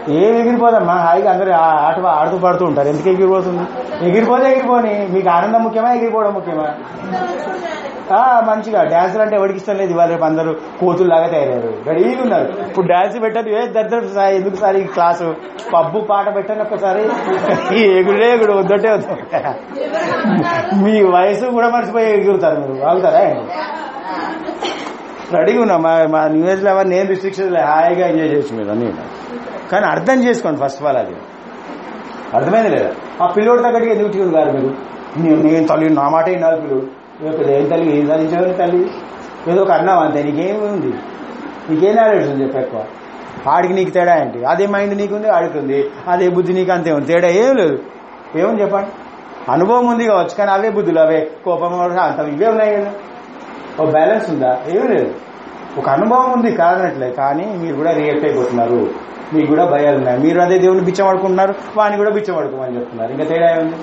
[SPEAKER 1] ఏం ఎగిరిపోదమ్మా హాయిగా అందరూ ఆ- ఆట ఆడుతూ పాడుతూ ఉంటారు ఎందుకు ఎగిరిపోతుంది ఎగిరిపోతే ఎగిరిపోని మీకు ఆనందం ముఖ్యమా ఎగిరిపోవడం ముఖ్యమా ఆ, మంచిగా డాన్సులు అంటే ఎవరికి ఇష్టం లేదు ఇవాళ రేపు అందరూ కోతుల్లాగా తయారయ్యారు రెడీగా ఉన్నారు ఇప్పుడు డాన్స్ పెట్టదు ఏ దరిద్రం సార్ ఎందుకు సార్ ఈ క్లాసు పబ్బు పాట పెట్టండి ఒక్కసారి ఈ ఎగుడే ఎగుడు వద్దంటే వద్దు మీ వయసు కూడా మర్చిపోయి ఎగురుతారు మీరు ఆగుతారా ఏంటి? రెడీగా ఉన్నా మా మా న్యూ ఇయర్స్ లెవెల్ నేను రిస్ట్రిక్షన్ హాయిగా ఎంజాయ్ చేయొచ్చు మీరు అన్ని కానీ అర్థం చేసుకోండి ఫస్ట్ ఆఫ్ ఆల్ అది అర్థమైంది లేదా ఆ పిల్లోడి తగ్గట్టుగా ఎందుకు ట్యూన్ గారు మీరు నేను నేను తల్లి నా మాట విన్నారు పిల్లోడు ఏ పెద్ద ఏం తల్లి ఏం సాధించావు తల్లి ఏదో ఒక అన్నావు అంతే నీకేం ఉంది నీకేం నాలెడ్జ్ ఉంది చెప్పు ఎక్కువ ఆడికి నీకు తేడా ఏంటి అదే మైండ్ నీకుంది ఆడికి ఉంది అదే బుద్ధి నీకు అంతే ఉంది తేడా ఏం లేదు ఏమని చెప్పండి అనుభవం ఉంది కావచ్చు కానీ అవే బుద్ధులు అవే కోపం అంత ఇవే ఉన్నాయి కదా ఒక బ్యాలెన్స్ ఉందా ఏమీ లేదు ఒక అనుభవం ఉంది కాదనట్లే కానీ మీరు కూడా రియాక్ట్ అయిపోతున్నారు మీకు కూడా భయాలు ఉన్నాయి మీరు అదే దేవుని బిచ్చం పడుకుంటున్నారు వాడిని కూడా బిచ్చం పడుకోమని చెప్తున్నారు ఇంకా తేడా ఏముంది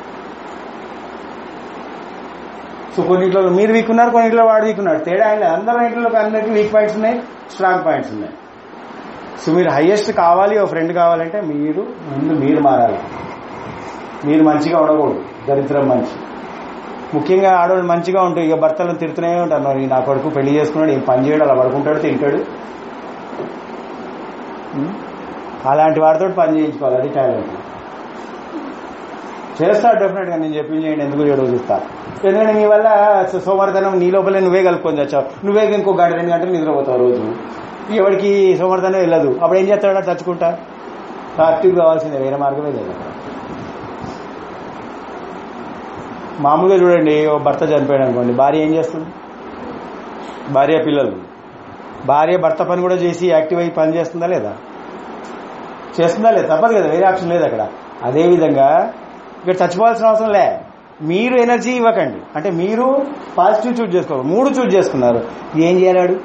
[SPEAKER 1] సో కొన్నిట్లో మీరు వీక్ ఉన్నారు కొన్నిట్లో వాడు వీక్ ఉన్నాడు తేడా ఏం లేదు అందరి ఇంట్లో అందరికీ వీక్ పాయింట్స్ ఉన్నాయి స్ట్రాంగ్ పాయింట్స్ ఉన్నాయి సో మీరు హైయెస్ట్ కావాలి ఓ ఫ్రెండ్ కావాలంటే మీరు ముందు మీరు మారాలి మీరు మంచిగా ఉండకూడదు దరిద్రం మంచి ముఖ్యంగా ఆడవాళ్ళు మంచిగా ఉంటాయి ఇక భర్తలను తిడుతూనే ఉంటారు మరి నా కొడుకు పెళ్లి చేసుకున్నాడు ఏం పని చేయడు అలా పడుకుంటాడు తింటాడు ఉం? అలాంటి వాడితో పని చేయించుకోవాలి అది టాలెంట్ చేస్తాడు డెఫినెట్ గా నేను చెప్పింది చేయండి ఎందుకు చేయడో చెప్తా ఎందుకంటే నీ వల్ల సో- సోమరితనం నీ లోపలే నువ్వే కలుపుకొని తెచ్చావు నువ్వే ఇంకో గంట రెండు గంటలు నిద్రపోతావు రోజు ఎవరికి సోమరితనం వెళ్ళదు అప్పుడు ఏం చేస్తాడు చచ్చుకుంటా యాక్టివ్ కావాల్సిందే వేరే మార్గమే లేదు అక్కడ. మామూలుగా చూడండి ఓ భర్త చనిపోయాడు అనుకోండి భార్య ఏం చేస్తుంది భార్య పిల్లలు భార్య భర్త పని కూడా చేసి యాక్టివ్ అయ్యి పని చేస్తుందా లేదా చేస్తుందా లేదా తప్పదు కదా వేరే ఆప్షన్ లేదు అక్కడ అదే విధంగా ఇక్కడ చచ్చిపోవాల్సిన అవసరం లే మీరు ఎనర్జీ ఇవ్వకండి అంటే మీరు పాజిటివ్ చూజ్ చేసుకోవాలి మూడు చూజ్ చేసుకున్నారు ఏం చేయలేడు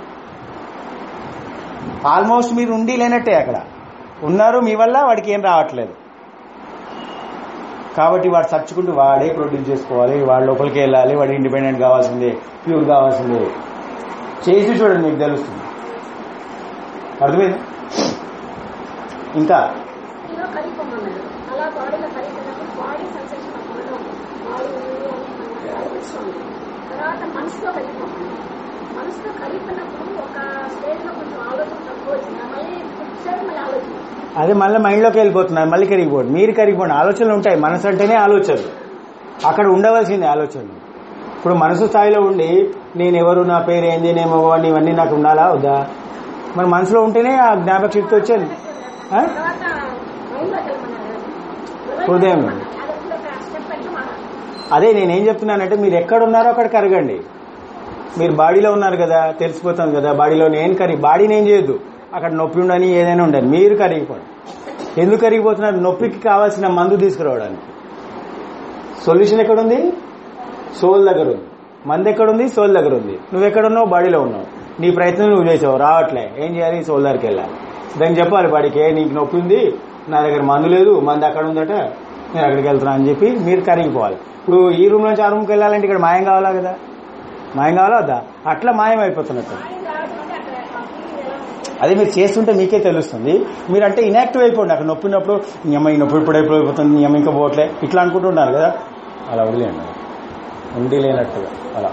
[SPEAKER 1] ఆల్మోస్ట్ మీరు ఉండి లేనట్టే అక్కడ ఉన్నారు మీ వల్ల వాడికి ఏం రావట్లేదు కాబట్టి వాడు చచ్చుకుంటూ వాడే ప్రొడ్యూస్ చేసుకోవాలి వాడి లోపలికి వెళ్ళాలి వాడు ఇండిపెండెంట్ కావాల్సిందే ప్యూర్ కావాల్సిందే చేసి చూడండి మీకు తెలుస్తుంది అర్థమైంది ఇంకా
[SPEAKER 2] ఇలా కలిపమన్నాడు అలా బాడీలో కలిపినప్పుడు బాడీ సెన్సేషన్ అవ్వడం బాడీ ఉంది అని అనిపిస్తుంది తర్వాత మనసులో కలిపమన్నాడు మనసులో కలిపినప్పుడు ఒక స్టేజ్ లో కొంచెం ఆలోచన తక్కువ వచ్చింది మళ్ళీ కూర్చొని మళ్ళీ ఆలోచన
[SPEAKER 1] అదే మళ్ళీ మైండ్లోకి వెళ్ళిపోతున్నారు మళ్ళీ కరిగిపోండి మీరు కరిగిపోండి ఆలోచనలు ఉంటాయి మనసు అంటేనే ఆలోచనలు అక్కడ ఉండవలసింది ఆలోచనలు ఇప్పుడు మనసు స్థాయిలో ఉండి నేను ఎవరు నా పేరు ఏంది నేను మగవాడిని ఇవన్నీ నాకు ఉండాలా వద్దా మరి మనసులో ఉంటేనే ఆ జ్ఞాపక శక్తి వచ్చేది ఆ?
[SPEAKER 2] తర్వాత మైండ్ లో కలిపమన్నాడు
[SPEAKER 1] హృదయం.
[SPEAKER 2] అది ఒక స్టెప్ పెట్టి మాట్లాడు
[SPEAKER 1] అదే నేనేం చెప్తున్నానంటే మీరు ఎక్కడ ఉన్నారో అక్కడ కరగండి మీరు బాడీలో ఉన్నారు కదా తెలిసిపోతుంది కదా బాడీలో నేను కరిగి బాడీని ఏం చేయొద్దు అక్కడ నొప్పి ఉండని ఏదైనా ఉండని మీరు కరిగిపోండి ఎందుకు కరిగిపోతున్నారు నొప్పికి కావాల్సిన మందు తీసుకురావడానికి సొల్యూషన్ ఎక్కడుంది సోల్ దగ్గర ఉంది మంది ఎక్కడుంది సోల్ దగ్గర ఉంది నువ్వు ఎక్కడున్నావు బాడీలో ఉన్నావు నీ ప్రయత్నం నువ్వు చేసావు రావట్లే ఏం చేయాలి సోల్ దగ్గరికి వెళ్ళాలి దానికి చెప్పాలి బాడీకి "ఏ, నీకు నొప్పి ఉంది నా దగ్గర మందు లేదు మంది అక్కడ ఉందట నేను అక్కడికి వెళ్తున్నా అని చెప్పి మీరు కరిగిపోవాలి ఇప్పుడు ఈ రూమ్ నుంచి ఆ రూమ్కి వెళ్ళాలంటే ఇక్కడ మాయం కావాలా కదా మాయం కావాలా వద్దా అట్లా మాయం అయిపోతున్నట్టు
[SPEAKER 2] మైండ్ రావడం అంటే అక్కడ ఆ feeling ఎలా ఉంటుంది?
[SPEAKER 1] అదే మీరు చేస్తుంటే మీకే తెలుస్తుంది మీరు అంటే ఇనాక్టివ్ అయిపోండి అక్కడ నొప్పి నొప్పుడు నీ అమ్మ ఈ నొప్పి ఇప్పుడు అయిపోతుంది నీ అమ్మ ఇంకా పోవట్లే ఇట్లా అనుకుంటున్నారు కదా అలా వదిలేయండి ఉండి లేనట్టుగా అలా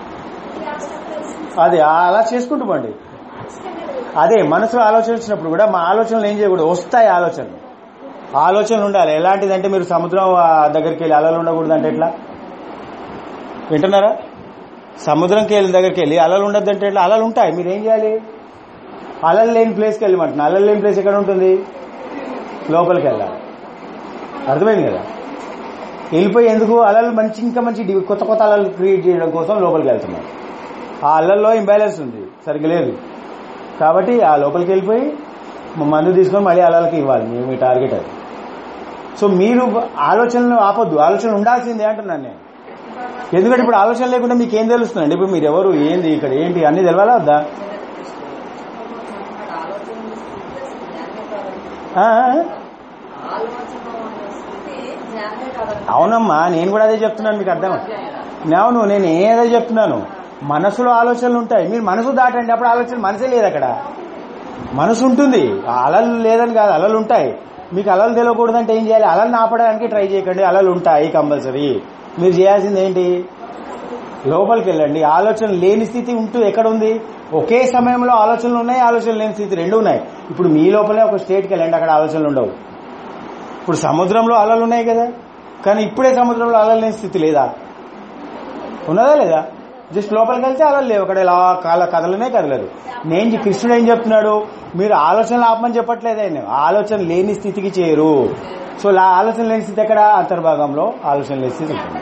[SPEAKER 1] అదే అలా చేసుకుంటూ పోండి అదే మనసులో ఆలోచన వచ్చినప్పుడు కూడా మా ఆలోచనలు ఏం చేయకూడదు వస్తాయి ఆలోచనలు ఆలోచనలు ఉండాలి ఎలాంటిదంటే మీరు సముద్రం ఆ దగ్గరికి వెళ్ళి అలలు ఉండకూడదు అంటే ఎట్లా వింటున్నారా సముద్రంకి వెళ్ళి దగ్గరికి వెళ్ళి అలలు ఉండద్దు అంటే ఎట్లా అలలు ఉంటాయి మీరు ఏం చేయాలి అలలు లేని ప్లేస్కి వెళ్ళమంటున్నా అలలు లేని ప్లేస్ ఎక్కడ ఉంటుంది లోపలికి వెళ్ళాలి అర్థమైంది కదా వెళ్ళిపోయి ఎందుకు అలలు మంచి ఇంకా మంచి డి- కొత్త కొత్త అలలు క్రియేట్ చేయడం కోసం లోపలికి వెళ్తున్నారు ఆ అలల్లో ఇంబ్యాలెన్స్ ఉంది సరిగ్గా లేదు కాబట్టి ఆ లోపలికి వెళ్ళిపోయి మ- మందు తీసుకొని మళ్ళీ అలలకి ఇవ్వాలి మీ మీ టార్గెట్ అది సో మీరు ఆలోచనలు ఆపొద్దు ఆలోచన ఉండాల్సిందే అంటున్నాను నేను ఎందుకంటే ఇప్పుడు ఆలోచన లేకుండా మీకు ఏం తెలుస్తుందండి ఇప్పుడు మీరు ఎవరు ఏంది ఇక్కడ ఏంటి అన్ని తెలవాలా వద్దా ఆ, ఆ, అవునమ్మా నేను కూడా అదే చెప్తున్నాను మీకు అర్థం అవును నేను ఏదో చెప్తున్నాను మనసులో ఆలోచనలు ఉంటాయి మీరు మనసు దాటండి అప్పుడు ఆలోచన మనసే లేదు అక్కడ మనసు ఉంటుంది అలలు లేదని కాదు అలలు ఉంటాయి మీకు అలలు తెలియకూడదంటే ఏం చేయాలి అలలు ఆపడానికి ట్రై చేయకండి అలలు ఉంటాయి కంపల్సరీ మీరు చేయాల్సింది ఏంటి లోపలికి వెళ్ళండి ఆలోచన లేని స్థితి ఉంటూ ఎక్కడ ఉంది ఒకే సమయంలో ఆలోచనలు ఉన్నాయి ఆలోచనలు లేని స్థితి రెండు ఉన్నాయి ఇప్పుడు మీ లోపలే ఒక స్టేట్కి వెళ్ళండి అక్కడ ఆలోచనలు ఉండవు ఇప్పుడు సముద్రంలో అలలు ఉన్నాయి కదా కానీ ఇప్పుడే సముద్రంలో అలలు లేని స్థితి లేదా ఉన్నదా లేదా జస్ట్ లోపలికి వెళ్తే అలలు లేవు అక్కడ ఇలా కాల కదలనే కదలదు నేను కృష్ణుడు ఏం చెప్తున్నాడు మీరు ఆలోచనలు ఆపమని చెప్పట్లేదే నేను ఆలోచన లేని స్థితికి చేరు సో లా ఆలోచన లేని స్థితి ఎక్కడ అంతర్భాగంలో ఆలోచన లేని స్థితి ఉంటుంది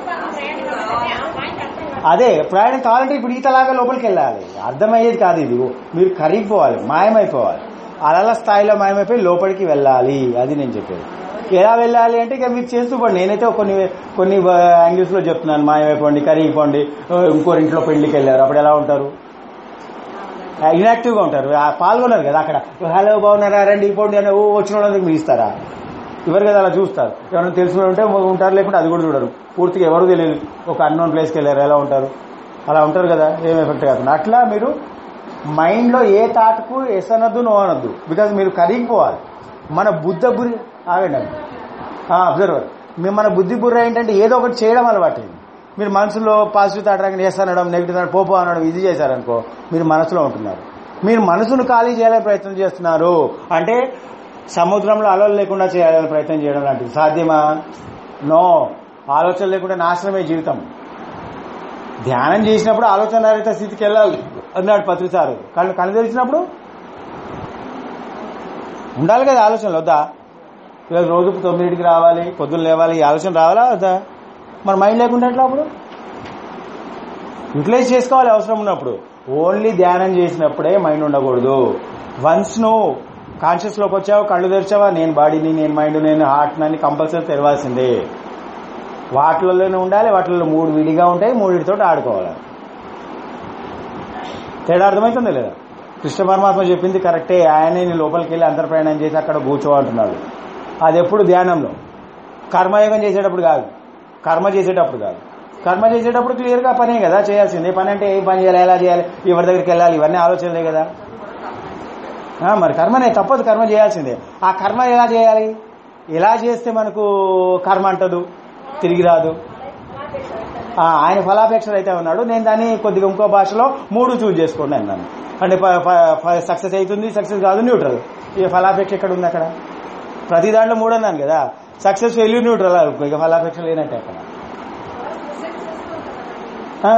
[SPEAKER 1] అదే ప్రయాణం కావాలంటే ఇప్పుడు ఈతలాగా లోపలికి వెళ్ళాలి అర్థమయ్యేది కాదు ఇది మీరు కరిగిపోవాలి మాయమైపోవాలి అలల స్థాయిలో మాయమైపోయి లోపలికి వెళ్ళాలి అది నేను చెప్పేది ఎలా వెళ్ళాలి అంటే ఇక మీరు చేస్తూ పోండి నేనైతే కొన్ని కొన్ని యాంగిల్స్ లో చెప్తున్నాను మాయమైపోండి కరిగిపోండి ఇంకోరి ఇంట్లో పెళ్లికి వెళ్ళారు అప్పుడు ఎలా ఉంటారు ఇన్యాక్టివ్ గా ఉంటారు ఆ పాల్గొన్నారు కదా అక్కడ హలో బాగున్నారా రండి పోండి అని ఓ వచ్చిన వాళ్ళకి మీరు ఇస్తారా ఎవరు కదా అలా చూస్తారు ఎవరైనా తెలుసుకుని ఉంటే ఉంటారు లేకుంటే అది కూడా చూడరు పూర్తిగా ఎవరు తెలియదు ఒక అన్నోన్ ప్లేస్కి వెళ్ళారు ఎలా ఉంటారు అలా ఉంటారు కదా ఏం ఎఫెక్ట్ కాకుండా అట్లా మీరు మైండ్ లో ఏ తాటకు ఎస్ అనొద్దు నో అనొద్దు బికాజ్ మీరు కరిగిపోవాలి మన బుద్ధ బురి ఆగండి అబ్జర్వర్ మీ మన బుద్ధి బుర్ర ఏంటంటే ఏదో ఒకటి చేయడం అలవాటు మీరు మనసులో పాజిటివ్ థాట్ రాగానే ఎస్ అనడం నెగిటివ్ థాట్ పోపో అనడం ఇది చేశారనుకో మీరు మనసులో ఉంటున్నారు మీరు మనసును ఖాళీ చేయాలని ప్రయత్నం చేస్తున్నారు అంటే సముద్రంలో అలలు లేకుండా చేయాలని ప్రయత్నం చేయడం లాంటిది సాధ్యమా నో ఆలోచన లేకుండా నాశనమే జీవితం ధ్యానం చేసినప్పుడు ఆలోచన రహిత స్థితికి వెళ్ళాలి అన్నాడు పత్రిసారు కళ్ళు కళ్ళు తెరిచినప్పుడు ఉండాలి కదా ఆలోచనలు వద్దా ఈరోజు రోజుకు తొమ్మిదింటికి రావాలి పొద్దున్న లేవాలి ఈ ఆలోచన రావాలా వద్దా మన మైండ్ లేకుండా ఎట్లా అప్పుడు యూటిలైజ్ చేసుకోవాలి అవసరం ఉన్నప్పుడు ఓన్లీ ధ్యానం చేసినప్పుడే మైండ్ ఉండకూడదు వన్స్ నువ్వు కాన్షియస్ లోకి వచ్చావు కళ్ళు తెరిచావా నేను బాడీని నేను మైండ్ నేను హార్ట్ అని కంపల్సరీ తెరవాల్సిందే వాటిలోనే ఉండాలి వాటిలో మూడు విడిగా ఉంటాయి మూడిటితో ఆడుకోవాలి తేడా అర్థమవుతుంది లేదా కృష్ణ పరమాత్మ చెప్పింది కరెక్టే ఆయనే నీ లోపలికి వెళ్ళి అంతర్ప్రయాణం చేసి అక్కడ కూర్చో అంటున్నాడు అది ఎప్పుడు ధ్యానంలో కర్మయోగం చేసేటప్పుడు కాదు కర్మ చేసేటప్పుడు కాదు కర్మ చేసేటప్పుడు క్లియర్గా పనే కదా చేయాల్సిందే పని అంటే ఏం పని చేయాలి ఎలా చేయాలి ఎవరి దగ్గరికి వెళ్ళాలి ఇవన్నీ ఆలోచనలే కదా ఆ, మరి కర్మనే తప్పదు కర్మ చేయాల్సిందే ఆ కర్మ ఎలా చేయాలి ఎలా చేస్తే మనకు కర్మ అంటదు తిరిగి రాదు ఆ, ఆయన ఫలాపేక్షలు అయితే ఉన్నాడు నేను దాన్ని కొద్దిగా ఇంకో భాషలో మూడు చూజ్ చేసుకోండి అన్నాను అంటే సక్సెస్ అవుతుంది సక్సెస్ కాదు న్యూట్రల్ ఇక ఫలాపేక్ష ఎక్కడ ఉంది అక్కడ ప్రతి దాంట్లో మూడు అన్నాను కదా సక్సెస్ ఫెయిల్యూర్ న్యూట్రల్ ఇక ఫలాపేక్ష లేనట్టే అక్కడ ఆ?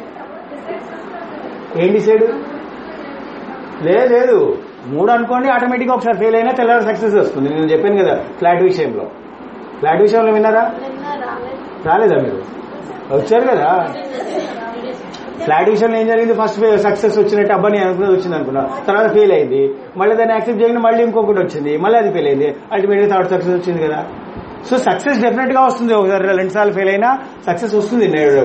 [SPEAKER 1] ఏం డిసైడ్ లేదు లేదు మూడు అనుకోండి ఆటోమేటిక్గా ఒకసారి ఫెయిల్ అయినా తెల్లారి సక్సెస్ వస్తుంది నేను చెప్పాను కదా ఫ్లాట్ విషయంలో ఫ్లాట్ విషయంలో విన్నారా రాలేదా మీరు వచ్చారు కదా ఫ్లాట్ విషయంలో ఏం జరిగింది ఫస్ట్ సక్సెస్ వచ్చినట్టు అబ్బాయి అనుకున్నది వచ్చింది అనుకున్నా తర్వాత ఫెయిల్ అయింది మళ్ళీ దాన్ని యాక్సెప్ట్ చేయకుండా మళ్ళీ ఇంకొకటి వచ్చింది మళ్ళీ అది ఫెయిల్ అయింది అల్టిమేట్గా థర్డ్ సక్సెస్ వచ్చింది కదా సో సక్సెస్ డెఫినెట్ గా వస్తుంది ఒకసారి రెండు సార్లు ఫెయిల్ అయినా సక్సెస్ వస్తుంది నేడు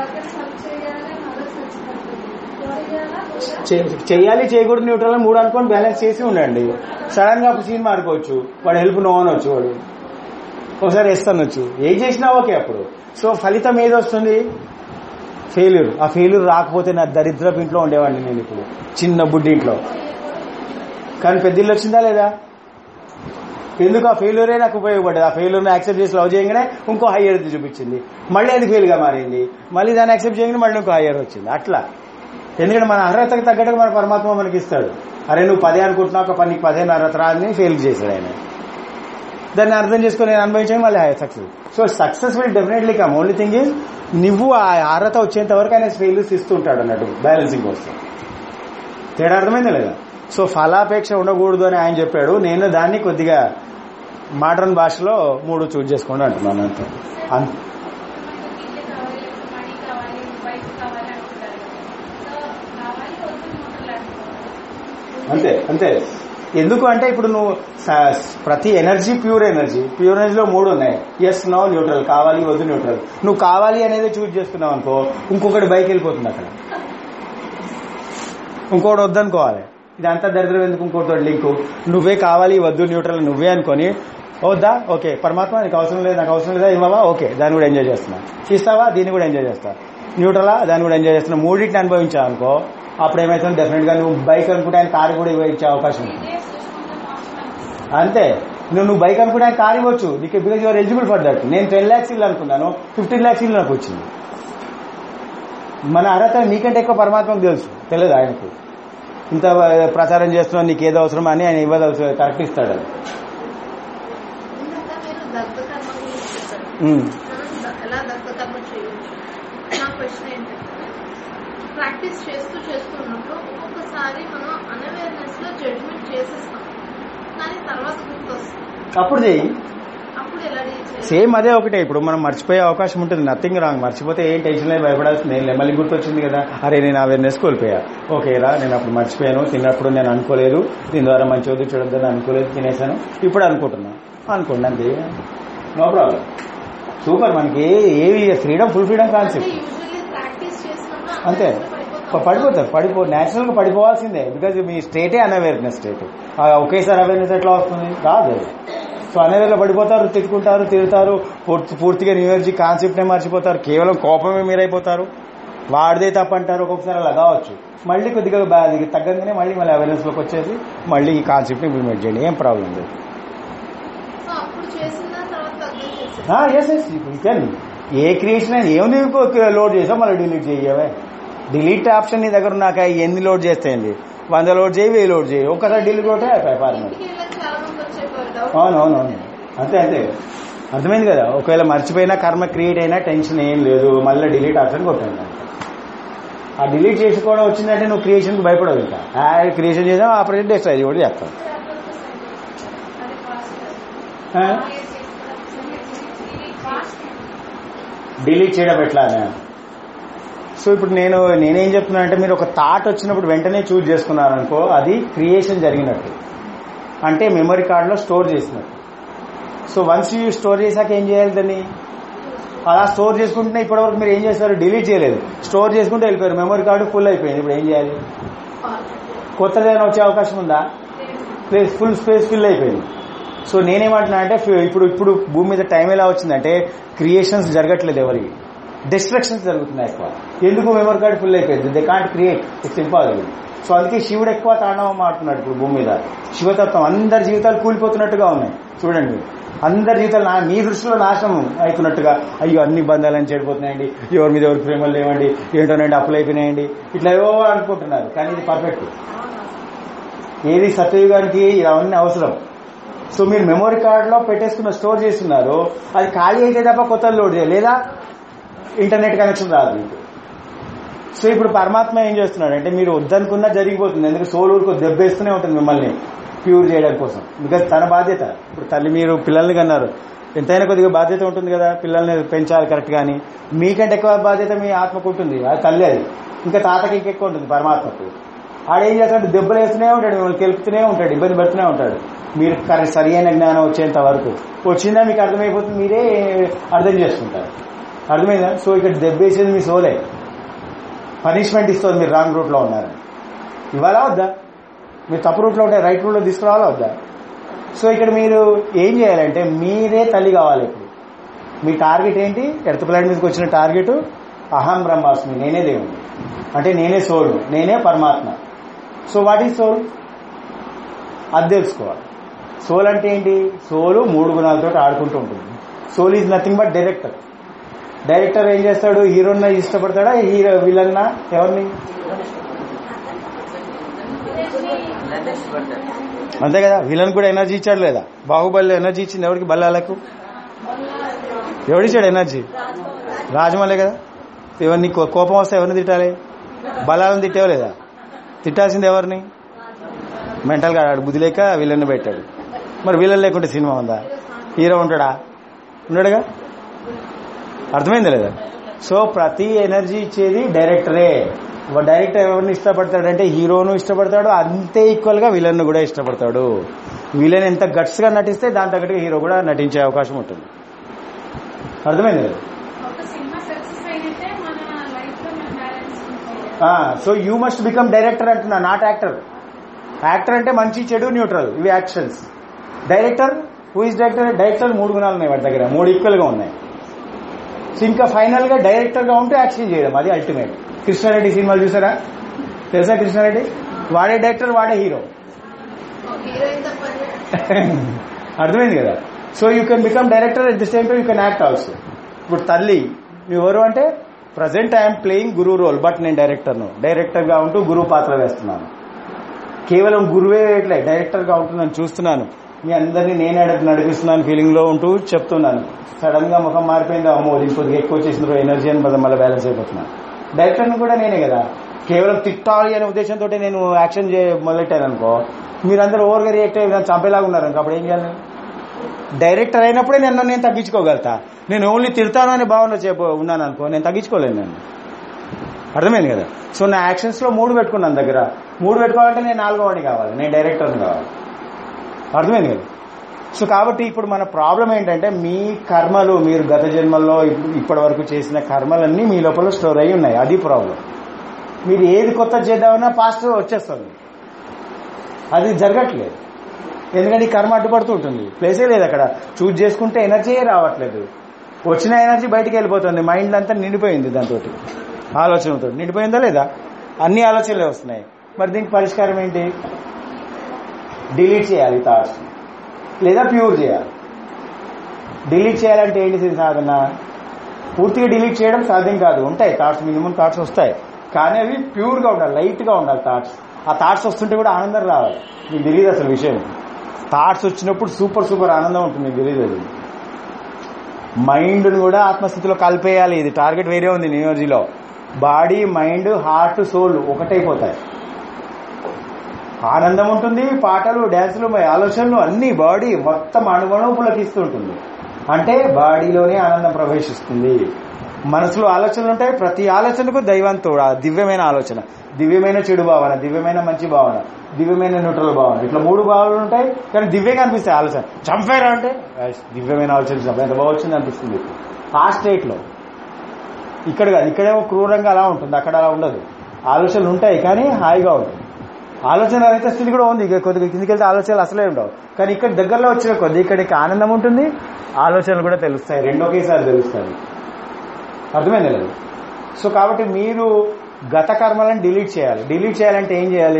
[SPEAKER 1] చే- చెయ్యాలి చేయకూడదు న్యూట్రల్ అని మూడు అనుకొని బ్యాలెన్స్ చేసి ఉండండి సడన్ గా సీన్ మారుకోవచ్చు వాడు హెల్ప్ నో అనొచ్చు వాడు ఒకసారి వేస్తానొచ్చు ఏం చేసినా ఓకే అప్పుడు సో ఫలితం ఏది వస్తుంది ఫెయిల్యూర్ ఆ ఫెయిల్యూర్ రాకపోతే నా దరిద్రపు ఇంట్లో ఉండేవాడిని నేను ఇప్పుడు చిన్న బుడ్డి ఇంట్లో కానీ పెద్ద ఇల్లు వచ్చిందా లేదా ఎందుకు ఆ ఫెయిల్యూరే నాకు ఉపయోగపడ్డది ఆ ఫెయిల్యూర్ని యాక్సెప్ట్ చేసి లవ్ చేయగానే ఇంకో హయ్యర్ చూపించింది మళ్ళీ అది ఫెయిల్ గా మారింది మళ్ళీ దాన్ని యాక్సెప్ట్ చేయగానే మళ్ళీ ఇంకో హయ్యర్ వచ్చింది అట్లా ఎందుకంటే మన అర్హతకు తగ్గట్టుగా మన పరమాత్మ మనకి ఇస్తాడు అరే నువ్వు పదే అనుకుంటున్నావు ఒక పనికి పదిహేను అర్హత రాదని ఫెయిల్ చేశాడు ఆయన దాన్ని అర్థం చేసుకుని నేను అనుభవించాను మళ్ళీ success so success will definitely come only thing is నువ్వు ఆ అర్హత వచ్చేంత వరకు ఆయన ఫెయిల్యూర్స్ ఇస్తూ ఉంటాడు అన్నట్టు బ్యాలెన్సింగ్ కోసం తేడా అర్థమైందా లేదా సో ఫలాపేక్ష ఉండకూడదు అని ఆయన చెప్పాడు నేను దాన్ని కొద్దిగా మోడర్న్ భాషలో మూడు చూజ్ చేసుకోండి అంటున్నాను అంతే అన్-
[SPEAKER 3] ఇల్లు కావాలి మనీ కావాలి వైఫ్ కావాలి అనుకుంటారు సో కావాలి వద్దు న్యూట్రల్ అనుకోవాలి
[SPEAKER 1] అంతే అంతే ఎందుకు అంటే ఇప్పుడు నువ్వు స- ప్రతి ఎనర్జీ ప్యూర్ ఎనర్జీ ప్యూర్ ఎనర్జీలో మూడు ఉన్నాయి ఎస్ నో న్యూట్రల్ కావాలి వద్దు న్యూట్రల్ నువ్వు కావాలి అనేది చూజ్ చేస్తున్నావు అనుకో ఇంకొకటి బైక్ వెళ్ళిపోతుంది అక్కడ ఇంకోటి వద్దనుకోవాలి ఇదంతా దరిద్రం ఎందుకు ఇంకోటి లింకు నువ్వే కావాలి వద్దు న్యూట్రల్ నువ్వే అనుకొని వద్దా ఓకే పరమాత్మ నీకు అవసరం లేదు నాకు అవసరం లేదా ఇవ్వవా ఓకే దాన్ని కూడా ఎంజాయ్ చేస్తున్నా ఇస్తావా దీన్ని కూడా ఎంజాయ్ చేస్తా న్యూట్రలా దాన్ని కూడా ఎంజాయ్ చేస్తున్నా మూడింటిని అనుభవించా అనుకో అప్పుడు ఏమవుతుంది డెఫినెట్ గా నువ్వు బైక్ అనుకుంటే ఆయన కారు కూడా ఇచ్చే అవకాశం ఉంది
[SPEAKER 3] ఇదే చూసుకుంటే మోసం అనిపిస్తుంది
[SPEAKER 1] అంతే నువ్వు నువ్వు బైక్ అనుకుంటే ఆయన కారు ఇవ్వచ్చు నీకు because your eligible for that నేను టెన్ ల్యాక్స్ ఇల్లు అనుకున్నాను ఫిఫ్టీన్ ల్యాక్స్ ఇల్లు నాకు వచ్చింది మన అర్హత నీకంటే ఎక్కువ పరమాత్మకు తెలుసు తెలియదు ఆయనకు ఇంత ప్రచారం చేస్తున్నావు నీకు ఏదో అవసరం అని ఆయన ఇవ్వదలుసు కరెక్ట్ ఇస్తాడు అది
[SPEAKER 4] ఇందాక మీరు దత్తకర్మ గురించి చెప్పారు
[SPEAKER 1] ఉమ్.
[SPEAKER 4] మనం ద- ఎలా దత్తకర్మ చేయవచ్చు నా క్వశ్చన్ ఏంటంటే ప్రాక్టీస్ చేస్తూ చేస్తూ ఉన్నప్పుడు ఒక్కొక్కసారి మనం అన్అవేర్నెస్ లో జడ్జ్మెంట్ చేసేస్తాం కానీ తర్వాత గుర్తొస్తుంది
[SPEAKER 1] అప్పుడు చేయి
[SPEAKER 4] అప్పుడు ఎలా డీల్ చేయాలి
[SPEAKER 1] సేమ్ అదే ఒకటే ఇప్పుడు మనం మర్చిపోయే అవకాశం ఉంటుంది నథింగ్ రాంగ్ మర్చిపోతే ఏం టెన్షన్ లేదు భయపడాల్సింది ఏం లేదు. మళ్ళీ గుర్తొచ్చింది కదా అరే నేను అవేర్నెస్ కోల్పోయా ఓకే రా నేను అప్పుడు మర్చిపోయాను తిన్నప్పుడు నేను అనుకోలేదు దీని ద్వారా మంచి వద్దు చూడొద్దని అనుకోలేదు తినేసాను ఇప్పుడు అనుకుంటున్నా అనుకోండి అంతే నో ప్రాబ్లం సూపర్ మనకి ఏవి ఫ్రీడమ్ ఫుల్ ఫ్రీడమ్
[SPEAKER 4] అంటే
[SPEAKER 1] కాన్సెప్ట్
[SPEAKER 4] యూజువల్లీ ప్రాక్టీస్ చేసినప్పుడు
[SPEAKER 1] అంతే ప- పడిపోతారు పడిపో న్యాచురల్ గా పడిపోవాల్సిందే బికాజ్ మీ స్టేటే అన్అవేర్నెస్ స్టేట్ ఒకేసారి అవేర్నెస్ ఎట్లా వస్తుంది రాదు అది. సో అన్అవేర్ లో పడిపోతారు తిట్టుకుంటారు తిరుగుతారు పూర్తి- పూర్తిగా న్యూ ఎనర్జీ కాన్సెప్ట్ నే మర్చిపోతారు కేవలం కోపమే మీరైపోతారు వాడిదే తప్ప అంటారు ఒక్కొక్కసారి అలా కావచ్చు మళ్ళీ కొద్దిగా బా- అది తగ్గంగానే మళ్ళీ మళ్ళీ అవేర్నెస్ లోకి వచ్చేసి మళ్ళీ ఈ కాన్సెప్ట్ ఇంప్లిమెంట్ చేయండి ఏం ప్రాబ్లం లేదు
[SPEAKER 4] సో అప్పుడు చేసిన తర్వాత తగ్గ చేసేది
[SPEAKER 1] ఎస్ ఎస్ యూ కెన్ ఏ క్రియేషన్ అయినా ఏముంది లోడ్ చేసావు మళ్ళీ డిలీట్ చేయవే డిలీట్ ఆప్షన్ నీ దగ్గర ఉన్నాక ఎన్ని లోడ్ చేస్తాయండి వంద లోడ్ చేయి వెయ్యి లోడ్ చేయి ఒక్కసారి డిలీట్ కొట్టే అయిపోయి పారమే
[SPEAKER 4] ఇంటికి వెళ్ళాక చాలా మంది వచ్చే డౌట్
[SPEAKER 1] అవును అవును అవును అంతే అంతే అర్థమైంది కదా ఒకవేళ మర్చిపోయినా కర్మ క్రియేట్ అయినా టెన్షన్ ఏం లేదు మళ్ళీ డిలీట్ ఆప్షన్ కొట్టండి ఆ డిలీట్ చేసుకోవడం వచ్చిందంటే నువ్వు క్రియేషన్కి భయపడవు ఇంకా ఆ క్రియేషన్ చేసాం ఆపరేషన్ డిస్ట్రాయ్ కూడా చేస్తాం
[SPEAKER 3] అది ఫాస్ట్
[SPEAKER 1] ఆ?
[SPEAKER 3] ఫాస్ట్
[SPEAKER 1] డిలీట్ చేయడం ఎట్లా అని. సో ఇప్పుడు నేను నేనేం చెప్తున్నా అంటే మీరు ఒక థాట్ వచ్చినప్పుడు వెంటనే చూజ్ చేసుకున్నారు అనుకో అది క్రియేషన్ జరిగినట్టు అంటే మెమరీ కార్డులో స్టోర్ చేసినట్టు సో వన్స్ యూ స్టోర్ చేశాక ఏం చేయాలి దాన్ని అలా స్టోర్ చేసుకుంటే ఇప్పటివరకు మీరు ఏం చేస్తారు డిలీట్ చేయలేదు స్టోర్ చేసుకుంటే వెళ్ళిపోయారు మెమరీ కార్డు ఫుల్ అయిపోయింది ఇప్పుడు ఏం చేయాలి కొత్తదైనా వచ్చే అవకాశం ఉందా ప్లేస్ ఫుల్ స్పేస్ ఫిల్ అయిపోయింది సో నేనేమంటున్నా అంటే ఫి- ఇప్పుడు ఇప్పుడు భూమి మీద టైం ఎలా వచ్చిందంటే క్రియేషన్స్ జరగట్లేదు ఎవరికి డిస్ట్రక్షన్స్ జరుగుతున్నాయి ఎక్కువ ఎందుకు మెమరీ కార్డ్ ఫుల్ అయిపోయింది they can't create it's impossible so అందుకే శివుడు ఎక్కువ తాండవం ఆడుతున్నాడు ఇప్పుడు భూమి మీద శివతత్వం అందరి జీవితాలు కూలిపోతున్నట్టుగా ఉన్నాయి చూడండి అందరి జీవితాలు నా మీ దృష్టిలో నాశనం అవుతున్నట్టుగా అయ్యో అన్ని బంధాలని చెడిపోతున్నాయండి ఎవరి మీద ఎవరి ప్రేమలు లేవండి ఏంటోనండి అప్పులు అయిపోయినాయండి ఇట్లా ఏవో అనుకుంటున్నారు కానీ ఇది పర్ఫెక్ట్ ఏది సత్యయుగానికి అవన్నీ అవసరం సో మీరు మెమరీ కార్డులో పెట్టేసుకున్న స్టోర్ చేస్తున్నారు అది ఖాళీ అయితే తప్ప కొత్త లోడ్ చేయాలి లేదా ఇంటర్నెట్ కనెక్షన్ రాదు మీకు సో ఇప్పుడు పరమాత్మ ఏం చేస్తున్నాడు అంటే మీరు వద్దనుకున్నా జరిగిపోతుంది ఎందుకంటే సోల్ ఊరికి దెబ్బేస్తూనే ఉంటుంది మిమ్మల్ని ప్యూర్ చేయడం కోసం బికాజ్ తన బాధ్యత ఇప్పుడు తల్లి మీరు పిల్లల్ని కన్నారు ఎంతైనా కొద్దిగా బాధ్యత ఉంటుంది కదా పిల్లల్ని పెంచాలి కరెక్ట్ గాని మీకంటే ఎక్కువ బాధ్యత మీ ఆత్మకు ఉంటుంది అది తల్లి అది ఇంకా తాతకి ఇంకెక్కువ ఉంటుంది పరమాత్మకు ఆడేం చేస్తాడు దెబ్బలు వేస్తూనే ఉంటాడు మిమ్మల్ని తెలుపుతూనే ఉంటాడు ఇబ్బంది పెడుతూనే ఉంటాడు మీరు కరెక్ట్ సరి అయిన జ్ఞానం వచ్చేంత వరకు వచ్చిందా మీకు అర్థమైపోతుంది మీరే అర్థం చేసుకుంటారు అర్థమైందా సో ఇక్కడ దెబ్బేసేది మీ సోలే పనిష్మెంట్ ఇస్తుంది మీరు రాంగ్ రూట్లో ఉన్నారు ఇవ్వాలా వద్దా మీరు తప్పు రూట్లో ఉంటే రైట్ రూట్లో తీసుకురావాలా వద్దా సో ఇక్కడ మీరు ఏం చేయాలంటే మీరే తల్లి కావాలి ఇప్పుడు మీ టార్గెట్ ఏంటి ఎర్త్ ప్లానెట్ మీదకి వచ్చిన టార్గెట్ అహం బ్రహ్మాస్మి నేనే దేవుడు అంటే నేనే సోల్ నేనే పరమాత్మ సో వాట్ ఈజ్ సోల్ అది తెలుసుకోవాలి సోల్ అంటే ఏంటి సోలు మూడు గుణాలతో ఆడుకుంటూ ఉంటుంది soul is nothing but director director ఏం చేస్తాడు హీరోని ఇష్టపడతాడా హీరో విలన్నా ఎవరిని అంతే కదా విలన్ కూడా ఎనర్జీ ఇచ్చాడు లేదా బాహుబలి ఎనర్జీ ఇచ్చింది ఎవరికి బల్లాలకు ఎవడిచ్చాడు ఎనర్జీ రాజమౌళి కదా ఎవరిని కో- కోపం వస్తే ఎవరిని తిట్టాలి బలాలను తిట్టావు లేదా తిట్టాల్సింది ఎవరిని మెంటల్గా ఆడు బుద్ధి లేక విలన్ పెట్టాడు మరి విలన్ లేకుంటే సినిమా ఉందా హీరో ఉంటాడా ఉన్నాడుగా అర్థమైంది లేదా సో ప్రతి ఎనర్జీ ఇచ్చేది డైరెక్టరే ఒక డైరెక్టర్ ఎవరిని ఇష్టపడతాడంటే హీరోను ఇష్టపడతాడు అంతే ఈక్వల్ గా విలన్ కూడా ఇష్టపడతాడు విలన్ ఎంత గట్స్ గా నటిస్తే దాని తగ్గట్టుగా హీరో కూడా నటించే అవకాశం ఉంటుంది అర్థమైంది కదా
[SPEAKER 3] ఒక సినిమా సక్సెస్ అయినట్టే మన లైఫ్ లో మన బ్యాలెన్స్ ఉంటుంది
[SPEAKER 1] so you must become director అంటున్నా నాట్ యాక్టర్ యాక్టర్ అంటే మంచి చెడు న్యూట్రల్ ఇవి actions director who is director director మూడు గుణాలు ఉన్నాయి వాటి దగ్గర మూడు ఈక్వల్ గా ఉన్నాయి సో ఇంకా ఫైనల్ గా డైరెక్టర్ గా ఉంటే యాక్షన్ చేయడం అది అల్టిమేట్ కృష్ణారెడ్డి సినిమాలు చూసారా తెలుసా కృష్ణారెడ్డి వాడే డైరెక్టర్ వాడే హీరో
[SPEAKER 4] హీరోయిన్ తప్ప
[SPEAKER 1] అర్థమైంది కదా so you can become director at the same time you can act also ఇప్పుడు తల్లి నువ్వు ఎవరు అంటే present I'm playing guru role but నేను డైరెక్టర్ను డైరెక్టర్గా ఉంటూ గురువు పాత్ర వేస్తున్నాను కేవలం గురువే వేయట్లే డైరెక్టర్గా ఉంటుందని చూస్తున్నాను మీ అందరినీ నేనే నడి- నడిపిస్తున్నాను ఫీలింగ్ లో ఉంటూ చెప్తున్నాను సడన్ గా ముఖం మారిపోయింది అమ్మో ఇది కొద్దిగా ఎక్కువ చేసిన ఎనర్జీ అని పద మళ్ళీ బ్యాలెన్స్ అయిపోతున్నాను డైరెక్టర్ని కూడా నేనే కదా కేవలం తిట్టాలి అనే ఉద్దేశంతో నేను యాక్షన్ చే మొదలెట్టాను అనుకో మీరందరూ ఓవర్గా రియాక్ట్ అయ్యి నన్ను చంపేలాగా ఉన్నారు అనుకో అప్పుడు ఏం చేయాలి డైరెక్టర్ అయినప్పుడే నన్ను నేను తగ్గించుకోగలుగుతా నేను ఓన్లీ తిడతాను అనే భావనలో చెప్ప ఉన్నాను అనుకో నేను తగ్గించుకోలేను నేను అర్థమైంది కదా సో నా యాక్షన్స్ లో మూడు పెట్టుకున్నాను దగ్గర మూడు పెట్టుకోవాలంటే నేను నాలుగో వాడిని కావాలి నేను డైరెక్టర్ని కావాలి అర్థమైంది కదా సో కాబట్టి ఇప్పుడు మన ప్రాబ్లం ఏంటంటే మీ కర్మలు మీరు గత జన్మల్లో ఇప్- ఇప్పటి వరకు చేసిన కర్మలన్నీ మీ లోపల స్టోర్ అయి ఉన్నాయి అది ప్రాబ్లం మీరు ఏది కొత్త చేద్దామన్నా పాస్ట్ వచ్చేస్తుంది అది జరగట్లేదు ఎందుకంటే ఈ కర్మ అడ్డుపడుతూ ఉంటుంది ప్లేసే లేదు అక్కడ చూజ్ చేసుకుంటే ఎనర్జీయే రావట్లేదు వచ్చిన ఎనర్జీ బయటికి వెళ్ళిపోతుంది మైండ్ అంతా నిండిపోయింది దాంతో ఆలోచనతో నిండిపోయిందా లేదా అన్ని ఆలోచనలే వస్తున్నాయి మరి దీనికి పరిష్కారం ఏంటి డిలీట్ చేయాలి థాట్స్ లేదా ప్యూర్ చేయాలి డిలీట్ చేయాలంటే ఏంటి దీని సాధన పూర్తిగా డిలీట్ చేయడం సాధ్యం కాదు ఉంటాయి థాట్స్ మినిమం థాట్స్ వస్తాయి కానీ అవి ప్యూర్ గా ఉండాలి లైట్ గా ఉండాలి థాట్స్ ఆ థాట్స్ వస్తుంటే కూడా ఆనందం రావాలి మీకు తెలియదు అసలు విషయం థాట్స్ వచ్చినప్పుడు సూపర్ సూపర్ ఆనందం ఉంటుంది మీకు తెలియదు అది మైండ్ కూడా ఆత్మస్థితిలో కలిపేయాలి ఇది టార్గెట్ వేరే ఉంది ఎనర్జీలో బాడీ మైండ్ హార్ట్ సోల్ ఒకటైపోతాయి ఆనందం ఉంటుంది పాటలు డ్యాన్సులు మీ ఆలోచనలు అన్ని బాడీ మొత్తం అణువణువు పులకిస్తూ ఉంటుంది అంటే బాడీలోనే ఆనందం ప్రవేశిస్తుంది మనసులో ఆలోచనలు ఉంటాయి ప్రతి ఆలోచనకు దైవంతో ఆ దివ్యమైన ఆలోచన దివ్యమైన చెడు భావన దివ్యమైన మంచి భావన దివ్యమైన న్యూట్రల్ భావన ఇట్లా మూడు భావనలు ఉంటాయి కానీ దివ్యంగా అనిపిస్తాయి ఆలోచన చంపారా అంటే "ఐస్, దివ్యమైన ఆలోచన చంపా ఎంత బాగా వచ్చింది అనిపిస్తుంది ఆ స్టేట్ లో ఇక్కడ కాదు ఇక్కడేమో క్రూరంగా అలా ఉంటుంది అక్కడ అలా ఉండదు ఆలోచనలు ఉంటాయి కానీ హాయిగా ఉంటుంది ఆలోచన రహిత స్థితి కూడా ఉంది ఇక కొద్దిగా కిందికి వెళ్తే ఆలోచనలు అసలే ఉండవు కానీ ఇక్కడ దగ్గరలో వచ్చిన కొద్ది ఇక్కడికి ఆనందం ఉంటుంది ఆలోచనలు కూడా తెలుస్తాయి రెండు ఒకేసారి తెలుస్తాయి అర్థమైంది లేదు సో కాబట్టి మీరు గత కర్మలను డిలీట్ చేయాలి డిలీట్ చేయాలంటే ఏం చేయాలి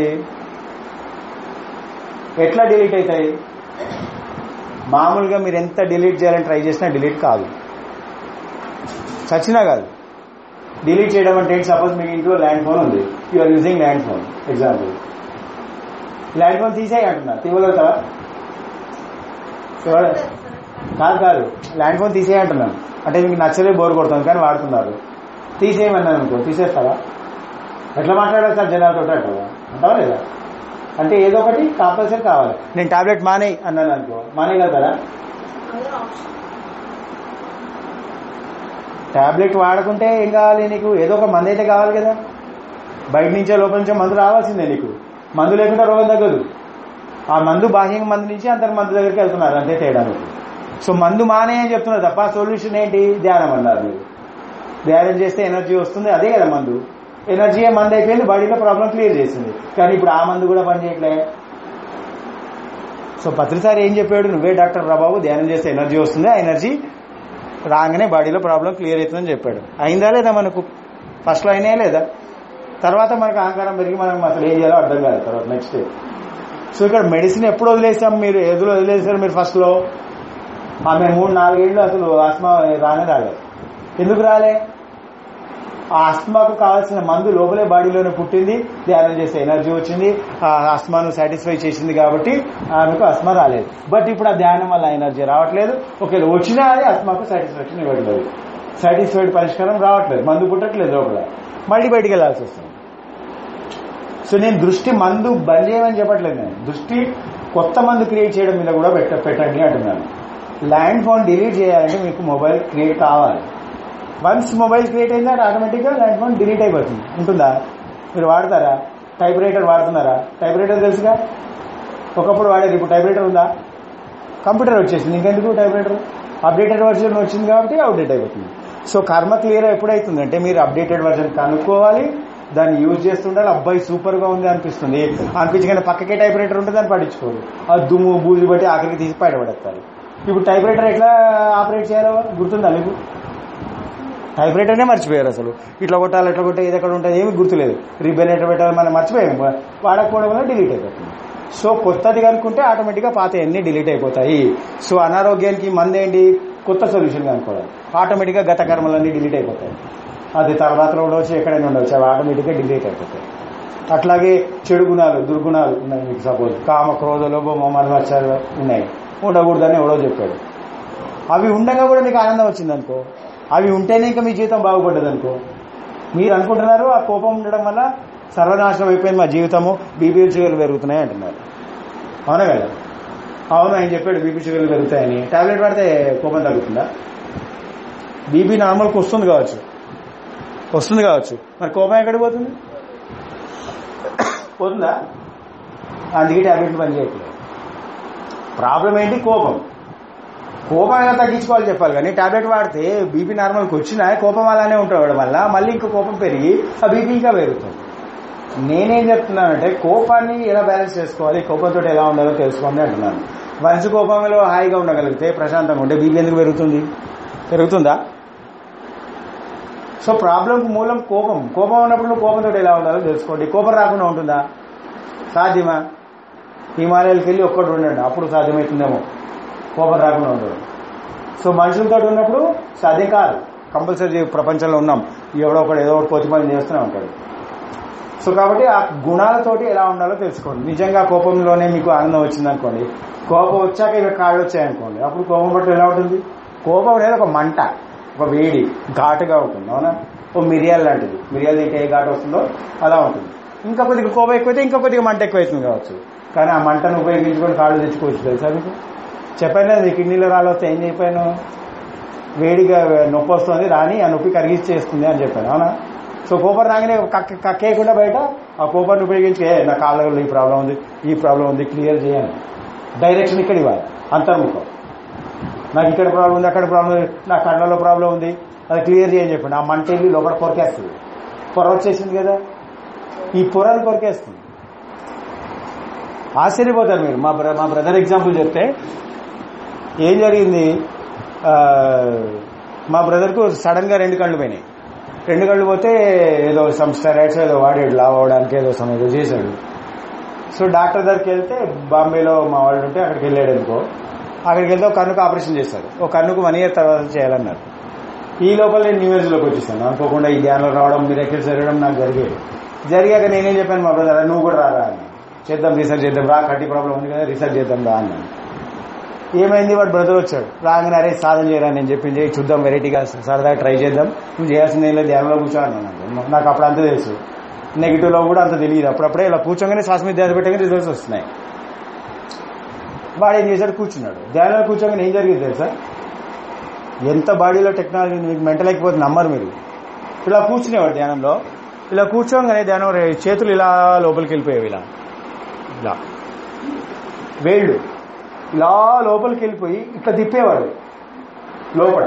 [SPEAKER 1] ఎట్లా డిలీట్ అవుతాయి మామూలుగా మీరు ఎంత డిలీట్ చేయాలని ట్రై చేసినా డిలీట్ కాదు చచ్చినా కాదు డిలీట్ చేయడం అంటే ఏంటి సపోజ్ మీకు ఇంట్లో ల్యాండ్ ఫోన్ ఉంది you are using land phone example land phone తీసేయి అంటున్నా తీయగలుగుతావా చూడ కాదు కాదు ల్యాండ్ ఫోన్ తీసేయి అంటున్నాను అంటే మీకు నచ్చలే బోర్ కొడుతుంది కానీ వాడుతున్నారు తీసేయమన్నాను అనుకో తీసేస్తావా ఎట్లా మాట్లాడాలి సార్ జనాలతో అంటావా అంటావా లేదా అంటే ఏదో ఒకటి కంపల్సరీ కావాలి నేను టాబ్లెట్ మానేయి అన్నాను అనుకో మానేయగలుగుతారా
[SPEAKER 4] అందరూ ఆప్షన్
[SPEAKER 1] టాబ్లెట్ వాడకుంటే ఏం కావాలి నీకు ఏదో ఒక మందు అయితే కావాలి కదా బయట నుంచే లోపల నుంచే మందు రావాల్సిందే నీకు మందు లేకుండా రోగం తగ్గదు ఆ మందు బాహ్యంగా మందు నుంచి అంతర్ మందు దగ్గరికి వెళ్తున్నారు అంతే తేడా మీకు సో మందు మానే అని చెప్తున్నారు తప్ప సొల్యూషన్ ఏంటి ధ్యానం అన్నారు మీరు ధ్యానం చేస్తే ఎనర్జీ వస్తుంది అదే కదా మందు ఎనర్జీ మందు అయిపోయింది బాడీలో ప్రాబ్లం క్లియర్ చేసింది కానీ ఇప్పుడు ఆ మందు కూడా పనిచేయట్లే సో పత్రిసారి ఏం చెప్పాడు నువ్వే డాక్టర్ రాబాబు ధ్యానం చేస్తే ఎనర్జీ వస్తుంది ఆ ఎనర్జీ రాగానే బాడీలో ప్రాబ్లం క్లియర్ అవుతుందని చెప్పాడు అయిందా లేదా మనకు ఫస్ట్లో అయినా లేదా తర్వాత మనకు అహంకారం పెరిగి మనం అసలు ఏం చేయాలో అర్థం కాదు తర్వాత నెక్స్ట్ సో ఇక్కడ మెడిసిన్ ఎప్పుడు వదిలేసాం మీరు ఎదురు వదిలేసారు మీరు ఫస్ట్ లో ఆమె మూడు నాలుగేళ్ళు అసలు ఆస్మా రానే రాలేదు ఎందుకు రాలే ఆ ఆస్మాకు కావాల్సిన మందు లోపలే బాడీలోనే పుట్టింది ధ్యానం చేస్తే ఎనర్జీ వచ్చింది ఆ ఆస్మాను సాటిస్ఫై చేసింది కాబట్టి ఆమెకు ఆస్మా రాలేదు బట్ ఇప్పుడు ఆ ధ్యానం వల్ల ఎనర్జీ రావట్లేదు ఒకవేళ వచ్చినా అది ఆస్మాకు సాటిస్ఫాక్షన్ ఇవ్వట్లేదు సాటిస్ఫైడ్ పరిష్కారం రావట్లేదు మందు పుట్టట్లేదు లోపల మళ్ళీ బయటికి వెళ్లాల్సి వస్తుంది సో నేను దృష్టి మందు బంద్ చేయమని చెప్పట్లేదు నేను దృష్టి కొత్త మందు క్రియేట్ చేయడం మీద కూడా పెట్ట పెట్టండి అంటున్నాను ల్యాండ్ ఫోన్ డిలీట్ చేయాలంటే మీకు మొబైల్ క్రియేట్ కావాలి వన్స్ మొబైల్ క్రియేట్ అయిందా ఆటోమేటిక్గా ల్యాండ్ ఫోన్ డిలీట్ అయిపోతుంది ఉంటుందా మీరు వాడతారా టైప్ రైటర్ వాడుతున్నారా టైప్ రైటర్ తెలుసుగా ఒకప్పుడు వాడేది ఇప్పుడు టైప్ రైటర్ ఉందా కంప్యూటర్ వచ్చేసింది ఇంకెందుకు టైప్ రైటర్ అప్డేటెడ్ వర్జన్ వచ్చింది కాబట్టి అప్డేట్ అయిపోతుంది సో కర్మ క్లియర్ ఎప్పుడైతుంది అంటే మీరు అప్డేటెడ్ వర్జన్ కనుక్కోవాలి దాన్ని యూజ్ చేస్తుండాలి అబ్బాయి సూపర్ గా ఉంది అనిపిస్తుంది అనిపించగానే పక్కకే టైప్ రైటర్ ఉంటే దాన్ని పట్టించుకోరు ఆ దుమ్ము బూజు బట్టి ఆఖరికి తీసి బయటపడేస్తారు ఇప్పుడు టైప్ రైటర్ ఎట్లా ఆపరేట్ చేయాలో గుర్తుందా మీకు టైప్రైటర్నే మర్చిపోయారు అసలు ఇట్లా కొట్టాలి ఇట్లా కొట్టాలి ఇది ఎక్కడ ఉంటుంది ఏమి గుర్తులేదు రిబ్బన్ ఎట్లా పెట్టాలి మనం మర్చిపోయాము వాడకపోవడం వల్ల డిలీట్ అయిపోతుంది సో కొత్తది కనుక్కుంటే ఆటోమేటిక్గా పాత అన్ని డిలీట్ అయిపోతాయి సో అనారోగ్యానికి మందేంటి కొత్త సొల్యూషన్ కనుక్కోవడం ఆటోమేటిక్గా గత కర్మలన్నీ డిలీట్ అయిపోతాయి అది తర్వాతలో ఉండవచ్చు ఎక్కడైనా ఉండవచ్చు అవి ఆటోమేటిక్గా డిలీట్ అయిపోతాయి అట్లాగే చెడు గుణాలు దుర్గుణాలు ఉన్నాయి మీకు సపోజ్ కామ క్రోధ లోభ మమర్మత్సరాలు ఉన్నాయి ఉండకూడదని ఎవడో చెప్పాడు అవి ఉండగా కూడా మీకు ఆనందం వచ్చింది అనుకో అవి ఉంటేనే ఇంకా మీ జీవితం బాగుపడ్డది అనుకో మీరు అనుకుంటున్నారు ఆ కోపం ఉండడం వల్ల సర్వనాశనం అయిపోయింది మా జీవితము బీపీ షుగర్లు పెరుగుతున్నాయి అంటున్నారు అవునా కదా అవును ఆయన చెప్పాడు బీపీ షుగర్లు పెరుగుతాయని టాబ్లెట్ పడితే కోపం తగ్గుతుందా బీపీ నార్మల్కి వస్తుంది కావచ్చు వస్తుంది కావచ్చు మరి కోపం ఎక్కడికి పోతుంది పోతుందా అందుకే టాబ్లెట్లు పనిచేయట్లేదు ప్రాబ్లం ఏంటి కోపం కోపం ఎలా తగ్గించుకోవాలి చెప్పాలి కానీ టాబ్లెట్ వాడితే బీపీ నార్మల్కి వచ్చినా కోపం అలానే ఉంటాడు వల్ల మళ్ళీ ఇంకా కోపం పెరిగి ఆ బీపీ ఇంకా పెరుగుతుంది నేనేం చెప్తున్నానంటే కోపాన్ని ఎలా బ్యాలెన్స్ చేసుకోవాలి కోపంతో ఎలా ఉండాలో తెలుసుకోండి అంటున్నాను మనసు కోపంలో హాయిగా ఉండగలిగితే ప్రశాంతంగా ఉంటే బీపీ ఎందుకు పెరుగుతుంది పెరుగుతుందా సో ప్రాబ్లంకు మూలం కోపం కోపం ఉన్నప్పుడు నువ్వు కోపంతో ఎలా ఉండాలో తెలుసుకోండి కోపం రాకుండా ఉంటుందా సాధ్యమా హిమాలయాలకు వెళ్ళి ఒక్కటి ఉండండి అప్పుడు సాధ్యమవుతుందేమో కోపం రాకుండా ఉండదు సో మనుషులతో ఉన్నప్పుడు సాధ్యం కాదు కంపల్సరీ ప్రపంచంలో ఉన్నాం ఎవడో ఒకడు ఏదో ఒకటి కోతి పని చేస్తూనే ఉంటాడు సో కాబట్టి ఆ గుణాలతోటి ఎలా ఉండాలో తెలుసుకోండి నిజంగా కోపంలోనే మీకు ఆనందం వచ్చింది అనుకోండి కోపం వచ్చాక ఇక కాళ్ళు వచ్చాయనుకోండి అప్పుడు కోపం పట్ల ఎలా ఉంటుంది కోపం అనేది ఒక మంట ఒక వేడి ఘాటుగా ఉంటుంది అవునా ఓ మిరియాలు లాంటిది మిరియాలు తింటే ఏ ఘాటు వస్తుందో అలా ఉంటుంది ఇంకా కొద్దిగా కోపం ఎక్కువైతే ఇంకా కొద్దిగా మంట ఎక్కువైతుంది కావచ్చు కానీ ఆ మంటను ఉపయోగించుకొని కాళ్ళు తెచ్చుకోవచ్చు తెలుసా మీకు చెప్పాను కదా కిడ్నీలో రాళ్ళు వస్తే ఏం చెప్పాను వేడిగా నొప్పి వస్తుంది రాని ఆ నొప్పి కరిగిచ్చేస్తుంది అని చెప్పాను అవునా సో కోపం రాగానే కక్క కక్కేయకుండా బయట ఆ కోపాన్ని ఉపయోగించి "ఏ, నా కాళ్ళలో ఈ ప్రాబ్లం ఉంది ఈ ప్రాబ్లం ఉంది క్లియర్ చేయాలి డైరెక్షన్ ఇక్కడ ఇవ్వాలి అంతర్ముఖం నాకు ఇక్కడ ప్రాబ్లం ఉంది అక్కడ ప్రాబ్లం ఉంది నా కళ్ళలో ప్రాబ్లం ఉంది అది క్లియర్ చేయని చెప్పండి ఆ మంట వెళ్ళి లోపల కొరికేస్తుంది పొర వచ్చేసింది కదా ఈ పొరను కొరికేస్తుంది ఆశ్చర్యపోతారు మీరు మా బ్ర మా బ్రదర్ ఎగ్జాంపుల్ చెప్తే ఏం జరిగింది ఆ, మా బ్రదర్కు సడన్ గా రెండు కళ్ళు పోయినాయి రెండు కళ్ళు పోతే ఏదో సమ్ స్టెరాయిడ్స్ ఏదో వాడాడు లావ్ అవడానికి ఏదో సమ్ ఏదో చేశాడు సో డాక్టర్ దగ్గరికి వెళ్తే బాంబేలో మా వాళ్ళు ఉంటే అక్కడికి వెళ్ళాడు అనుకో అక్కడికి వెళ్తే ఒక కన్నుకు ఆపరేషన్ చేశారు ఒక కన్నుకు వన్ ఇయర్ తర్వాత చేయాలన్నారు ఈ లోపల నేను న్యూ లోకి వచ్చేసాను అనుకోకుండా ఈ ధ్యానంలో రావడం మిరకిల్స్ జరగడం నాకు జరిగేది జరిగాక నేనేం చెప్పాను మా బ్రదర్ నువ్వు కూడా రారా అని చేద్దాం రీసెర్చ్ చేద్దాం రా కట్టి ప్రాబ్లం ఉంది కదా రీసెర్చ్ చేద్దాం రా అన్నాను ఏమైంది వాడు బ్రదర్ వచ్చాడు రాగానే అరే సాధన చేయరా నేను చెప్పింది చూద్దాం వెరైటీగా సరదాగా ట్రై చేద్దాం నువ్వు చేయాల్సింది ఏం లేదు ధ్యానంలో కూర్చో అన్నాను నాకు అప్పుడు అంత తెలుసు నెగిటివ్ లో కూడా అంత తెలియదు అప్పుడప్పుడే ఇలా కూర్చోగానే శ్వాస మీద ధ్యాస పెట్టగానే రిజల్ట్స్ వస్తున్నాయి వాడు ఏం చేశాడు కూర్చున్నాడు ధ్యానంలో కూర్చోగానే ఏం జరిగింది తెలుసా ఎంత బాడీలో టెక్నాలజీ మీకు మెంటల్ అయిపోతుంది నమ్మరు మీరు ఇలా కూర్చునేవాడు ధ్యానంలో ఇలా కూర్చోగానే ధ్యానం రే- చేతులు ఇలా లోపలికి వెళ్ళిపోయేవి ఇలా ఇలా వేళ్ళు ఇలా లోపలికి వెళ్ళిపోయి ఇట్లా తిప్పేవాడు లోపల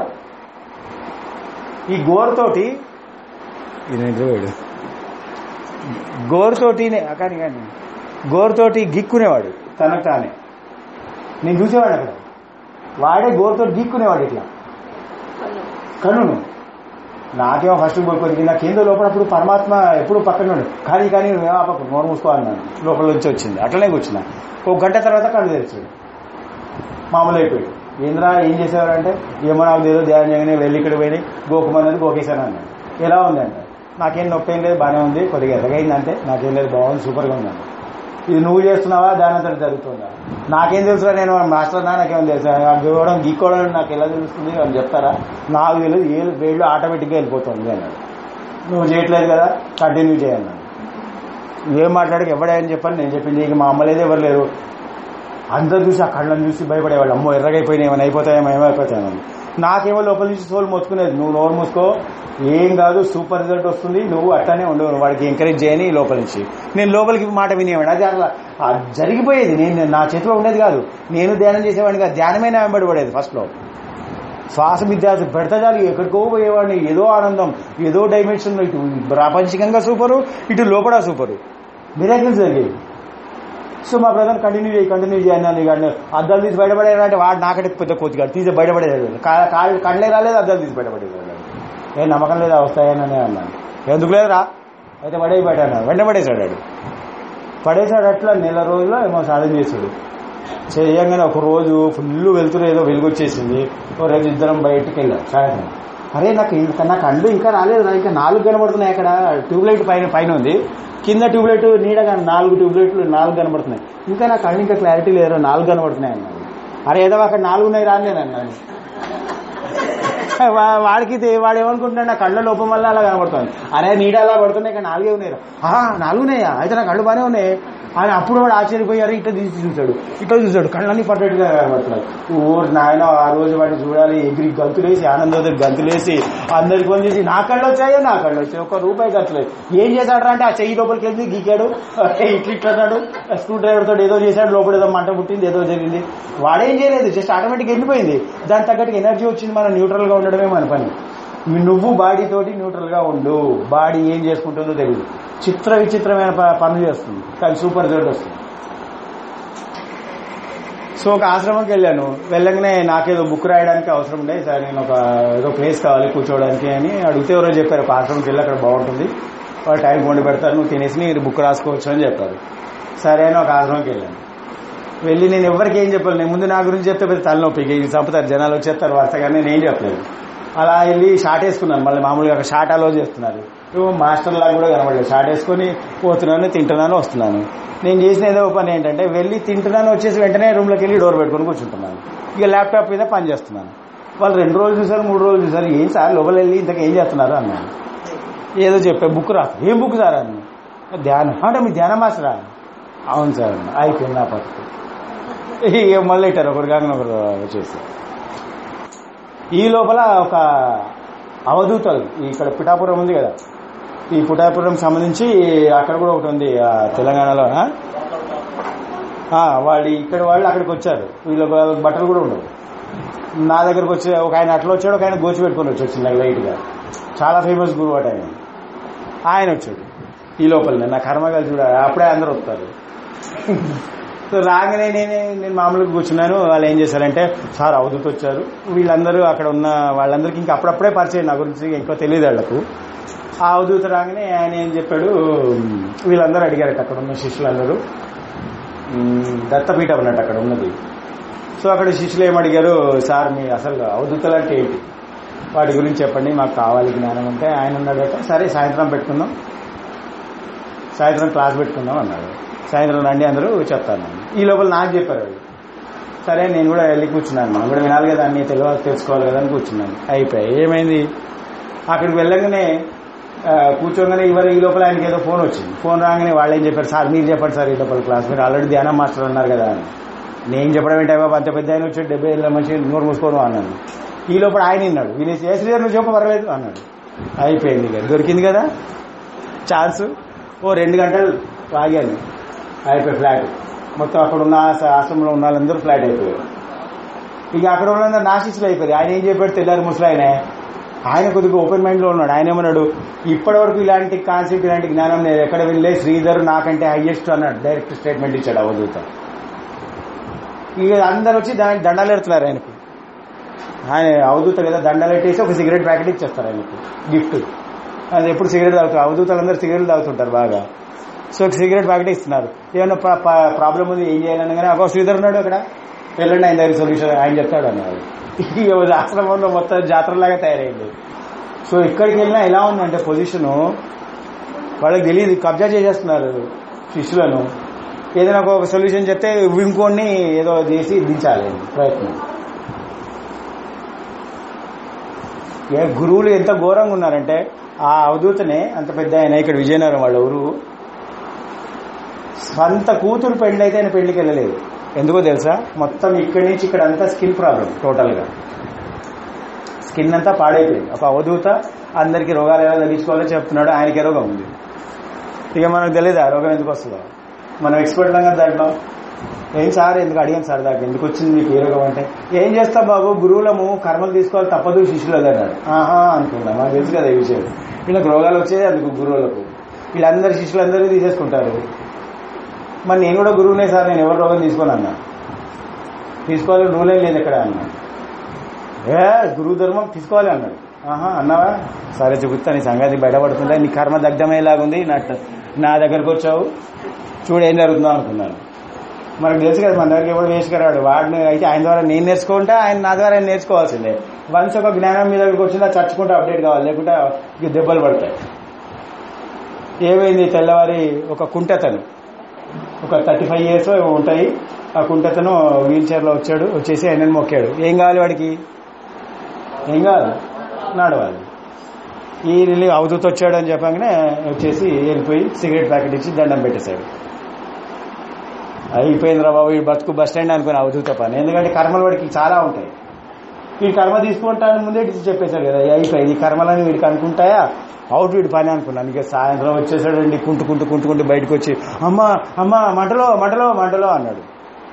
[SPEAKER 1] ఈ గోరుతోటి ఇది నిద్రపోయాడు గోరుతోటి కానీ కానీ గోరుతోటి గిక్కునేవాడు తనకు తానే నేను చూసేవాడు అక్కడ వాడే గోరుతోటి గీక్కునేవాడు ఇట్లా కనును నాకేమో ఫస్ట్ పోయి నాకేందో లోపల అప్పుడు పరమాత్మ ఎప్పుడు పక్కన ఉండు కానీ కానీ నువ్వేమో ఆపకు నోరు మూసుకో అన్నాను లోపల నుంచి వచ్చింది అట్లనే కూర్చున్నా ఒక గంట తర్వాత కళ్ళు తెరిచాడు మామూలు అయిపోయాడు ఏంద్రా ఏం చేసేవారు అంటే ఏమో నాకు ఏదో ధ్యానం చేయగానే వెళ్ళి ఇక్కడ పోయి గోకుమన్నది గోకేశాను అన్నాడు ఎలా ఉంది అంటే నాకేం నొప్పి ఏం లేదు బాగానే ఉంది కొద్దిగా ఎర్రగైంది అంటే నాకేం లేదు బాగుంది సూపర్గా ఉందండి ఇది నువ్వు చేస్తున్నావా దాని అంతటి జరుగుతుందా నాకేం తెలుసురా నేను మాస్టర్ నా నాకేం తెలుసు చూడడం గీక్కోవడం నాకు ఎలా తెలుస్తుంది అని చెప్తారా నాకు తెలియదు ఏ వేళ్ళు ఆటోమేటిక్గా వెళ్ళిపోతుంది అన్నాడు నువ్వు చేయట్లేదు కదా కంటిన్యూ చేయన్నాడు నువ్వేం మాట్లాడక ఎవడని చెప్పని నేను చెప్పింది నీకు మా అమ్మ లేదు ఎవరు లేరు అందరు చూసి ఆ కళ్ళని చూసి భయపడేవాళ్ళు అమ్మో ఎర్రగైపోయినాయి ఏమైనా అయిపోతాయేమో ఏమైపోతాయేమో నాకేమో లోపల నుంచి సోల్ మోసుకునేది నువ్వు నోరు మూసుకో ఏం కాదు సూపర్ రిజల్ట్ వస్తుంది నువ్వు అట్టానే ఉండు వాడికి ఎంకరేజ్ చేయని లోపల నుంచి నేను లోపలికి మాట వినేవాడు అది అట్లా ఆ జరిగిపోయేది నేను నా చేతిలో ఉండేది కాదు నేను ధ్యానం చేసేవాడిని కాదు ధ్యానమే నా వెంబడి పడేది ఫస్ట్ లో శ్వాస విద్యార్థి పెడతా చాలు ఎక్కడికో పోయేవాడిని ఏదో ఆనందం ఏదో డైమెన్షన్ ఇటు ప్రాపంచికంగా సూపరు ఇటు లోపల సూపరు మిరాకిల్స్ జరిగేవి సో మా బ్రదర్ కంటిన్యూ చేయి కంటిన్యూ చేయను అని కానీ అద్దాలు తీసి బయటపడేరా అంటే వాడు నాకంటే పెద్ద కోతిగాడు తీసి బయటపడేది కాళ్ళు కళ్ళే రాలేదు అద్దాలు తీసి బయటపడేది ఏ నమ్మకం లేదా వస్తాయని అన్నాను ఎందుకు లేదురా అయితే పడేయి పెట్టాను వెంట పడేశాడు వాడు పడేశాడు అట్లా నెల రోజుల్లో ఏమో సాధన చేశాడు చేయంగానే ఒక రోజు ఫుల్ వెళ్తురు ఏదో వెలుగొచ్చేసింది ఓ రోజు ఇద్దరం బయటికి వెళ్ళాం సాయంత్రం అరే నాకు ఇంకా నాకు అండు ఇంకా రాలేదు రా, ఇంకా నాలుగు కనబడుతున్నాయి అక్కడ ట్యూబ్లైట్ పైన పైన ఉంది కింద ట్యూబ్లైట్ నీడగా నాలుగు ట్యూబ్లైట్లు నాలుగు కనబడుతున్నాయి ఇంకా నాకు కళ్ళు ఇంకా క్లారిటీ లేదు నాలుగు కనబడుతున్నాయి అన్నాడు అరే ఏదో అక్కడ నాలుగు ఉన్నాయి రాలేను అన్నాను వా- వాడికి ఇది- వాడు ఏమనుకుంటున్నాడు నా కళ్ళ లోపం వల్ల అలా కనబడుతుంది అరే నీడ అలా పడుతున్నాయి కానీ నాలుగే ఉన్నాయి నాలుగు ఉన్నాయా అయితే నా కళ్ళు బాగానే ఉన్నాయి అని అప్పుడు వాడు ఆశ్చర్యపోయారు ఇట్లా తీసి చూశాడు ఇట్లా చూశాడు కళ్ళన్నీ పర్ఫెక్ట్ గా కనబడుతున్నాయి ఊరు నాయన ఆ రోజు వాడిని చూడాలి ఎగిరి గంతులేసి ఆనందోదరి గంతులేసి అందరికి ఫోన్ చేసి నా కళ్ళు వచ్చాయో నా కళ్ళు వచ్చాయి ఒక రూపాయి ఖర్చులేదు ఏం చేశాడు అంటే ఆ చెయ్యి లోపలికి వెళ్ళి గీకాడు ఇట్లా ఇట్లా అన్నాడు స్క్రూ డ్రైవర్ తోటి ఏదో చేశాడు లోపల ఏదో మంట పుట్టింది ఏదో జరిగింది వాడేం చేయలేదు జస్ట్ ఆటోమేటిక్ వెళ్ళిపోయింది దాని తగ్గట్టు ఎనర్జీ వచ్చింది మనం న్యూట్రల్ గా ఉండడమే మన పని నువ్వు బాడీ తోటి న్యూట్రల్ గా ఉండు బాడీ ఏం చేసుకుంటుందో తెలియదు చిత్ర విచిత్రమైన ప- పనులు చేస్తుంది కానీ సూపర్ రిజల్ట్ వస్తుంది సో ఒక ఆశ్రమంకి వెళ్ళాను వెళ్ళగానే నాకేదో బుక్ రాయడానికి అవసరం ఉండే సార్ నేను ఒక ఏదో ప్లేస్ కావాలి కూర్చోవడానికి అని అడిగితే ఎవరో చెప్పారు ఒక ఆశ్రమంకి వెళ్ళి అక్కడ బాగుంటుంది వాళ్ళు టైం వండి పెడతారు నువ్వు తినేసి మీరు బుక్ రాసుకోవచ్చు అని చెప్పారు సరే అని ఒక ఆశ్రమంకి వెళ్ళాను వెళ్ళి నేను ఎవరికి ఏం చెప్పాలి నేను ముందు నా గురించి చెప్తే పెద్ద తలనొప్పికి ఇది చంపుతారు జనాలు వచ్చేస్తారు వరుసగా నేను ఏం చెప్పలేదు అలా వెళ్ళి షార్ట్ వేసుకున్నాను మళ్ళీ మామూలుగా అక్కడ షార్ట్ అలో చేస్తున్నారు ఏవో మాస్టర్ లాగా కూడా కనబడలేదు షార్ట్ వేసుకొని పోతున్నాను తింటున్నాను వస్తున్నాను నేను చేసిన ఏదో పని ఏంటంటే వెళ్ళి తింటున్నాను వచ్చేసి వెంటనే రూమ్లోకి వెళ్ళి డోర్ పెట్టుకొని కూర్చుంటున్నాను ఇక ల్యాప్టాప్ మీద పని చేస్తున్నాను వాళ్ళు రెండు రోజులు చూసారు మూడు రోజులు చూసారు ఏం సార్ లోపల వెళ్ళి ఇంతకు ఏం చేస్తున్నారు అన్నాను ఏదో చెప్పే బుక్ రా ఏం బుక్ సార్ అన్న ధ్యానం అంటే మీ ధ్యాన మాస్టరా అవును సార్ అన్న అయిపోయింది నా పద్ధతి ఇక మళ్ళీ ఇట్టారు ఒకటి కాకుండా ఒకరు వచ్చేసి ఈ లోపల ఒక అవధూతలు ఇక్కడ పిఠాపురం ఉంది కదా ఈ పిఠాపురం సంబంధించి అక్కడ కూడా ఒకటి ఉంది ఆ తెలంగాణలో ఆ? ఆ, వాళ్ళు ఇక్కడ వాళ్ళు అక్కడికి వచ్చారు వీళ్ళ బట్టలు కూడా ఉండవు నా దగ్గరకు వచ్చి ఒక ఆయన అట్లా వచ్చాడు ఒక ఆయన గోచి పెట్టుకొని వచ్చాడు చిన్నగా లైట్ గా చాలా ఫేమస్ గురువు అట ఆయన ఆయన వచ్చాడు ఈ లోపల నా కర్మగాలు చూడ అప్పుడే అందరూ వస్తారు సో రాగానే నేనే నేను మామూలుగా కూర్చున్నాను వాళ్ళు ఏం చేశారంటే సార్ అవధూత వచ్చారు వీళ్ళందరూ అక్కడ ఉన్న వాళ్ళందరికీ ఇంకా అప్పుడప్పుడే పరిచయం నా గురించి ఇంకా తెలియదు వాళ్ళకు ఆ అవధూత రాగానే ఆయన ఏం చెప్పాడు వీళ్ళందరూ అడిగారట అక్కడ ఉన్న శిష్యులందరూ ఉమ్, దత్తపీఠం అన్నట్టు అక్కడ ఉన్నది సో అక్కడ శిష్యులు ఏమడిగారు సార్ మీ అసలు అవధూతలు అంటే ఏంటి వాటి గురించి చెప్పండి మాకు కావాలి జ్ఞానం అంటే ఆయన అన్నాడట సరే సాయంత్రం పెట్టుకుందాం సాయంత్రం క్లాస్ పెట్టుకుందాం అన్నాడు సాయంత్రం రండి అందరూ చెప్తాను నేను. ఈ లోపల నాకు చెప్పారు వాళ్ళు సరే నేను కూడా వెళ్ళి కూర్చున్నాను మనం కూడా వినాలి కదా అన్ని తెలియాలి తెలుసుకోవాలి కదా అని కూర్చున్నాను అయిపోయి ఏమైంది అక్కడికి వెళ్ళగానే ఆ, కూర్చోగానే ఇవరు ఈ లోపల ఆయనకి ఏదో ఫోన్ వచ్చింది ఫోన్ రాగానే వాళ్ళు ఏం చెప్పారు సార్ మీరు చెప్పండి సార్ ఈ లోపల క్లాస్ మీరు ఆల్రెడీ ధ్యానం మాస్టర్ అన్నారు కదా అని నేను చెప్పడం ఏంటి బాబు అంత పెద్ద ఆయన వచ్చి డెబ్బై ఏళ్ళ మంచి నూరు మూసుకోను అన్నాను ఈ లోపల ఆయన విన్నాడు వినేసి ఏ శ్రీధర్ నువ్వు చెప్పు పర్లేదు అన్నాడు అయిపోయింది ఇక దొరికింది కదా ఛాన్స్ ఓ రెండు గంటలు వాగాను అయిపోయి ఫ్లాట్ మొత్తం అక్కడ ఉన్న ఆశ- ఆశ్రమంలో ఉన్న వాళ్ళందరూ ఫ్లాట్ అయిపోయారు ఇక అక్కడ ఉన్న నాశిస్తులు అయిపోయారు ఆయన ఏం చెప్పాడు తెల్లారి ముసలి ఆయన ఆయన కొద్దిగా ఓపెన్ మైండ్ లో ఉన్నాడు ఆయన ఏమన్నాడు ఇప్పటి వరకు ఇలాంటి కాన్సెప్ట్ ఇలాంటి జ్ఞానం నేను ఎక్కడ వెళ్ళే శ్రీధర్ నాకంటే హైయెస్ట్ అన్నాడు డైరెక్ట్ స్టేట్మెంట్ ఇచ్చాడు అవధూత ఇక అందరు వచ్చి దాని దండాలు ఎడుతున్నారు ఆయనకు ఆయన అవధూత కదా దండాలు పెట్టేసి ఒక సిగరెట్ ప్యాకెట్ ఇచ్చేస్తారు ఆయనకు గిఫ్ట్ అది ఎప్పుడు సిగరెట్ తాగుతారు అవధూతలు అందరూ సిగరెట్ తాగుతుంటారు బాగా సో ఒక సిగరెట్ ప్యాకెట్ ఇస్తున్నారు ఏమైనా ప్రాబ్లం ఉంది ఏం చేయాలనగానే ఒక శ్రీధర్ ఉన్నాడు అక్కడ వెళ్ళండి ఆయన దగ్గర సొల్యూషన్ ఆయన చెప్తాడు అన్నారు ఇక ఆశ్రమంలో మొత్తం జాతరలాగా తయారైంది సో ఎక్కడికి వెళ్ళినా ఎలా ఉందంటే పొజిషన్ వాళ్ళకి తెలియదు కబ్జా చేసేస్తున్నారు శిష్యులను ఏదైనా ఒక సొల్యూషన్ చెప్తే ఇంకోని ఏదో చేసి దించాలి ప్రయత్నం ఏ గురువులు ఎంత ఘోరంగా ఉన్నారంటే ఆ అవధూతనే అంత పెద్ద ఆయన ఇక్కడ విజయనగరం వాళ్ళ ఊరు స్వంత కూతురు పెళ్లి అయితే ఆయన పెళ్లికి వెళ్ళలేదు ఎందుకో తెలుసా మొత్తం ఇక్కడి నుంచి ఇక్కడ అంతా స్కిన్ ప్రాబ్లం టోటల్ గా స్కిన్ అంతా పాడైపోయింది ఒక అవధూత అందరికి రోగాలు ఎలా తగ్గించుకోవాలో చెప్తున్నాడు ఆయనకే రోగం ఉంది ఇక మనకు తెలియదు ఆ రోగం ఎందుకు వస్తుందో మనం ఎక్స్పర్ట్ కదా దాంట్లో ఏం సార్ ఎందుకు అడిగాను సార్ దాకా ఎందుకు వచ్చింది మీకు ఏ రోగం అంటే ఏం చేస్తాం బాబు గురువులము కర్మలు తీసుకోవాలి తప్పదు శిష్యులు అన్నాడు ఆహా అనుకున్నా మాకు తెలుసు కదా ఈ విషయం వీళ్ళకి రోగాలు వచ్చేది అందుకు గురువులకు వీళ్ళందరూ శిష్యులందరూ తీసేసుకుంటారు మరి నేను కూడా గురువునే సార్ నేను ఎవరు రోగం తీసుకోను అన్నా తీసుకోవాలని రూల్ ఏం లేదు ఎక్కడ అన్నా ఏ గురువు ధర్మం తీసుకోవాలి అన్నాడు ఆహా అన్నావా సరే చెబుతా నీ సంగతి బయటపడుతుందా నీ కర్మ దగ్ధమయ్యేలాగుంది నా నా దగ్గరకు వచ్చావు చూడు ఏం జరుగుతుందో అనుకున్నాను మనకు తెలుసు కదా మన దగ్గర ఎవడు వేసుకురాడు వాడిని అయితే ఆయన ద్వారా నేను నేర్చుకుంటా ఆయన నా ద్వారా ఆయన నేర్చుకోవాల్సిందే వన్స్ ఒక జ్ఞానం మీ దగ్గరకు వచ్చిందా చచ్చుకుంటా అప్డేట్ కావాలి లేకుంటే ఇక దెబ్బలు పడతాయి ఏమైంది తెల్లవారి ఒక కుంటతను ఒక థర్టీ ఫైవ్ ఇయర్స్ ఉంటాయి ఆ కుంటతను వీల్ చైర్లో వచ్చాడు వచ్చేసి ఆయనను మొక్కాడు ఏం కావాలి వాడికి ఏం కావాలి నడవాలి ఈ రిలీ అవధూత వచ్చాడు అని చెప్పగానే వచ్చేసి వెళ్ళిపోయి సిగరెట్ ప్యాకెట్ ఇచ్చి దండం పెట్టేశాడు అయిపోయిందిరా బాబు ఈ బతుకు బస్ స్టాండ్ అనుకుని అవధూత పని ఎందుకంటే కర్మలు వాడికి చాలా ఉంటాయి ఈ కర్మ తీసుకుంటాను ముందే చెప్పేశాడు కదా అయిపోయింది ఈ కర్మలని వీడికి అనుకుంటాయా అవుట్ వీడి పని అనుకున్నాను ఇక సాయంత్రం వచ్చేసాడండి కుంటు కుంటు కుంటుకుంటూ బయటకు వచ్చి అమ్మా అమ్మా మంటలో మంటలో మంటలో అన్నాడు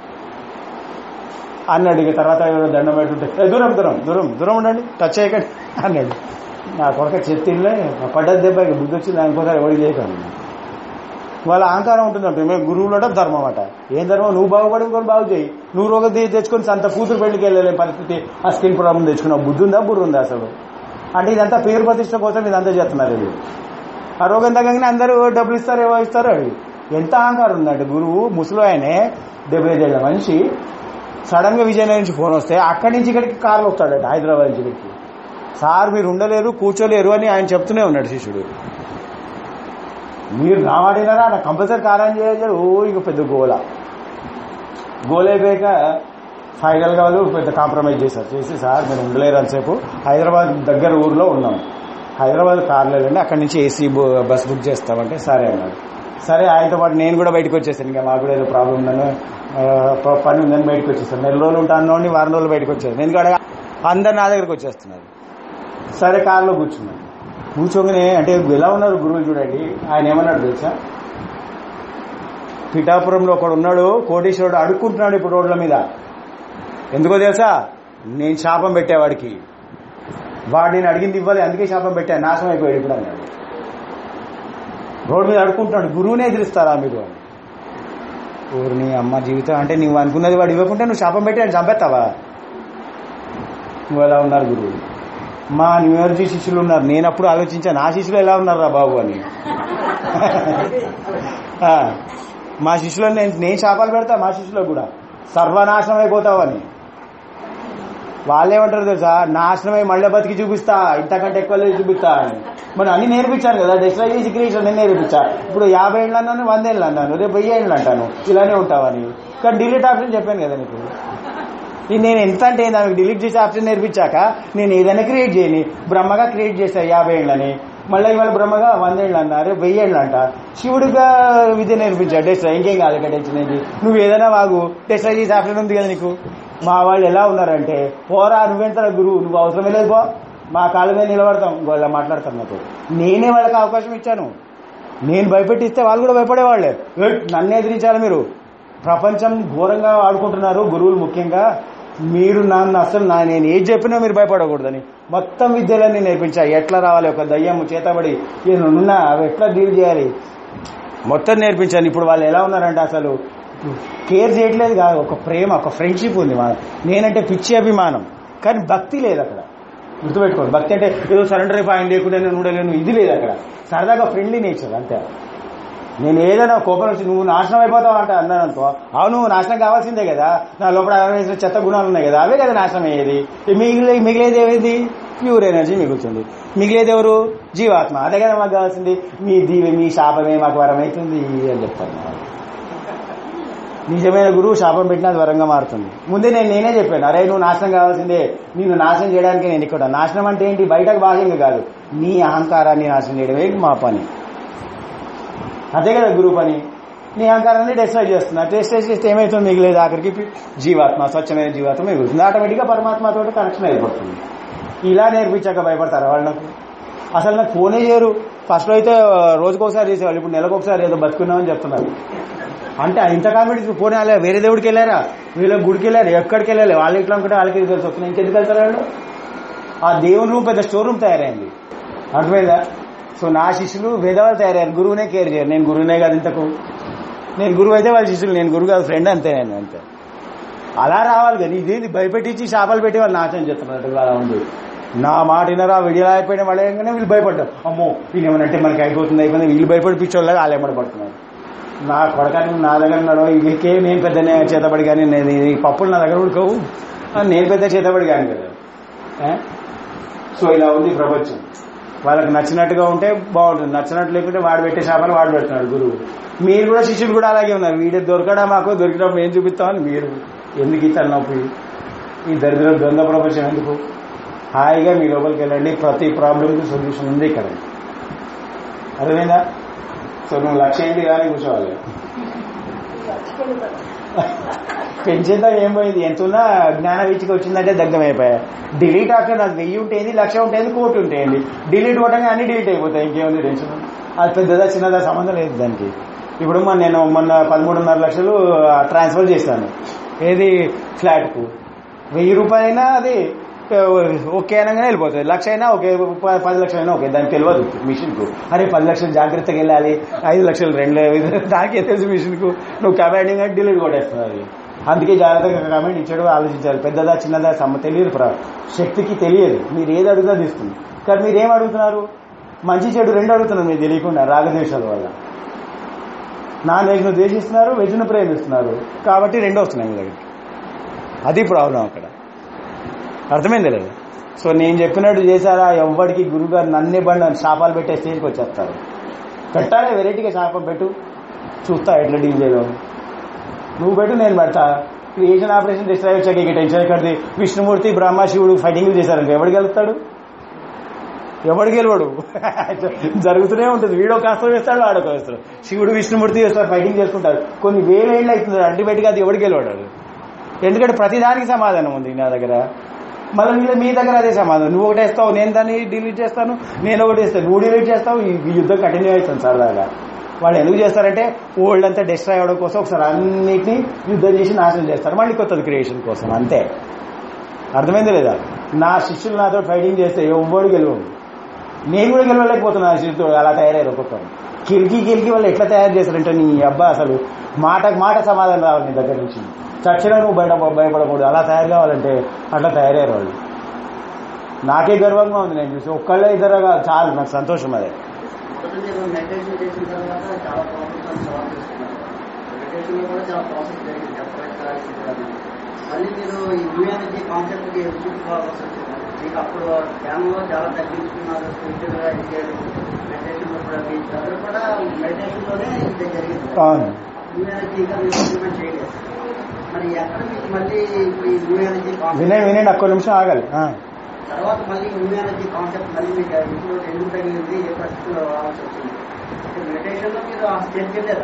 [SPEAKER 1] అన్నాడు ఇక తర్వాత ఎవరో దండం పెట్టుంటే "ఏ, దూరం దూరం దూరం దూరం ఉండండి టచ్ చేయకండి అన్నాడు నా కొడక చెప్తిలే పడ్డది దెబ్బ ఇక బుద్ధి వచ్చింది ఇంకోసారి ఎవరికి చేయకండి వాళ్ళ అహంకారం ఉంటుందంట మేము గురువులట ధర్మం అట ఏం ధర్మం నువ్వు బాగుపడి ఇంకొని బాగు చేయి నువ్వు రోగం తీ- తెచ్చుకొని సంత కూతురు పెళ్లికి వెళ్ళలే పరిస్థితి ఆ స్కిన్ ప్రాబ్లం తెచ్చుకున్నావు బుద్ధి ఉందా బుర్ర ఉందా అసలు అంటే ఇదంతా పేరు ప్రతిష్ట కోసం ఇదంతా చేస్తున్నారు ఇది ఆ రోగం తగ్గగానే అందరూ డబ్బులు ఇస్తారు ఏవో ఇస్తారు అవి ఎంత అహంకారం ఉందంటే గురువు ముసలు ఆయనే డెబ్బై ఐదేళ్ల మనిషి సడన్ గా విజయనగరం నుంచి ఫోన్ వస్తే అక్కడి నుంచి ఇక్కడికి కార్లు వస్తాడట హైదరాబాద్ నుంచి ఇక్కడికి సార్ మీరు ఉండలేరు కూర్చోలేరు అని ఆయన చెప్తూనే ఉన్నాడు శిష్యుడు మీరు రావాడినారా నాకు కంపల్సరీ కారం చేయాలి ఓ ఇక పెద్ద గోల గోల అయిపోయాక ఫైనల్ గా వాళ్ళు పెద్ద కాంప్రమైజ్ చేశారు చేసి సార్ మీరు ఉండలేరు అంతసేపు హైదరాబాద్ దగ్గర ఊర్లో ఉన్నాం హైదరాబాద్ కార్లో వెళ్ళండి అక్కడి నుంచి ఏసీ బస్ బుక్ చేస్తామంటే సరే అన్నాడు సరే ఆయనతో పాటు నేను కూడా బయటకు వచ్చేసాను ఇంకా మాకు కూడా ఏదో ప్రాబ్లం ఉందని ఆ, ప- పని ఉందని బయటకు వచ్చేసాను నెల రోజులు ఉంటా అన్నోడిని వారం రోజులు బయటకు వచ్చేసాను ఎందుకంటే అందరు నా దగ్గరకు వచ్చేస్తున్నారు సరే కార్లో కూర్చున్నాను కూర్చోగానే అంటే ఎలా ఉన్నారు గురువులు చూడండి ఆయన ఏమన్నాడు తెలుసా పిఠాపురంలో ఒకడు ఉన్నాడు కోటీశ్వరుడు అడుక్కుంటున్నాడు ఇప్పుడు రోడ్ల మీద ఎందుకో తెలుసా నేను శాపం పెట్టేవాడికి వాడు నేను అడిగింది ఇవ్వాలి అందుకే శాపం పెట్టాను నాశనం అయిపోయాడు ఇప్పుడు అన్నాడు రోడ్డు మీద అడుక్కుంటున్నాడు గురువునే ఎదిరిస్తారా మీరు అని ఊరు నీ అమ్మ జీవితం అంటే నువ్వు అనుకున్నది వాడు ఇవ్వకుంటే నువ్వు శాపం పెట్టి ఆయన చంపేస్తావా నువ్వు ఎలా ఉన్నారు గురువు మా న్యూయార్జీ శిష్యులు ఉన్నారు నేను అప్పుడు ఆలోచించా నా శిష్యులు ఎలా ఉన్నారా బాబు అని ఆ, మా శిష్యులను నేను నేను శాపాలు పెడతా మా శిష్యులకు కూడా సర్వనాశనం అయిపోతావని వాళ్ళేమంటారు తెలుసా నాశనమై మళ్ళీ బతికి చూపిస్తా ఇంతకంటే ఎక్కువ లేదు చూపిస్తా అని మరి అన్ని నేర్పించాను కదా డెస్ట్రాలజీ క్రియేషన్ నేను నేర్పించా ఇప్పుడు యాభై ఏళ్ళు అన్నాను వంద ఏళ్ళు అన్నాను రేపు వెయ్యి ఏళ్ళు అంటాను ఇలానే ఉంటావని కానీ డిలీట్ ఆప్షన్ చెప్పాను కదా నీకు ఇది నేను ఎంత అంటే దానికి డిలీట్ చేసే ఆప్షన్ నేర్పించాక నేను ఏదైనా క్రియేట్ చేయని బ్రహ్మగా క్రియేట్ చేశాను యాభై ఏళ్ళని మళ్ళీ ఇవాళ బ్రహ్మగా వందేళ్ళు అన్నారు వెయ్యి ఏళ్ళు అంట శివుడిగా విద్య నేర్పించా డెస్ట్రా ఇంకేం కాదు ఇక్కడ టెన్షన్ ఏంటి నువ్వు ఏదైనా వాగు డెస్ట్రా చేసే ఆప్షన్ ఉంది కదా నీకు మా వాళ్ళు ఎలా ఉన్నారంటే పోరా నువ్వెంత గురువు నువ్వు అవసరమే లేదు పో మా కాళ్ళ మీద నిలబడతాం వాళ్ళ మాట్లాడతాం నాతో నేనే వాళ్ళకి అవకాశం ఇచ్చాను నేను భయపెట్టిస్తే వాళ్ళు కూడా భయపడేవాళ్ళే ఏయ్, నన్ను ఎదిరించాలి మీరు ప్రపంచం ఘోరంగా ఆడుకుంటున్నారు గురువులు ముఖ్యంగా మీరు నన్ను అసలు నా నేను ఏది చెప్పినా మీరు భయపడకూడదని మొత్తం విద్యలన్నీ నేర్పించా ఎట్లా రావాలి ఒక దయ్యం చేతబడి ఉన్నా అవి ఎట్లా డీల్ చేయాలి మొత్తం నేర్పించాను ఇప్పుడు వాళ్ళు ఎలా ఉన్నారంటే అసలు కేర్ చేయట్లేదు కాదు ఒక ప్రేమ ఒక ఫ్రెండ్షిప్ ఉంది మా నేనంటే పిచ్చి అభిమానం కానీ భక్తి లేదు అక్కడ గుర్తుపెట్టుకోండి భక్తి అంటే ఏదో సరెండర్ అయిపోయి ఆయన లేకుండా నేను ఉండలేను ఇది లేదు అక్కడ సరదాగా ఫ్రెండ్లీ నేచర్ అంతే నేను ఏదైనా కోపం వచ్చి నువ్వు నాశనం అయిపోతావు అంటే అన్నాను అనుకో అవును నువ్వు నాశనం కావాల్సిందే కదా నా లోపల అరవై చెత్త గుణాలు ఉన్నాయి కదా అవే కదా నాశనం అయ్యేది మిగిలే మిగిలేది ఏది ప్యూర్ ఎనర్జీ మిగులుతుంది మిగిలేది ఎవరు జీవాత్మ అదే కదా మాకు కావాల్సింది మీ దీవి మీ శాపమే మాకు వరం అవుతుంది అని చెప్తారు మా వాళ్ళు. నిజమైన గురువు శాపం పెట్టినా అది వరంగా మారుతుంది ముందే నేను నేనే చెప్పాను అరే నువ్వు నాశనం కావాల్సిందే నేను నాశనం చేయడానికి నేను ఇక్కడ నాశనం అంటే ఏంటి బయటకు బాహ్యంగా కాదు నీ అహంకారాన్ని నాశనం చేయడమే మా పని అదే కదా గురువు పని నీ అహంకారాన్ని డెస్ట్రాయ్ చేస్తున్నా డెస్ట్రాయ్ చేస్తే ఏమవుతుంది మిగిలేదు ఆఖరికి జీవాత్మ స్వచ్ఛమైన జీవాత్మ మిగులుతుంది ఆటోమేటిక్గా పరమాత్మతో కనెక్షన్ అయిపోతుంది ఇలా నేర్పించాక భయపడతారా వాళ్ళు నాకు అసలు నాకు ఫోనే చేయరు ఫస్ట్ అయితే రోజుకోసారి చేసేవాళ్ళు ఇప్పుడు నెలకు ఒకసారి ఏదో బతుకున్నామని చెప్తున్నారు అంటే ఇంత కాన్ఫిడెన్స్ ఫోన్ అలా వేరే దేవుడికి వెళ్ళారా వీళ్ళ గుడికి వెళ్ళారు ఎక్కడికి వెళ్ళాలి వాళ్ళు ఇట్లా అనుకుంటే వాళ్ళకి తెలిసి వస్తుంది ఇంకెందుకు వెళ్తారు వాళ్ళు ఆ దేవుని రూమ్ పెద్ద స్టోర్ రూమ్ తయారైంది అర్థమైందా సో నా శిష్యులు వేదవాళ్ళు తయారయ్యారు గురువునే కేర్ చేయరు నేను గురువునే కాదు ఇంతకు నేను గురువు అయితే వాళ్ళ శిష్యులు నేను గురువు కాదు ఫ్రెండ్ అంతే నేను అంతే అలా రావాలి కానీ ఇదేంది భయపెట్టించి చేపలు పెట్టి వాళ్ళు నాశనం చేస్తున్నట్టు అలా ఉంది నా మాట వినరా విడిగా అయిపోయిన వాళ్ళేగానే వీళ్ళు భయపడ్డారు అమ్మో వీళ్ళు ఏమనంటే మనకి అయిపోతుంది అయిపోయింది వీళ్ళు భయపడి పిచ్చోళ్ళగా వాళ్ళు ఏమని పడుతున్నారు నా కొడకాని నా దగ్గర ఉన్నాడు వీళ్ళకే నేను పెద్ద చేతబడి కానీ నేను ఈ పప్పులు నా దగ్గర ఉడకవు ఆ, నేను పెద్ద చేతబడి కానీ కదా ఏ? సో ఇలా ఉంది ప్రపంచం వాళ్ళకి నచ్చినట్టుగా ఉంటే బాగుంటుంది నచ్చినట్టు లేకుంటే వాడు పెట్టే చేపలు వాడు పెడుతున్నాడు గురువు మీరు కూడా శిష్యులు కూడా అలాగే ఉన్నారు వీడు దొరకడా మాకు దొరికినప్పుడు ఏం చూపిస్తామని మీరు ఎందుకు ఈ తలనొప్పి ఈ దరిద్ర ద్వంద్వ ప్రపంచం ఎందుకు హాయిగా మీ లోపలికి వెళ్ళండి ప్రతి ప్రాబ్లంకి సొల్యూషన్ ఉంది ఇక్కడ అర్థమైందా సో నువ్వు లక్ష్యం ఏంటి కానీ కూర్చోవాలి పెంచేద్దాం ఏం పోయింది ఎంత ఉన్నా జ్ఞాన వీచికి వచ్చిందంటే దగ్ధం అయిపోయా డిలీట్ ఆప్షన్ అది వెయ్యి ఉంటేంది లక్ష ఉంటేంది కోటి ఉంటేంది డిలీట్ కొట్టంగా అన్ని డిలీట్ అయిపోతాయి ఇంకేముంది టెన్షన్ అది పెద్దదా చిన్నదా సంబంధం లేదు దానికి ఇప్పుడు మొన్న నేను మొన్న పదమూడున్నర లక్షలు ట్రాన్స్ఫర్ చేశాను ఏది ఫ్లాట్కు వెయ్యి రూపాయలైనా అది ఓకే అనగానే వెళ్ళిపోతుంది లక్ష అయినా ఓకే ప- పది లక్షలు అయినా ఓకే దానికి తెలియదు మిషన్కు అరే పది లక్షలు జాగ్రత్తగా వెళ్ళాలి ఐదు లక్షలు రెండు దానికే తెలుసు మిషన్కు నువ్వు కమాండింగ్ అంటే డిలీట్ కొట్టేస్తుంది అది అందుకే జాగ్రత్తగా కమాండ్ ఇచ్చాడు ఆలోచించాలి పెద్దదా చిన్నదా సమ్మ తెలియదు ప్రా శక్తికి తెలియదు మీరు ఏది అడుగుతా తీస్తుంది కానీ మీరు ఏం అడుగుతున్నారు మంచి చెడు రెండు అడుగుతున్నారు మీరు తెలియకుండా రాగద్వేషాల వల్ల నాన్ వెజ్ను ద్వేషిస్తున్నారు వెజ్ను ప్రేమిస్తున్నారు కాబట్టి రెండు వస్తున్నాయి మీ దగ్గరికి అది ప్రాబ్లం అక్కడ అర్థమైంది లేదు సో నేను చెప్పినట్టు చేశారా ఎవ్వడికి గురుగారు నన్నే బండి శాపాలు పెట్టే స్టేజ్కి వచ్చేస్తారు పెట్టాలి వెరైటీగా శాపం పెట్టు చూస్తా ఎట్లా డీల్ చేయడం నువ్వు పెట్టు నేను పెడతా క్రియేషన్ ఆపరేషన్ డిస్ట్రాయ్ వచ్చాక ఇక టెన్షన్ ఎక్కడిది విష్ణుమూర్తి బ్రహ్మ శివుడు ఫైటింగ్ చేశారంటే ఎవడు గెలుస్తాడు ఎవడు గెలవడు జరుగుతూనే ఉంటుంది వీడో కాస్త వేస్తాడు వాడో వేస్తాడు శివుడు విష్ణుమూర్తి చేస్తారు ఫైటింగ్ చేసుకుంటారు కొన్ని వేల ఏళ్ళు అవుతుంది అల్టిమేట్గా అది ఎవడు గెలవడాడు ఎందుకంటే ప్రతిదానికి సమాధానం ఉంది నా దగ్గర మళ్ళీ మీ మీ దగ్గర అదే సమాధానం నువ్వు ఒకటి వేస్తావు నేను దాన్ని డిలీట్ చేస్తాను నేను ఒకటి వేస్తాను నువ్వు డిలీట్ చేస్తావు ఈ ఈ యుద్ధం కంటిన్యూ అవుతుంది సరదాగా వాళ్ళు ఎందుకు చేస్తారంటే ఓల్డ్ అంతా డిస్ట్రాయ్ అవ్వడం కోసం ఒకసారి అన్నిటినీ యుద్ధం చేసి నాశనం చేస్తారు మళ్ళీ కొత్తది క్రియేషన్ కోసం అంతే అర్థమైంది లేదా నా శిష్యులు నాతో ఫైటింగ్ చేస్తే ఎవ్వడు గెలవడు నేను కూడా గెలవలేకపోతున్నా నా శిష్యుడు అలా తయారయ్యారు ఒక్కొక్కరు కిరికి కిరికి వాళ్ళు ఎట్లా తయారు చేస్తారంటే నీ అబ్బా అసలు మాటకు మాట సమాధానం రావాలి నీ దగ్గర నుంచి చచ్చిన నువ్వు బయట భయపడకూడదు అలా తయారు కావాలంటే అట్లా తయారయ్యారు వాళ్ళు నాకే గర్వంగా ఉంది నేను చూసి ఒక్కళ్ళే ఇద్దరు కాదు చాలు నాకు సంతోషం అదే
[SPEAKER 5] మొదట మీరు మెడిటేషన్ చేసిన తర్వాత చాలా ప్రాబ్లమ్స్ సాల్వ్ చేసుకున్నారు మెడిటేషన్ లో కూడా చాలా ప్రాసెస్ జరిగింది ఎప్పుడైతే మళ్ళీ మీరు ఈ న్యూ ఎనర్జీ కాన్సెప్ట్ కి ఎదుర్కోవాల్సి వచ్చింది మీకు అప్పుడు ధ్యానంలో చాలా తగ్గించుకున్నారు స్పిరిచువల్ గా ఎదిగారు మెడిటేషన్ లో కూడా మీ దగ్గర కూడా మెడిటేషన్ లోనే ఇది జరిగింది
[SPEAKER 1] అవును
[SPEAKER 5] న్యూ ఎనర్జీగా మీరు ఇంప్లిమెంట్ చేయలేదు మరి ఎక్కడ మీకు మళ్ళీ ఇప్పుడు ఈ న్యూ ఎనర్జీ
[SPEAKER 1] వినండి
[SPEAKER 5] కాన్సెప్ట్
[SPEAKER 1] వినండి ఒక్క నిమిషం ఆగాలి ఆ.
[SPEAKER 5] తర్వాత మళ్ళీ న్యూ ఎనర్జీ కాన్సెప్ట్ మళ్ళీ మీకు ఇప్పుడు ఎందుకు తగిలింది ఏ పరిస్థితుల్లో రావాల్సి వచ్చింది మెడిటేషన్ లో మీరు ఆ స్టేజ్కి వెళ్ళారు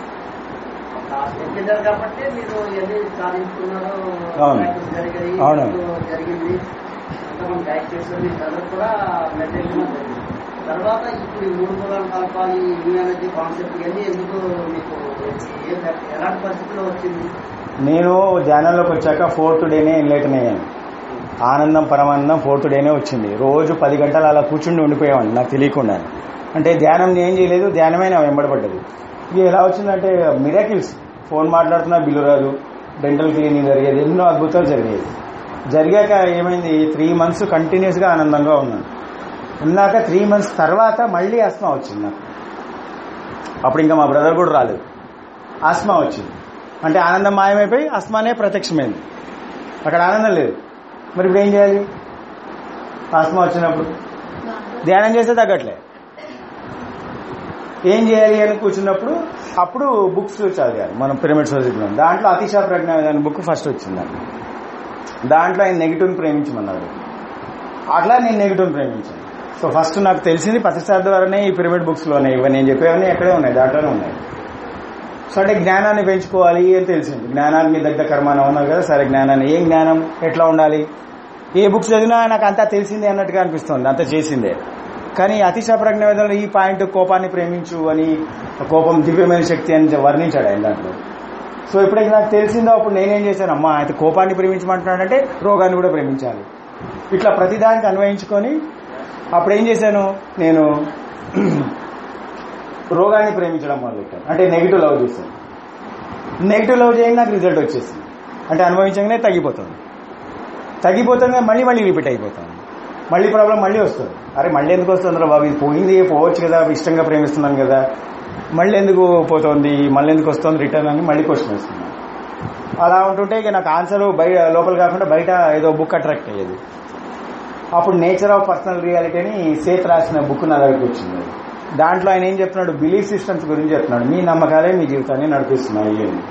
[SPEAKER 5] అప్పుడు ఆ స్టేజ్కి వెళ్ళారు కాబట్టి మీరు ఎన్ని సాధించుకున్నారో
[SPEAKER 1] అవును.
[SPEAKER 5] practice జరిగాయి
[SPEAKER 1] అవును.
[SPEAKER 5] ఇప్పుడు జరిగింది ఎంతమంది గైడ్ చేస్తారు మీ అందరూ కూడా మెడిటేషన్ జరిగింది తర్వాత ఇప్పుడు ఈ మూడు మూలాలు కలపాలి ఈ న్యూ ఎనర్జీ కాన్సెప్ట్ ఇవన్నీ ఎందుకు మీకు ఏ ఎలాంటి పరిస్థితిలో వచ్చింది
[SPEAKER 1] నేను ధ్యానంలోకి వచ్చాక ఫోర్త్ డేనే ఎన్లైటన్ అయ్యాను ఆనందం పరమానందం ఫోర్త్ డేనే వచ్చింది రోజు పది గంటలు అలా కూర్చుండి ఉండిపోయేవాడిని నాకు తెలియకుండా అంటే ధ్యానం ఏం చేయలేదు ధ్యానమే నా వెంబడబడ్డది ఇది ఎలా వచ్చిందంటే మిరాకిల్స్ ఫోన్ మాట్లాడుతున్నా బిల్లు రాదు డెంటల్ క్లీనింగ్ జరిగేది ఎన్నో అద్భుతాలు జరిగేది జరిగాక ఏమైంది త్రీ మంత్స్ కంటిన్యూస్గా ఆనందంగా ఉన్నాను ఉన్నాక త్రీ మంత్స్ తర్వాత మళ్ళీ ఆస్మా వచ్చింది నాకు అప్పుడు ఇంకా మా బ్రదర్ కూడా రాలేదు ఆస్మా వచ్చింది అంటే ఆనందం మాయమైపోయి ఆస్మానే ప్రత్యక్షమైంది అక్కడ ఆనందం లేదు మరి ఇప్పుడు ఏం చేయాలి ఆస్మా వచ్చినప్పుడు ధ్యానం చేస్తే తగ్గట్లే ఏం చేయాలి అని కూర్చున్నప్పుడు అప్పుడు బుక్స్ చదివాను మనం పిరమిడ్ సొసైటీలో దాంట్లో అతిశా ప్రజ్ఞ అనే బుక్ ఫస్ట్ వచ్చింది నాకు దాంట్లో ఆయన నెగిటివ్ని ప్రేమించమన్నాడు అట్లా నేను నెగిటివ్ని ప్రేమించాను సో ఫస్ట్ నాకు తెలిసింది ప్రతిసారి ద్వారానే ఈ పిరమిడ్ బుక్స్లోనే ఇవన్నీ నేను చెప్పేవన్నీ ఎక్కడే ఉన్నాయి దాంట్లోనే ఉన్నాయి సో అంటే జ్ఞానాన్ని పెంచుకోవాలి అని తెలిసింది జ్ఞానాన్ని మీ దగ్గర కర్మానం ఉన్నారు కదా సరే జ్ఞానాన్ని ఏం జ్ఞానం ఎట్లా ఉండాలి ఏ బుక్స్ చదివినా నాకు అంతా తెలిసిందే అన్నట్టుగా అనిపిస్తుంది అంతా చేసిందే కానీ అతిశ ప్రజ్ఞవేదంలో ఈ పాయింట్ కోపాన్ని ప్రేమించు అని కోపం దివ్యమైన శక్తి అని వర్ణించాడు ఆయన దాంట్లో సో ఎప్పుడైతే నాకు తెలిసిందో అప్పుడు నేనేం చేశాను అమ్మా అయితే కోపాన్ని ప్రేమించమంటున్నాడంటే రోగాన్ని కూడా ప్రేమించాలి ఇట్లా ప్రతిదానికి అన్వయించుకొని అప్పుడు ఏం చేశాను నేను రోగాన్ని ప్రేమించడం మొదలెట్టాను అంటే నెగిటివ్ లవ్ చేశాను నెగిటివ్ లవ్ చేయండి నాకు రిజల్ట్ వచ్చేసింది అంటే అనుభవించగానే తగ్గిపోతుంది తగ్గిపోతుంది మళ్ళీ మళ్ళీ రిపీట్ అయిపోతుంది మళ్ళీ ప్రాబ్లం మళ్ళీ వస్తుంది అరే మళ్ళీ ఎందుకు వస్తుంది బాబు ఇది పోయింది పోవచ్చు కదా ఇష్టంగా ప్రేమిస్తున్నాను కదా మళ్ళీ ఎందుకు పోతుంది మళ్ళీ ఎందుకు వస్తుంది రిటర్న్ అని మళ్ళీ క్వశ్చన్ వస్తుంది అలా ఉంటుంటే ఇక నాకు ఆన్సర్ బయట లోపల కాకుండా బయట ఏదో బుక్ అట్రాక్ట్ అయ్యేది అప్పుడు నేచర్ ఆఫ్ పర్సనల్ రియాలిటీ అని సేత్ రాసిన బుక్ నా దగ్గరికి వచ్చింది దాంట్లో ఆయన ఏం చెప్తున్నాడు బిలీఫ్ సిస్టమ్స్ గురించి చెప్తున్నాడు మీ నమ్మకాలే మీ జీవితాన్ని నడిపిస్తున్నాయి అని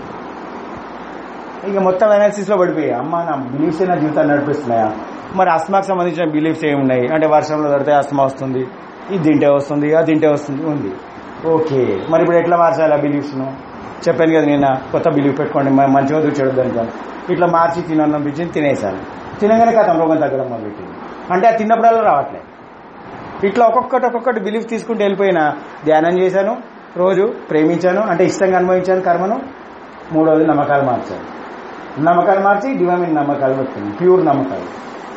[SPEAKER 1] ఇక మొత్తం అనాలిసిస్ లో పడిపోయి అమ్మ నా బిలీఫ్స్ నా జీవితాన్ని నడిపిస్తున్నాయా మరి అస్మాకు సంబంధించిన బిలీఫ్స్ ఏమున్నాయి అంటే వర్షంలో పడితే అస్మా వస్తుంది ఇది తింటే వస్తుంది అది తింటే వస్తుంది ఉంది ఓకే మరి ఇప్పుడు ఎట్లా మార్చాలి ఆ బిలీఫ్స్ ను చెప్పాను కదా నిన్న కొత్త బిలీఫ్ పెట్టుకోండి మ- మంచిగా చెడు దానికని ఇట్లా మార్చి తిననిపించింది తినేసాను తినగానే కథం రోగం తగ్గడం మొదలుపెట్టింది అంటే అది తిన్నప్పుడల్లా రావట్లేదు ఇట్లా ఒక్కొక్కటి ఒక్కొక్కటి బిలీఫ్ తీసుకుంటూ వెళ్ళిపోయినా ధ్యానం చేశాను రోజు ప్రేమించాను అంటే ఇష్టంగా అనుభవించాను కర్మను మూడవది నమ్మకాలు మార్చాను నమ్మకాలు మార్చి డివైన్ నమ్మకాలు పెడుతుంది ప్యూర్ నమ్మకాలు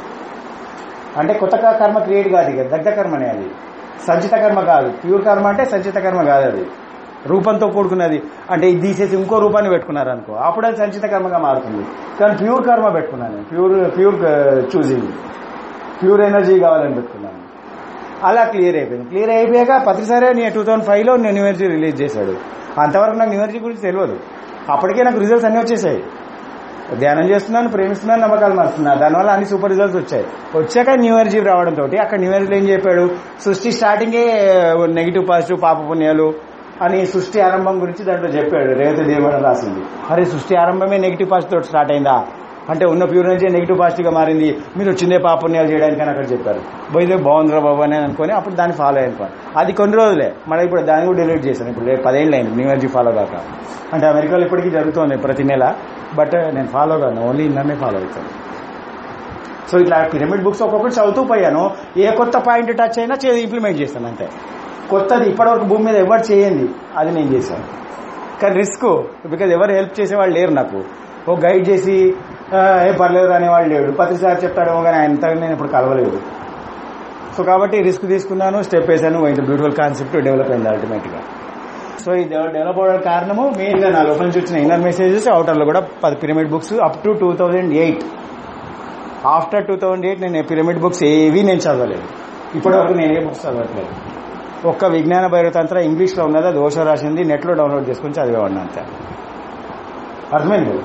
[SPEAKER 1] అంటే కొత్త క- కర్మ క్రియేట్ కాదు ఇక దగ్ధ కర్మనే అది సంచిత కర్మ కాదు ప్యూర్ కర్మ అంటే సంచిత కర్మ కాదు అది రూపంతో కూడుకున్నది అంటే ఇది తీసేసి ఇంకో రూపాన్ని పెట్టుకున్నారు అనుకో అప్పుడు అది సంచిత కర్మగా మారుతుంది కానీ ప్యూర్ కర్మ పెట్టుకున్నాను pure pure choosing pure energy కావాలని పెట్టుకున్నాను అలా క్లియర్ అయిపోయింది క్లియర్ అయిపోయాక ప్రతిసారి నేను టూ థౌసండ్ ఫైవ్లో నేను న్యూ ఎనర్జీ రిలీజ్ చేశాడు అంతవరకు నాకు న్యూ ఎనర్జీ గురించి తెలియదు అప్పటికే నాకు రిజల్ట్స్ అన్నీ వచ్చేసాయి ధ్యానం చేస్తున్నాను ప్రేమిస్తున్నాను నమ్మకాలు మారుతున్నాను దానివల్ల అన్ని సూపర్ రిజల్ట్స్ వచ్చాయి వచ్చాక న్యూ ఎనర్జీ రావడంతో అక్కడ న్యూ ఎనర్జీలో ఏం చెప్పాడు సృష్టి స్టార్టింగే నెగిటివ్ పాజిటివ్ పాప పుణ్యాలు అని సృష్టి ఆరంభం గురించి దాంట్లో చెప్పాడు రేవతి దేవుడు రాసింది అరే సృష్టి ఆరంభమే నెగిటివ్ పాజిటివ్ తోటి స్టార్ట్ అయిందా అంటే ఉన్న ప్యూర్ ఎనర్జీ నెగిటివ్ పాజిటివ్ గా మారింది మీరు వచ్చిందే పాపుణ్యాలు చేయడానికి అని అక్కడ చెప్పారు పోయితే బాగుందిరా బాబు అని అనుకొని అప్పుడు దాన్ని ఫాలో అయిపోయి అది కొన్ని రోజులే మళ్ళీ ఇప్పుడు దాన్ని కూడా డిలీట్ చేశాను ఇప్పుడు లే- పదేళ్ళు అయింది న్యూ ఎనర్జీ ఫాలో కాక అంటే అమెరికాలో ఇప్పటికీ జరుగుతుంది ప్రతి నెల బట్ నేను ఫాలో కాను ఓన్లీ నన్నే ఫాలో అవుతాను సో ఇట్లా పిరమిడ్ బుక్స్ ఒక్కొక్కటి చదువుతూ పోయాను ఏ కొత్త పాయింట్ టచ్ అయినా ఇంప్లిమెంట్ చేస్తాను అంతే కొత్తది ఇప్పటివరకు భూమి మీద ఎవరు చేయండి అది నేను చేశాను కానీ రిస్క్ బికాజ్ ఎవరు హెల్ప్ చేసేవాళ్ళు లేరు నాకు ఓ గైడ్ చేసి "ఆ, ఏ పర్లేదు అనేవాళ్ళు లేడు ప్రతిసారి చెప్తాడేమో కానీ ఆయనతో నేను ఇప్పుడు కలవలేదు సో కాబట్టి రిస్క్ తీసుకున్నాను స్టెప్ వేసాను ఇంత బ్యూటిఫుల్ కాన్సెప్ట్ డెవలప్ అయింది అల్టిమేట్ గా సో ఇది డెవలప్ అవడానికి కారణము మెయిన్ గా నా లోపల నుంచి వచ్చిన ఇన్నర్ మెసేజెస్ అవుటర్ లో కూడా పది pyramid books up to two thousand eight after two thousand eight నేను పిరమిడ్ బుక్స్ ఏవి నేను చదవలేదు ఇప్పటివరకు నేను ఏ బుక్స్ చదవట్లేదు ఒక్క విజ్ఞాన భైరతంత్ర ఇంగ్లీష్ లో ఉన్నది అది ఓషో రాసింది నెట్ లో డౌన్లోడ్ చేసుకుని చదివేవాడిని అంతే అర్థమైంది కదా?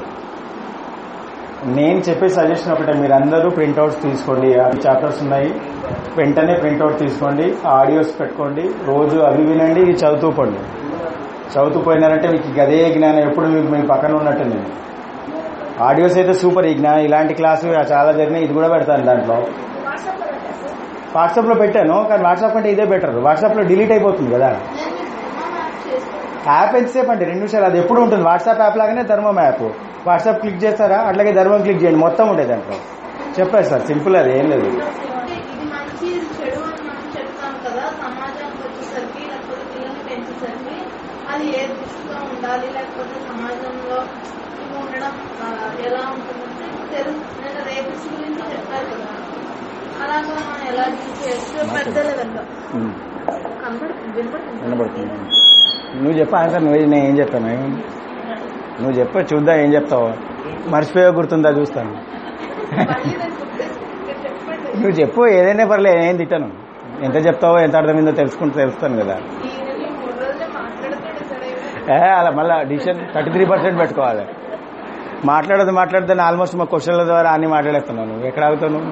[SPEAKER 1] నేను చెప్పే సజెషన్ ఒకటే మీరు అందరూ ప్రింట్అవుట్స్ తీసుకోండి అవి చాప్టర్స్ ఉన్నాయి వెంటనే ప్రింట్అవుట్ తీసుకోండి ఆడియోస్ పెట్టుకోండి రోజు అవి వినండి ఇది చదువుతూ పోండి చదువుతూ పోయినారంటే మీకు ఇక అదే జ్ఞానం ఎప్పుడు మీకు మీ పక్కన ఉన్నట్టు నేను ఆడియోస్ అయితే సూపర్ ఈ జ్ఞానం ఇలాంటి క్లాసు చాలా జరిగినాయి ఇది కూడా పెడతాను దాంట్లో
[SPEAKER 2] వాట్సాప్ లో పెట్టేసి
[SPEAKER 1] వాట్సాప్ లో పెట్టాను కానీ వాట్సాప్ కంటే ఇదే బెటర్ వాట్సాప్ లో డిలీట్ అయిపోతుంది కదా
[SPEAKER 4] నేను మీకు డెమో మ్యాప్ చేసుకుంటాను
[SPEAKER 1] యాప్ ఎంతసేపు అంటే రెండు నిమిషాలు అది ఎప్పుడు ఉంటుంది వాట్సాప్ యాప్ లాగానే ధర్మం యాప్ వాట్సాప్ క్లిక్ చేస్తారా అట్లాగే ధర్మం క్లిక్ చేయండి మొత్తం ఉంటుంది దాంట్లో చెప్పారు సార్ సింపుల్ అది ఏం లేదు
[SPEAKER 4] అంటే ఇది మంచి ఇది చెడు అని మనం చెప్తాం కదా సమాజానికి వచ్చేసరికి లేకపోతే పిల్లల్ని పెంచేసరికి అది ఏ దృష్టిలో ఉండాలి లేకపోతే సమాజంలో ఇవి ఉండడం ఆ, ఎలా ఉంటుందంటే తెలుసు నేను రేపిస్ట్ గురించి చెప్పారు కదా అలాగా మనం ఎలా డీల్ చేయొచ్చు పెద్ద లెవెల్లో
[SPEAKER 1] ఉమ్,
[SPEAKER 4] కనబడుతుంది వినపడుతుంది
[SPEAKER 1] వినబడుతుంది నువ్వు చెప్పా సార్ నువ్వు నేను ఏం చెప్పాను ఏం- నువ్వు చెప్ప చూద్దాం ఏం చెప్తావు మర్చిపోయా గుర్తుందా చూస్తాను
[SPEAKER 4] మళ్ళీ నేను గుర్తు- ఇక్కడ చెప్పండి
[SPEAKER 1] నువ్వు చెప్పు ఏదైనా పర్లేదు నేను తిట్టాను ఎంత చెప్తావో ఎంత అర్థమైందో తెలుసుకుంటూ తెలుస్తాను కదా
[SPEAKER 4] ఈ మూడు రోజులు మాట్లాడుతాడు సరే
[SPEAKER 1] ఏ అలా మళ్ళీ డిసిషన్ థర్టీ త్రీ పర్సెంట్ పెట్టుకోవాలి మాట్లాడదు మాట్లాడదని ఆల్మోస్ట్ మా క్వశ్చన్ల ద్వారా అన్ని మాట్లాడేస్తున్నాను నువ్వు ఎక్కడ ఆగుతావు నువ్వు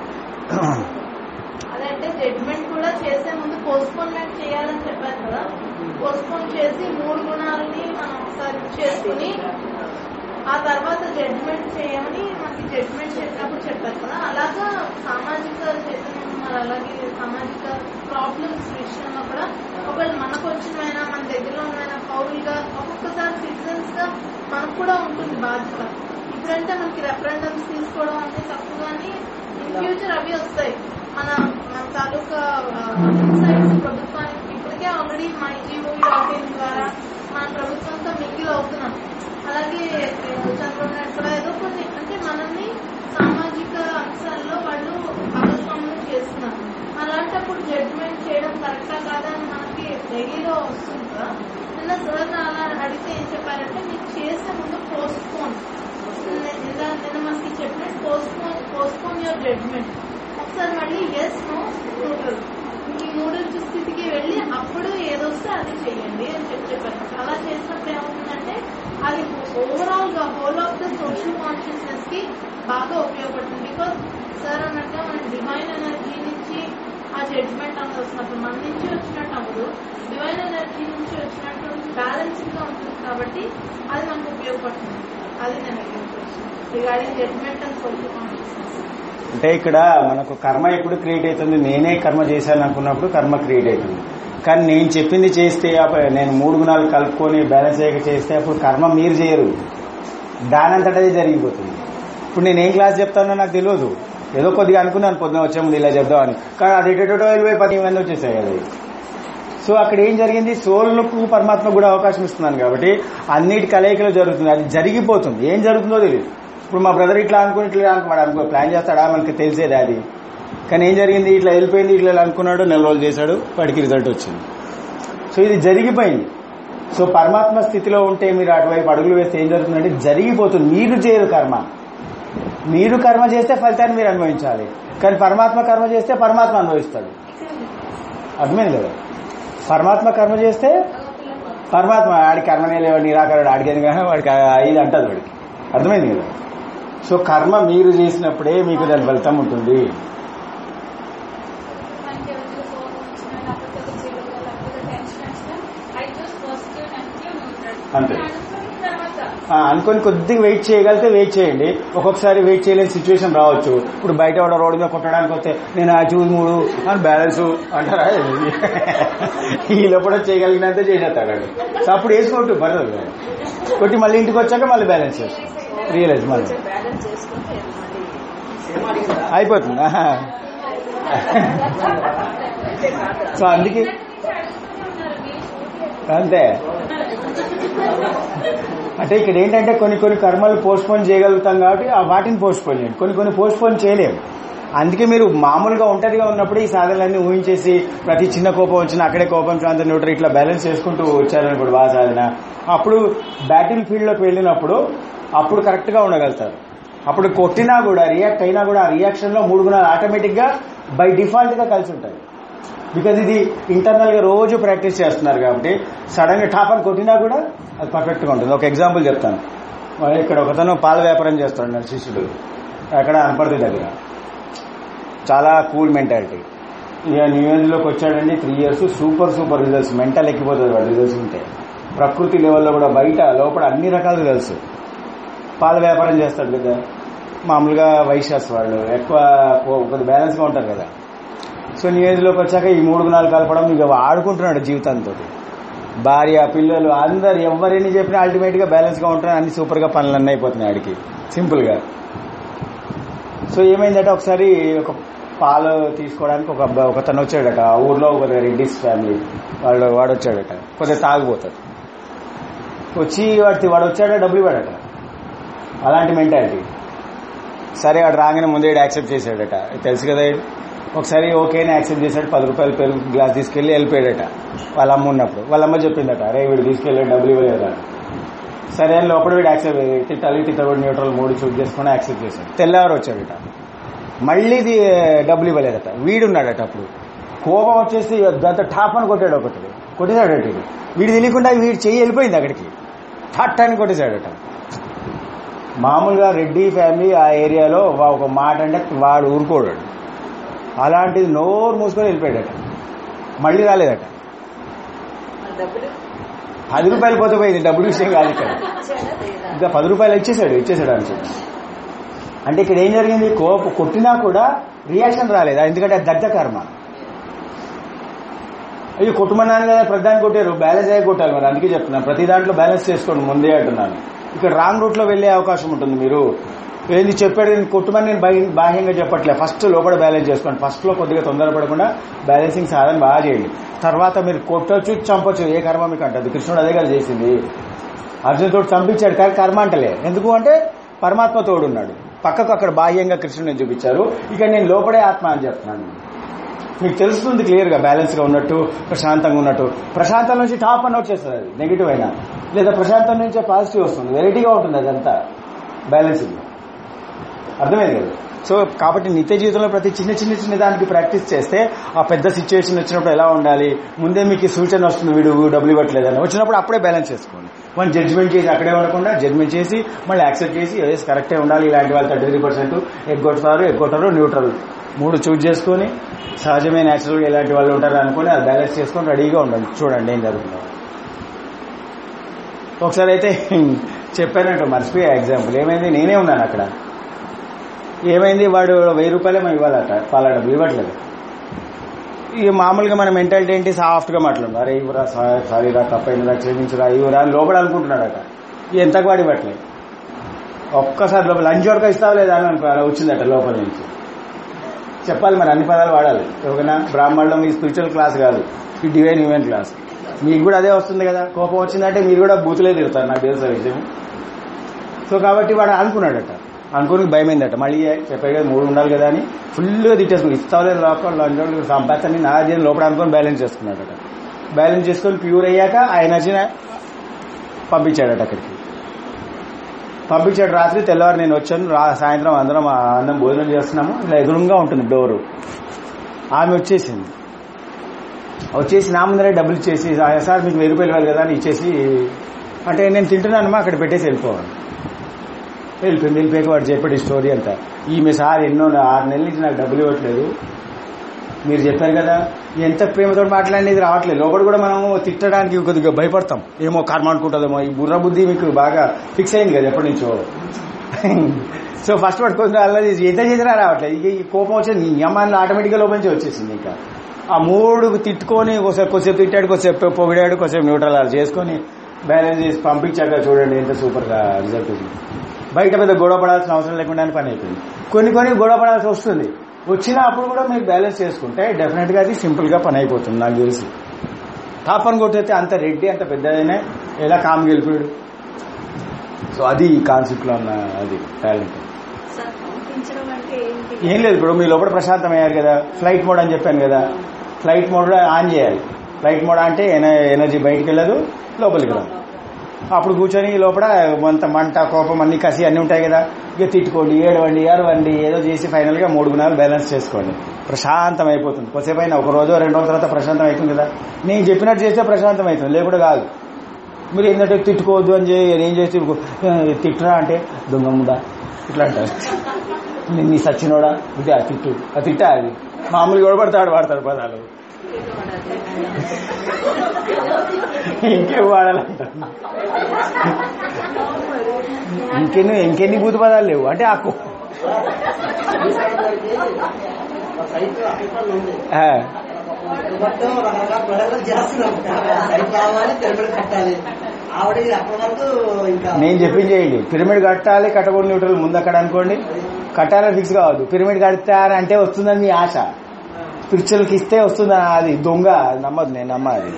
[SPEAKER 4] అదంటే జడ్జ్మెంట్ కూడా చేసే ముందు పోస్ట్పోన్మెంట్ చేయాలని చెప్పారు కదా పోస్ట్పోన్ చేసి మూడు గుణాలని మనం ఒకసారి చేసుకుని ఆ తర్వాత జడ్జ్మెంట్ చేయమని మనకి జడ్జ్మెంట్ చెప్పినప్పుడు చెప్పారు కదా అలాగా సామాజిక చైతన్యం మరి అలాగే సామాజిక ప్రాబ్లమ్స్ విషయంలో కూడా ఒకవేళ మనకు వచ్చినమైనా మన దగ్గరలో ఉన్న పౌరులుగా ఒక్కొక్కసారి సిటిజన్స్ గా మనకు కూడా ఉంటుంది బాధ్యత ఇప్పుడంటే మనకి రెఫరెండమ్స్ తీసుకోవడం అంటే తక్కువ కానీ ఇన్ ఫ్యూచర్ అవి వస్తాయి మన మన తాలూకా ఇన్సైట్స్ ప్రభుత్వానికి ఇప్పటికే already my GO dot in ద్వారా మన ప్రభుత్వంతో మింగిల్ అవుతున్నాం అలాగే చంద్రబాబు నాయుడు కూడా ఏదో కొన్ని అంటే మనల్ని సామాజిక అంశాల్లో వాళ్ళు భాగస్వామ్యం చేస్తున్నారు అలాంటప్పుడు జడ్జిమెంట్ చేయడం కరెక్టా కాదా అని మనకి డైలీలో వస్తుంది కదా నిన్న సార్ అలా అడిగితే ఏం చెప్పారంటే మీరు చేసే ముందు పోస్ట్ పోన్ నిన్న నిన్న మనకి చెప్పినట్టు పోస్ట్పోన్ పోస్ట్పోన్ యువర్ జడ్జ్మెంట్ ఒకసారి మళ్ళీ ఎస్ నో న్యూట్రల్ ఈ మూడు స్థితికి వెళ్ళి అప్పుడు ఏదొస్తే అది చేయండి అని చెప్పి చెప్పారు అలా చేసినప్పుడు ఏమవుతుందంటే అది ఓవరాల్ గా whole of the social consciousness కి బాగా ఉపయోగపడుతుంది బికాస్ సార్ అన్నట్టుగా మనం డివైన్ ఎనర్జీ నుంచి ఆ జడ్జ్మెంట్ అనేది వస్తున్నప్పుడు మన నుంచి వచ్చినట్టు అవ్వదు డివైన్ ఎనర్జీ నుంచి వచ్చినట్టు బ్యాలెన్సింగ్ గా ఉంటుంది కాబట్టి అది మనకు ఉపయోగపడుతుంది అది నేను regarding judgement and social consciousness
[SPEAKER 1] అంటే ఇక్కడ మనకు కర్మ ఎప్పుడు క్రియేట్ అవుతుంది నేనే కర్మ చేశాను అనుకున్నప్పుడు కర్మ క్రియేట్ అవుతుంది కానీ నేను చెప్పింది చేస్తే అప్పుడు నేను మూడు గుణాలు కలుపుకొని బ్యాలెన్స్ చేయక చేస్తే అప్పుడు కర్మ మీరు చేయరు దానంతటది జరిగిపోతుంది ఇప్పుడు నేను ఏం క్లాస్ చెప్తానో నాకు తెలియదు ఏదో కొద్దిగా అనుకున్నాను పొద్దున వచ్చే ముందు ఇలా చెప్దామని కానీ అది ఎటో వెళ్ళిపోయి పది మంది వచ్చేసాయి కదా సో అక్కడ ఏం జరిగింది సోల్కు పరమాత్మ కూడా అవకాశం ఇస్తున్నాను కాబట్టి అన్నిటి కలయికలు జరుగుతుంది అది జరిగిపోతుంది ఏం జరుగుతుందో తెలియదు ఇప్పుడు మా బ్రదర్ ఇట్లా అనుకుని ఇట్లా అనుకున్నాడు అనుకో ప్లాన్ చేస్తాడా మనకి తెలిసేది అది కానీ ఏం జరిగింది ఇట్లా వెళ్ళిపోయింది ఇట్లా అనుకున్నాడు నెల రోజులు చేశాడు వాడికి రిజల్ట్ వచ్చింది సో ఇది జరిగిపోయింది సో పరమాత్మ స్థితిలో ఉంటే మీరు అటువైపు అడుగులు వేస్తే ఏం జరుగుతుందంటే జరిగిపోతుంది మీరు చేయరు కర్మ మీరు కర్మ చేస్తే ఫలితాన్ని మీరు అనుభవించాలి కానీ పరమాత్మ కర్మ చేస్తే పరమాత్మ అనుభవిస్తాడు అర్థమైంది కదా పరమాత్మ కర్మ చేస్తే పరమాత్మ ఆడి కర్మనే లేవు నిరాకరుడు ఆడికేది కానీ వాడికి ఇది అంటది వాడికి అర్థమైంది కదా సో కర్మ మీరు చేసినప్పుడే మీకు దాని ఫలితం ఉంటుంది
[SPEAKER 3] మనకి ఏదైనా కోపం వచ్చినా లేకపోతే ఒక చిరుగా లేకపోతే టెన్షన్ వచ్చినా I choose positive negative neutral
[SPEAKER 1] అంతే.
[SPEAKER 3] అనుకున్న తర్వాత
[SPEAKER 1] ఆ, అనుకొని కొద్దిగా వెయిట్ చేయగలిగితే వెయిట్ చేయండి ఒక్కొక్కసారి వెయిట్ చేయలేని సిచ్యువేషన్ రావచ్చు ఇప్పుడు బయట వాడు రోడ్డు మీద కొట్టడానికి వస్తే నేను ఆ చూసి మూడు అని బ్యాలెన్స్ అంటారా ఈ లోపల చేయగలిగినంత చేసేస్తాడు సో అప్పుడు వేసుకోవట్టు పర్లేదు కొట్టి మళ్ళీ ఇంటికి వచ్చాక మళ్ళీ బ్యాలెన్స్ చేస్తాం రియలైజ్ మళ్ళీ
[SPEAKER 2] బ్యాలెన్స్ చేసుకుంటే మళ్ళీ
[SPEAKER 5] ఏం అడిగిందా
[SPEAKER 1] అయిపోతుంది ఆహా.
[SPEAKER 2] అంతే కాదు
[SPEAKER 1] సో అందుకే
[SPEAKER 3] ఉన్నారు మీరు చూడలేదు
[SPEAKER 1] అంతే అంటే ఇక్కడ ఏంటంటే కొన్ని కొన్ని కర్మలు పోస్ట్పోన్ చేయగలుగుతాం కాబట్టి ఆ వాటిని పోస్ట్పోన్ చేయండి కొన్ని కొన్ని పోస్ట్పోన్ చేయలేము అందుకే మీరు మామూలుగా ఒంటరిగా ఉన్నప్పుడు ఈ సాధనలన్నీ ఊహించేసి ప్రతి చిన్న కోపం వచ్చినా అక్కడే కోపం శాంత న్యూట్రల్ ఇట్లా బ్యాలెన్స్ చేసుకుంటూ వచ్చారనుకోండి బాగా సాధన అప్పుడు బ్యాటిల్ ఫీల్డ్ లోకి వెళ్ళినప్పుడు అప్పుడు కరెక్ట్ గా ఉండగలుగుతారు అప్పుడు కొట్టినా కూడా రియాక్ట్ అయినా కూడా ఆ రియాక్షన్ లో మూడు గుణాలు ఆటోమేటిక్ గా బై డిఫాల్ట్ గా కలిసి ఉంటాయి బికాజ్ ఇది ఇంటర్నల్ గా రోజు ప్రాక్టీస్ చేస్తున్నారు కాబట్టి సడన్ గా టాప్ అని కొట్టినా కూడా అది పర్ఫెక్ట్ గా ఉంటుంది ఒక ఎగ్జాంపుల్ చెప్తాను మరి ఇక్కడ ఒకతను పాల వ్యాపారం చేస్తున్నాడు శిష్యుడు అక్కడ అనపర్తి దగ్గర చాలా కూల్ మెంటాలిటీ ఇక న్యూ ఇయర్లోకి వచ్చాడండి three years super super results mental ఎక్కిపోతుంది వాడు రిజల్ట్స్ ఉంటే ప్రకృతి లెవెల్లో కూడా బయట లోపల అన్ని రకాల రిజల్ట్స్ పాల వ్యాపారం చేస్తాడు కదా మామూలుగా వైశ్యాస్ వాళ్ళు ఎక్కువ కొద్ది బ్యాలెన్స్ గా ఉంటారు కదా సో న్యూ ఏజ్లోకి వచ్చాక ఈ మూడు గుణాలు కలపడం ఇక ఆడుకుంటున్నాడు జీవితంతో భార్య పిల్లలు అందరు ఎవరిని చెప్పినా అల్టిమేట్ గా బ్యాలెన్స్ గా ఉంటున్నారు అన్ని సూపర్ గా పనులు అన్నీ అయిపోతున్నాయి ఆడికి సింపుల్ గా సో ఏమైందంటే ఒకసారి ఒక పాలు తీసుకోవడానికి ఒక అబ్బాయి ఒకతను వచ్చాడట ఆ ఊర్లో ఒక రెడ్డిస్ ఫ్యామిలీ వాళ్ళు వాడు వచ్చాడట కొద్దిగా తాగిపోతాడు వచ్చి వాడి వాడు వచ్చాడ డబ్బులు ఇవ్వడట అలాంటి మెంటాలిటీ సరే వాడు రాగానే ముందే యాక్సెప్ట్ చేశాడట తెలుసు కదా ఈడు. ఒకసారి ఓకేనే యాక్సెప్ట్ చేశాడు పది రూపాయలు పెరుగు గ్లాస్ తీసుకెళ్లి వెళ్ళిపోయాడట వాళ్ళ అమ్మ ఉన్నప్పుడు వాళ్ళ అమ్మ చెప్పిందట అరే వీడు తీసుకెళ్ళి డబ్బులు ఇవ్వలేదా సరే అని లోపల వీడు యాక్సెప్ట్ తిట్టాలి తిట్టబడి న్యూట్రల్ మూడు చూస్ చేసుకుని యాక్సెప్ట్ చేశాడు తెల్లవారు వచ్చాడట మళ్ళీ ఇది డబ్బులు ఇవ్వలేదట వీడున్నాడట అప్పుడు కోపం వచ్చేసి దాంతో టాప్ అని కొట్టాడు ఒకటి కొట్టేశాడట వీడు వీడు తెలియకుండా వీడు చెయ్యి వెళ్ళిపోయింది అక్కడికి ఠట్ అని కొట్టేశాడట మామూలుగా రెడ్డి ఫ్యామిలీ ఆ ఏరియాలో వా- ఒక మాట అంటే వాడు ఊరుకోడు అలాంటిది నోరు మూసుకొని వెళ్ళిపోయాడట మళ్ళీ రాలేదట
[SPEAKER 2] డబ్బులు
[SPEAKER 1] పది రూపాయలు పోతే పోయింది డబ్బులు విషయం కాదు ఇక్కడ
[SPEAKER 2] ఇచ్చాడా లేదా
[SPEAKER 1] ఇంకా పది రూపాయలు ఇచ్చేసాడు ఇచ్చేసాడు అని చెప్పి అంటే ఇక్కడ ఏం జరిగింది కోప కొట్టినా కూడా రియాక్షన్ రాలేదు ఎందుకంటే అది దగ్ధ కర్మ అయ్యో కొట్టుమన్నాను కదా ప్రధాని కొట్టారు బ్యాలెన్స్ అయ్యి కొట్టాలి మరి అందుకే చెప్తున్నాను ప్రతి దాంట్లో బ్యాలెన్స్ చేసుకోండి ముందే అంటున్నాను ఇక్కడ రాంగ్ రూట్ లో వెళ్లే అవకాశం ఉంటుంది మీరు ఏంది చెప్పాడు నేను కొట్టుమని నేను బై- బాహ్యంగా చెప్పట్లే ఫస్ట్ లోపల బ్యాలెన్స్ చేసుకోండి ఫస్ట్ లో కొద్దిగా తొందరపడకుండా బ్యాలెన్సింగ్ సాధన బాగా చేయండి తర్వాత మీరు కొట్టొచ్చు చంపొచ్చు ఏ కర్మ మీకు అంటది కృష్ణుడు అదే కదా చేసింది అర్జునుతో చంపించాడు కానీ కర్మ అంటలే ఎందుకు అంటే పరమాత్మ తోడున్నాడు పక్కకు అక్కడ బాహ్యంగా కృష్ణుని చూపించారు ఇక నేను లోపడే ఆత్మ అని చెప్తున్నాను మీకు తెలుస్తుంది క్లియర్ గా బ్యాలెన్స్ గా ఉన్నట్టు ప్రశాంతంగా ఉన్నట్టు ప్రశాంతం నుంచి టాప్ అని వచ్చేస్తుంది అది నెగిటివ్ అయినా లేదా ప్రశాంతం నుంచే పాజిటివ్ వస్తుంది వెరైటీగా ఉంటుంది అదంతా బ్యాలెన్సింగ్ అర్థమైంది కదా సో కాబట్టి నిత్య జీవితంలో ప్రతి చిన్న చిన్న చిన్న దానికి ప్రాక్టీస్ చేస్తే ఆ పెద్ద సిచ్యువేషన్ వచ్చినప్పుడు ఎలా ఉండాలి ముందే మీకు ఈ సూచన వస్తుంది వీడు డబ్బులు ఇవ్వట్లేదని వచ్చినప్పుడు అప్పుడే బ్యాలెన్స్ చేసుకోండి మనం జడ్జ్మెంట్ చేసి అక్కడే ఉండకుండా జడ్జ్మెంట్ చేసి మళ్ళీ యాక్సెప్ట్ చేసి ఎస్ కరెక్టే ఉండాలి ఇలాంటి వాళ్ళు థర్టీ త్రీ పర్సెంట్ ఎగ్గొడతారు ఎగ్గొట్టరు న్యూట్రల్ మూడు చూజ్ చేసుకొని సహజమే న్యాచురల్గా ఇలాంటి వాళ్ళు ఉంటారు అనుకుని అది బ్యాలెన్స్ చేసుకొని రెడీగా ఉండండి చూడండి ఏం జరుగుతుందో ఒకసారి అయితే చెప్పానంట మర్చిపోయా ఎగ్జాంపుల్ ఏమైంది నేనే ఉన్నాను అక్కడ ఏమైంది వాడు వెయ్యి రూపాయలే మనం ఇవ్వాలట పాల డబ్బులు ఇవ్వట్లేదు ఇక మామూలుగా మన మెంటాలిటీ ఏంటి సాఫ్ట్గా మాట్లాడు అరే ఇవ్వరా సా- సారీ రా తప్పైందిరా క్షమించురా ఇవ్వరా అని లోపల అనుకుంటున్నాడట ఎంతకు వాడు ఇవ్వట్లేదు ఒక్కసారి లోపల లంచ్ వరకు ఇస్తావా లేదా అని అనుకో అలా వచ్చిందట లోపల నుంచి చెప్పాలి మరి అన్ని పదాలు వాడాలి ఎవరైనా బ్రాహ్మణులో మీ స్పిరిచువల్ క్లాస్ కాదు ఈ డివైన్ హ్యూమన్ క్లాస్ మీకు కూడా అదే వస్తుంది కదా కోపం వచ్చిందంటే మీరు కూడా బూతులే తిడతారు నాకు తెలుసు ఆ విషయం సో కాబట్టి వాడు అనుకున్నాడట అనుకుని భయమైందట మళ్ళీ చెప్పాడు కదా మూడు ఉండాలి కదా అని ఫుల్గా తిట్టేసుకుని ఇస్తావులే లోపల లంచ్ సంపాదన నా దీని లోపల అనుకుని బ్యాలెన్స్ చేసుకున్నాడట బ్యాలెన్స్ చేసుకొని ప్యూర్ అయ్యాక ఆయన వచ్చిన పంపించాడట అక్కడికి పంపించాడు రాత్రి తెల్లవారు నేను వచ్చాను రా సాయంత్రం అందరం ఆ అందరం భోజనం చేస్తున్నాము ఇలా ఎదురుగా ఉంటుంది డోరు ఆమె వచ్చేసింది వచ్చేసి నా ముందరే డబ్బులు ఇచ్చేసి "ఆ, సార్ మీకు వెయ్యి రూపాయలు ఇవ్వాలి కదా అని ఇచ్చేసి అంటే నేను తింటున్నానమ్మా అక్కడ పెట్టేసి వెళ్ళిపోవాలి వెళ్ళిపోయింది వెళ్ళిపోయాక వాడు చెప్పాడు ఈ స్టోరీ అంతా ఈమె సార్ ఎన్నో ఆరు నెలల నుంచి నాకు డబ్బులు ఇవ్వట్లేదు మీరు చెప్పారు కదా ఎంత ప్రేమతో మాట్లాడేది రావట్లేదు లోపల కూడా మనం తిట్టడానికి కొద్దిగా భయపడతాం ఏమో కర్మ అనుకుంటుందేమో ఈ బుర్ర బుద్ధి మీకు బాగా ఫిక్స్ అయింది కదా ఎప్పటి నుంచో సో ఫస్ట్ వాడు కొంచెం అలా చేసి ఎంత చేసినా రావట్లేదు ఇక ఈ కోపం వచ్చేది నీ అమ్మాయిని ఆటోమేటిక్గా లోపల నుంచి వచ్చేసింది ఇంకా ఆ మూడు తిట్టుకొని కొద్దిసేపు కొద్దిసేపు తిట్టాడు కొద్దిసేపు పొగిడాడు కొద్దిసేపు న్యూట్రల్ అలా చేసుకొని బ్యాలెన్స్ చేసి పంపించాక చూడండి ఎంత సూపర్గా రిజల్ట్ ఉంది బయట పెద్ద గొడవ పడాల్సిన అవసరం లేకుండా పని అయిపోయింది కొన్ని కొన్ని గొడవ పడాల్సి వస్తుంది వచ్చినా అప్పుడు కూడా మీరు బ్యాలెన్స్ చేసుకుంటే డెఫినెట్ గా అది సింపుల్ గా పని అయిపోతుంది నాకు తెలిసి తాపని కొట్టయితే అంత రెడ్డి అంత పెద్దదైనా ఎలా కామ్ గెలిపాడు సో అది ఈ కాన్సెప్ట్ లో ఉన్న అది టాలెంట్
[SPEAKER 2] సార్ పంపించడం అంటే ఏంటి
[SPEAKER 1] ఏం లేదు ఇప్పుడు మీ లోపల ప్రశాంతం అయ్యారు కదా ఫ్లైట్ మోడ్ అని చెప్పాను కదా ఫ్లైట్ మోడ్ లో ఆన్ చేయాలి ఫ్లైట్ మోడ్ అంటే ఎన- ఎనర్జీ బయటికి వెళ్ళదు లోపలికి రాదు అప్పుడు కూర్చొని ఈ లోపల కొంత మంట కోపం అన్ని కసి అన్ని ఉంటాయి కదా ఇక తిట్టుకోండి ఏడవండి ఏడవండి ఏదో చేసి ఫైనల్ గా మూడు గుణాలు బ్యాలెన్స్ చేసుకోండి ప్రశాంతం అయిపోతుంది కొద్దిసేపు అయినా ఒక రోజు రెండు రోజుల తర్వాత ప్రశాంతం అవుతుంది కదా నేను చెప్పినట్టు చేస్తే ప్రశాంతం అవుతుంది లేకుండా కాదు మీరు ఏంటంటే తిట్టుకోవద్దు అని చెప్పి నేను చేసి తిట్టరా అంటే దొంగ ముదా ఇట్లా అంటారు నీ- నీ సచ్చినోడా ఇదే ఆ తిట్టు ఆ తిట్టా అది మామూలు గొడవడతాడు వాడతాడు పదాలు ఇంకేం వాడాలంటారు ఇంకెన్ని ఇంకెన్ని భూత పదాలు లేవు అంటే ఆ కో-
[SPEAKER 5] సైట్ అక్కడ ఉంది
[SPEAKER 1] ఆ,
[SPEAKER 5] మొత్తం రకరకాల ప్రొడక్ట్లు చేస్తున్నాం సైట్ రావాలి తిరుపతి కట్టాలి ఆవిడ అప్పటి వరకు ఇంకా
[SPEAKER 1] నేను చెప్పింది చేయండి పిరమిడ్ కట్టాలి కట్టకూడదు న్యూట్రల్ ముందు అక్కడ అనుకోండి కట్టాలని ఫిక్స్ కావద్దు పిరమిడ్ కడతారని అంటే వస్తుందని మీ ఆశ స్పిరిచువల్కి ఇస్తే వస్తుందని అది దొంగ అది నమ్మదు నేను నమ్మాలి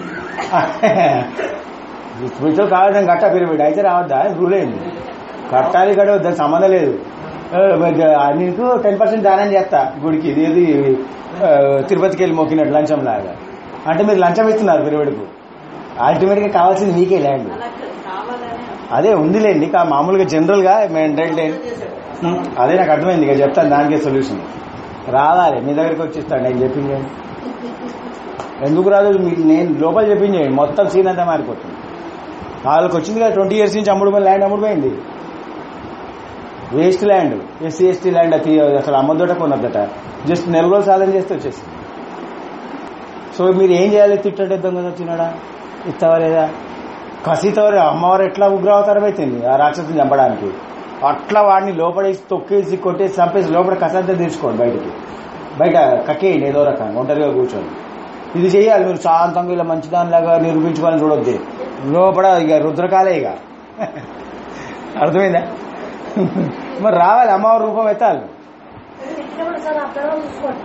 [SPEAKER 1] స్పిరిచువల్ కావాలని కట్ట పిరమిడ్ అయితే రావద్దా రూల్ ఏంది కట్టాలి కట్టవద్దు దానికి సంబంధం లేదు ఆ, మరి, ఆ, నీకు టెన్ పర్సెంట్ దానం చేస్తా గుడికి ఇది ఇది ఆ, తిరుపతికి వెళ్ళి మొక్కినట్టు లంచం లాగా అంటే మీరు లంచం ఇస్తున్నారు పిరమిడ్కు అల్టిమేట్ గా కావాల్సింది మీకే ల్యాండ్
[SPEAKER 2] అలా కావాలనే
[SPEAKER 1] అదే ఉందిలేండి కా మామూలుగా జనరల్ గా మెయింటైన్ ఉమ్, అదే నాకు అర్థమైంది ఇక చెప్తాను దానికే సొల్యూషన్ రావాలి మీ దగ్గరికి వచ్చిస్తాను నేను చెప్పించేయండి ఎందుకు రాదు మీకు నేను లోపల చెప్పించేయండి మొత్తం సీన్ అంతా మారిపోతుంది వాళ్ళకి వచ్చింది కదా ట్వంటీ ఇయర్స్ నుంచి అమ్ముడు ల్యాండ్ అమ్ముడుపోయింది waste land SC ST land అది అసలు అమ్మదోట కొన్నదట జస్ట్ నెల రోజులు సాధన చేస్తే వచ్చేసింది సో మీరు ఏం చేయాలి తిట్టంటే దొంగ తినడా ఇస్తావా లేదా కసితో అమ్మవారు ఎట్లా ఉగ్రవతారం అవుతుంది ఆ రాక్షసుని చంపడానికి అట్లా వాడిని లోపడేసి తొక్కేసి కొట్టేసి చంపేసి లోపల కసంతా తీర్చుకోండి బయటికి బయట కక్కేయండి ఏదో రకంగా ఒంటరిగా కూర్చొని ఇది చేయాలి మీరు శాంతంగా ఇలా మంచిదానిలాగా నిరూపించుకోవాలని చూడొద్దు లోపల ఇక రుద్రకాలే ఇక అర్థమైందా మరి రావాలి అమ్మవారి రూపం ఎత్తాలి
[SPEAKER 2] తిట్టినప్పుడు సార్ ఆ పిల్లలు చూసుకోండి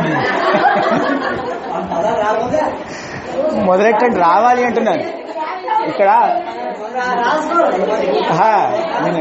[SPEAKER 5] అలా రాకపోతే
[SPEAKER 1] మొదలెట్టండి రావాలి అంటున్నాను ఇక్కడ ఆహా, నేను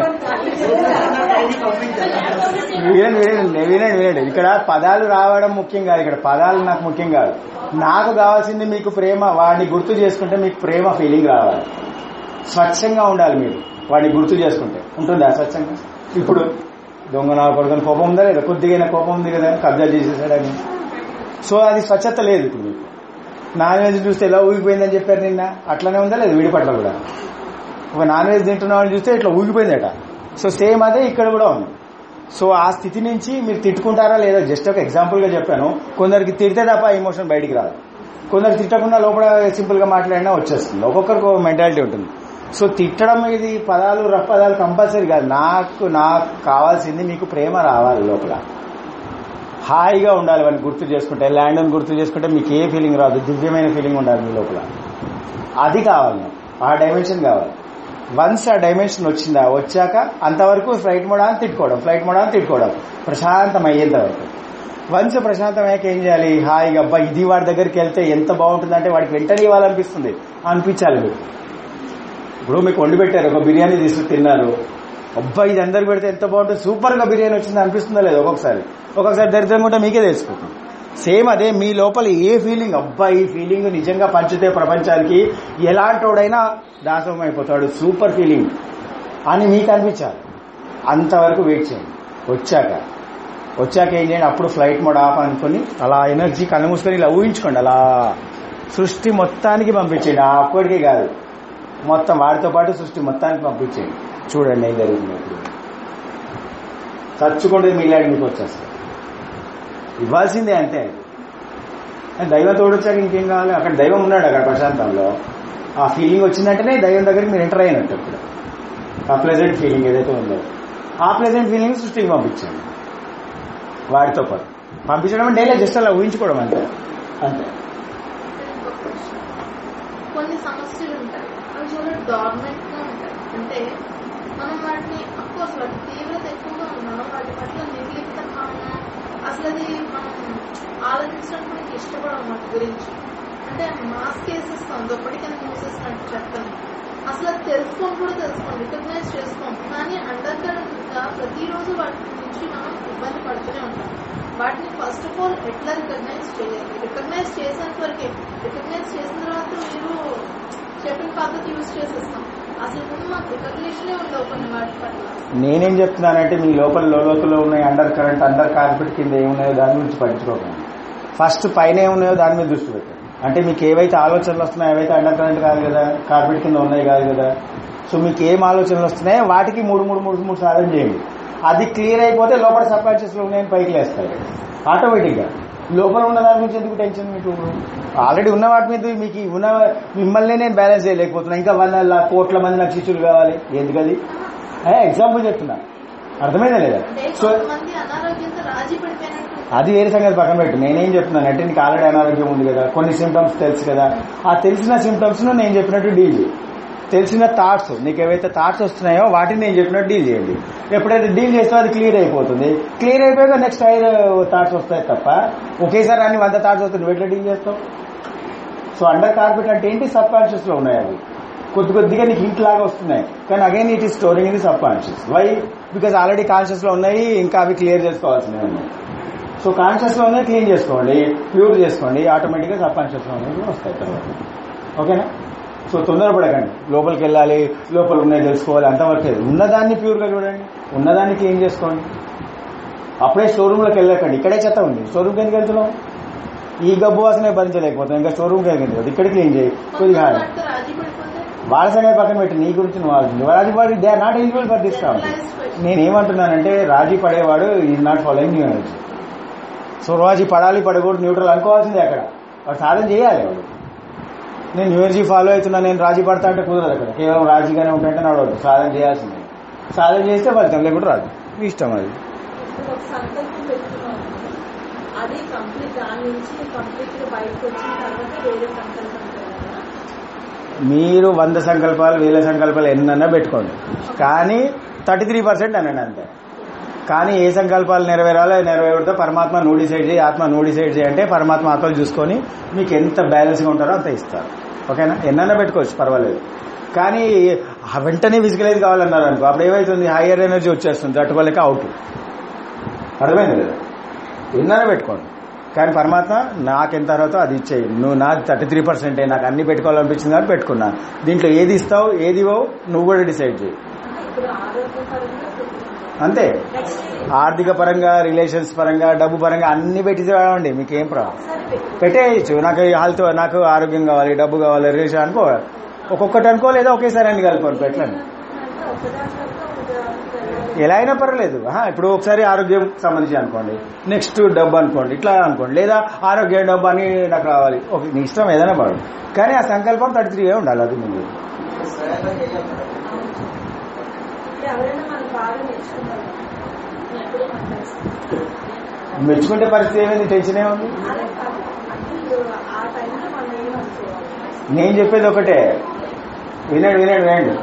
[SPEAKER 1] వినండి వినండి వినండి వినండి ఇక్కడ పదాలు రావడం ముఖ్యం కాదు ఇక్కడ పదాలు నాకు ముఖ్యం కాదు నాకు కావాల్సింది మీకు ప్రేమ వాడిని గుర్తు చేసుకుంటే మీకు ప్రేమ ఫీలింగ్ రావాలి స్వచ్ఛంగా ఉండాలి మీరు వాడిని గుర్తు చేసుకుంటే ఉంటుందా స్వచ్ఛంగా ఇప్పుడు దొంగ నా కొడుకుని కోపం ఉందా లేదా కొద్దిగా కోపం ఉంది కదా కబ్జా చేసేసాడని సో అది స్వచ్ఛత లేదు ఇప్పుడు మీకు నాన్ వెజ్ చూస్తే ఎలా ఊగిపోయిందని చెప్పారు నిన్న అట్లనే ఉందా లేదు వీడి పట్ల కూడా ఒక నాన్ వెజ్ తింటున్న వాళ్ళని చూస్తే ఇట్లా ఊగిపోయిందట సో సేమ్ అదే ఇక్కడ కూడా ఉంది సో ఆ స్థితి నుంచి మీరు తిట్టుకుంటారా లేదా జస్ట్ ఒక ఎగ్జాంపుల్ గా చెప్పాను కొందరికి తిడితే తప్ప ఎమోషన్ బయటికి రాదు కొందరు తిట్టకుండా లోపల సింపుల్ గా మాట్లాడినా వచ్చేస్తుంది ఒక్కొక్కరికి ఒక మెంటాలిటీ ఉంటుంది సో తిట్టడం ఇది పదాలు రఫ్ పదాలు కంపల్సరీ కాదు నాకు నాకు కావాల్సింది మీకు ప్రేమ రావాలి లోపల హాయిగా ఉండాలి వాళ్ళని గుర్తు చేసుకుంటే ల్యాండ్ అని గుర్తు చేసుకుంటే మీకు ఏ ఫీలింగ్ రాదు దివ్యమైన ఫీలింగ్ ఉండాలి మీ లోపల అది కావాలి నాకు. ఆ డైమెన్షన్ కావాలి వన్స్ ఆ డైమెన్షన్ వచ్చిందా వచ్చాక అంతవరకు ఫ్లైట్ మోడా అని తిట్టుకోవడం ఫ్లైట్ మోడా అని తిట్టుకోవడం ప్రశాంతం అయ్యేంత వరకు వన్స్ ప్రశాంతం అయ్యాక ఏం చేయాలి హాయిగా అబ్బా ఇది వాడి దగ్గరికి వెళ్తే ఎంత బాగుంటుందంటే వాడికి వెంటనే ఇవ్వాలనిపిస్తుంది అనిపించాలి మీకు ఇప్పుడు మీకు వండి పెట్టారు ఒక బిర్యానీ తీసుకు తిన్నారు అబ్బా ఇది అందరికి పెడితే ఎంత బాగుంటుంది సూపర్ గా బిర్యానీ వచ్చింది అనిపిస్తుందా లేదు ఒక్కొక్కసారి ఒక్కొక్కసారి దరిద్రంగా ఉంటే మీకే తెలిసిపోతుంది సేమ్ అదే మీ లోపల ఏ ఫీలింగ్ అబ్బా ఈ ఫీలింగ్ నిజంగా పంచితే ప్రపంచానికి ఎలాంటోడైనా దాసోహం అయిపోతాడు సూపర్ ఫీలింగ్ అని మీకు అనిపించాలి అంతవరకు వెయిట్ చేయండి వచ్చాక వచ్చాక ఏం చేయండి అప్పుడు ఫ్లైట్ మోడ్ ఆఫ్ అనుకుని అలా ఎనర్జీ కళ్ళు మూసుకొని ఇలా ఊహించుకోండి అలా సృష్టి మొత్తానికి పంపించేయండి ఆ ఒక్కడికే కాదు మొత్తం వాడితో పాటు సృష్టి మొత్తానికి పంపించేయండి చూడండి ఏం జరుగుతుంది ఇప్పుడు చచ్చుకుంటే మీలాడి మీకు వచ్చేస్తారు ఇవ్వాల్సిందే అంతే అది దైవం తోడొచ్చాక ఇంకేం కావాలి అక్కడ దైవం ఉన్నాడు అక్కడ ప్రశాంతంలో ఆ ఫీలింగ్ వచ్చిందంటేనే దైవం దగ్గరికి మీరు ఎంటర్ అయినట్టు ఇప్పుడు ఆ ప్లెజెంట్ ఫీలింగ్ ఏదైతే ఉందో ఆ ప్లెజెంట్ ఫీలింగ్ సృష్టికి పంపించండి వాడితో పాటు పంపించడం అంటే ఇలా జస్ట్ అలా ఊహించుకోవడం అంతే అంతే
[SPEAKER 4] ఇంకొక question. కొన్ని సమస్యలు ఉంటాయి అవి చాలా డార్మెంట్ గా ఉంటాయి అంటే మనం వాటిని అఫ్కోర్స్ వాటి తీవ్రత ఎక్కువగా ఉన్నా వాటి పట్ల నిర్లిప్తంగా ఉన్నా అసలు అది మనం ఆలోచించడానికి మనకి ఇష్టపడం వాటి గురించి అంటే మాస్ కేసెస్ ఒకటికైనా మూసేసినట్టు చెప్తాను అసలు అది తెలుసుకోని కూడా తెలుసుకోండి రికగ్నైజ్ చేసుకోం కానీ అండర్ కరెంట్ గా ప్రతిరోజు వాటి నుంచి మనం ఇబ్బంది పడుతూనే ఉంటాం వాటిని ఫస్ట్ ఆఫ్ ఆల్ ఎట్లా రికగ్నైజ్ చేయాలి రికగ్నైజ్ చేసేంత వరకే రికగ్నైజ్ చేసిన తర్వాత మీరు చెప్పిన పద్ధతి యూజ్ చేసేస్తాం అసలు ముందు మాకు రికగ్నిషనే ఉండవు కొన్ని వాటి పట్ల
[SPEAKER 1] నేనేం చెప్తున్నానంటే మీ లోపల లోతులో ఉన్నాయి అండర్ కరెంట్ అండర్ కార్పెట్ కింద ఏమున్నాయో దాని గురించి పట్టించుకోకండి ఫస్ట్ పైన ఏమున్నాయో దాని మీద దృష్టి పెట్టండి అంటే మీకు ఏవైతే ఆలోచనలు వస్తున్నాయో ఏవైతే అండర్ కరెంట్ కాదు కదా కార్పెట్ కింద ఉన్నాయి కాదు కదా సో మీకు ఏం ఆలోచనలు వస్తున్నాయో వాటికి మూడు మూడు మూడు మూడు సాధన చేయండి అది క్లియర్ అయిపోతే లోపల సబ్కాన్షియస్ లో ఉన్నాయని పైకి లేస్తాయి ఆటోమేటిక్ గా లోపల ఉన్న దాని గురించి ఎందుకు టెన్షన్ మీకు ఆల్రెడీ ఉన్న వాటి మీద మీకు ఈ ఉన్న మిమ్మల్ని నేను బ్యాలెన్స్ చేయలేకపోతున్నా ఇంకా వందల కోట్ల మంది నాకు శిష్యులు కావాలి ఎందుకది ఎగ్జాంపుల్ చెప్తున్నా అర్థమైందా లేదా
[SPEAKER 4] అంటే
[SPEAKER 1] సో
[SPEAKER 4] కొంతమంది అనారోగ్యంతో రాజీ పడిపోయినట్టు
[SPEAKER 1] అది వేరే సంగతి పక్కన పెట్టు నేనేం చెప్తున్నాను అంటే నీకు ఆల్రెడీ అనారోగ్యం ఉంది కదా కొన్ని సిమ్టమ్స్ తెలుసు కదా ఆ తెలిసిన సిమ్టమ్స్ ను నేను చెప్పినట్టు డీల్ చేయి తెలిసిన థాట్స్ నీకు ఏవైతే థాట్స్ వస్తున్నాయో వాటిని నేను చెప్పినట్టు డీల్ చేయండి ఎప్పుడైతే డీల్ చేస్తే అది క్లియర్ అయిపోతుంది క్లియర్ అయిపోయాక నెక్స్ట్ హైర్ థాట్స్ వస్తాయి తప్ప ఒకేసారి అన్ని వంద థాట్స్ వస్తుంది నువ్వు ఎట్లా డీల్ చేస్తావు సో అండర్ కార్పెట్ అంటే ఏంటి సబ్ కాన్షియస్ లో ఉన్నాయి అవి కొద్ది కొద్దిగా నీకు హింట్ లాగా వస్తున్నాయి కానీ అగైన్ ఇట్ ఈ స్టోరింగ్ ఇది subconscious why because already conscious లో ఉన్నాయి ఇంకా అవి క్లియర్ చేసుకోవాల్సినవి ఉన్నాయి సో కాన్షియస్ లో ఉన్నాయి క్లీన్ చేసుకోండి ప్యూర్ చేసుకోండి ఆటోమేటిక్ గా సబ్ కాన్షియస్ లో ఉన్నాయి కూడా వస్తాయి తర్వాత ఓకేనా సో తొందరపడకండి లోపలికి వెళ్ళాలి లోపల ఉన్నాయి తెలుసుకోవాలి అంతవరకే ఉన్నదాన్ని ప్యూర్ గా చూడండి ఉన్నదాన్ని క్లీన్ చేసుకోండి అప్పుడే షోరూమ్ లోకి వెళ్ళకండి ఇక్కడే చెత్త ఉంది షోరూమ్కి ఎందుకు వెళ్తున్నాం ఈ గబ్బు వాసనే భరించలేకపోతాం ఇంకా షోరూమ్కి వెళ్ళి ఇక్కడ క్లీన్ చేయి కొద్దిగా
[SPEAKER 4] కొంతమంది వాటితో రాజీ పడిపోతే
[SPEAKER 1] వాళ్ళ సంగతి పక్కన పెట్టి నీ గురించి నువ్వు ఆలోచించు రాజీ పడి they are not eligible for this కావాలి నేనేమంటున్నానంటే రాజీ పడేవాడు is not following new energy so రాజీ పడాలి పడకూడదు న్యూట్రల్ అనుకోవాల్సిందే అక్కడ వాడు సాధన చేయాలి వాడు నేను న్యూ ఎనర్జీ ఫాలో అవుతున్నా నేను రాజీ పడతా అంటే కుదరదు అక్కడ కేవలం రాజీగానే ఉంటుంటే నడవద్దు సాధన చేయాల్సిందే సాధన చేస్తే ఫలితం లేకుండా రాదు మీ ఇష్టం అది
[SPEAKER 2] ఇప్పుడు ఒక సంకల్పం పెట్టుకున్నాం అది కంప్లీట్ దాని నుంచి కంప్లీట్ గా బయటకు వచ్చిన తర్వాత వేరే సంకల్పం చేయాలా
[SPEAKER 1] మీరు వంద సంకల్పాలు వేల సంకల్పాలు ఎన్నన్నా పెట్టుకోండి కానీ థర్టీ త్రీ పర్సెంట్ అనండి అంతే కానీ ఏ సంకల్పాలు నెరవేరాలో అవి నెరవేరుతో పరమాత్మ నువ్వు డిసైడ్ చేయి ఆత్మ నువ్వు డిసైడ్ చేయి అంటే పరమాత్మ ఆత్మలు చూసుకొని మీకు ఎంత బ్యాలెన్స్గా ఉంటారో అంత ఇస్తారు ఓకేనా ఎన్నైనా పెట్టుకోవచ్చు పర్వాలేదు కానీ ఆ వెంటనే విజికలైజ్ కావాలన్నారు అనుకో అప్పుడు ఏమైతుంది హైయర్ ఎనర్జీ వచ్చేస్తుంది తట్టుకోలేక అవుట్ అర్థమైంది కదా ఎన్నైనా పెట్టుకోండి కానీ పరమాత్మ నాకెంత అర్హతో అది ఇచ్చేయి నువ్వు నాది థర్టీ త్రీ పర్సెంటే నాకు అన్ని పెట్టుకోవాలనిపించింది కాబట్టి పెట్టుకున్నా దీంట్లో ఏది ఇస్తావు ఏది ఇవ్వవు నువ్వు కూడా డిసైడ్ చేయి
[SPEAKER 2] ఇప్పుడు ఆరోగ్యపరంగా పెట్టుకున్నాం
[SPEAKER 1] అంతే ఆర్థిక పరంగా రిలేషన్స్ పరంగా డబ్బు పరంగా అన్ని పెట్టి రావండి మీకేం ప్రాబ్లం పెట్టేయచ్చు నాకు హెల్త్ నాకు ఆరోగ్యం కావాలి డబ్బు కావాలి రిలేషన్ అనుకో ఒక్కొక్కటి అనుకో లేదా ఒకేసారి అన్ని కలుపుకోండి పెట్టండి ఎలా అయినా పర్వాలేదు ఆహా, ఇప్పుడు ఒకసారి ఆరోగ్యం సంబంధించి అనుకోండి నెక్స్ట్ డబ్బు అనుకోండి ఇట్లా అనుకోండి లేదా ఆరోగ్యం డబ్బు అని నాకు రావాలి ఓకే నీ ఇష్టం ఏదైనా పడదు కానీ ఆ సంకల్పం థర్టీ త్రీ ఉండాలి అది ముందు
[SPEAKER 5] స్వయంగా చేయాలి మేడం.
[SPEAKER 2] ఎవరైనా మనం బాగా నేర్చుకున్నాం ఎప్పుడు మాట్లాడుతున్నాం
[SPEAKER 1] మెచ్చుకుంటే పరిస్థితి ఏమైంది టెన్షన్ ఏముంది
[SPEAKER 2] అలా కాదు అంటే ఆ టైంలో మనం ఏమనుకోవాలి
[SPEAKER 1] నేను చెప్పేది ఒకటే వినండి వినండి వినండి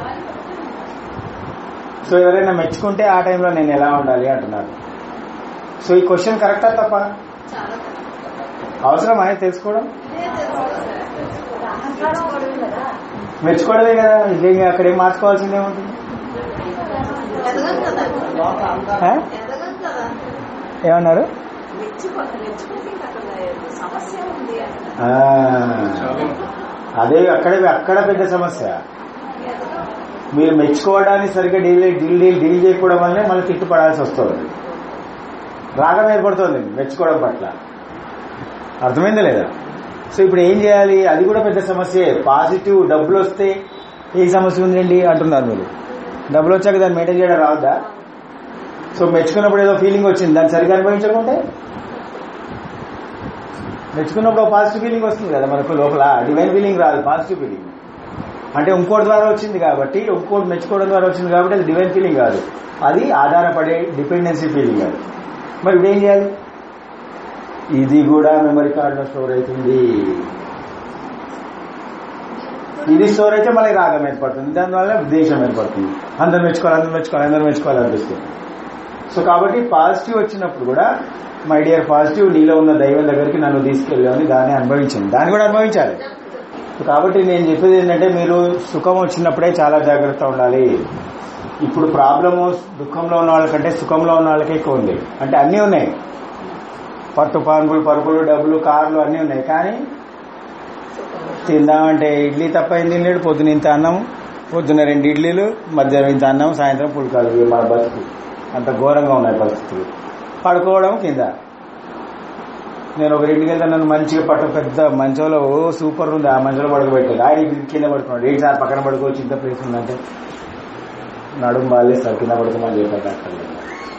[SPEAKER 1] సో ఎవరైనా మెచ్చుకుంటే ఆ టైంలో నేను ఎలా ఉండాలి అంటున్నారు సో ఈ క్వశ్చన్ కరెక్టా తప్ప
[SPEAKER 4] చాలా
[SPEAKER 1] అవసరం అనేది తెలుసుకోవడం
[SPEAKER 4] ఇదే తెలుసుకోవాలి
[SPEAKER 2] అహంకారం పడదు కదా
[SPEAKER 1] మెచ్చుకోవడమే కదా ఇంకేం అక్కడ ఏం మార్చుకోవాల్సిందే ఉంటుంది
[SPEAKER 4] ఎదగం కదా
[SPEAKER 5] లోపల అంతా
[SPEAKER 1] ఆ?
[SPEAKER 4] ఎదగం కదా
[SPEAKER 1] ఏమన్నారు
[SPEAKER 2] మెచ్చుకో మెచ్చుకుంటే ఇంకా అక్కడ ఏదో సమస్య ఉంది అంట
[SPEAKER 1] ఆ, అదే అక్కడే అక్కడ పెద్ద సమస్య మీరు మెచ్చుకోవడానికి సరిగ్గా డీల్ డీల్ డీల్ డీల్ చేయకపోవడం వల్లనే మళ్ళీ తిట్టు పడాల్సి వస్తుంది రాగం ఏర్పడుతుంది మెచ్చుకోవడం పట్ల అర్థమైందా లేదా సో ఇప్పుడు ఏం చేయాలి అది కూడా పెద్ద సమస్యే పాజిటివ్ డబ్బులు వస్తే ఏ సమస్య ఉందండి అంటున్నారు మీరు డబ్బులు వచ్చాక దాన్ని మెయింటైన్ చేయడం రావద్దా సో మెచ్చుకున్నప్పుడు ఏదో ఫీలింగ్ వచ్చింది దాన్ని సరిగ్గా అనుభవించకుంటే మెచ్చుకున్నప్పుడు పాజిటివ్ ఫీలింగ్ వస్తుంది కదా మనకు లోపల డివైన్ ఫీలింగ్ రాదు పాజిటివ్ ఫీలింగ్ అంటే ఇంకోటి ద్వారా వచ్చింది కాబట్టి ఇంకోటి మెచ్చుకోవడం ద్వారా వచ్చింది కాబట్టి అది డివైన్ ఫీలింగ్ కాదు అది ఆధారపడే డిపెండెన్సీ ఫీలింగ్ అది మరి ఇప్పుడు ఏం చేయాలి ఇది కూడా మెమరీ కార్డులో స్టోర్ అవుతుంది ఇది స్టోర్ అయితే మనకి రాగం ఏర్పడుతుంది దానివల్ల ఉద్దేశం ఏర్పడుతుంది అందరు మెచ్చుకోవాలి అందరు మెచ్చుకోవాలి అందరు మెచ్చుకోవాలి అనిపిస్తుంది సో కాబట్టి పాజిటివ్ వచ్చినప్పుడు కూడా మై డియర్ పాజిటివ్ నీలో ఉన్న దైవం దగ్గరికి నన్ను తీసుకెళ్ళామని దాన్ని అనుభవించింది దాన్ని కూడా అనుభవించాలి సో కాబట్టి నేను చెప్పేది ఏంటంటే మీరు సుఖం వచ్చినప్పుడే చాలా జాగ్రత్త ఉండాలి ఇప్పుడు ప్రాబ్లము దుఃఖంలో ఉన్న వాళ్ళకంటే సుఖంలో ఉన్న వాళ్ళకే ఎక్కువ ఉంది అంటే అన్నీ ఉన్నాయి పట్టు పాన్పులు పరుపులు డబ్బులు కార్లు అన్నీ ఉన్నాయి కానీ తిందామంటే ఇడ్లీ తప్ప ఏం తినలేడు పొద్దున ఇంత అన్నం పొద్దున రెండు ఇడ్లీలు మధ్యాహ్నం ఇంత అన్నం సాయంత్రం పుల్కాలు ఇవి మన బతుకు అంత ఘోరంగా ఉన్నాయి పరిస్థితులు పడుకోవడం కింద నేను ఒక ఇంటికి వెళ్తే నన్ను మంచిగా పట్టు పెద్ద మంచంలో ఓ సూపర్ ఉంది ఆ మంచంలో పడుకోబెట్టాడు ఆయన ఇది కింద పడుకున్నాడు ఏంటి సార్ పక్కన పడుకోవచ్చు ఇంత ప్లేస్ ఉందంటే నడుము బాగాలేదు సార్ కింద పడుకోమని చెప్పారు డాక్టర్ గారు.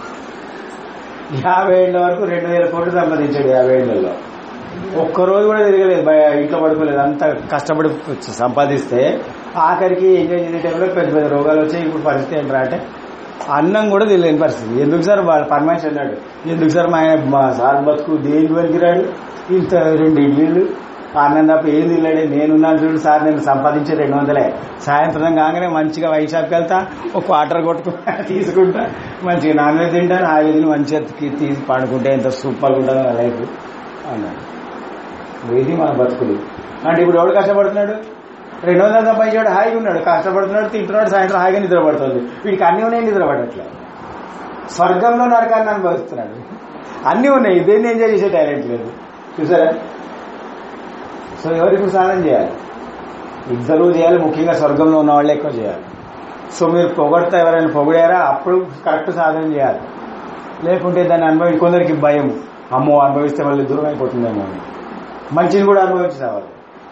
[SPEAKER 1] యాభై ఏళ్ళ వరకు రెండు వేల కోట్లు సంపాదించాడు యాభై ఏళ్లలో ఒక్కరోజు కూడా తిరగలేదు బయ- ఇంట్లో పడుకోలేదు అంత కష్టపడి సంపాదిస్తే ఆఖరికి ఎంజాయ్ చేసే టైంలో పెద్ద పెద్ద రోగాలు వచ్చాయి ఇప్పుడు పరిస్థితి ఏంట్రా అంటే అన్నం కూడా తెలియని పరిస్థితి ఎందుకు సార్ వాళ్ళ పరమేశ్వర్ అన్నాడు ఎందుకు సార్ మా ఆయన- మా సార్ బతుకు దేనికి వెలిగిరాడు ఇంత రెండు ఇడ్లీలు అన్నం తప్ప ఏం తినలేడు నేనున్నాను చూడు సార్ నేను సంపాదించే రెండు వందలే సాయంత్రం కాగానే మంచిగా వైన్ షాప్కి వెళ్తా ఒక వాటర్ కొట్టుకుంటా తీసుకుంటా మంచిగా నాన్ వెజ్ తింటాను ఆ విధంగా మంచిగా తీ- తీసి పండుకుంటే ఎంత సూపర్గా ఉంటుంది నా లైఫ్ అన్నాడు ఇది మన బతుకులు అంటే ఇప్పుడు ఎవడు కష్టపడుతున్నాడు రెండు వందలు సంపాదించాడు హాయిగా ఉన్నాడు కష్టపడుతున్నాడు తింటున్నాడు సాయంత్రం హాయిగా నిద్రపడుతుంది వీడికి అన్ని ఉన్నాయి నిద్రపడట్లేదు స్వర్గంలో నరకాన్ని అనుభవిస్తున్నాడు అన్నీ ఉన్నాయి దేన్ని ఎంజాయ్ చేసే టాలెంట్ లేదు చూసారా సో ఎవరికి స్నానం చేయాలి ఇద్దరు చేయాలి ముఖ్యంగా స్వర్గంలో ఉన్న వాళ్ళే ఎక్కువ చేయాలి సో మీరు పొగడతా ఎవరైనా పొగిడారా అప్పుడు కరెక్ట్ సాధన చేయాలి లేకుంటే దాన్ని అనుభవి కొందరికి భయం అమ్మో అనుభవిస్తే మళ్ళీ దూరం అయిపోతుందేమో అని. మంచిని కూడా అనుభవించి రావాలి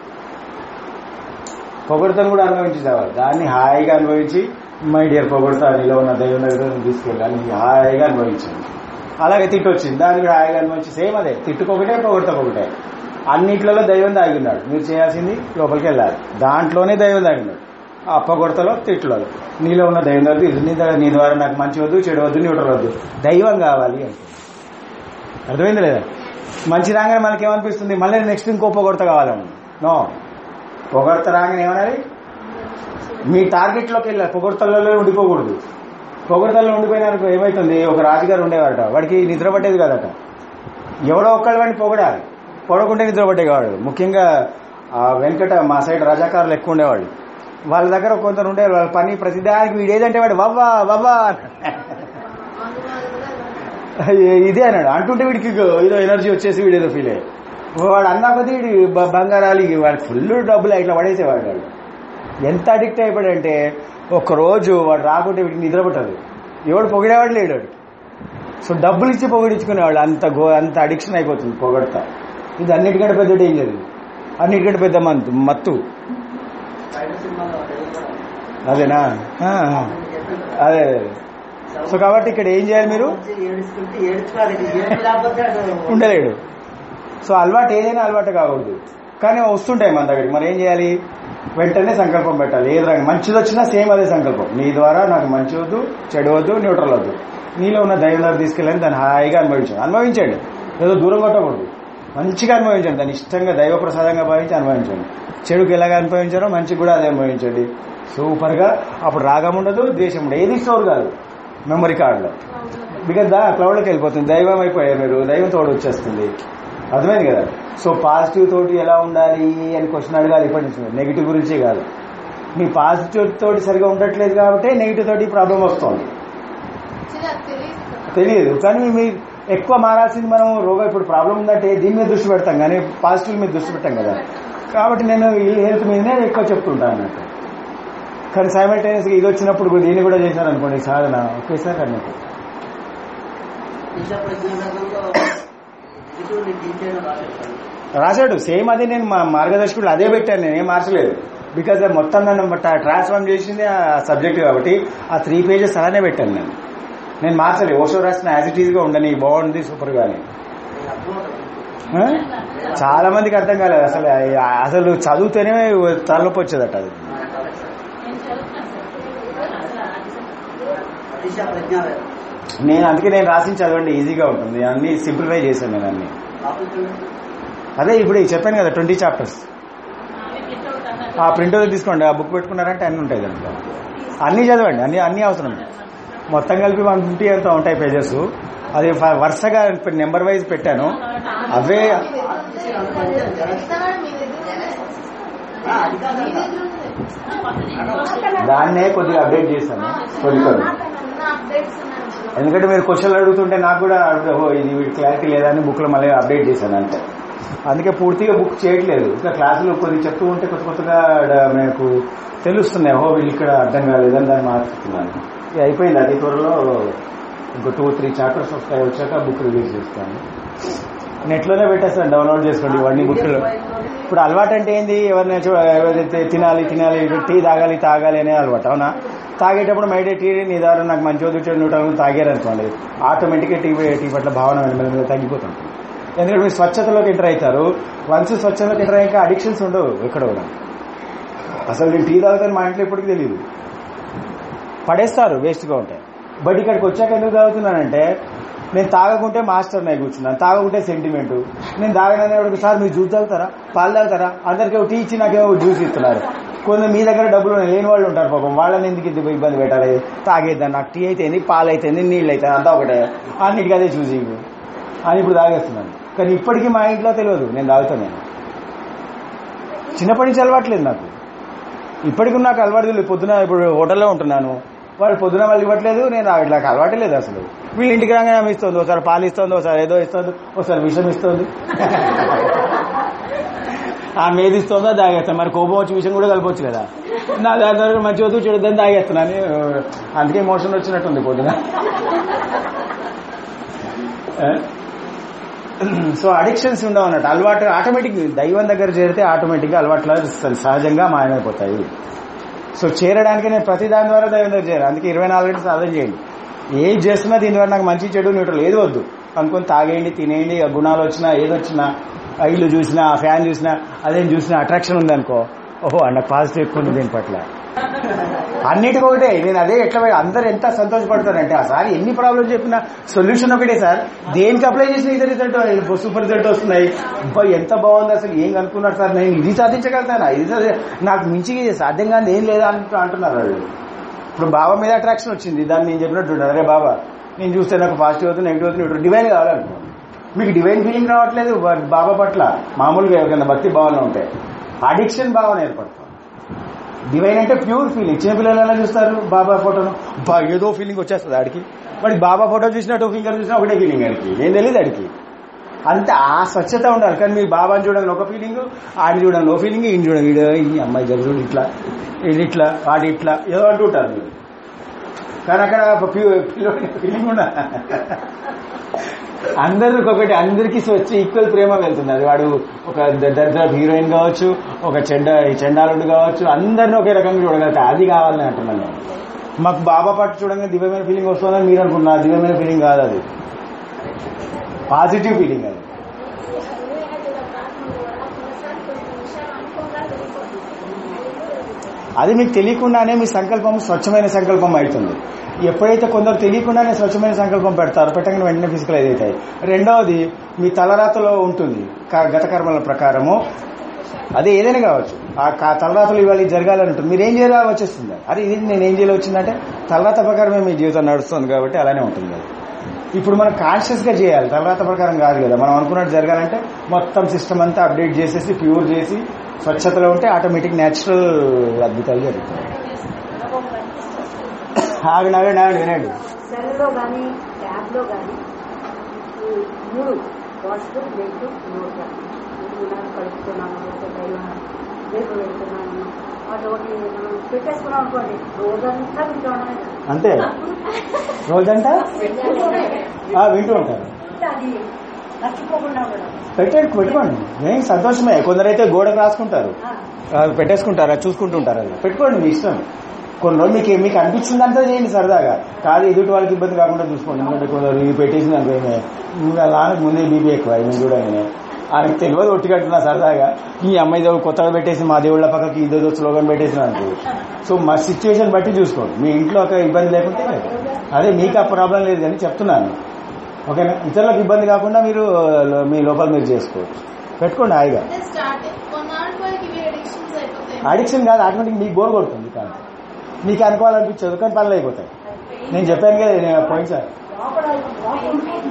[SPEAKER 1] పొగడతను కూడా అనుభవించి రావాలి దాన్ని హాయిగా అనుభవించి మై డియర్ పొగడతా నీలో ఉన్న దైవం దగ్గర తీసుకెళ్ళాలి హాయిగా అనుభవించండి అలాగే తిట్టు వచ్చింది దాన్ని కూడా హాయిగా అనుభవించి సేమ్ అదే తిట్టుకొకటే పొగడతా ఒకటే అన్నిట్లలో దైవం దాగిన్నాడు మీరు చేయాల్సింది లోపలికి వెళ్ళాలి దాంట్లోనే దైవం దాగిన్నాడు ఆ పొగడతలో తిట్లలో నీలో ఉన్న దైవం దగ్గర ఇది నీ దగ్గర నీ ద్వారా నాకు మంచి వద్దు చెడు వద్దు న్యూట్రల్ వద్దు దైవం కావాలి అంటే అర్థమైంది లేదా మంచి రాగానే మనకేమనిపిస్తుంది మళ్ళీ నెక్స్ట్ ఇంకో పొగడత కావాలని నో పొగడత రాగానే ఏమనాలి మీ టార్గెట్లోకి వెళ్ళాలి పొగడతలలో ఉండిపోకూడదు పొగడతల్లో ఉండిపోయినారు ఏమవుతుంది ఒక రాజుగారు ఉండేవారట వాడికి నిద్ర పట్టేది కదట ఎవడో ఒక్కళ్ళు వాడిని పొగడాలి పొగడకుంటే నిద్ర పట్టే కావాడు ముఖ్యంగా ఆ వెంకట మా సైడ్ రజాకారులు ఎక్కువ ఉండేవాళ్ళు వాళ్ళ దగ్గర కొందరు ఉండేవారు వాళ్ళ పని ప్రతిదానికి వీడు ఏదంటే వాడు వవ్వా వవ్వా ఇదే అన్నాడు అంటుంటే వీడికి ఏదో ఎనర్జీ వచ్చేసి వీడు ఏదో ఫీల్ అయ్యాడు వాడు అన్నా కొద్దీ వీడి బ- బంగారాలు ఇవి వాడికి ఫుల్ డబ్బులు ఇట్లా పడేసేవాడు వాడు ఎంత అడిక్ట్ అయిపోయాడంటే ఒక రోజు వాడు రాకుంటే వీడికి నిద్ర పట్టదు ఎవడు పొగిడేవాడు లేడు వాడు. సో డబ్బులు ఇచ్చి పొగిడించుకునేవాళ్ళు అంత గో అంత అడిక్షన్ అయిపోతుంది పొగడతా ఇది అన్నిటికంటే పెద్ద డేంజర్ ఇది అన్నిటికంటే పెద్ద మంతు మత్తు
[SPEAKER 5] బయట సినిమాలో తెలుగు కూడా
[SPEAKER 1] అదేనా ఆ, ఆ. అదే అదే సో కాబట్టి ఇక్కడ ఏం చేయాలి మీరు
[SPEAKER 5] వచ్చి ఏడుస్తుంటే ఏడుచుకోవాలి ఏడు లేకపోతే అటు
[SPEAKER 1] ఉండలేడు సో అలవాటు ఏదైనా అలవాటు కాకూడదు కానీ వస్తుంటాయి మన దగ్గరికి మరి ఏం చేయాలి వెంటనే సంకల్పం పెట్టాలి ఏది రంగు మంచిది వచ్చినా సేమ్ అదే సంకల్పం నీ ద్వారా నాకు మంచి వద్దు చెడు వద్దు న్యూట్రల్ వద్దు నీలో ఉన్న దైవం దగ్గర తీసుకెళ్ళని దాన్ని హాయిగా అనుభవించండి అనుభవించండి ఏదో దూరం కొట్టకూడదు మంచిగా అనుభవించండి దాన్ని ఇష్టంగా దైవ ప్రసాదంగా భావించి అనుభవించండి చెడుకు ఎలాగ అనుభవించారో మంచిగా కూడా అదే అనుభవించండి సూపర్గా అప్పుడు రాగం ఉండదు ద్వేషం ఉండదు ఏది స్టోర్ కాదు మెమరీ కార్డులో బికాజ్ దా క్లౌడ్లోకి వెళ్ళిపోతుంది దైవం అయిపోయారు మీరు దైవం తోడు వచ్చేస్తుంది అర్థమైంది కదా సో పాజిటివ్ తోటి ఎలా ఉండాలి అని క్వశ్చన్ అడగాలి ఇప్పటి నుంచి నెగిటివ్ గురించే కాదు మీ పాజిటివ్ తోటి సరిగా ఉండట్లేదు కాబట్టి నెగిటివ్ తోటి ప్రాబ్లం వస్తుంది
[SPEAKER 4] చిన్న తెలియదు కదా.
[SPEAKER 1] తెలియదు కానీ మీరు ఎక్కువ మారాల్సింది మనం రోగం ఇప్పుడు ప్రాబ్లం ఉందంటే దీని మీద దృష్టి పెడతాం కానీ పాజిటివ్ మీద దృష్టి పెట్టాం కదా కాబట్టి నేను ఈ హెల్త్ మీదనే ఎక్కువ చెప్తుంటాను అన్నట్టు కానీ సైమల్టేనియస్గా ఇది వచ్చినప్పుడు కూడా దీన్ని కూడా చేశారనుకోండి ఈ సాధన ఒకేసారి అన్నట్టు
[SPEAKER 5] ఈశా ప్రజ్ఞానందంలో నెగిటివ్ డీటెయిల్ రాసేస్తాను
[SPEAKER 1] రాశాడు సేమ్ అదే నేను మా మార్గదర్శకుడు అదే పెట్టాను నేను ఏం మార్చలేదు బికాజ్ మొత్తం నన్ను ట్రాన్స్ఫార్మ్ చేసింది ఆ సబ్జెక్ట్ కాబట్టి ఆ త్రీ పేజెస్ అలానే పెట్టాను నేను నేను మార్చలేదు ఓషో రాసిన యాజ్ ఇట్ ఈజ్ గా ఉండని బాగుంది సూపర్ గాని
[SPEAKER 5] నేను అర్థమవుతుంది
[SPEAKER 1] ఆ? చాలా మందికి అర్థం కాలేదు అసలు అసలు చదివితేనే తలనొప్పి వచ్చేదట అది
[SPEAKER 3] నేను చదువుతాను సార్
[SPEAKER 5] ఈశా ప్రజ్ఞావేదం
[SPEAKER 1] నేను అందుకే నేను రాసిన చదవండి ఈజీగా ఉంటుంది అన్ని సింప్లిఫై చేశాను నేను అన్ని
[SPEAKER 5] టాపిక్ చూడండి
[SPEAKER 1] అదే ఇప్పుడు చెప్పాను కదా ట్వంటీ చాప్టర్స్
[SPEAKER 3] అవి ప్రింట్ అవుట్
[SPEAKER 1] ఆ ప్రింట్ అవుట్ తీసుకోండి ఆ బుక్ పెట్టుకున్నారంటే అన్ని ఉంటాయి దాంట్లో అన్ని చదవండి అన్ని అన్ని అవసరం మొత్తం కలిపి వన్ ఫిఫ్టీ అంత ఉంటాయి పేజెస్ అది ఫ- వరుసగా నెంబర్ వైజ్ పెట్టాను అవే
[SPEAKER 4] ఇస్తాడు మీ దగ్గర
[SPEAKER 5] ఆ, అది కాదు
[SPEAKER 4] మీ
[SPEAKER 5] అక్క.
[SPEAKER 4] దగ్గర ఉంది.
[SPEAKER 1] దాన్నే కొద్దిగా అప్డేట్ చేశాను కొన్ని కొన్ని
[SPEAKER 4] నా అప్డేట్స్ ఉన్నాయి
[SPEAKER 1] ఎందుకంటే మీరు క్వశ్చన్లు అడుగుతుంటే నాకు కూడా అడుగు- ఓ ఇది వీడి క్లారిటీ లేదా అని బుక్లో మళ్ళీ అప్డేట్ చేశాను అంతే అందుకే పూర్తిగా బుక్ చేయట్లేదు ఇంకా క్లాసులు కొద్ది చెప్తూ ఉంటే కొత్త కొత్తగా డ- మనకు తెలుస్తున్నాయి ఓ వీళ్ళు ఇక్కడ అర్థం కాలేదని దాన్ని మార్చుతున్నాను ఇది అయిపోయింది అతి త్వరలో ఇంకో టూ త్రీ చాప్టర్స్ వస్తాయి వచ్చాక బుక్ రిలీజ్ చేస్తాను నెట్లోనే పెట్టేస్తాను డౌన్లోడ్ చేసుకోండి ఇవన్నీ బుక్లు ఇప్పుడు అలవాటు అంటే ఏంది ఎవరిని చూ- ఎవరైతే తినాలి తినాలి టీ తాగాలి తాగాలి అనే అలవాటు అవునా తాగేటప్పుడు మైడే టీ నీ ద్వారా నాకు మంచి వద్దు నూటలు తాగారు అనుకోండి ఆటోమేటిక్గా టీ టీ పట్ల భావన మెల్లమెల్లగా తగ్గిపోతుంది ఎందుకంటే మీరు స్వచ్ఛతలోకి ఎంటర్ అవుతారు వన్స్ స్వచ్ఛతలోకి ఎంటర్ అయ్యాక అడిక్షన్స్ ఉండవు ఎక్కడ కూడా అసలు నేను టీ తాగుతాను మా ఇంట్లో ఇప్పటికీ తెలియదు పడేస్తారు వేస్ట్గా ఉంటాయి బట్ ఇక్కడికి వచ్చాక ఎందుకు తాగుతున్నానంటే నేను తాగకుంటే మాస్టర్ నేను కూర్చున్నాను తాగకుంటే సెంటిమెంట్ నేను తాగననేవాడికి సార్ మీరు జ్యూస్ తాగుతారా పాలు తాగుతారా అందరికీ టీ ఇచ్చి నాకేమో జ్యూస్ ఇస్తున్నారు కొంత మీ దగ్గర డబ్బులు లేని వాళ్ళు ఉంటారు పాపం వాళ్ళని ఎందుకు ఇది ఇబ్బంది పెట్టాలి తాగేద్దాం నాకు టీ అయితేంది పాలు అయితేంది నీళ్ళు అయితే అంతా ఒకటే అన్నిటికీ అదే చూసింగ్ అని ఇప్పుడు తాగేస్తున్నాను కానీ ఇప్పటికీ మా ఇంట్లో తెలియదు నేను తాగుతాను చిన్నప్పటి నుంచి అలవాట్లేదు నాకు ఇప్పటికి నాకు అలవాటు లేదు పొద్దున ఇప్పుడు హోటల్లో ఉంటున్నాను వాళ్ళు పొద్దున వాళ్ళు ఇవ్వట్లేదు నేను ఆ- నాకు అలవాటే లేదు అసలు వీళ్ళ ఇంటికి రాగానే ఆమె ఇస్తుంది ఒకసారి పాలు ఇస్తుంది ఒకసారి ఏదో ఇస్తుంది ఒకసారి విషం ఇస్తుంది ఆమె ఏది ఇస్తుందో తాగేస్తాను మరి కోపం వచ్చి విషయం కూడా కలపవచ్చు కదా నా దాని దగ్గర మంచి వద్దు చెడుద్దని తాగేస్తున్నాను అందుకే మోషన్ వచ్చినట్టుంది పొద్దున సో అడిక్షన్స్ ఉండవు అన్నట్టు అలవాటు ఆటోమేటిక్ దైవం దగ్గర చేరితే ఆటోమేటిక్గా అలవాట్లు సహజంగా మాయమైపోతాయి సో చేరడానికి నేను ప్రతి దాని ద్వారా దైవం దగ్గర చేరాను అందుకే ఇరవై నాలుగు గంటలు సాధన చేయండి ఏది చేస్తున్నా దీని ద్వారా నాకు మంచి చెడు న్యూట్రల్ ఏది వద్దు అనుకొని తాగేయండి తినేయండి ఆ గుణాలు వచ్చినా ఏదొచ్చినా ఆ ఇల్లు చూసినా ఆ ఫ్యాన్ చూసినా అదేం చూసినా అట్రాక్షన్ ఉందనుకో ఓహో నాకు పాజిటివ్ ఎక్కువ ఉంది దీని పట్ల అన్నిటికీ ఒకటే నేను అదే ఎట్లా పోయి- అందరు ఎంత సంతోషపడతారంటే ఆ సార్ ఎన్ని ప్రాబ్లమ్స్ చెప్పినా సొల్యూషన్ ఒకటే సార్ దేనికి అప్లై చేసిన ఇది రిజల్ట్ సూపర్ రిజల్ట్ వస్తున్నాయి అబ్బా, ఎంత బాగుంది అసలు ఏం కనుక్కున్నారు సార్ నేను ఇది సాధించగలుగుతానా ఇది సాధి- నాకు మించి సాధ్యం కాదు ఏం లేదా అంటూ అంటున్నారు వాళ్ళు ఇప్పుడు బాబా మీద అట్రాక్షన్ వచ్చింది దాన్ని నేను చెప్పినట్టు అరే బాబా నేను చూస్తే నాకు పాజిటివ్ అవుతుంది నెగిటివ్ అవుతుంది డివైన్ కావాలనుకో మీకు డివైన్ ఫీలింగ్ రావట్లేదు బా- బాబా పట్ల మామూలుగా ఎవరికైనా భక్తి భావన ఉంటే అడిక్షన్ భావన ఏర్పడుతుంది డివైన్ అంటే ప్యూర్ ఫీలింగ్ చిన్నపిల్లలు ఎలా చూస్తారు బాబా ఫోటోను బా ఏదో ఫీలింగ్ వచ్చేస్తుంది ఆడికి వాడికి బాబా ఫోటో చూసినట్టు ఫింగర్ చూసినా ఒకటే ఫీలింగ్ ఆడికి ఏం తెలియదు ఆడికి అంతే ఆ స్వచ్ఛత ఉండాలి కానీ మీరు బాబాని చూడండి ఒక ఫీలింగ్ ఆయన చూడండి ఒక ఫీలింగ్ ఈయన చూడండి ఈడ ఈ అమ్మాయి జరుగుడు ఇట్లా ఇది ఇట్లా వాడి ఇట్లా ఏదో అంటుంటారు మీరు కానీ అక్కడ పిల్లడి ఫీలింగ్ కూడా అందరికి ఒకటి అందరికి వచ్చి ఈక్వల్ ప్రేమ వెళ్తుంది అది వాడు ఒక దరిద్ర హీరోయిన్ కావచ్చు ఒక చెడ్డ చెండాలుడు కావచ్చు అందరిని ఒకే రకంగా చూడగలుగుతాయి అది కావాలని అంటున్నాను నేను మాకు బాబా పట్టు చూడంగా దివ్యమైన ఫీలింగ్ వస్తుందని మీరు అనుకున్నారు దివ్యమైన ఫీలింగ్ కాదు అది పాజిటివ్ ఫీలింగ్ అది అది మీకు తెలియకుండానే మీ సంకల్పం స్వచ్ఛమైన సంకల్పం అవుతుంది ఎప్పుడైతే కొందరు తెలియకుండానే స్వచ్ఛమైన సంకల్పం పెడతారో పెట్టగానే వెంటనే ఫిజికలైజ్ అవుతాయి రెండవది మీ తలరాతలో ఉంటుంది క- గత కర్మల ప్రకారము అదే ఏదైనా కావచ్చు ఆ క- తలరాతలు ఇవాళ ఇది జరగాలని ఉంటుంది మీరు ఏం చేయాలో వచ్చేస్తుంది అది ఇది నేను ఏం చేయాలి వచ్చిందంటే తలరాత ప్రకారమే మీ జీవితం నడుస్తుంది కాబట్టి అలానే ఉంటుంది అది ఇప్పుడు మనం కాన్షియస్ గా చేయాలి తలరాత ప్రకారం కాదు కదా మనం అనుకున్నట్టు జరగాలంటే మొత్తం సిస్టమ్ అంతా అప్డేట్ చేసేసి ప్యూర్ చేసి స్వచ్ఛతలో ఉంటే ఆటోమేటిక్ న్యాచురల్ అద్భుతాలు జరుగుతాయి ఆగండి ఆగండి ఆగండి వినండి
[SPEAKER 2] సెల్లో కానీ ట్యాబ్లో కానీ ఈ మూడు వాటర్ బ్లడ్ నోట్ మూడు నాకు కలుపుతున్నాను లేకపోతే ఇలా రేపు పెడుతున్నాను వాటి ఒకటి మనం పెట్టేసుకున్నాం అనుకోండి రోజంతా వింటున్నాం
[SPEAKER 1] అంతే రోజంతా ఆ, వింటూ ఉంటారు
[SPEAKER 2] అది మర్చిపోకుండా కూడా
[SPEAKER 1] పెట్టండి పెట్టుకోండి ఏం సంతోషమే కొందరైతే గోడకు రాసుకుంటారు
[SPEAKER 2] ఆ,
[SPEAKER 1] ఆ, పెట్టేసుకుంటారు అది చూసుకుంటూ ఉంటారు అది పెట్టుకోండి మీ ఇష్టం కొన్ని రోజులు మీకు మీకు అనిపించిందంతా చేయండి సరదాగా కాదు ఎదుటి వాళ్ళకి ఇబ్బంది కాకుండా చూసుకోండి ఎందుకంటే కొందరు ఇవి పెట్టేసింది అనుకో ఈమె, ఇంకా లానకు ముందే బీపీ ఎక్కువ ఈమె కూడా ఈమె. ఆయనకు తెలియదు ఒట్టి కట్టున్నా సరదాగా ఈ అమ్మాయి ఏదో కొత్తగా పెట్టేసి మా దేవుళ్ళ పక్కకి ఇదేదో స్లోగన్ పెట్టేసిన అనుకో సో మా సిచ్యువేషన్ బట్టి చూసుకోండి మీ ఇంట్లో ఒక ఇబ్బంది లేకుంటే అదే మీకు ఆ ప్రాబ్లం లేదు కానీ చెప్తున్నాను ఓకేనా ఇతరులకు ఇబ్బంది కాకుండా మీరు ఆ, మీ లోపల మీరు చేసుకోవచ్చు పెట్టుకోండి హాయిగా
[SPEAKER 4] అంటే స్టార్టింగ్ కొన్నాళ్ళ వరకు ఇవి అడిక్షన్స్ అయిపోతాయి
[SPEAKER 1] అడిక్షన్ కాదు ఆటోమేటిక్ మీకు బోర్ కొడుతుంది కానీ మీకు అనుకోవాలనిపించదు కానీ పనులు అయిపోతాయి నేను చెప్పాను కదా నేను పోయింది సార్
[SPEAKER 2] లోపల లోపల ఉంటుంది.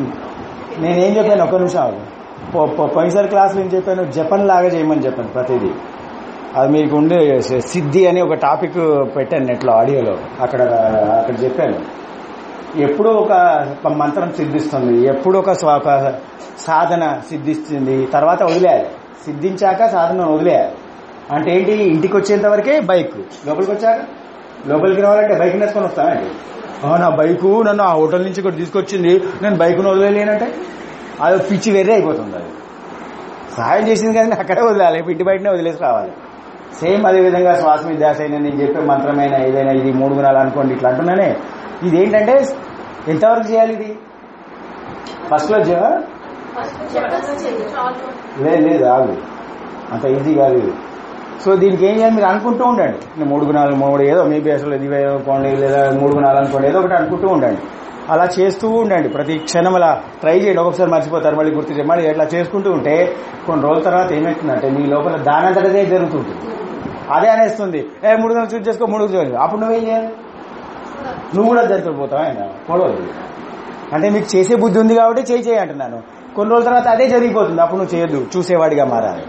[SPEAKER 1] నేనేం చెప్పాను ఒక్క నిమిషం ఆగు. పో- పో- పోయినసారి క్లాస్లో ఏం చెప్పాను జపన్ లాగా చేయమని చెప్పాను ప్రతిదీ అది మీకు ఉండే సిద్ధి అని ఒక టాపిక్ పెట్టాను నెట్లో ఆడియోలో అక్కడ అక్కడ చెప్పాను ఎప్పుడు ఒక మంత్రం సిద్ధిస్తుంది ఎప్పుడు ఒక స్వ- ఒక సాధన సిద్ధిస్తుంది తర్వాత వదిలేయాలి సిద్ధించాక సాధన వదిలేయాలి అంటే ఏంటి ఇంటికి వచ్చేంత వరకే బైక్ లోపలికి వచ్చాక లోపలికి రావాలంటే బైక్ నేర్చుకొని వస్తానండి ఆ, నా బైకు నన్ను ఆ హోటల్ నుంచి ఇక్కడ తీసుకొచ్చింది నేను బైక్ను వదిలేనంటే అది పిచ్చి వెర్రే అయిపోతుంది అది సహాయం చేసింది కానీ అక్కడే వదిలేయాలి ఇంటి బయటనే వదిలేసి రావాలి సేమ్ అదే విధంగా శ్వాస మీద ధ్యాస అయినా నేను చెప్పే మంత్రమైన ఏదైనా ఇది మూడు గుణాలు అనుకోండి ఇట్లా అంటున్నానే ఇది ఏంటంటే ఎంతవరకు చేయాలి ఇది ఫస్ట్ లో చే-
[SPEAKER 4] చెప్పేసి చెయ్యి చాలు
[SPEAKER 1] లేదు లేదు ఆగు అంత ఈజీ కాదు ఇది సో దీనికి ఏం చేయాలి మీరు అనుకుంటూ ఉండండి నేను మూడు గుణాలు మూడు ఏదో మీ అసలు ఇది అనుకోండి లేదా మూడు గుణాలు అనుకోండి ఏదో ఒకటి అనుకుంటూ ఉండండి అలా చేస్తూ ఉండండి ప్రతి క్షణం అలా ట్రై చేయండి ఒక్కొక్కసారి మర్చిపోతారు మళ్ళీ గుర్తు చేయండి మళ్ళీ ఇట్లా చేసుకుంటూ ఉంటే కొన్ని రోజుల తర్వాత ఏమవుతుందంటే మీ లోపల దానంతటదే జరుగుతుంటుంది అదే అనేస్తుంది ఏ మూడు గంటలు చూసి చేసుకో మూడు చూసి అప్పుడు నువ్వేం చేయాలి నువ్వు కూడా జరిగిపోతావు ఆయన పొడవదు అంటే మీకు చేసే బుద్ధి ఉంది కాబట్టి చేయి చేయి అంటున్నాను కొన్ని రోజుల తర్వాత అదే జరిగిపోతుంది అప్పుడు నువ్వు చేయొద్దు చూసేవాడిగా మారాలి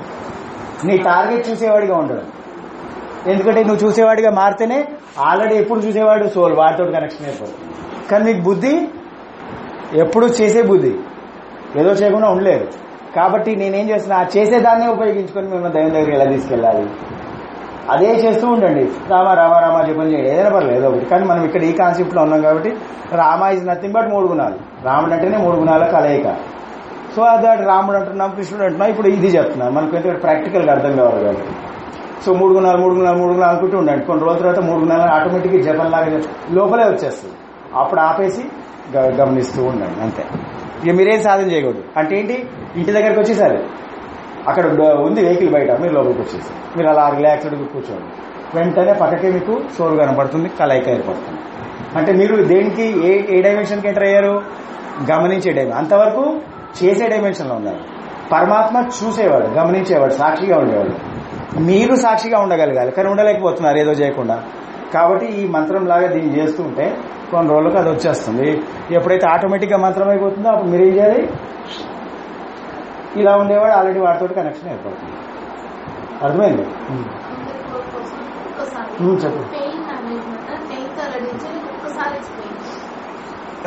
[SPEAKER 1] నీ టార్గెట్ చూసేవాడిగా ఉండడం ఎందుకంటే నువ్వు చూసేవాడిగా మారితేనే ఆల్రెడీ ఎప్పుడు చూసేవాడు సోల్ వాడితో కనెక్షన్ అయిపోతుంది కానీ నీకు బుద్ధి ఎప్పుడు చేసే బుద్ధి ఏదో చేయకుండా ఉండలేదు కాబట్టి నేనేం చేస్తున్నా ఆ చేసేదాన్నే ఉపయోగించుకొని మిమ్మల్ని దైవం దగ్గరికి ఎలా తీసుకెళ్ళాలి అదే చేస్తూ ఉండండి రామ రామ రామ జపం చేయండి ఏదైనా పర్లేదు ఏదో ఒకటి కానీ మనం ఇక్కడ ఈ కాన్సెప్ట్ లో ఉన్నాం కాబట్టి రామ ఇస్ నథింగ్ బట్ మూడు గుణాలు రాముడు అంటేనే మూడు గుణాల కలయిక సో అది రాముడు అంటున్నాం కృష్ణుడు అంటున్నాం ఇప్పుడు ఇది చెప్తున్నాం మనకు ఎందుకంటే ప్రాక్టికల్ గా అర్థం కావాలి కాబట్టి సో మూడు గుణాలు మూడు గుణాలు మూడు గుణాలు అనుకుంటూ ఉండండి కొన్ని రోజుల తర్వాత మూడు గుణాలు ఆటోమేటిక్ జపం లాగా లోపలే వచ్చేస్తుంది అప్పుడు ఆపేసి గ- గమనిస్తూ ఉండండి అంతే ఇక మీరేం సాధన చేయకూడదు అంటే ఏంటి ఇంటి దగ్గరకు వచ్చేసారు అక్కడ డ- ఉంది వెహికల్ బయట మీరు లోపలికి వచ్చేసి మీరు అలా రిలాక్స్డ్గా కూర్చోండి వెంటనే పక్కకే మీకు సోరు కనపడుతుంది కలయిక ఏర్పడుతుంది అంటే మీరు దేనికి ఏ ఏ డైమెన్షన్కి ఎంటర్ అయ్యారు గమనించే డైమెన్ అంతవరకు చేసే డైమెన్షన్లో ఉన్నారు పరమాత్మ చూసేవాడు గమనించేవాడు సాక్షిగా ఉండేవాడు మీరు సాక్షిగా ఉండగలగాలి కానీ ఉండలేకపోతున్నారు ఏదో చేయకుండా కాబట్టి ఈ మంత్రం లాగా దీన్ని చేస్తూ ఉంటే కొన్ని రోజులకు అది వచ్చేస్తుంది ఎప్పుడైతే ఆటోమేటిక్గా మంత్రం అయిపోతుందో అప్పుడు మీరేం చేయాలి ఇలా ఉండేవాడు ఆల్రెడీ వాడితో కనెక్షన్ ఏర్పడుతుంది అర్థమైంది
[SPEAKER 4] అందరి కోసం ఒక్కసారి
[SPEAKER 1] ఉమ్, చెప్పు
[SPEAKER 4] పెయిన్ మేనేజ్మెంట్ పెయిన్ తరలించి ఒక్కసారి ఎక్స్ప్లెయిన్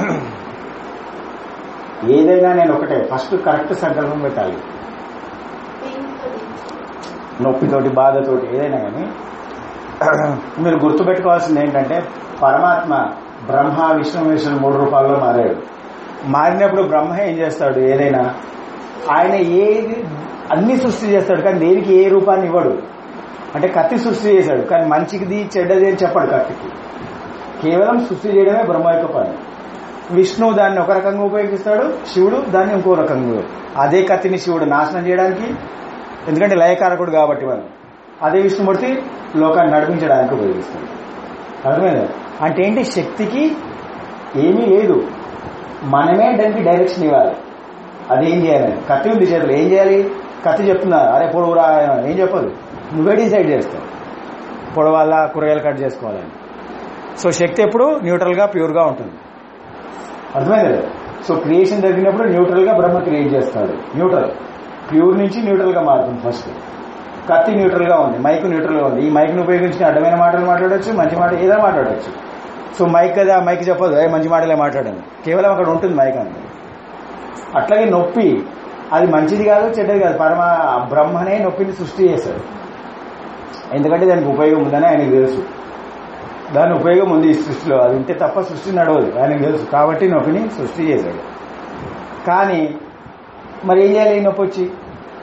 [SPEAKER 1] ఏదైనా నేను ఒకటే ఫస్ట్ కరెక్ట్ సంకల్పం పెట్టాలి
[SPEAKER 4] పెయిన్ తొలగించి
[SPEAKER 1] నొప్పితోటి బాధతోటి ఏదైనా కానీ మీరు గుర్తుపెట్టుకోవాల్సింది ఏంటంటే పరమాత్మ బ్రహ్మ విష్ణు విష్ణు మూడు రూపాల్లో మారాడు మారినప్పుడు బ్రహ్మ ఏం చేస్తాడు ఏదైనా ఆయన ఏది అన్ని సృష్టి చేస్తాడు కానీ దేనికి ఏ రూపాన్ని ఇవ్వడు అంటే కత్తి సృష్టి చేశాడు కానీ మంచిది చెడ్డది అని చెప్పాడు కత్తికి కేవలం సృష్టి చేయడమే బ్రహ్మ యొక్క పని విష్ణువు దాన్ని ఒక రకంగా ఉపయోగిస్తాడు శివుడు దాన్ని ఇంకో రకంగా అదే కత్తిని శివుడు నాశనం చేయడానికి ఎందుకంటే లయకారకుడు కాబట్టి మనం అదే విష్ణుమూర్తి లోకాన్ని నడిపించడానికి ఉపయోగిస్తాడు అర్థమైందా అంటే ఏంటి శక్తికి ఏమీ లేదు మనమే దానికి డైరెక్షన్ ఇవ్వాలి అదేం చేయాలి కత్తి ఉంది చేతులు ఏం చేయాలి కత్తి చెప్తున్నా అరే పొడవురా ఏం చెప్పదు నువ్వే డిసైడ్ చేస్తావు పొడవాలా కూరగాయలు కట్ చేసుకోవాలని సో శక్తి ఎప్పుడు న్యూట్రల్ గా ప్యూర్ గా ఉంటుంది అర్థమైంది కదా సో క్రియేషన్ జరిగినప్పుడు న్యూట్రల్ గా బ్రహ్మ క్రియేట్ చేస్తాడు న్యూట్రల్ ప్యూర్ నుంచి న్యూట్రల్ గా మారుతుంది ఫస్ట్ కత్తి న్యూట్రల్ గా ఉంది మైక్ న్యూట్రల్ గా ఉంది ఈ మైక్ ను ఉపయోగించి అడ్డమైన మాటలు మాట్లాడొచ్చు మంచి మాట ఏదో మాట్లాడొచ్చు సో మైక్ కదా మైక్ చెప్పదు ఏ మంచి మాటలే మాట్లాడండి కేవలం అక్కడ ఉంటుంది మైక్ అంతే అట్లాగే నొప్పి అది మంచిది కాదు చెడ్డది కాదు పరమ బ్రహ్మనే నొప్పిని సృష్టి చేశాడు ఎందుకంటే దానికి ఉపయోగం ఉందని ఆయనకు తెలుసు దాని ఉపయోగం ఉంది ఈ సృష్టిలో అది ఉంటే తప్ప సృష్టి నడవదు ఆయనకు తెలుసు కాబట్టి నొప్పిని సృష్టి చేశాడు కానీ మరి ఏం చేయాలి ఈ నొప్పి వచ్చి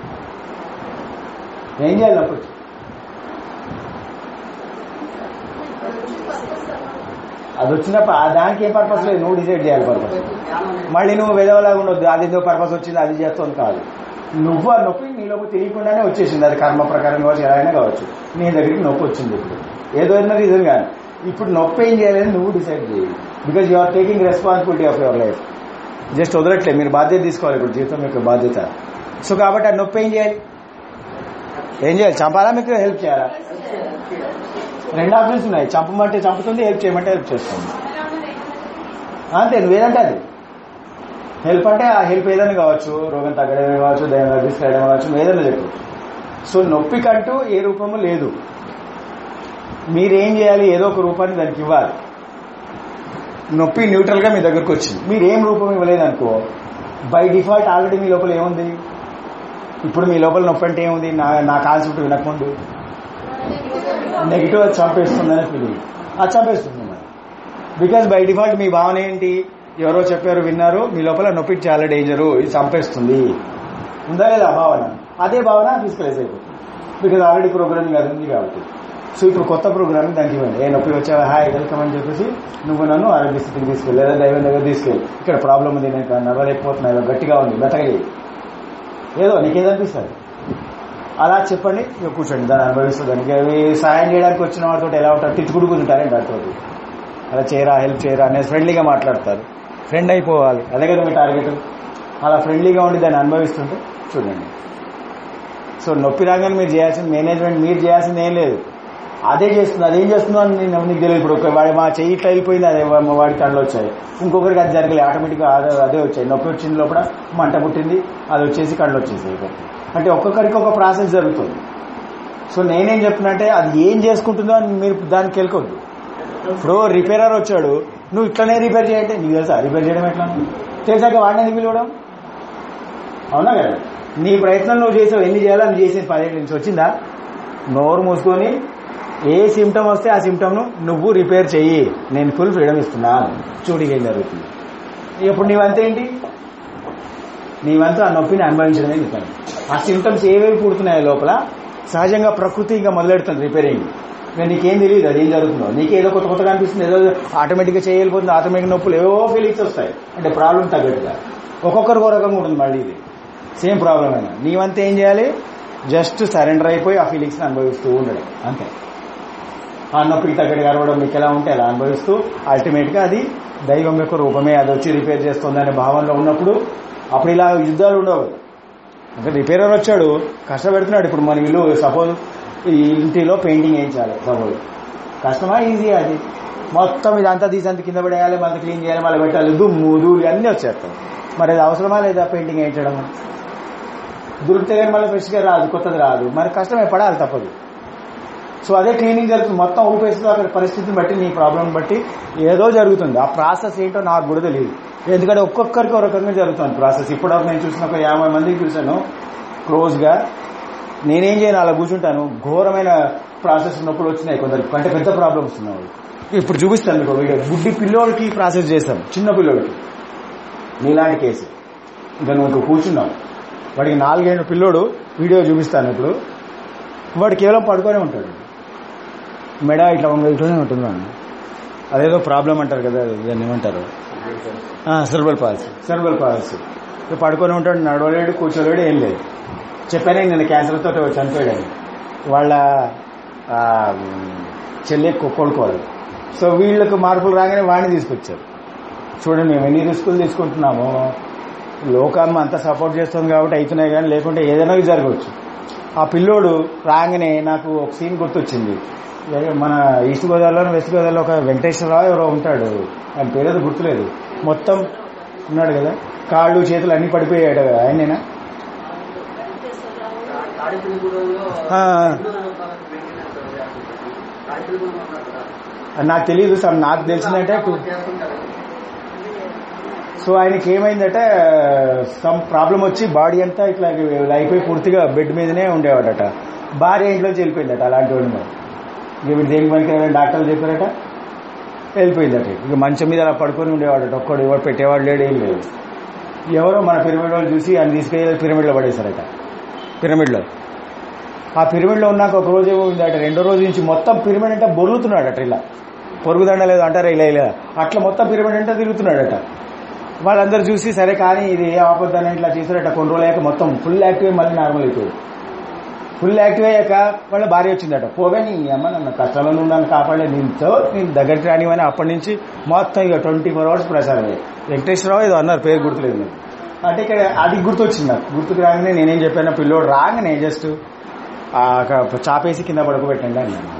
[SPEAKER 1] ఏం చేయాలి నొప్పి వచ్చి అది వచ్చినప్పుడు ఆ దానికి ఏం పర్పస్ లేదు నువ్వు డిసైడ్ చేయాలి పర్పస్ మళ్ళీ నువ్వు వెదవలాగా ఉండొద్దు అది ఏదో పర్పస్ వచ్చింది అది చేస్తుంది కాదు నువ్వు ఆ నొప్పి నీలోపు తెలియకుండానే వచ్చేసింది అది కర్మ ప్రకారం కావచ్చు ఎలా అయినా కావచ్చు నీ దగ్గరికి నొప్పి వచ్చింది ఇప్పుడు ఏదో అయినా రీజన్ కానీ ఇప్పుడు నొప్పి ఏం చేయాలని నువ్వు డిసైడ్ చేయాలి because you are taking responsibility of your life just వదలట్లే మీరు బాధ్యత తీసుకోవాలి ఇప్పుడు జీవితం యొక్క బాధ్యత సో కాబట్టి ఆ నొప్పి ఏం చేయాలి ఏం చేయాలి చంపాలా మీకు హెల్ప్ చేయాలా రెండు ఆప్షన్స్ ఉన్నాయి చంపమంటే చంపుతుంది హెల్ప్ చేయమంటే హెల్ప్ చేస్తుంది
[SPEAKER 3] ఎలా ఉన్నది
[SPEAKER 1] అంతే నువ్వేదంటే అది హెల్ప్ అంటే ఆ హెల్ప్ ఏదైనా కావచ్చు రోగం తగ్గడమే కావచ్చు దైవం తీసుకెళ్ళడం కావచ్చు నువ్వు ఏదైనా చెప్పవచ్చు సో నొప్పి కంటూ ఏ రూపము లేదు మీరేం చేయాలి ఏదో ఒక రూపాన్ని దానికి ఇవ్వాలి నొప్పి న్యూట్రల్ గా మీ దగ్గరకు వచ్చింది మీరు ఏం రూపం ఇవ్వలేదు అనుకో బై డిఫాల్ట్ ఆల్రెడీ మీ లోపల ఏముంది ఇప్పుడు మీ లోపల నొప్పి అంటే ఏముంది నా నా కాన్సెప్ట్ వినకముందు నెగిటివ్ అది చంపేస్తుందని ఫీలింగ్ అది చంపేస్తుంది మరి బికాస్ బై డిఫాల్ట్ మీ భావన ఏంటి ఎవరో చెప్పారు విన్నారు మీ లోపల నొప్పి చాలా డేంజరు ఇది చంపేస్తుంది ఉందా లేదా ఆ భావన అదే భావన ఫిజికలైజ్ అయిపోతుంది బికాజ్ ఆల్రెడీ ప్రోగ్రామింగ్ అది ఉంది కాబట్టి సో ఇప్పుడు కొత్త ప్రోగ్రామింగ్ దానికి ఇవ్వండి ఏ నొప్పి వచ్చావా హాయ్ వెల్కమ్ అని చెప్పేసి నువ్వు నన్ను ఆరోగ్య స్థితికి తీసుకెళ్ళి లేదా దైవం దగ్గర తీసుకెళ్ళి ఇక్కడ ప్రాబ్లం ఉంది నేను నడవలేకపోతున్నా గట్టిగా ఉంది బతకలేదు ఏదో నీకేదనిపిస్తుంది అలా చెప్పండి ఇక కూర్చోండి దాన్ని అనుభవిస్తుంది దానికి అవి సాయం చేయడానికి వచ్చిన వాళ్ళతో ఎలా ఉంటారు తిట్టుకుడు కూర్చుంటారండి వాటితో అలా చేయరా హెల్ప్ చేయరా అనేది ఫ్రెండ్లీగా మాట్లాడతారు ఫ్రెండ్ అయిపోవాలి అదే కదా మీ టార్గెట్ అలా ఫ్రెండ్లీగా ఉండి దాన్ని అనుభవిస్తుంటే చూడండి సో నొప్పి రాగానే మీరు చేయాల్సిన మేనేజ్మెంట్ మీరు చేయాల్సింది ఏం లేదు అదే చేస్తుంది అదేం చేస్తుందో అని నేను నీకు తెలియదు ఇప్పుడు ఒక వాడి మా చెయ్యి ఇట్లా వెళ్ళిపోయింది అదే వా- వాడి కళ్ళు వచ్చాయి ఇంకొకరికి అది జరగలేదు ఆటోమేటిక్గా అదే అదే వచ్చాయి నొప్పి వచ్చింది లోపల మంట పుట్టింది అది వచ్చేసి కళ్ళు వచ్చేసాయి ఇక్కడికి. అంటే ఒక్కొక్కరికి ఒక ప్రాసెస్ జరుగుతుంది సో నేనేం చెప్తున్నా అంటే అది ఏం చేసుకుంటుందో అని మీరు దానికి వెళ్ళకొద్దు ఇప్పుడు రిపేరర్ వచ్చాడు నువ్వు ఇట్లనే రిపేర్ చేయంటే నీకు తెలుసా రిపేర్ చేయడం ఎట్లా చేశాక వాడిని ఎందుకు పిలవడం అవునా కదా నీ ప్రయత్నం నువ్వు చేసావు ఎన్ని చేయాలో అని చేసేది పదిహేడు నుంచి వచ్చిందా నోరు మూసుకొని ఏ సిమ్టమ్ వస్తే ఆ సిమ్టమ్ ను నువ్వు రిపేర్ చెయ్యి నేను ఫుల్ ఫ్రీడమ్ ఇస్తున్నా చూడు ఏం జరుగుతుంది ఇప్పుడు నీ వంతు ఏంటి నీ వంతు ఆ నొప్పిని అనుభవించడమే నీ పని ఆ సిమ్టమ్స్ ఏవేవి పుడుతున్నాయో లోపల సహజంగా ప్రకృతి ఇంకా మొదలెడుతుంది రిపేరింగ్ ఇంకా నీకేం తెలియదు అది ఏం జరుగుతుందో నీకు ఏదో కొత్త కొత్తగా అనిపిస్తుంది ఏదో ఆటోమేటిక్గా చేయగలిపోతుంది ఆటోమేటిక్ నొప్పులు ఏవో ఫీలింగ్స్ వస్తాయి అంటే ప్రాబ్లం తగ్గట్టుగా ఒక్కొక్కరికి ఒక రకంగా ఉంటుంది మళ్ళీ ఇది సేమ్ ప్రాబ్లం అయినా నీ వంతు ఏం చేయాలి జస్ట్ సరెండర్ అయిపోయి ఆ ఫీలింగ్స్ని అనుభవిస్తూ ఉండడం అంతే ఆ నొప్పికి తగ్గట్టుగా అరవడం మీకు ఎలా ఉంటే అలా అనుభవిస్తూ అల్టిమేట్ గా అది దైవం యొక్క రూపమే అది వచ్చి రిపేర్ చేస్తుంది అనే భావనలో ఉన్నప్పుడు అప్పుడు ఇలా యుద్ధాలు ఉండవు అంటే రిపేరర్ వచ్చాడు కష్టపెడుతున్నాడు ఇప్పుడు మన ఇల్లు సపోజ్ ఈ ఇంటిలో పెయింటింగ్ వేయించాలి సపోజ్ కష్టమా ఈజీ అది మొత్తం ఇదంతా తీసంత కింద పడేయాలి మళ్ళీ క్లీన్ చేయాలి మళ్ళీ పెట్టాలి దుమ్ము ధూళి అన్నీ వచ్చేస్తాయి మరి అది అవసరమా లేదా పెయింటింగ్ వేయించడం దొరికితే కానీ మళ్ళీ ఫ్రెష్గా రాదు కొత్తది రాదు మరి కష్టమే పడాలి తప్పదు సో అదే క్లీనింగ్ జరుగుతుంది మొత్తం ఊపేస్తుంది అక్కడ పరిస్థితిని బట్టి నీ ప్రాబ్లం బట్టి ఏదో జరుగుతుంది ఆ ప్రాసెస్ ఏంటో నాకు కూడా తెలియదు ఎందుకంటే ఒక్కొక్కరికి ఒక రకంగా జరుగుతుంది ప్రాసెస్ ఇప్పటివరకు నేను చూసిన ఒక యాభై మందికి చూశాను క్లోజ్గా నేనేం చేయను అలా కూర్చుంటాను ఘోరమైన ప్రాసెస్ ఉన్నప్పుడు వచ్చినాయి కొందరికి అంటే పెద్ద ప్రాబ్లమ్స్ ఉన్నాయి ఇప్పుడు చూపిస్తాను మీకు వీడియో గుడ్డి పిల్లోడికి ప్రాసెస్ చేశాం చిన్న పిల్లోడికి నీలాంటి కేసు ఇంకా నువ్వు ఇంకా కూర్చున్నావు వాడికి నాలుగేళ్ళ పిల్లోడు వీడియో చూపిస్తాను ఇప్పుడు వాడు కేవలం పడుకొనే ఉంటాడు మెడ ఇట్లా వంగ ఇట్లనే ఉంటుందండి అదేదో ప్రాబ్లం అంటారు కదా దాన్ని ఏమంటారు సెర్బల్ పాలసీ సెర్బల్ పాలసీ పడుకొని ఉంటాడు నడవలేడు కూర్చోలేడు ఏం లేదు చెప్పానే నేను క్యాన్సర్తో చనిపోయాడు వాళ్ళ ఆ, చెల్లి కొ- కొడుకోవాలి సో వీళ్ళకు మార్పులు రాగానే వాడిని తీసుకొచ్చారు చూడండి మేము ఎన్ని రిస్కులు తీసుకుంటున్నామో లోకమ్మ అంతా సపోర్ట్ చేస్తుంది కాబట్టి అవుతున్నాయి కానీ లేకుంటే ఏదైనా జరగవచ్చు ఆ పిల్లోడు రాగానే నాకు ఒక సీన్ గుర్తొచ్చింది ఏ- మన ఈస్ట్ గోదావరిలో వెస్ట్ గోదావరిలో ఒక వెంకటేశ్వరరావు ఎవరో ఉంటాడు ఆయన పేరేదో గుర్తులేదు మొత్తం ఉన్నాడు కదా కాళ్ళు చేతులు అన్ని పడిపోయాడు కదా ఆయనేనా
[SPEAKER 5] తాడిపిల్లిగూడలో
[SPEAKER 1] ఆ.
[SPEAKER 5] తాడిపిల్లిగూడలో ఉన్నారు కదా
[SPEAKER 1] అది నాకు తెలియదు సార్ నాకు తెలిసిందంటే టు-
[SPEAKER 5] చేస్తుంటారు
[SPEAKER 1] సో ఆయనకి ఏమైందంటే సమ్ ప్రాబ్లం వచ్చి బాడీ అంతా ఇట్లా ఇలా అయిపోయి పూర్తిగా బెడ్ మీదనే ఉండేవాడట భార్య ఇంట్లోంచి వెళ్ళిపోయిందట అలాంటి వాడు మరి ఇక వీడు దేనికి పనికి డాక్టర్లు చెప్పారట వెళ్ళిపోయిందట ఇక మంచం మీద అలా పడుకొని ఉండేవాడట ఒక్కడు ఎవరు పెట్టేవాడు లేడు ఏం లేదు ఎవరో మన పిరమిడ్ వాళ్ళు చూసి ఆయన తీసుకెళ్ళి పిరమిడ్లో పడేశారట పిరమిడ్లో ఆ పిరమిడ్లో ఉన్నాక ఒక రోజు ఏమైందట రెండో రోజు నుంచి మొత్తం పిరమిడ్ అంటే బొర్లుతున్నాడట ఇలా పొరుగుదండ లేదు అంటారా ఇలా ఇలా అట్లా మొత్తం పిరమిడ్ అంటే తిరుగుతున్నాడట వాళ్ళందరూ చూసి సరే కానీ ఇది ఏ ఆపద్దని ఇట్లా చేశారట కొన్ని రోజులు అయ్యాక మొత్తం ఫుల్ యాక్టివ్ మళ్ళీ నార్మల్ అయిపోయాడు ఫుల్ యాక్టివ్ అయ్యాక వాళ్ళ భార్య వచ్చిందట పోగా నీ అమ్మ నన్ను కష్టంలో నుండి నన్ను కాపాడే నీతో నేను దగ్గరికి రానివని అప్పటి నుంచి మొత్తం ఇక ట్వంటీ ఫోర్ అవర్స్ ప్రసారం అయ్యాయి వెంకటేశ్వరరావు ఏదో అన్నారు పేరు గుర్తులేదు నాకు. అంటే ఇక్కడ అది గుర్తొచ్చింది నాకు గుర్తుకు రాగానే నేనేం చెప్పాను పిల్లోడు రాగానే జస్ట్ ఆ క- చాపేసి కింద పడుకోబెట్టండి అన్నాను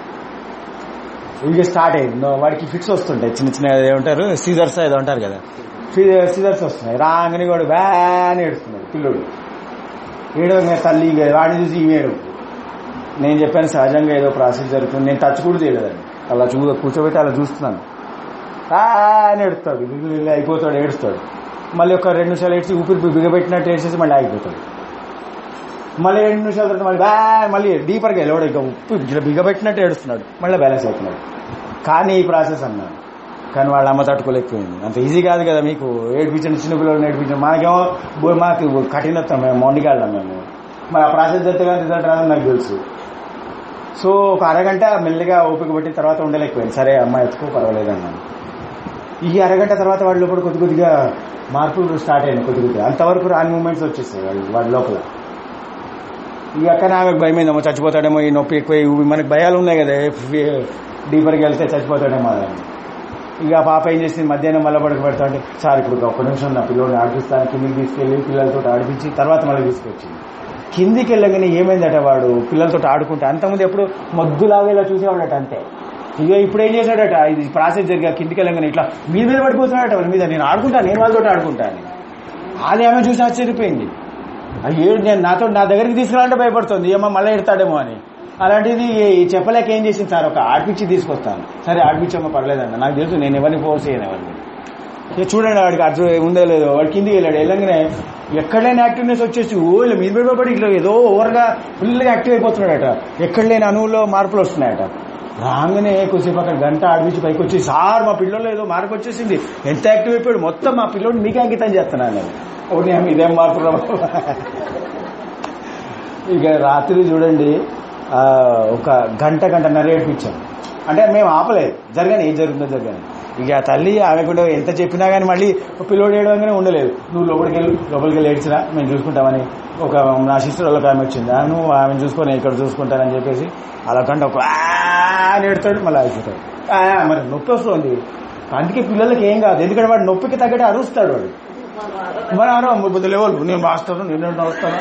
[SPEAKER 1] ఇక స్టార్ట్ అయింది నో- వాడికి ఫిక్స్ వస్తుంటాయి చిన్న చిన్న ఏమంటారు సీజర్స్ ఏదో అంటారు కదా సీజర్స్ వస్తున్నాయి రాగానే వాడు వ్యాన్ ఏడుస్తున్నాడు పిల్లోడు ఏడవ తల్లి ఇక వాడిని చూసి ఈమె ఏడు నేను చెప్పాను సహజంగా ఏదో ప్రాసెస్ జరుగుతుంది నేను టచ్ కూడా చేయలేదండి అలా చూ కూర్చోబెట్టి అలా చూస్తున్నాను ఆ అని ఏడుస్తాడు ఇల్లు ఇల్లు అయిపోతాడు ఏడుస్తాడు మళ్ళీ ఒక రెండు నిమిషాలు ఏడ్చి ఊపిరి బిగబెట్టినట్టు ఏడ్చేసి మళ్ళీ ఆగిపోతాడు మళ్ళీ రెండు నిమిషాల తర్వాత మళ్ళీ బా మళ్ళీ డీపర్గా వెళ్ళాడు ఇక ఉప్పు ఇట్లా బిగబెట్టినట్టు ఏడుస్తున్నాడు మళ్ళీ బ్యాలెన్స్ అవుతున్నాడు కానీ ఈ ప్రాసెస్ అన్నాడు కానీ వాళ్ళ అమ్మ తట్టుకోలేకపోయింది అంత ఈజీ కాదు కదా మీకు ఏడిపించిన చిన్న పిల్లలు ఏడిపించిన మనకేమో బో- మాకు కఠినత్వం మేము మొండిగాళ్ళం మేము మరి ఆ ప్రాసెస్ జరిగితే కానీ రిజల్ట్ రాదని నాకు తెలుసు సో ఒక అరగంట మెల్లిగా ఓపిక పట్టిన తర్వాత ఉండలేకపోయింది సరే అమ్మ ఎత్తుకో పర్వాలేదు అన్నాను ఈ అరగంట తర్వాత వాడి లోపల కొద్ది కొద్దిగా మార్పులు స్టార్ట్ అయినాయి కొద్ది కొద్దిగా అంతవరకు రాని మూమెంట్స్ వచ్చేసాయి వాడి వాడి లోపల ఇక అక్కడ ఆమెకు భయమైందేమో చచ్చిపోతాడేమో ఈ నొప్పి ఎక్కువ ఇవి మనకి భయాలు ఉన్నాయి కదా డీపర్కి వెళ్తే చచ్చిపోతాడేమో అని ఇక ఆ పాప ఏం చేసింది మధ్యాహ్నం మళ్ళీ పడుకు పెడతా అంటే సార్ ఇప్పుడు ఒక్క నిమిషం నా పిల్లోడిని ఆడిపిస్తాను కిందికి తీసుకెళ్లి పిల్లలతో ఆడిపించి తర్వాత మళ్ళీ తీసుకొచ్చింది కిందికి వెళ్ళగానే ఏమైందట వాడు పిల్లలతో ఆడుకుంటే అంతకుముందు ఎప్పుడు మొద్దులాగా ఇలా చూసేవాడట అంతే ఇక ఇప్పుడు ఏం చేశాడట ఇది ప్రాసెస్ జరిగా కిందికి వెళ్ళగానే ఇట్లా మీద మీద పడిపోతున్నాడట వాళ్ళ మీద నేను ఆడుకుంటా నేను వాళ్ళతో ఆడుకుంటా అని అది ఆమె చూసి ఆశ్చర్యపోయింది అయ్యో నేను నాతో నా దగ్గరికి తీసుకురాలంటే భయపడుతుంది ఏమో మళ్ళీ ఎడతాడేమో అని అలాంటిది ఈ చెప్పలేక ఏం చేసింది సార్ ఒక ఆడిపించి తీసుకొస్తాను సరే ఆడిపించమ్మా పర్లేదన్న నాకు తెలుసు నేను ఎవరిని ఫోర్స్ చేయను ఎవరిని ఇక చూడండి వాడికి అర్థం ఉందో లేదో వాడి కిందికి వెళ్ళాడు వెళ్ళంగానే ఎక్కడ లేని యాక్టివ్నెస్ వచ్చేసి ఓ ఇలా మీద మీద పడి ఇట్లా ఏదో ఓవర్గా ఫుల్గా యాక్టివ్ అయిపోతున్నాడట ఎక్కడ లేని అణువులో మార్పులు వస్తున్నాయట రాగానే కొద్దిసేపు అక్కడ గంట ఆడిపించి పైకి వచ్చి సార్ మా పిల్లలు ఏదో మార్పు వచ్చేసింది ఎంత యాక్టివ్ అయిపోయాడు మొత్తం మా పిల్లోడిని మీకే అంకితం చేస్తున్నాను నేను ఒకటి ఏమో ఇదేం మార్పు రా బాబు. ఇక రాత్రి చూడండి ఆ, ఒక గంట గంటన్నర ఏడిపించాం అంటే మేము ఆపలేదు జరగని ఏం జరుగుతుందో జరగని ఇక ఆ తల్లి ఆమె కూడా ఎంత చెప్పినా కానీ మళ్ళీ ఒక పిల్లోడు ఏడవగానే ఉండలేదు నువ్వు లోపలికి వెళ్ళి లోపలికి వెళ్ళి ఏడ్చినా మేము చూసుకుంటామని ఒక నా సిస్టర్ వాళ్ళకి ఆమె వచ్చింది ఆ, నువ్వు ఆమె చూసుకొని ఇక్కడ చూసుకుంటానని చెప్పేసి అలా కంటే ఒక ఆ అని ఏడుతాడు మళ్ళీ ఆగిపోతాడు ఆ, మరి నొప్పి వస్తుంది అందుకే పిల్లలకి ఏం కాదు ఎందుకంటే వాడు నొప్పికి తగ్గట్టు అరుస్తాడు వాడు మరి ఆరో బుద్ధి లెవెల్ నేను మాస్టర్ నేను వస్తాను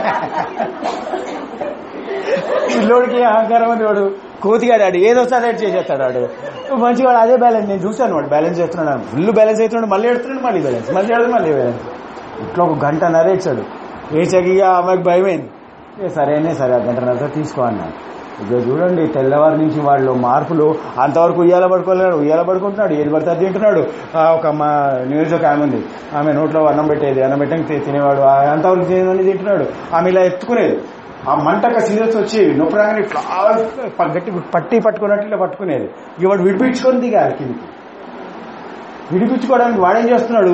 [SPEAKER 1] పిల్లోడికి అహంకారం అని వాడు కోతిగాడు ఆడు ఏదో సరే చేసేస్తాడు వాడు మంచిగా వాడు అదే బ్యాలెన్స్ నేను చూశాను వాడు బ్యాలెన్స్ చేస్తున్నాడు ఫుల్ బ్యాలెన్స్ అవుతున్నాడు మళ్ళీ ఎడుతున్నాడు మళ్ళీ బ్యాలెన్స్ మళ్ళీ ఎడదు మళ్ళీ బ్యాలెన్స్ ఇట్లా ఒక గంట నరేచాడు వేసాక ఇక ఆమెకు భయమైంది ఏ సరేనే సరే ఆ గంట నర తీసుకో అన్నాడు ఇక చూడండి తెల్లవారి నుంచి వాళ్ళు మార్పులు అంతవరకు ఉయ్యాల పడుకోలేడు ఉయ్యాల పడుకుంటున్నాడు ఏది పడితే అది తింటున్నాడు ఆ, ఒక మా న్యూస్ ఒక ఆమె ఉంది ఆమె నోట్లో అన్నం పెట్టేది అన్నం పెట్టని తి- తినేవాడు ఆ, అంతవరకు తినేదని తింటున్నాడు ఆమె ఇలా ఎత్తుకునేది ఆ మంటక సీరియస్ వచ్చి నొప్పి రాగానే ఇట్లా ప- గట్టి పట్టి పట్టుకున్నట్టు ఇట్లా పట్టుకునేది ఇక వాడు విడిపించుకొని దిగాలి కిందికి విడిపించుకోవడానికి వాడేం చేస్తున్నాడు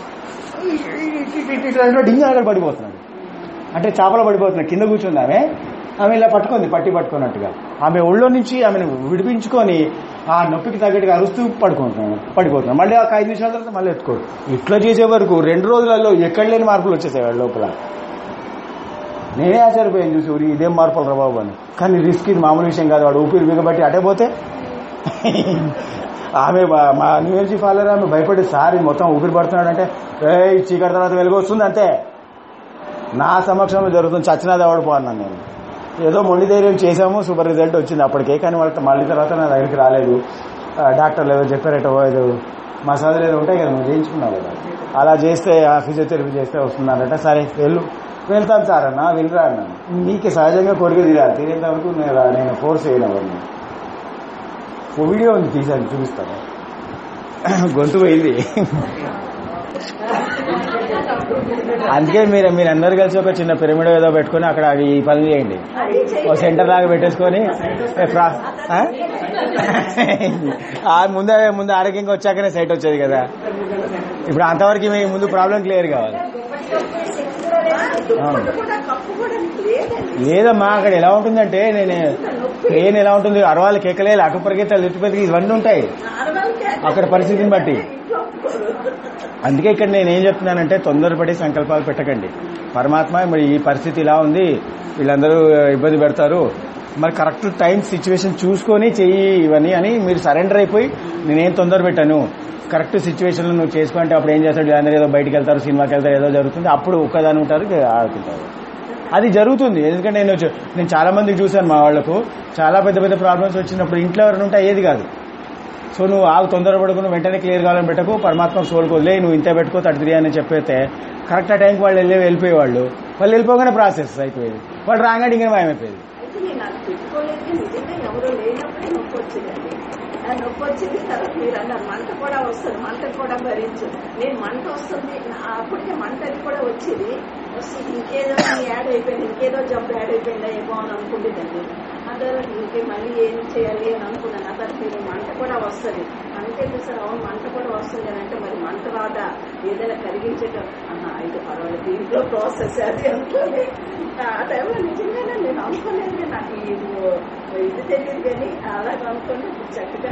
[SPEAKER 1] ఇట్లా డింగ్ అక్కడ పడిపోతున్నాడు అంటే చేపలు పడిపోతున్నాడు కింద కూర్చుంది ఆమె ఆమె ఇలా పట్టుకుంది పట్టి పట్టుకున్నట్టుగా ఆమె ఒళ్ళో నుంచి ఆమెను విడిపించుకొని ఆ నొప్పికి తగ్గట్టుగా అరుస్తూ పడుకుంటున్నాను పడిపోతున్నాను మళ్ళీ ఒక ఐదు నిమిషాల తర్వాత మళ్ళీ ఎత్తుకోడు ఇట్లా చేసే వరకు రెండు రోజులలో ఎక్కడ లేని మార్పులు వచ్చేసాయి వాళ్ళ లోపల నేనే ఆశ్చర్యపోయాను చూసి ఊరి ఇదేం మార్పులు రా బాబు అని కానీ రిస్క్ ఇది మామూలు విషయం కాదు వాడు ఊపిరి బిగబట్టి అటే పోతే ఆమె మా- మా న్యూఎల్జీ ఫాదర్ ఆమె భయపడి సార్ ఇది మొత్తం ఊపిరి పడుతున్నాడంటే ఏ చీకటి తర్వాత వెలుగు వస్తుంది అంతే నా సమక్షంలో జరుగుతుంది చచ్చినాది ఎవడు పో అన్నాను నేను ఏదో మొండి ధైర్యం చేశాము సూపర్ రిజల్ట్ వచ్చింది అప్పటికే కానీ వాళ్ళతో మళ్ళీ తర్వాత నా దగ్గరికి రాలేదు ఆ, డాక్టర్లు ఏదో చెప్పారట ఓ ఏదో మసాజులు ఏదో ఉంటాయి కదా నువ్వు చేయించుకున్నావు కదా అలా చేస్తే ఆ ఫిజియోథెరపీ చేస్తే వస్తుందన్నట సరే వెళ్ళు వెళ్తాను సార్ అన్న వెళ్ళరా అన్నాను నీకు సహజంగా కోరిక తీరాలి తీరేంత వరకు నేను రా- నేను ఫోర్స్ చేయను ఎవరిని ఓ వీడియో ఉంది తీసాను చూపిస్తాను గొంతు పోయింది అందుకే మీరు మీరు అందరు కలిసి ఒక చిన్న పిరమిడ్ ఏదో పెట్టుకొని అక్కడ ఈ పనులు చేయండి ఓ సెంటర్ లాగా పెట్టేసుకొని ఏ ప్రా- ఆ? ఆ ముందే ముందు ఆరోగ్యంగా వచ్చాకనే సైట్ వచ్చేది కదా ఇప్పుడు అంతవరకు మీ ముందు ప్రాబ్లం క్లియర్ కావాలి అవును. లేదమ్మా అక్కడ ఎలా ఉంటుందంటే నేను ట్రైన్ ఎలా ఉంటుంది అరవాలి కేకలే అటు పరిగెత్తాలి ఇటు పరిగెత్తాలి ఇవన్నీ ఉంటాయి అక్కడ పరిస్థితిని బట్టి అందుకే ఇక్కడ నేను ఏం చెప్తున్నానంటే తొందరపడి సంకల్పాలు పెట్టకండి పరమాత్మ మరి ఈ పరిస్థితి ఇలా ఉంది వీళ్ళందరూ ఇబ్బంది పెడతారు మరి కరెక్ట్ టైం సిచ్యువేషన్ చూసుకొని చెయ్యి ఇవన్నీ అని మీరు సరెండర్ అయిపోయి నేనేం తొందర పెట్టాను కరెక్ట్ సిచ్యువేషన్లో నువ్వు చేసుకుంటే అప్పుడు ఏం చేస్తాడు వీళ్ళందరూ ఏదో బయటికి వెళ్తారు సినిమాకి వెళ్తారు ఏదో జరుగుతుంది అప్పుడు ఒక్కదాని ఉంటారు ఇక ఆడుకుంటారు అది జరుగుతుంది ఎందుకంటే నేను చూ- నేను చాలా మందికి చూశాను మా వాళ్లకు చాలా పెద్ద పెద్ద ప్రాబ్లమ్స్ వచ్చినప్పుడు ఇంట్లో ఎవరైనా ఉంటే అయ్యేది కాదు సో నువ్వు ఆగు తొందరపడకుండా వెంటనే క్లియర్ కావాలని పెట్టకు పరమాత్మ సోల్కి వదిలే నువ్వు ఇంతే పెట్టుకో థర్టీ త్రీ అని చెప్పేస్తే కరెక్ట్ ఆ టైంకి వాళ్ళు వెళ్ళి వెళ్ళిపోయేవాళ్ళు వాళ్ళు వెళ్ళిపోగానే ప్రాసెస్ అయిపోయేది వాళ్ళు రాగానే ఇంకా మాయమైపోయేది
[SPEAKER 6] అయితే నేను అది పెట్టుకోలేదు నిజంగా ఎవరో లేనప్పుడే నొప్పి వచ్చిందండి ఆ నొప్పి వచ్చింది తర్వాత మీరు అన్నారు మంట కూడా వస్తుంది మంట కూడా భరించు నేను మంట వస్తుంది నా- అప్పటికే మంట అది కూడా వచ్చేది వస్తుంది ఇంకేదో యాడ్ అయిపోయింది ఇంకేదో జబ్బు యాడ్ అయిపోయిందా ఏమో అని అనుకుంటుందండి ఆ తర్వాత ఇంకే మళ్ళీ ఏం చేయాలి అని అనుకున్నాను ఆ తర్వాత మీరు మంట కూడా వస్తుంది అంటే సార్ అవును మంట కూడా వస్తుంది అని అంటే మరి మంట రాదా ఏదైనా కరిగించేట ఆహా, అయితే పర్వాలేదు దీంట్లో ప్రాసెస్ అది అనుకోని ఆ టైంలో నిజంగానే నేను అనుకోలేదు నాకు ఇది ఇది తెలియదు కానీ అలాగ అనుకోని చక్కగా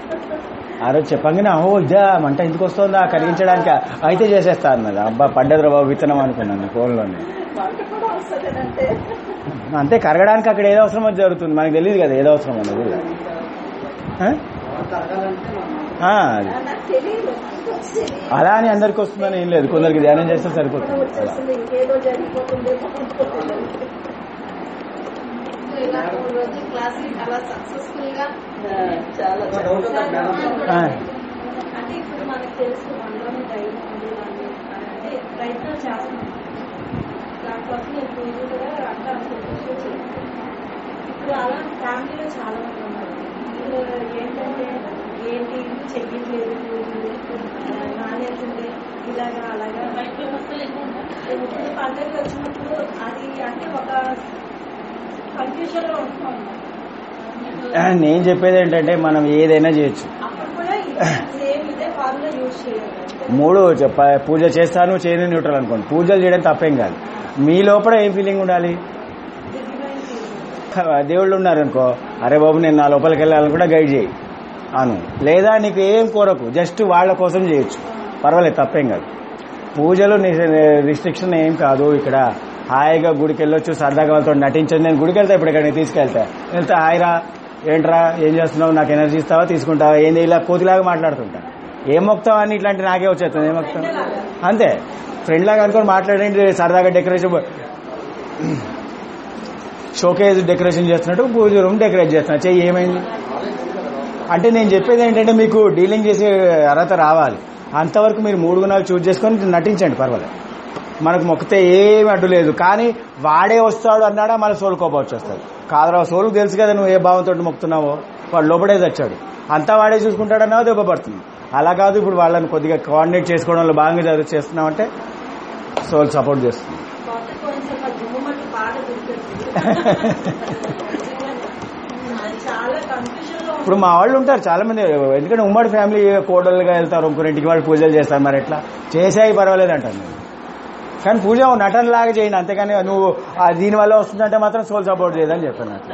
[SPEAKER 1] ఆ రోజు చెప్పంగానే ఓ ఇదా మంట ఎందుకు వస్తుందా కరిగించడానికి అయితే చేసేస్తా అన్నది అబ్బా పడ్డది బాబు విత్తనం అనుకున్నాను ఫోన్లోనే
[SPEAKER 6] మంట కూడా వస్తుంది అంటే
[SPEAKER 1] అంతే కరగడానికి అక్కడ ఏదో అవసరం అది జరుగుతుంది మనకు తెలియదు కదా ఏదో అవసరం అన్నది ఆ?
[SPEAKER 5] తరగాలంటే మనం
[SPEAKER 1] ఆ, అది.
[SPEAKER 6] నాకు తెలియదు మంట వచ్చేది
[SPEAKER 1] అలా అని అందరికి వస్తుందని ఏం లేదు కొందరికి ధ్యానం చేస్తే
[SPEAKER 6] కూడా
[SPEAKER 1] సరిపోతుంది అలా.
[SPEAKER 6] వచ్చేస్తుంది ఇంకేదో జరిగిపోతుందేమో అనుకుంటుంది
[SPEAKER 4] సో ఇలా మూడు రోజులు క్లాస్ చాలా సక్సెస్ఫుల్ గా
[SPEAKER 6] చాలా
[SPEAKER 5] ఒక డౌట్ ఉందా మేడం
[SPEAKER 1] ఆ.
[SPEAKER 2] అంటే ఇప్పుడు మనకు తెలుసు మనలోనే ధైర్యం ఉంది అని అంటే ప్రయత్నం చేస్తున్నాం దానికోసం నేను పూజలుగా అంతా అనుకుంటున్నాను ఇప్పుడు అలా ఫ్యామిలీలో చాలా మంది ఉన్నారు వీళ్ళు ఏంటంటే ఏంటి ఇల్లు చెయ్యట్లేదు పూజలు నానేస్తుంది ఇలాగా అలాగా
[SPEAKER 3] బయట వస్తువులు ఎక్కువ ఉంటాయి
[SPEAKER 2] ఇప్పుడు పండుగలు వచ్చినప్పుడు అది అంటే ఒక కన్ఫ్యూజన్ లో ఉంటున్నాం
[SPEAKER 1] ఆ, నేను చెప్పేది ఏంటంటే మనం ఏదైనా చేయొచ్చు
[SPEAKER 2] అప్పుడు కూడా సేమ్ ఇదే ఫార్ములా యూజ్ చేయాలి
[SPEAKER 1] మూడు చెప్ప పూజ చేస్తాను చేయను న్యూట్రల్ అనుకోండి పూజలు చేయడం తప్పేం కాదు మీ లోపల ఏం ఫీలింగ్ ఉండాలి
[SPEAKER 2] డివైన్ ఫీలింగ్
[SPEAKER 1] దేవుళ్ళు ఉన్నారు అనుకో అరే బాబు నేను నా లోపలికి వెళ్ళాలని కూడా గైడ్ చేయి అను లేదా నీకు ఏం కోరకు జస్ట్ వాళ్ళ కోసం చేయొచ్చు పర్వాలేదు తప్పేం కాదు పూజలు రిస్ట్రిక్షన్ ఏం కాదు ఇక్కడ హాయిగా గుడికి వెళ్ళొచ్చు సరదాగా వాళ్ళతో నటించండి నేను గుడికి వెళ్తా ఇప్పుడు ఇక్కడ నేను తీసుకెళ్తా వెళ్తే హాయిరా ఏంట్రా ఏం చేస్తున్నావు నాకు ఎనర్జీ ఇస్తావా తీసుకుంటావా ఏంది ఇలా కోతిలాగా మాట్లాడుతుంటా ఏం మొక్తావా అని ఇట్లాంటి నాకే వచ్చేస్తుంది ఏం మొక్తావు అంతే ఫ్రెండ్ లాగా అనుకొని మాట్లాడండి సరదాగా డెకరేషన్ షోకేజ్ డెకరేషన్ చేస్తున్నట్టు పూజ రూమ్ డెకరేట్ చేస్తున్నా చెయ్యి ఏమైంది అంటే నేను చెప్పేది ఏంటంటే మీకు డీలింగ్ చేసే అర్హత రావాలి అంతవరకు మీరు మూడు గుణాలు చూజ్ చేసుకొని నటించండి పర్వాలేదు మనకు మొక్కితే ఏమి అడ్డు లేదు కానీ వాడే వస్తాడు అన్నాడా మన సోలు కోపం వచ్చేస్తాడు కాదురా సోలుకు తెలుసు కదా నువ్వు ఏ భావంతో మొక్కుతున్నావో వాడు లోపడే తెచ్చాడు అంతా వాడే చూసుకుంటాడన్నావు దెబ్బ పడుతుంది అలా కాదు ఇప్పుడు వాళ్ళని కొద్దిగా కోఆర్డినేట్ చేసుకోవడంలో భాగంగా జరుగు- చేస్తున్నామంటే సోల్ సపోర్ట్ చేస్తుంది
[SPEAKER 2] కొత్త కొన్ని
[SPEAKER 6] కొంచెం ఆ దుమ్ము మట్టి బాగా దురిపెడుతుంది చాలా కన్ఫ్యూజన్ లో
[SPEAKER 1] ఇప్పుడు మా వాళ్ళు ఉంటారు చాలా మంది ఎందుకంటే ఉమ్మడి ఫ్యామిలీ కోడలుగా వెళ్తారు ఇంకొకరింటికి వాళ్ళు పూజలు చేస్తారు మరి ఎట్లా చేసాయి పర్వాలేదు అంటాను నేను కానీ పూజ నటన లాగా చేయండి అంతేకాని నువ్వు ఆ దీనివల్ల వస్తుందంటే మాత్రం సోల్ సపోర్ట్ చేయదని చెప్పాను అట్లా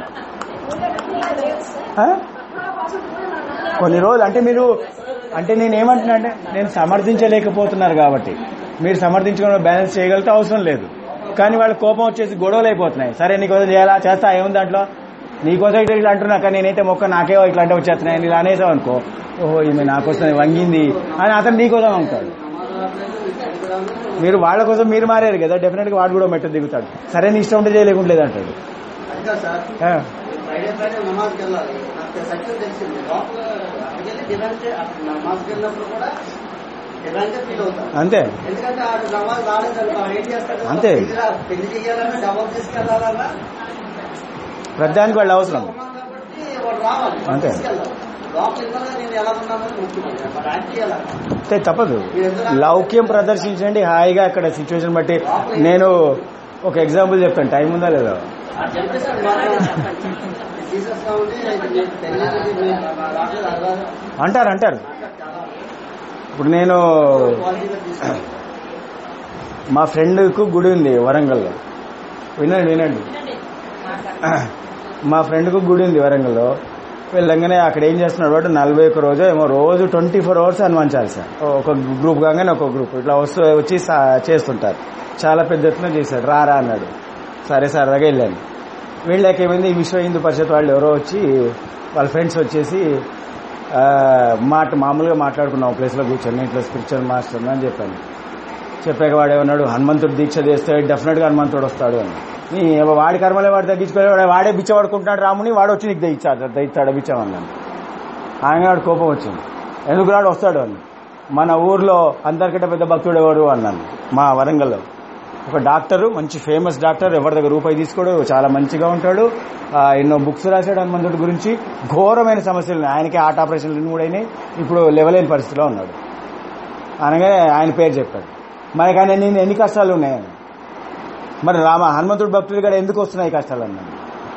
[SPEAKER 1] ఆ? కొన్ని రోజులు అంటే మీరు అంటే నేను ఏమంటున్నా అంటే నేను సమర్థించలేకపోతున్నారు కాబట్టి మీరు సమర్థించుకుని బ్యాలెన్స్ చేయగలిగితే అవసరం లేదు కానీ వాళ్ళ కోపం వచ్చేసి గొడవలు అయిపోతున్నాయి సరే నీకోసం చేయాలా చేస్తా ఏముంది దాంట్లో నీకోసం ఇట్లా ఇట్లా అంటున్నా కానీ నేనైతే మొక్క నాకే ఇట్లా అంటే వచ్చేస్తున్నాయి అని ఇలా అనేసావు అనుకో ఓహో ఈమె నాకోసం వంగింది అని అతను నీకోసం ఉంటాడు మీరు వాళ్ళ కోసం మీరు మారారు కదా డెఫినెట్ గా వాడు కూడా మెట్ట దిగుతాడు సరే నీ ఇష్టం ఉంటే చేయలేకుండా లేదంటాడు
[SPEAKER 5] అది కాదు సార్
[SPEAKER 1] ఆ,
[SPEAKER 5] ఫ్రైడే ఫ్రైడే నమాజ్కి వెళ్ళాలి నాకు సత్యం తెలిసింది లోపల అక్కడికి వెళ్ళి డిమాండ్ చే- అక్కడ నమాజ్కి వెళ్ళినప్పుడు కూడా డిమాండ్ ఫీల్ అవుతాను
[SPEAKER 1] అంతే
[SPEAKER 5] ఎందుకంటే ఆడు నమాజ్ రాలేదనుకో ఆడు ఏం చేస్తాడు
[SPEAKER 1] అంతే.
[SPEAKER 5] పెళ్లి రా- పెళ్లి చేయాలన్నా డబ్బులు తీసుకెళ్లాలన్నా
[SPEAKER 1] ప్రధానికి వాళ్ళు అవసరం
[SPEAKER 5] ఉన్నాం కాబట్టి వాడు రావాలి వాడు
[SPEAKER 1] అంతే.
[SPEAKER 5] తీసుకెళ్ళాలి లోపల ఇవ్వాలి నేను ఎలా ఉన్నానని ముఖ్యమంది మరి యాక్ట్ చేయాలి
[SPEAKER 1] అంతే తప్పదు లౌక్యం ప్రదర్శించండి హాయిగా అక్కడ సిచ్యువేషన్ బట్టి నేను ఒక ఎగ్జాంపుల్ చెప్తాను టైం ఉందా లేదా
[SPEAKER 5] అది చెప్పేసాడు తీసేస్తా ఉంటే నేను తెలియదు నేను రావట్లేదు అలా
[SPEAKER 1] అంటారు అంటారు
[SPEAKER 5] చాలా
[SPEAKER 1] ఇప్పుడు నేను
[SPEAKER 5] క్వాలిటీగా తీసుకెళ్ళాలి
[SPEAKER 1] మా ఫ్రెండ్కు గుడి ఉంది వరంగల్లో వినండి వినండి మా ఫ్రెండ్కు గుడి ఉంది వరంగల్లో వెళ్ళంగానే అక్కడ ఏం చేస్తున్నాడు వాడు నలభై ఒక్క రోజు ఏమో రోజు twenty four hours Hanuman Chalisa ఒక గ్రూప్ కాగానే ఒక గ్రూప్ ఇట్లా వస్తూ వచ్చి సా- చేస్తుంటారు చాలా పెద్ద ఎత్తున చేశాడు రారా అన్నాడు సరే సరదాగా వెళ్ళాను వీళ్ళకి ఏమైంది ఈ విశ్వ హిందూ పరిషత్ వాళ్ళు ఎవరో వచ్చి వాళ్ళ ఫ్రెండ్స్ వచ్చేసి ఆ, మాట మామూలుగా మాట్లాడుకున్నాం ఒక ప్లేస్లో కూర్చొని ఇట్లా స్పిరిచువల్ మాస్టర్ అని చెప్పాను చెప్పాక వాడు ఏమన్నాడు హనుమంతుడు దీక్ష చేస్తే డెఫినెట్ గా హనుమంతుడు వస్తాడు అని నీ వాడి కర్మలే వాడు తగ్గించుకోలే వాడు వాడే బిచ్చ పడుకుంటున్నాడు రాముని వాడు వచ్చి నీకు దయిస్తాడు దయిస్తాడు బిచ్చమన్నాను ఆయన వాడు కోపం వచ్చింది ఎందుకు రాడు వస్తాడు అని మన ఊర్లో అందరికంటే పెద్ద భక్తుడు ఎవరు అన్నాను మా వరంగల్లో ఒక డాక్టరు మంచి ఫేమస్ డాక్టర్ ఎవరి దగ్గర రూపాయి తీసుకోడు చాలా మంచిగా ఉంటాడు ఆ, ఎన్నో బుక్స్ రాశాడు హనుమంతుడి గురించి ఘోరమైన సమస్యలు ఉన్నాయి. ఆయనకి హార్ట్ ఆపరేషన్లు ఎన్ని కూడా అయినాయి ఇప్పుడు లెవెలైన పరిస్థితిలో ఉన్నాడు అనగానే ఆయన పేరు చెప్పాడు మరి కానీ నేను ఎన్ని కష్టాలు ఉన్నాయని మరి రామ హనుమంతుడు భక్తుడి కూడా ఎందుకు వస్తున్నాయి ఈ కష్టాలు అన్నాను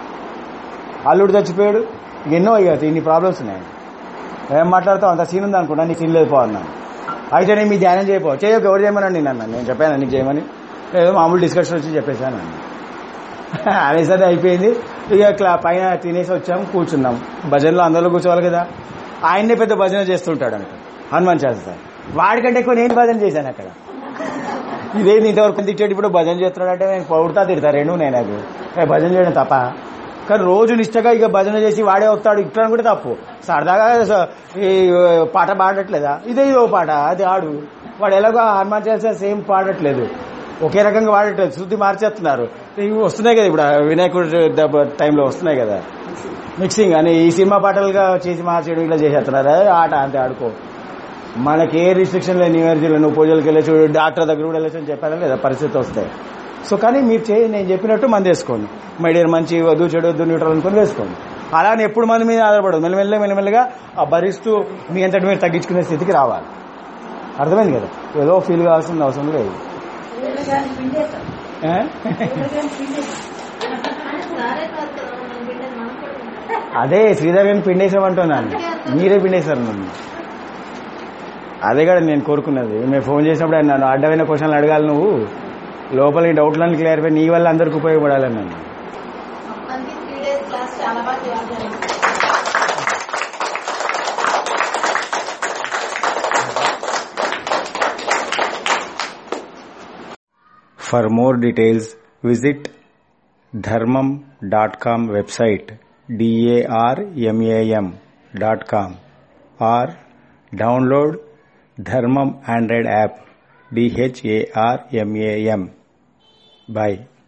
[SPEAKER 1] అల్లుడు చచ్చిపోయాడు ఇక ఎన్నో ఇక ఇన్ని ప్రాబ్లమ్స్ ఉన్నాయి ఏం మాట్లాడతావు అంత సీన్ ఉంది అనుకున్నా నీకు సీన్ లేదు పో అన్నాను అయితే నేను మీ ధ్యానం చేయపో చేయకు ఎవరు చేయమని నేను అన్నాను నేను చెప్పాను నీకు చేయమని ఏదో మామూలు డిస్కషన్ వచ్చి చెప్పేశాను అన్నాను అనేసరి అయిపోయింది ఇక ఇట్లా పైన తినేసి వచ్చాం కూర్చున్నాం భజనలో అందరిలో కూర్చోవాలి కదా ఆయన్నే పెద్ద భజన చేస్తుంటాడు అంట హనుమాన్ చాలీసా వాడికంటే ఎక్కువ నేను భజన చేశాను అక్కడ ఇదేంది ఇంతవరకు తిట్టేటి ఇప్పుడు భజన చేస్తున్నాడంటే నేను పొగుడుతా తిడతా రెండు నేను అది ఏ, భజన చేయడం తప్ప కానీ రోజు నిష్టగా ఇక భజన చేసి వాడే వస్తాడు ఇట్లా కూడా తప్పు సరదాగా స- ఈ పాట పాడట్లేదా ఇదే ఇదో పాట అది ఆడు వాడు ఎలాగో హనుమాన్ చాలీసా సేమ్ పాడట్లేదు ఒకే రకంగా వాడట్లేదు శృతి మార్చేస్తున్నారు ఇవి వస్తున్నాయి కదా ఇప్పుడు ఆ వినాయకుడు దెబ్బ టైంలో వస్తున్నాయి కదా మిక్సింగ్ అని ఈ సినిమా పాటలుగా చేసి మార్చేయడం ఇలా చేసేస్తున్నారు అదే ఆట అంతే ఆడుకో మనకి ఏ రిస్ట్రిక్షన్ లేని ఎనర్జీలో నువ్వు పూజలకు వెళ్ళచ్చు డాక్టర్ దగ్గర కూడా వెళ్ళచ్చు అని చెప్పారా లేదా పరిస్థితి వస్తాయి సో కానీ మీరు చేయి నేను చెప్పినట్టు మంది వేసుకోండి మైడియర్ మంచి వద్దు చెడు వద్దు న్యూట్రల్ అనుకుని వేసుకోండి అలానే ఎప్పుడు మంది మీద ఆధారపడదు మెల్లమెల్ల మెల్లమెల్లగా ఆ భరిస్తూ మీ అంతటి మీరు తగ్గించుకునే స్థితికి రావాలి అర్థమైంది కదా ఏదో ఫీల్ కావాల్సిన అవసరం లేదు ఏ?
[SPEAKER 4] సరే కాదు కదా, మనం బిడ్డలు మనం కూడా ఉంటాం.
[SPEAKER 1] అదే శ్రీధర్ గారిని పిండేసామంటున్నాను మీరే పిండేశారు నన్ను అదే కదా నేను కోరుకున్నది మేము ఫోన్ చేసినప్పుడు ఆయన నన్ను అడ్డమైన క్వశ్చన్లు అడగాలి నువ్వు లోపల ఈ డౌట్లన్నీ క్లియర్ నీ వల్ల అందరికి ఉపయోగపడాలని నన్ను
[SPEAKER 4] మొత్తానికి త్రీ డేస్ క్లాస్ చాలా బాగా చేయాలి
[SPEAKER 1] For more details, visit dharmam.com website d-a-r-m-a-m dot com or download Dharmam Android app d-h-a-r-m-a-m. Bye.